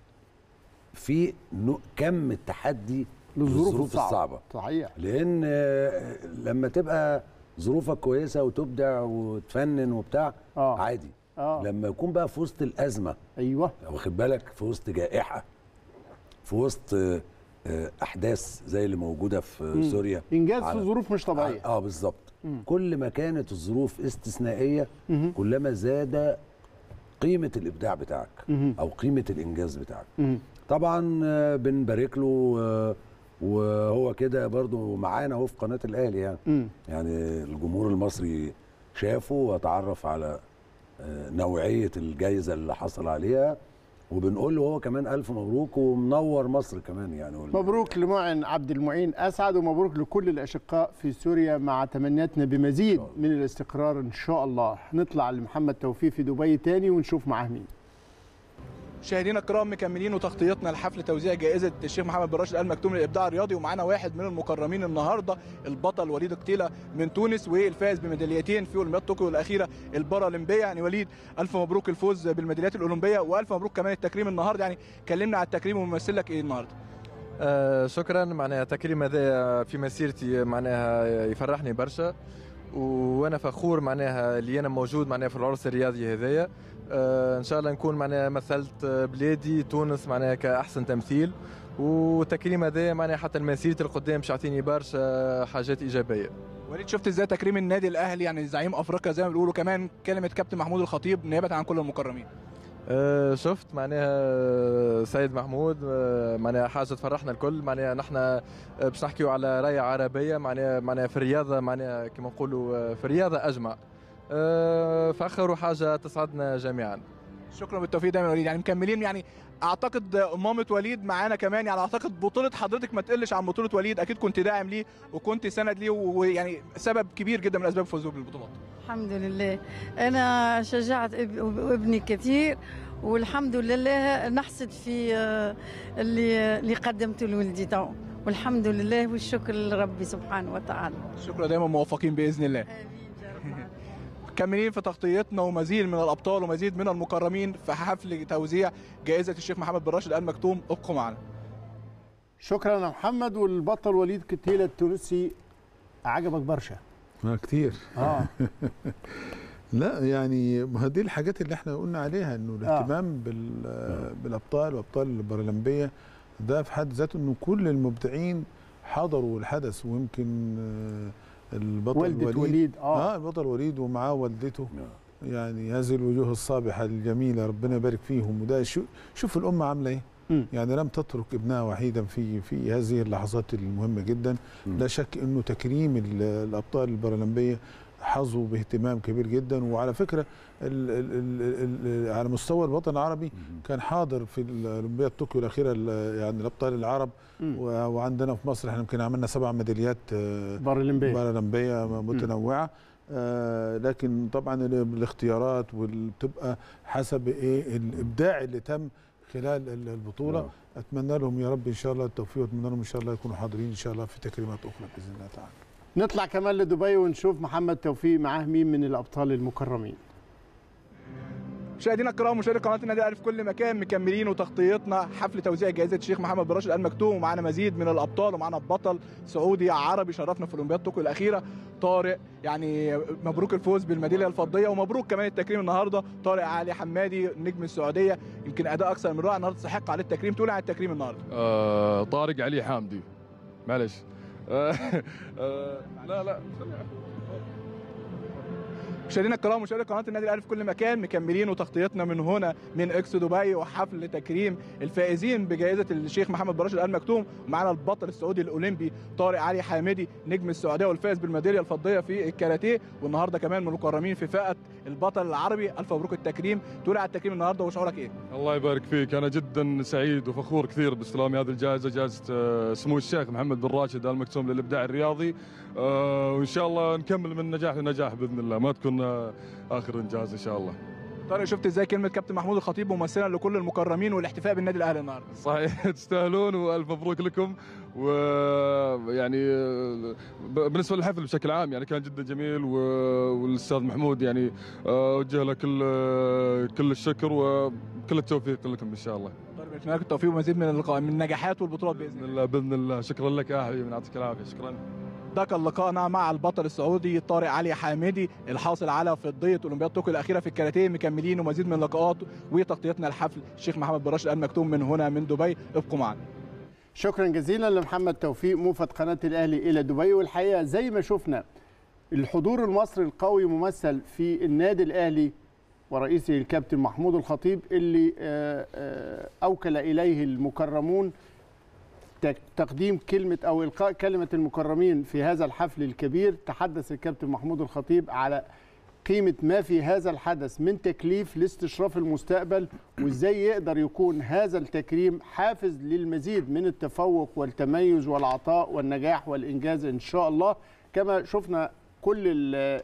في نوع- كم التحدي للظروف الصعبة. الصعبه صحيح لان آه، لما تبقى ظروفك كويسه وتبدع وتفنن وبتاع آه. عادي آه. لما يكون بقى في وسط الازمه ايوه واخد بالك في وسط جائحه في وسط آه، آه، احداث زي اللي موجوده في مم. سوريا انجاز في على- ظروف مش طبيعيه اه بالظبط مم. كل ما كانت الظروف استثنائيه مهم. كلما زاد قيمه الابداع بتاعك مهم. او قيمه الانجاز بتاعك مم. طبعا آه، بنبارك له آه، وهو كده برضو معانا اهو في قناه الاهلي يعني مم. يعني الجمهور المصري شافه وتعرف على آه، نوعيه الجائزه اللي حصل عليها وبنقول له هو كمان الف مبروك ومنور مصر كمان يعني مبروك لمعن عبد المعين اسعد ومبروك لكل الاشقاء في سوريا مع تمنياتنا بمزيد من الاستقرار ان شاء الله نطلع لمحمد توفيق في دبي تاني ونشوف معاه مين مشاهدينا الكرام مكملين وتغطيتنا لحفل توزيع جائزه الشيخ محمد بن راشد ال مكتوم للابداع الرياضي ومعانا واحد من المكرمين النهارده البطل وليد قتيله من تونس والفائز بميداليتين في اولمبياد طوكيو الاخيره البارالمبيه يعني وليد الف مبروك الفوز بالميداليات الاولمبيه والف مبروك كمان التكريم النهارده يعني كلمنا على التكريم وممثل لك ايه النهارده آه شكرا معناها تكريم هذا في مسيرتي معناها يفرحني برشا وانا فخور معناها اللي انا موجود معناها في العرس الرياضي هذايا آه ان شاء الله نكون معناها مثلت بلادي تونس معناها كاحسن تمثيل وتكريم هذايا معناها حتى مسيرتي القدام باش يعطيني برشا حاجات ايجابيه وليد شفت ازاي تكريم النادي الاهلي يعني زعيم افريقيا زي ما بيقولوا كمان كلمه كابتن محمود الخطيب نيابه عن كل المكرمين أه شفت معناها سيد محمود أه معناها حاجه تفرحنا الكل معناها نحن باش نحكيو على رايه عربيه معناها معناها في الرياضه معناها كما نقولوا في الرياضه اجمع أه فخر وحاجه تسعدنا جميعا شكرا بالتوفيق دايما وليد يعني مكملين يعني اعتقد مامة وليد معانا كمان يعني اعتقد بطولة حضرتك ما تقلش عن بطولة وليد اكيد كنت داعم ليه وكنت سند ليه ويعني سبب كبير جدا من اسباب فوزه بالبطولات الحمد لله انا شجعت ابني كثير والحمد لله نحسد في اللي اللي قدمته لولدي تو والحمد لله والشكر لربي سبحانه وتعالى شكرا دايما موفقين باذن الله مكملين في تغطيتنا ومزيد من الابطال ومزيد من المكرمين في حفل توزيع جائزه الشيخ محمد بن راشد ال مكتوم ابقوا معنا شكرا يا محمد والبطل وليد كتيله التونسي عجبك برشا اه كتير اه لا يعني ما دي الحاجات اللي احنا قلنا عليها انه الاهتمام آه. بالابطال وابطال البارالمبيه ده في حد ذاته انه كل المبدعين حضروا الحدث ويمكن البطل والدة وليد, وليد اه, آه البطل وليد ومعاه والدته يعني هذه الوجوه الصابحه الجميله ربنا يبارك فيهم وده شو شوف الامه عامله ايه يعني لم تترك ابنها وحيدا في في هذه اللحظات المهمه جدا لا شك انه تكريم الابطال البارالمبيه حظوا باهتمام كبير جدا وعلى فكره ال ال ال على مستوى الوطن العربي كان حاضر في الاولمبياد طوكيو الاخيره يعني الابطال العرب وعندنا في مصر احنا يمكن عملنا سبع ميداليات بارالمبيه بارالمبيه متنوعه آه لكن طبعا الاختيارات وبتبقى حسب ايه الابداع اللي تم خلال البطوله أوه. اتمنى لهم يا رب ان شاء الله التوفيق واتمنى لهم ان شاء الله يكونوا حاضرين ان شاء الله في تكريمات اخرى باذن الله تعالى نطلع كمان لدبي ونشوف محمد توفيق معاه مين من الابطال المكرمين مشاهدينا الكرام مشاهدي قناه النادي الاهلي في كل مكان مكملين وتغطيتنا حفل توزيع جائزه الشيخ محمد بن راشد ال مكتوم ومعانا مزيد من الابطال ومعانا بطل سعودي عربي شرفنا في اولمبياد طوكيو الاخيره طارق يعني مبروك الفوز بالميداليه الفضيه ومبروك كمان التكريم النهارده طارق علي حمادي نجم السعوديه يمكن اداء اكثر من رائع النهارده تستحق عليه التكريم تقول عن التكريم النهارده آه طارق علي حامدي معلش آه آه لا لا مشاهدينا الكرام مشاهدي قناه النادي الاهلي في كل مكان مكملين وتغطيتنا من هنا من اكس دبي وحفل تكريم الفائزين بجائزه الشيخ محمد بن راشد ال مكتوم ومعانا البطل السعودي الاولمبي طارق علي حامدي نجم السعوديه والفائز بالميداليه الفضيه في الكاراتيه والنهارده كمان من المكرمين في فئه البطل العربي الف مبروك التكريم تقول على التكريم النهارده وشعورك ايه؟ الله يبارك فيك انا جدا سعيد وفخور كثير باستلامي هذه الجائزه جائزه سمو الشيخ محمد بن راشد ال مكتوم للابداع الرياضي آه وان شاء الله نكمل من نجاح لنجاح باذن الله ما تكون اخر انجاز ان شاء الله طارق شفت ازاي كلمه كابتن محمود الخطيب ممثلا لكل المكرمين والاحتفاء بالنادي الاهلي النهارده صحيح تستاهلون والف مبروك لكم ويعني بالنسبه للحفل بشكل عام يعني كان جدا جميل والاستاذ محمود يعني اوجه له كل كل الشكر وكل التوفيق لكم ان شاء الله طارق بتمنى لك التوفيق ومزيد من اللقاء من النجاحات والبطولات باذن الله باذن الله شكرا لك يا حبيبي يعطيك العافيه شكرا ده كان لقائنا مع البطل السعودي طارق علي حامدي الحاصل على فضيه اولمبياد طوكيو الاخيره في الكاراتيه مكملين ومزيد من اللقاءات وتغطيتنا لحفل الشيخ محمد بن راشد ال مكتوم من هنا من دبي ابقوا معنا شكرا جزيلا لمحمد توفيق موفد قناه الاهلي الى دبي والحقيقه زي ما شفنا الحضور المصري القوي ممثل في النادي الاهلي ورئيسه الكابتن محمود الخطيب اللي اوكل اليه المكرمون تقديم كلمة أو إلقاء كلمة المكرمين في هذا الحفل الكبير تحدث الكابتن محمود الخطيب على قيمة ما في هذا الحدث من تكليف لاستشراف المستقبل وإزاي يقدر يكون هذا التكريم حافز للمزيد من التفوق والتميز والعطاء والنجاح والإنجاز إن شاء الله كما شفنا كل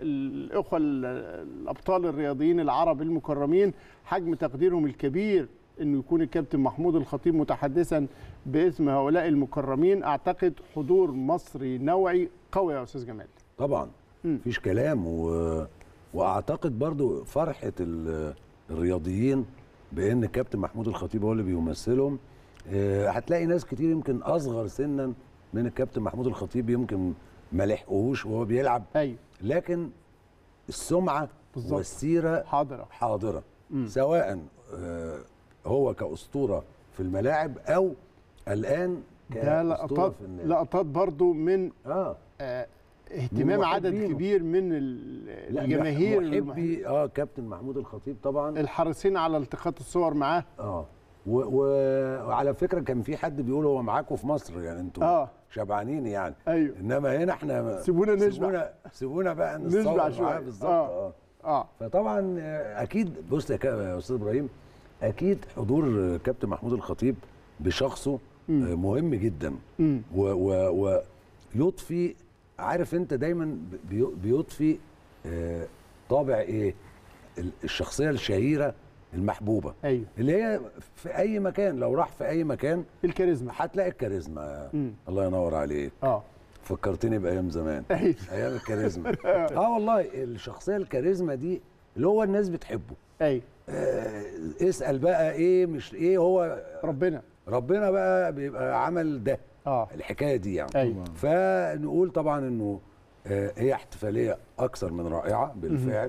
الأخوة الأبطال الرياضيين العرب المكرمين حجم تقديرهم الكبير انه يكون الكابتن محمود الخطيب متحدثا باسم هؤلاء المكرمين اعتقد حضور مصري نوعي قوي يا استاذ جمال طبعا مفيش كلام و... واعتقد برضو فرحه ال... الرياضيين بان الكابتن محمود الخطيب هو اللي بيمثلهم آه، هتلاقي ناس كتير يمكن اصغر سنا من الكابتن محمود الخطيب يمكن ما لحقوهوش وهو بيلعب ايوه لكن السمعه بالظبط. والسيره حاضره حاضره مم. سواء آه، هو كاسطوره في الملاعب او الان ده كأسطورة لقطات في النادي. لقطات برضو من اه آه اهتمام من عدد محبينه. كبير من ال- لا، الجماهير محبي اه كابتن محمود الخطيب طبعا الحريصين على التقاط الصور معاه اه و- و- وعلى فكره كان في حد بيقول هو معاكم في مصر يعني انتوا آه. شبعانين يعني ايوه انما هنا احنا سيبونا نشبع. سيبونا سيبونا بقى نشبع نتصور معاه شوية. بالظبط آه. اه اه فطبعا آه، اكيد بص يا كا- يا استاذ ابراهيم اكيد حضور آه، كابتن محمود الخطيب بشخصه مم. آه، مهم جدا مم. و و ويضفي عارف انت دايما بي- بيضفي آه، طابع ايه ال- الشخصيه الشهيره المحبوبه ايوه اللي هي في اي مكان لو راح في اي مكان الكاريزما هتلاقي الكاريزما مم. الله ينور عليك اه فكرتني بايام زمان ايوه ايام الكاريزما اه والله الشخصيه الكاريزما دي اللي هو الناس بتحبه ايوه آه اسال بقى ايه مش ايه هو ربنا ربنا بقى بيبقى عمل ده اه الحكايه دي يعني ايوه فنقول طبعا انه آه، هي احتفاليه اكثر من رائعه بالفعل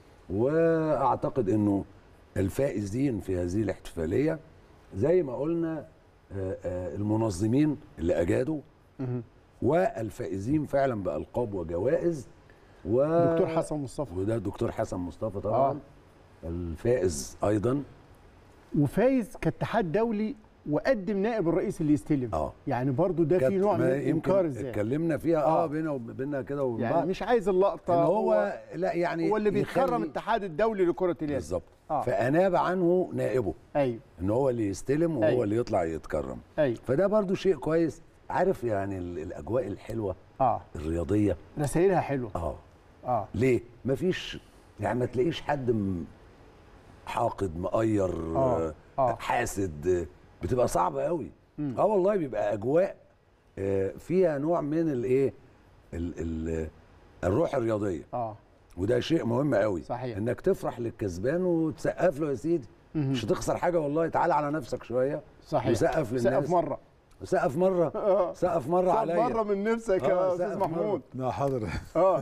واعتقد انه الفائزين في هذه الاحتفاليه زي ما قلنا آه، آه، المنظمين اللي اجادوا مهم. والفائزين فعلا بالقاب وجوائز و دكتور حسن مصطفى وده الدكتور حسن مصطفى طبعا آه. الفائز ايضا وفايز كاتحاد دولي وقدم نائب الرئيس اللي يستلم اه يعني برضو ده في كانت- نوع من ما الانكار يمكن ازاي اتكلمنا فيها اه, آه. بينا وبيننا كده وبين يعني بعض مش عايز اللقطه ان هو لا يعني هو اللي بيتكرم يخلي- الاتحاد الدولي لكره اليد بالظبط آه. فاناب عنه نائبه ايوه ان هو اللي يستلم وهو أيوة. اللي يطلع يتكرم ايوه فده برضو شيء كويس عارف يعني ال- الاجواء الحلوه اه الرياضيه رسائلها حلوه اه اه ليه مفيش يعني ما تلاقيش حد م- حاقد مقير آه، آه. حاسد آه، بتبقى صعبه قوي مم. اه والله بيبقى اجواء آه، فيها نوع من الايه ال- ال- الروح الرياضيه اه وده شيء مهم قوي صحيح. انك تفرح للكسبان وتسقف له يا سيدي مهم. مش هتخسر حاجه والله تعالى على نفسك شويه صحيح وسقف للناس سقف مره سقف مره آه. سقف مره سقف عليا مره من نفسك آه، يا استاذ سقف محمود لا حاضر اه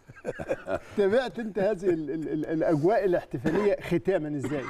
تابعت انت هذه ال ال ال الاجواء الاحتفاليه ختاما ازاي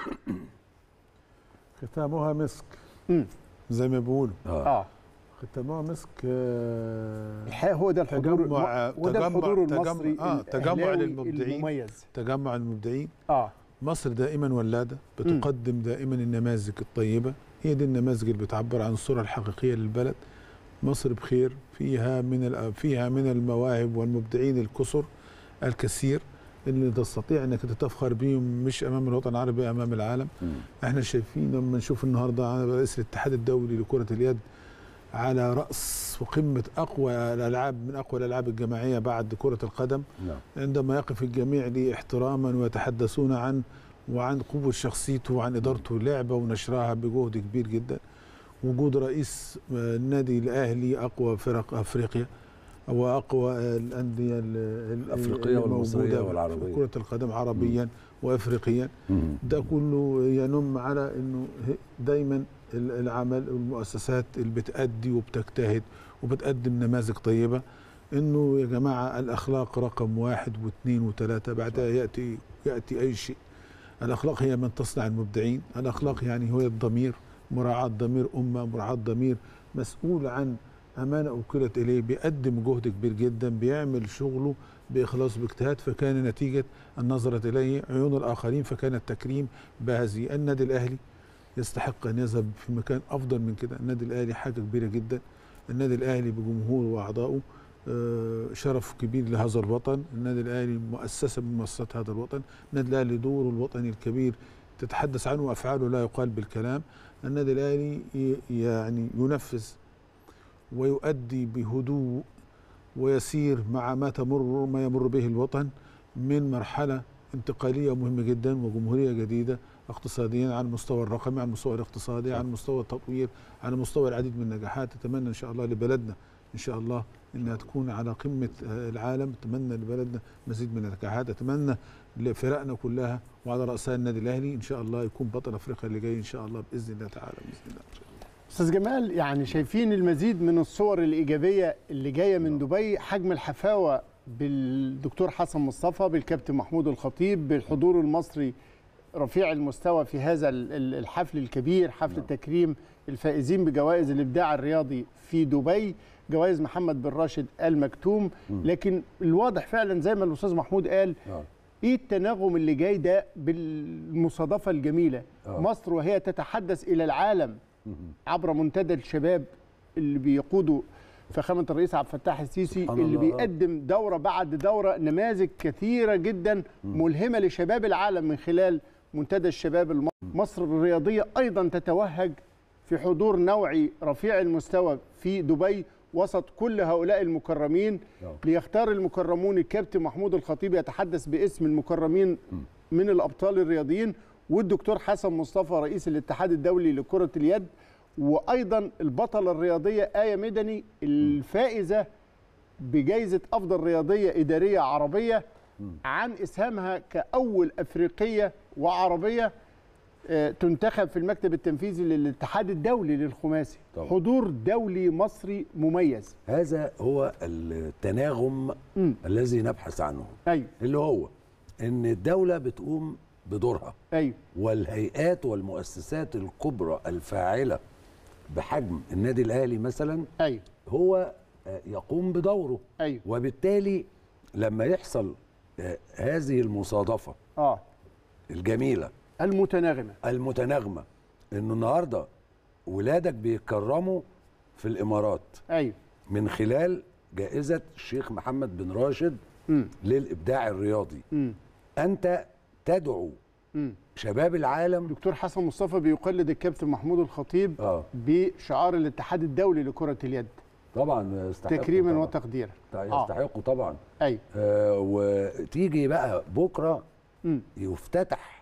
ختامها مسك مم. زي ما بيقولوا اه ختامها مسك آه، الحقيقه هو ده الحضور تجمع هو ده الحضور المصري تجمع, آه تجمع الأهلاوي للمبدعين المميز تجمع المبدعين اه مصر دائما ولاده بتقدم دائما النماذج الطيبه هي دي النماذج اللي بتعبر عن الصوره الحقيقيه للبلد مصر بخير فيها من الأ- فيها من المواهب والمبدعين الكثر الكثير اللي تستطيع انك تفخر بيهم مش امام الوطن العربي امام العالم احنا شايفين لما نشوف النهارده على رئيس الاتحاد الدولي لكره اليد على راس وقمه اقوى الالعاب من اقوى الالعاب الجماعيه بعد كره القدم نعم عندما يقف الجميع لي احتراما ويتحدثون عن وعن قوة شخصيته وعن إدارته اللعبة ونشرها بجهد كبير جدا وجود رئيس آه، النادي الأهلي أقوى فرق أفريقيا وأقوى آه، الأندية ال- ال- الأفريقية اللي والمصرية موجودة والعربية. في كرة القدم عربيا وأفريقيا مم. ده كله ينم على أنه ه- دايما ال- العمل والمؤسسات اللي بتأدي وبتجتهد وبتقدم نماذج طيبة انه يا جماعه الاخلاق رقم واحد واثنين وثلاثه بعدها ياتي ياتي اي شيء الاخلاق هي من تصنع المبدعين الاخلاق يعني هو الضمير مراعاه ضمير امه مراعاه ضمير مسؤول عن امانه اوكلت اليه بيقدم جهد كبير جدا بيعمل شغله باخلاص باجتهاد فكان نتيجه النظره اليه عيون الاخرين فكان التكريم بهذه النادي الاهلي يستحق ان يذهب في مكان افضل من كده النادي الاهلي حاجه كبيره جدا النادي الاهلي بجمهوره واعضائه آه، شرف كبير لهذا الوطن النادي الاهلي مؤسسه من مؤسسات هذا الوطن النادي الاهلي دوره الوطني الكبير تتحدث عنه افعاله لا يقال بالكلام النادي الاهلي ي- يعني ينفذ ويؤدي بهدوء ويسير مع ما تمر ما يمر به الوطن من مرحله انتقاليه مهمه جدا وجمهوريه جديده اقتصاديا على المستوى الرقمي على المستوى الاقتصادي على مستوى التطوير على مستوى العديد من النجاحات اتمنى ان شاء الله لبلدنا ان شاء الله انها تكون على قمه آه، العالم اتمنى لبلدنا مزيد من النجاحات اتمنى لفرقنا كلها وعلى راسها النادي الاهلي ان شاء الله يكون بطل افريقيا اللي جاي ان شاء الله باذن الله تعالى باذن الله إن شاء الله. استاذ جمال يعني شايفين المزيد من الصور الايجابيه اللي جايه من دبي حجم الحفاوه بالدكتور حسن مصطفى بالكابتن محمود الخطيب بالحضور المصري رفيع المستوى في هذا ال- ال- الحفل الكبير حفل تكريم الفائزين بجوائز الابداع الرياضي في دبي جوائز محمد بن راشد ال مكتوم لكن الواضح فعلا زي ما الاستاذ محمود قال ايه التناغم اللي جاي ده بالمصادفه الجميله آه. مصر وهي تتحدث الى العالم عبر منتدى الشباب اللي بيقوده فخامه الرئيس عبد الفتاح السيسي سبحان اللي الله. بيقدم دوره بعد دوره نماذج كثيره جدا ملهمه لشباب العالم من خلال منتدى الشباب المصري مصر الرياضيه ايضا تتوهج في حضور نوعي رفيع المستوى في دبي وسط كل هؤلاء المكرمين ليختار المكرمون الكابتن محمود الخطيب يتحدث باسم المكرمين من الابطال الرياضيين والدكتور حسن مصطفى رئيس الاتحاد الدولي لكره اليد وايضا البطله الرياضيه ايه مدني الفائزه بجائزه افضل رياضيه اداريه عربيه عن اسهامها كاول افريقيه وعربيه آه، تنتخب في المكتب التنفيذي للاتحاد الدولي للخماسي طبعا. حضور دولي مصري مميز هذا هو التناغم الذي نبحث عنه ايوه اللي هو ان الدوله بتقوم بدورها ايوه والهيئات والمؤسسات الكبرى الفاعله بحجم النادي الاهلي مثلا ايوه هو آه، يقوم بدوره ايوه وبالتالي لما يحصل آه، هذه المصادفه اه الجميله المتناغمه المتناغمه انه النهارده ولادك بيتكرموا في الامارات ايوه من خلال جائزه الشيخ محمد بن راشد مم. للابداع الرياضي مم. انت تدعو مم. شباب العالم دكتور حسن مصطفى بيقلد الكابتن محمود الخطيب اه بشعار الاتحاد الدولي لكره اليد طبعا يستحقوا تكريما طبعاً. وتقديرا يستحقوا طبعا ايوه آه وتيجي بقى بكره مم. يفتتح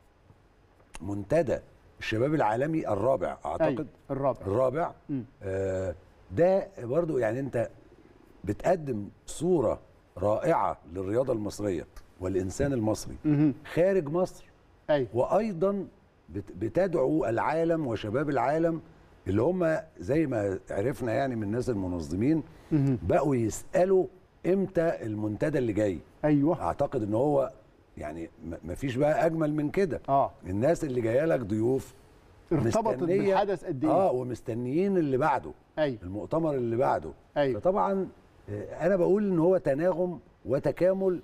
منتدى الشباب العالمي الرابع اعتقد أيوة. الرابع الرابع مم. آه ده برضو يعني انت بتقدم صوره رائعه للرياضه المصريه والانسان المصري مهم. خارج مصر ايوه وايضا بت- بتدعو العالم وشباب العالم اللي هم زي ما عرفنا يعني من الناس المنظمين مهم. بقوا يسالوا امتى المنتدى اللي جاي ايوه اعتقد ان هو يعني م- مفيش بقى اجمل من كده اه الناس اللي جايه لك ضيوف ارتبطت مستنية- بالحدث قد ايه اه ومستنيين اللي بعده ايوه المؤتمر اللي بعده ايوه فطبعا آه، انا بقول ان هو تناغم وتكامل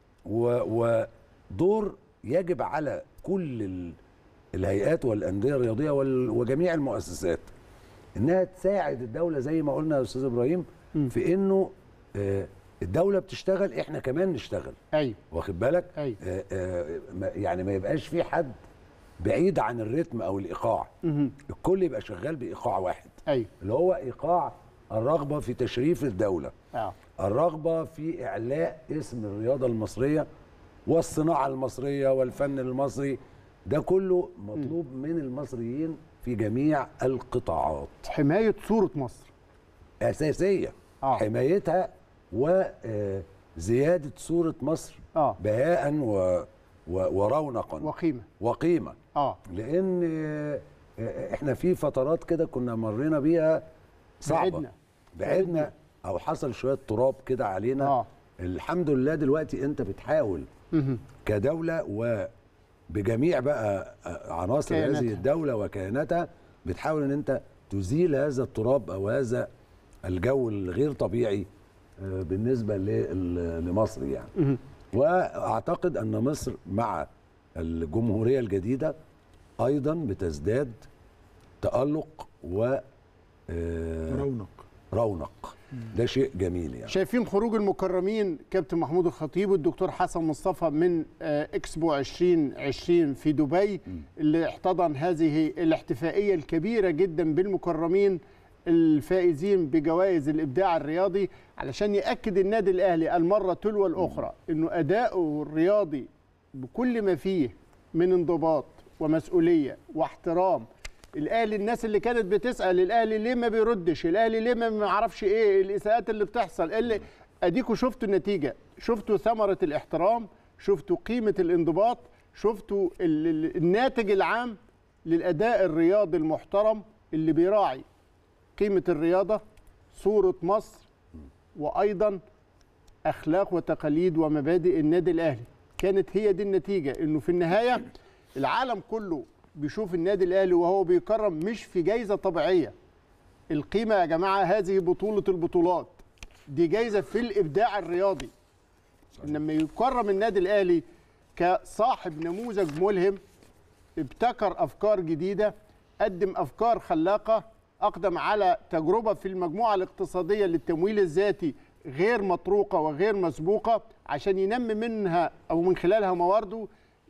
و- ودور يجب على كل ال- الهيئات والانديه الرياضيه وال- وجميع المؤسسات انها تساعد الدوله زي ما قلنا يا استاذ ابراهيم في انه آه، الدوله بتشتغل احنا كمان نشتغل ايوه واخد بالك ايوه آه، آه، ما- يعني ما يبقاش في حد بعيد عن الريتم او الايقاع مهم. الكل يبقى شغال بايقاع واحد ايوه اللي هو ايقاع الرغبه في تشريف الدوله اه الرغبه في اعلاء اسم الرياضه المصريه والصناعه المصريه والفن المصري ده كله مطلوب من المصريين في جميع القطاعات حمايه صوره مصر اساسيه آه. حمايتها وزياده صوره مصر اه بهاء و و ورونقا وقيمه وقيمه اه لان آه، آه، احنا في فترات كده كنا مرينا بيها صعبه بعدنا. بعدنا او حصل شويه تراب كده علينا آه. الحمد لله دلوقتي انت بتحاول مهم. كدوله وبجميع بقى آه، عناصر كياناتها. هذه الدوله وكياناتها بتحاول ان انت تزيل هذا التراب او هذا الجو الغير طبيعي آه، بالنسبه لل- لمصر يعني مهم. واعتقد ان مصر مع الجمهوريه الجديده ايضا بتزداد تالق و آه، رونق رونق ده شيء جميل يعني شايفين خروج المكرمين كابتن محمود الخطيب والدكتور حسن مصطفى من آه، اكسبو 2020 في دبي اللي احتضن هذه الاحتفائيه الكبيره جدا بالمكرمين الفائزين بجوائز الابداع الرياضي علشان ياكد النادي الاهلي المره تلو الاخرى انه اداؤه الرياضي بكل ما فيه من انضباط ومسؤوليه واحترام الاهلي الناس اللي كانت بتسال الاهلي ليه ما بيردش الاهلي ليه ما ما يعرفش ايه الاساءات اللي بتحصل إيه اللي اديكوا شفتوا النتيجه شفتوا ثمره الاحترام شفتوا قيمه الانضباط شفتوا ال- ال- الناتج العام للاداء الرياضي المحترم اللي بيراعي قيمه الرياضه صوره مصر وايضا اخلاق وتقاليد ومبادئ النادي الاهلي كانت هي دي النتيجه انه في النهايه العالم كله بيشوف النادي الاهلي وهو بيكرم مش في جايزه طبيعيه القيمه يا جماعه هذه بطوله البطولات دي جايزه في الابداع الرياضي لما يكرم النادي الاهلي كصاحب نموذج ملهم ابتكر افكار جديده قدم افكار خلاقه اقدم على تجربه في المجموعه الاقتصاديه للتمويل الذاتي غير مطروقه وغير مسبوقه عشان ينمي منها او من خلالها موارده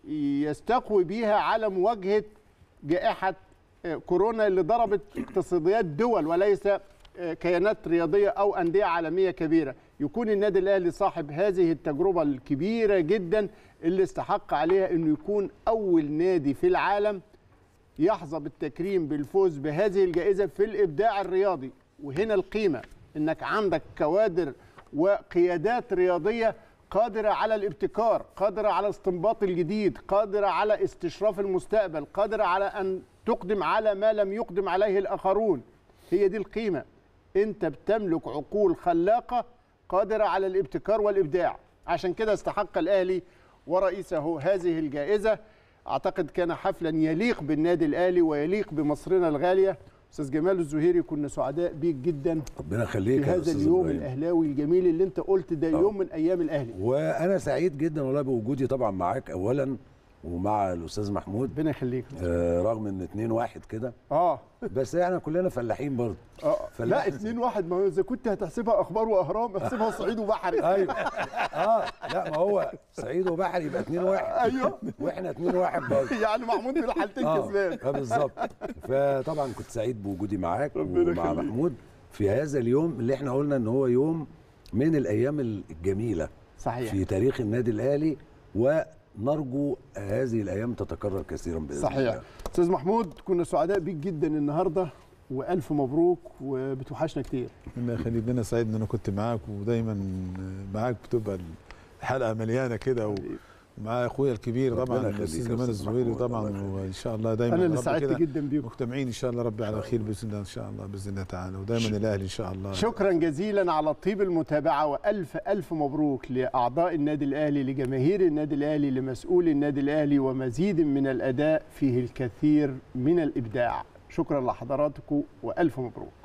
يستقوي بيها على مواجهه جائحه آه، كورونا اللي ضربت اقتصاديات دول وليس آه، كيانات رياضيه او انديه عالميه كبيره يكون النادي الاهلي صاحب هذه التجربه الكبيره جدا اللي استحق عليها انه يكون اول نادي في العالم يحظى بالتكريم بالفوز بهذه الجائزه في الابداع الرياضي وهنا القيمه انك عندك كوادر وقيادات رياضيه قادره على الابتكار قادره على استنباط الجديد قادره على استشراف المستقبل قادره على ان تقدم على ما لم يقدم عليه الاخرون هي دي القيمه انت بتملك عقول خلاقه قادره على الابتكار والابداع عشان كده استحق الاهلي ورئيسه هذه الجائزه اعتقد كان حفلا يليق بالنادي الاهلي ويليق بمصرنا الغاليه استاذ جمال الزهيري كنا سعداء بيك جدا ربنا يخليك في يا هذا أستاذ اليوم إبراهيم. الاهلاوي الجميل اللي انت قلت ده يوم من ايام الاهلي وانا سعيد جدا والله بوجودي طبعا معاك اولا ومع الاستاذ محمود ربنا يخليك آه رغم ان 2 1 كده اه بس احنا كلنا فلاحين برضه اه فلاح. لا 2 1 ما هو اذا كنت هتحسبها اخبار واهرام احسبها صعيد وبحري ايوه اه لا ما هو صعيد وبحري يبقى 2 1 ايوه واحنا 2 1 برضه يعني محمود في الحالتين اه كسبان آه، بالظبط فطبعا كنت سعيد بوجودي معاك ربنا ومع يخليك. محمود في هذا اليوم اللي احنا قلنا ان هو يوم من الايام الجميله صحيح في تاريخ النادي الاهلي ونرجو هذه الايام تتكرر كثيرا باذن صحيح الله استاذ محمود كنا سعداء بيك جدا النهارده والف مبروك وبتوحشنا كتير الله يخليك انا سعيد ان انا كنت معاك ودايما معاك بتبقى الحلقه مليانه كده و- ومع اخويا الكبير ربنا طبعا يخليك الاستاذ يا جمال أستاذ الزهيري محمود، طبعا الله يخليك. وان شاء الله دايما انا اللي رب سعدت كده جدا بيكم مجتمعين ان شاء الله ربي على خير باذن الله ان شاء الله باذن الله تعالى ودايما الاهلي ان شاء الله شكرا جزيلا على طيب المتابعه والف الف مبروك لاعضاء النادي الاهلي لجماهير النادي الاهلي لمسؤولي النادي الاهلي ومزيد من الاداء فيه الكثير من الابداع شكرا لحضراتكم والف مبروك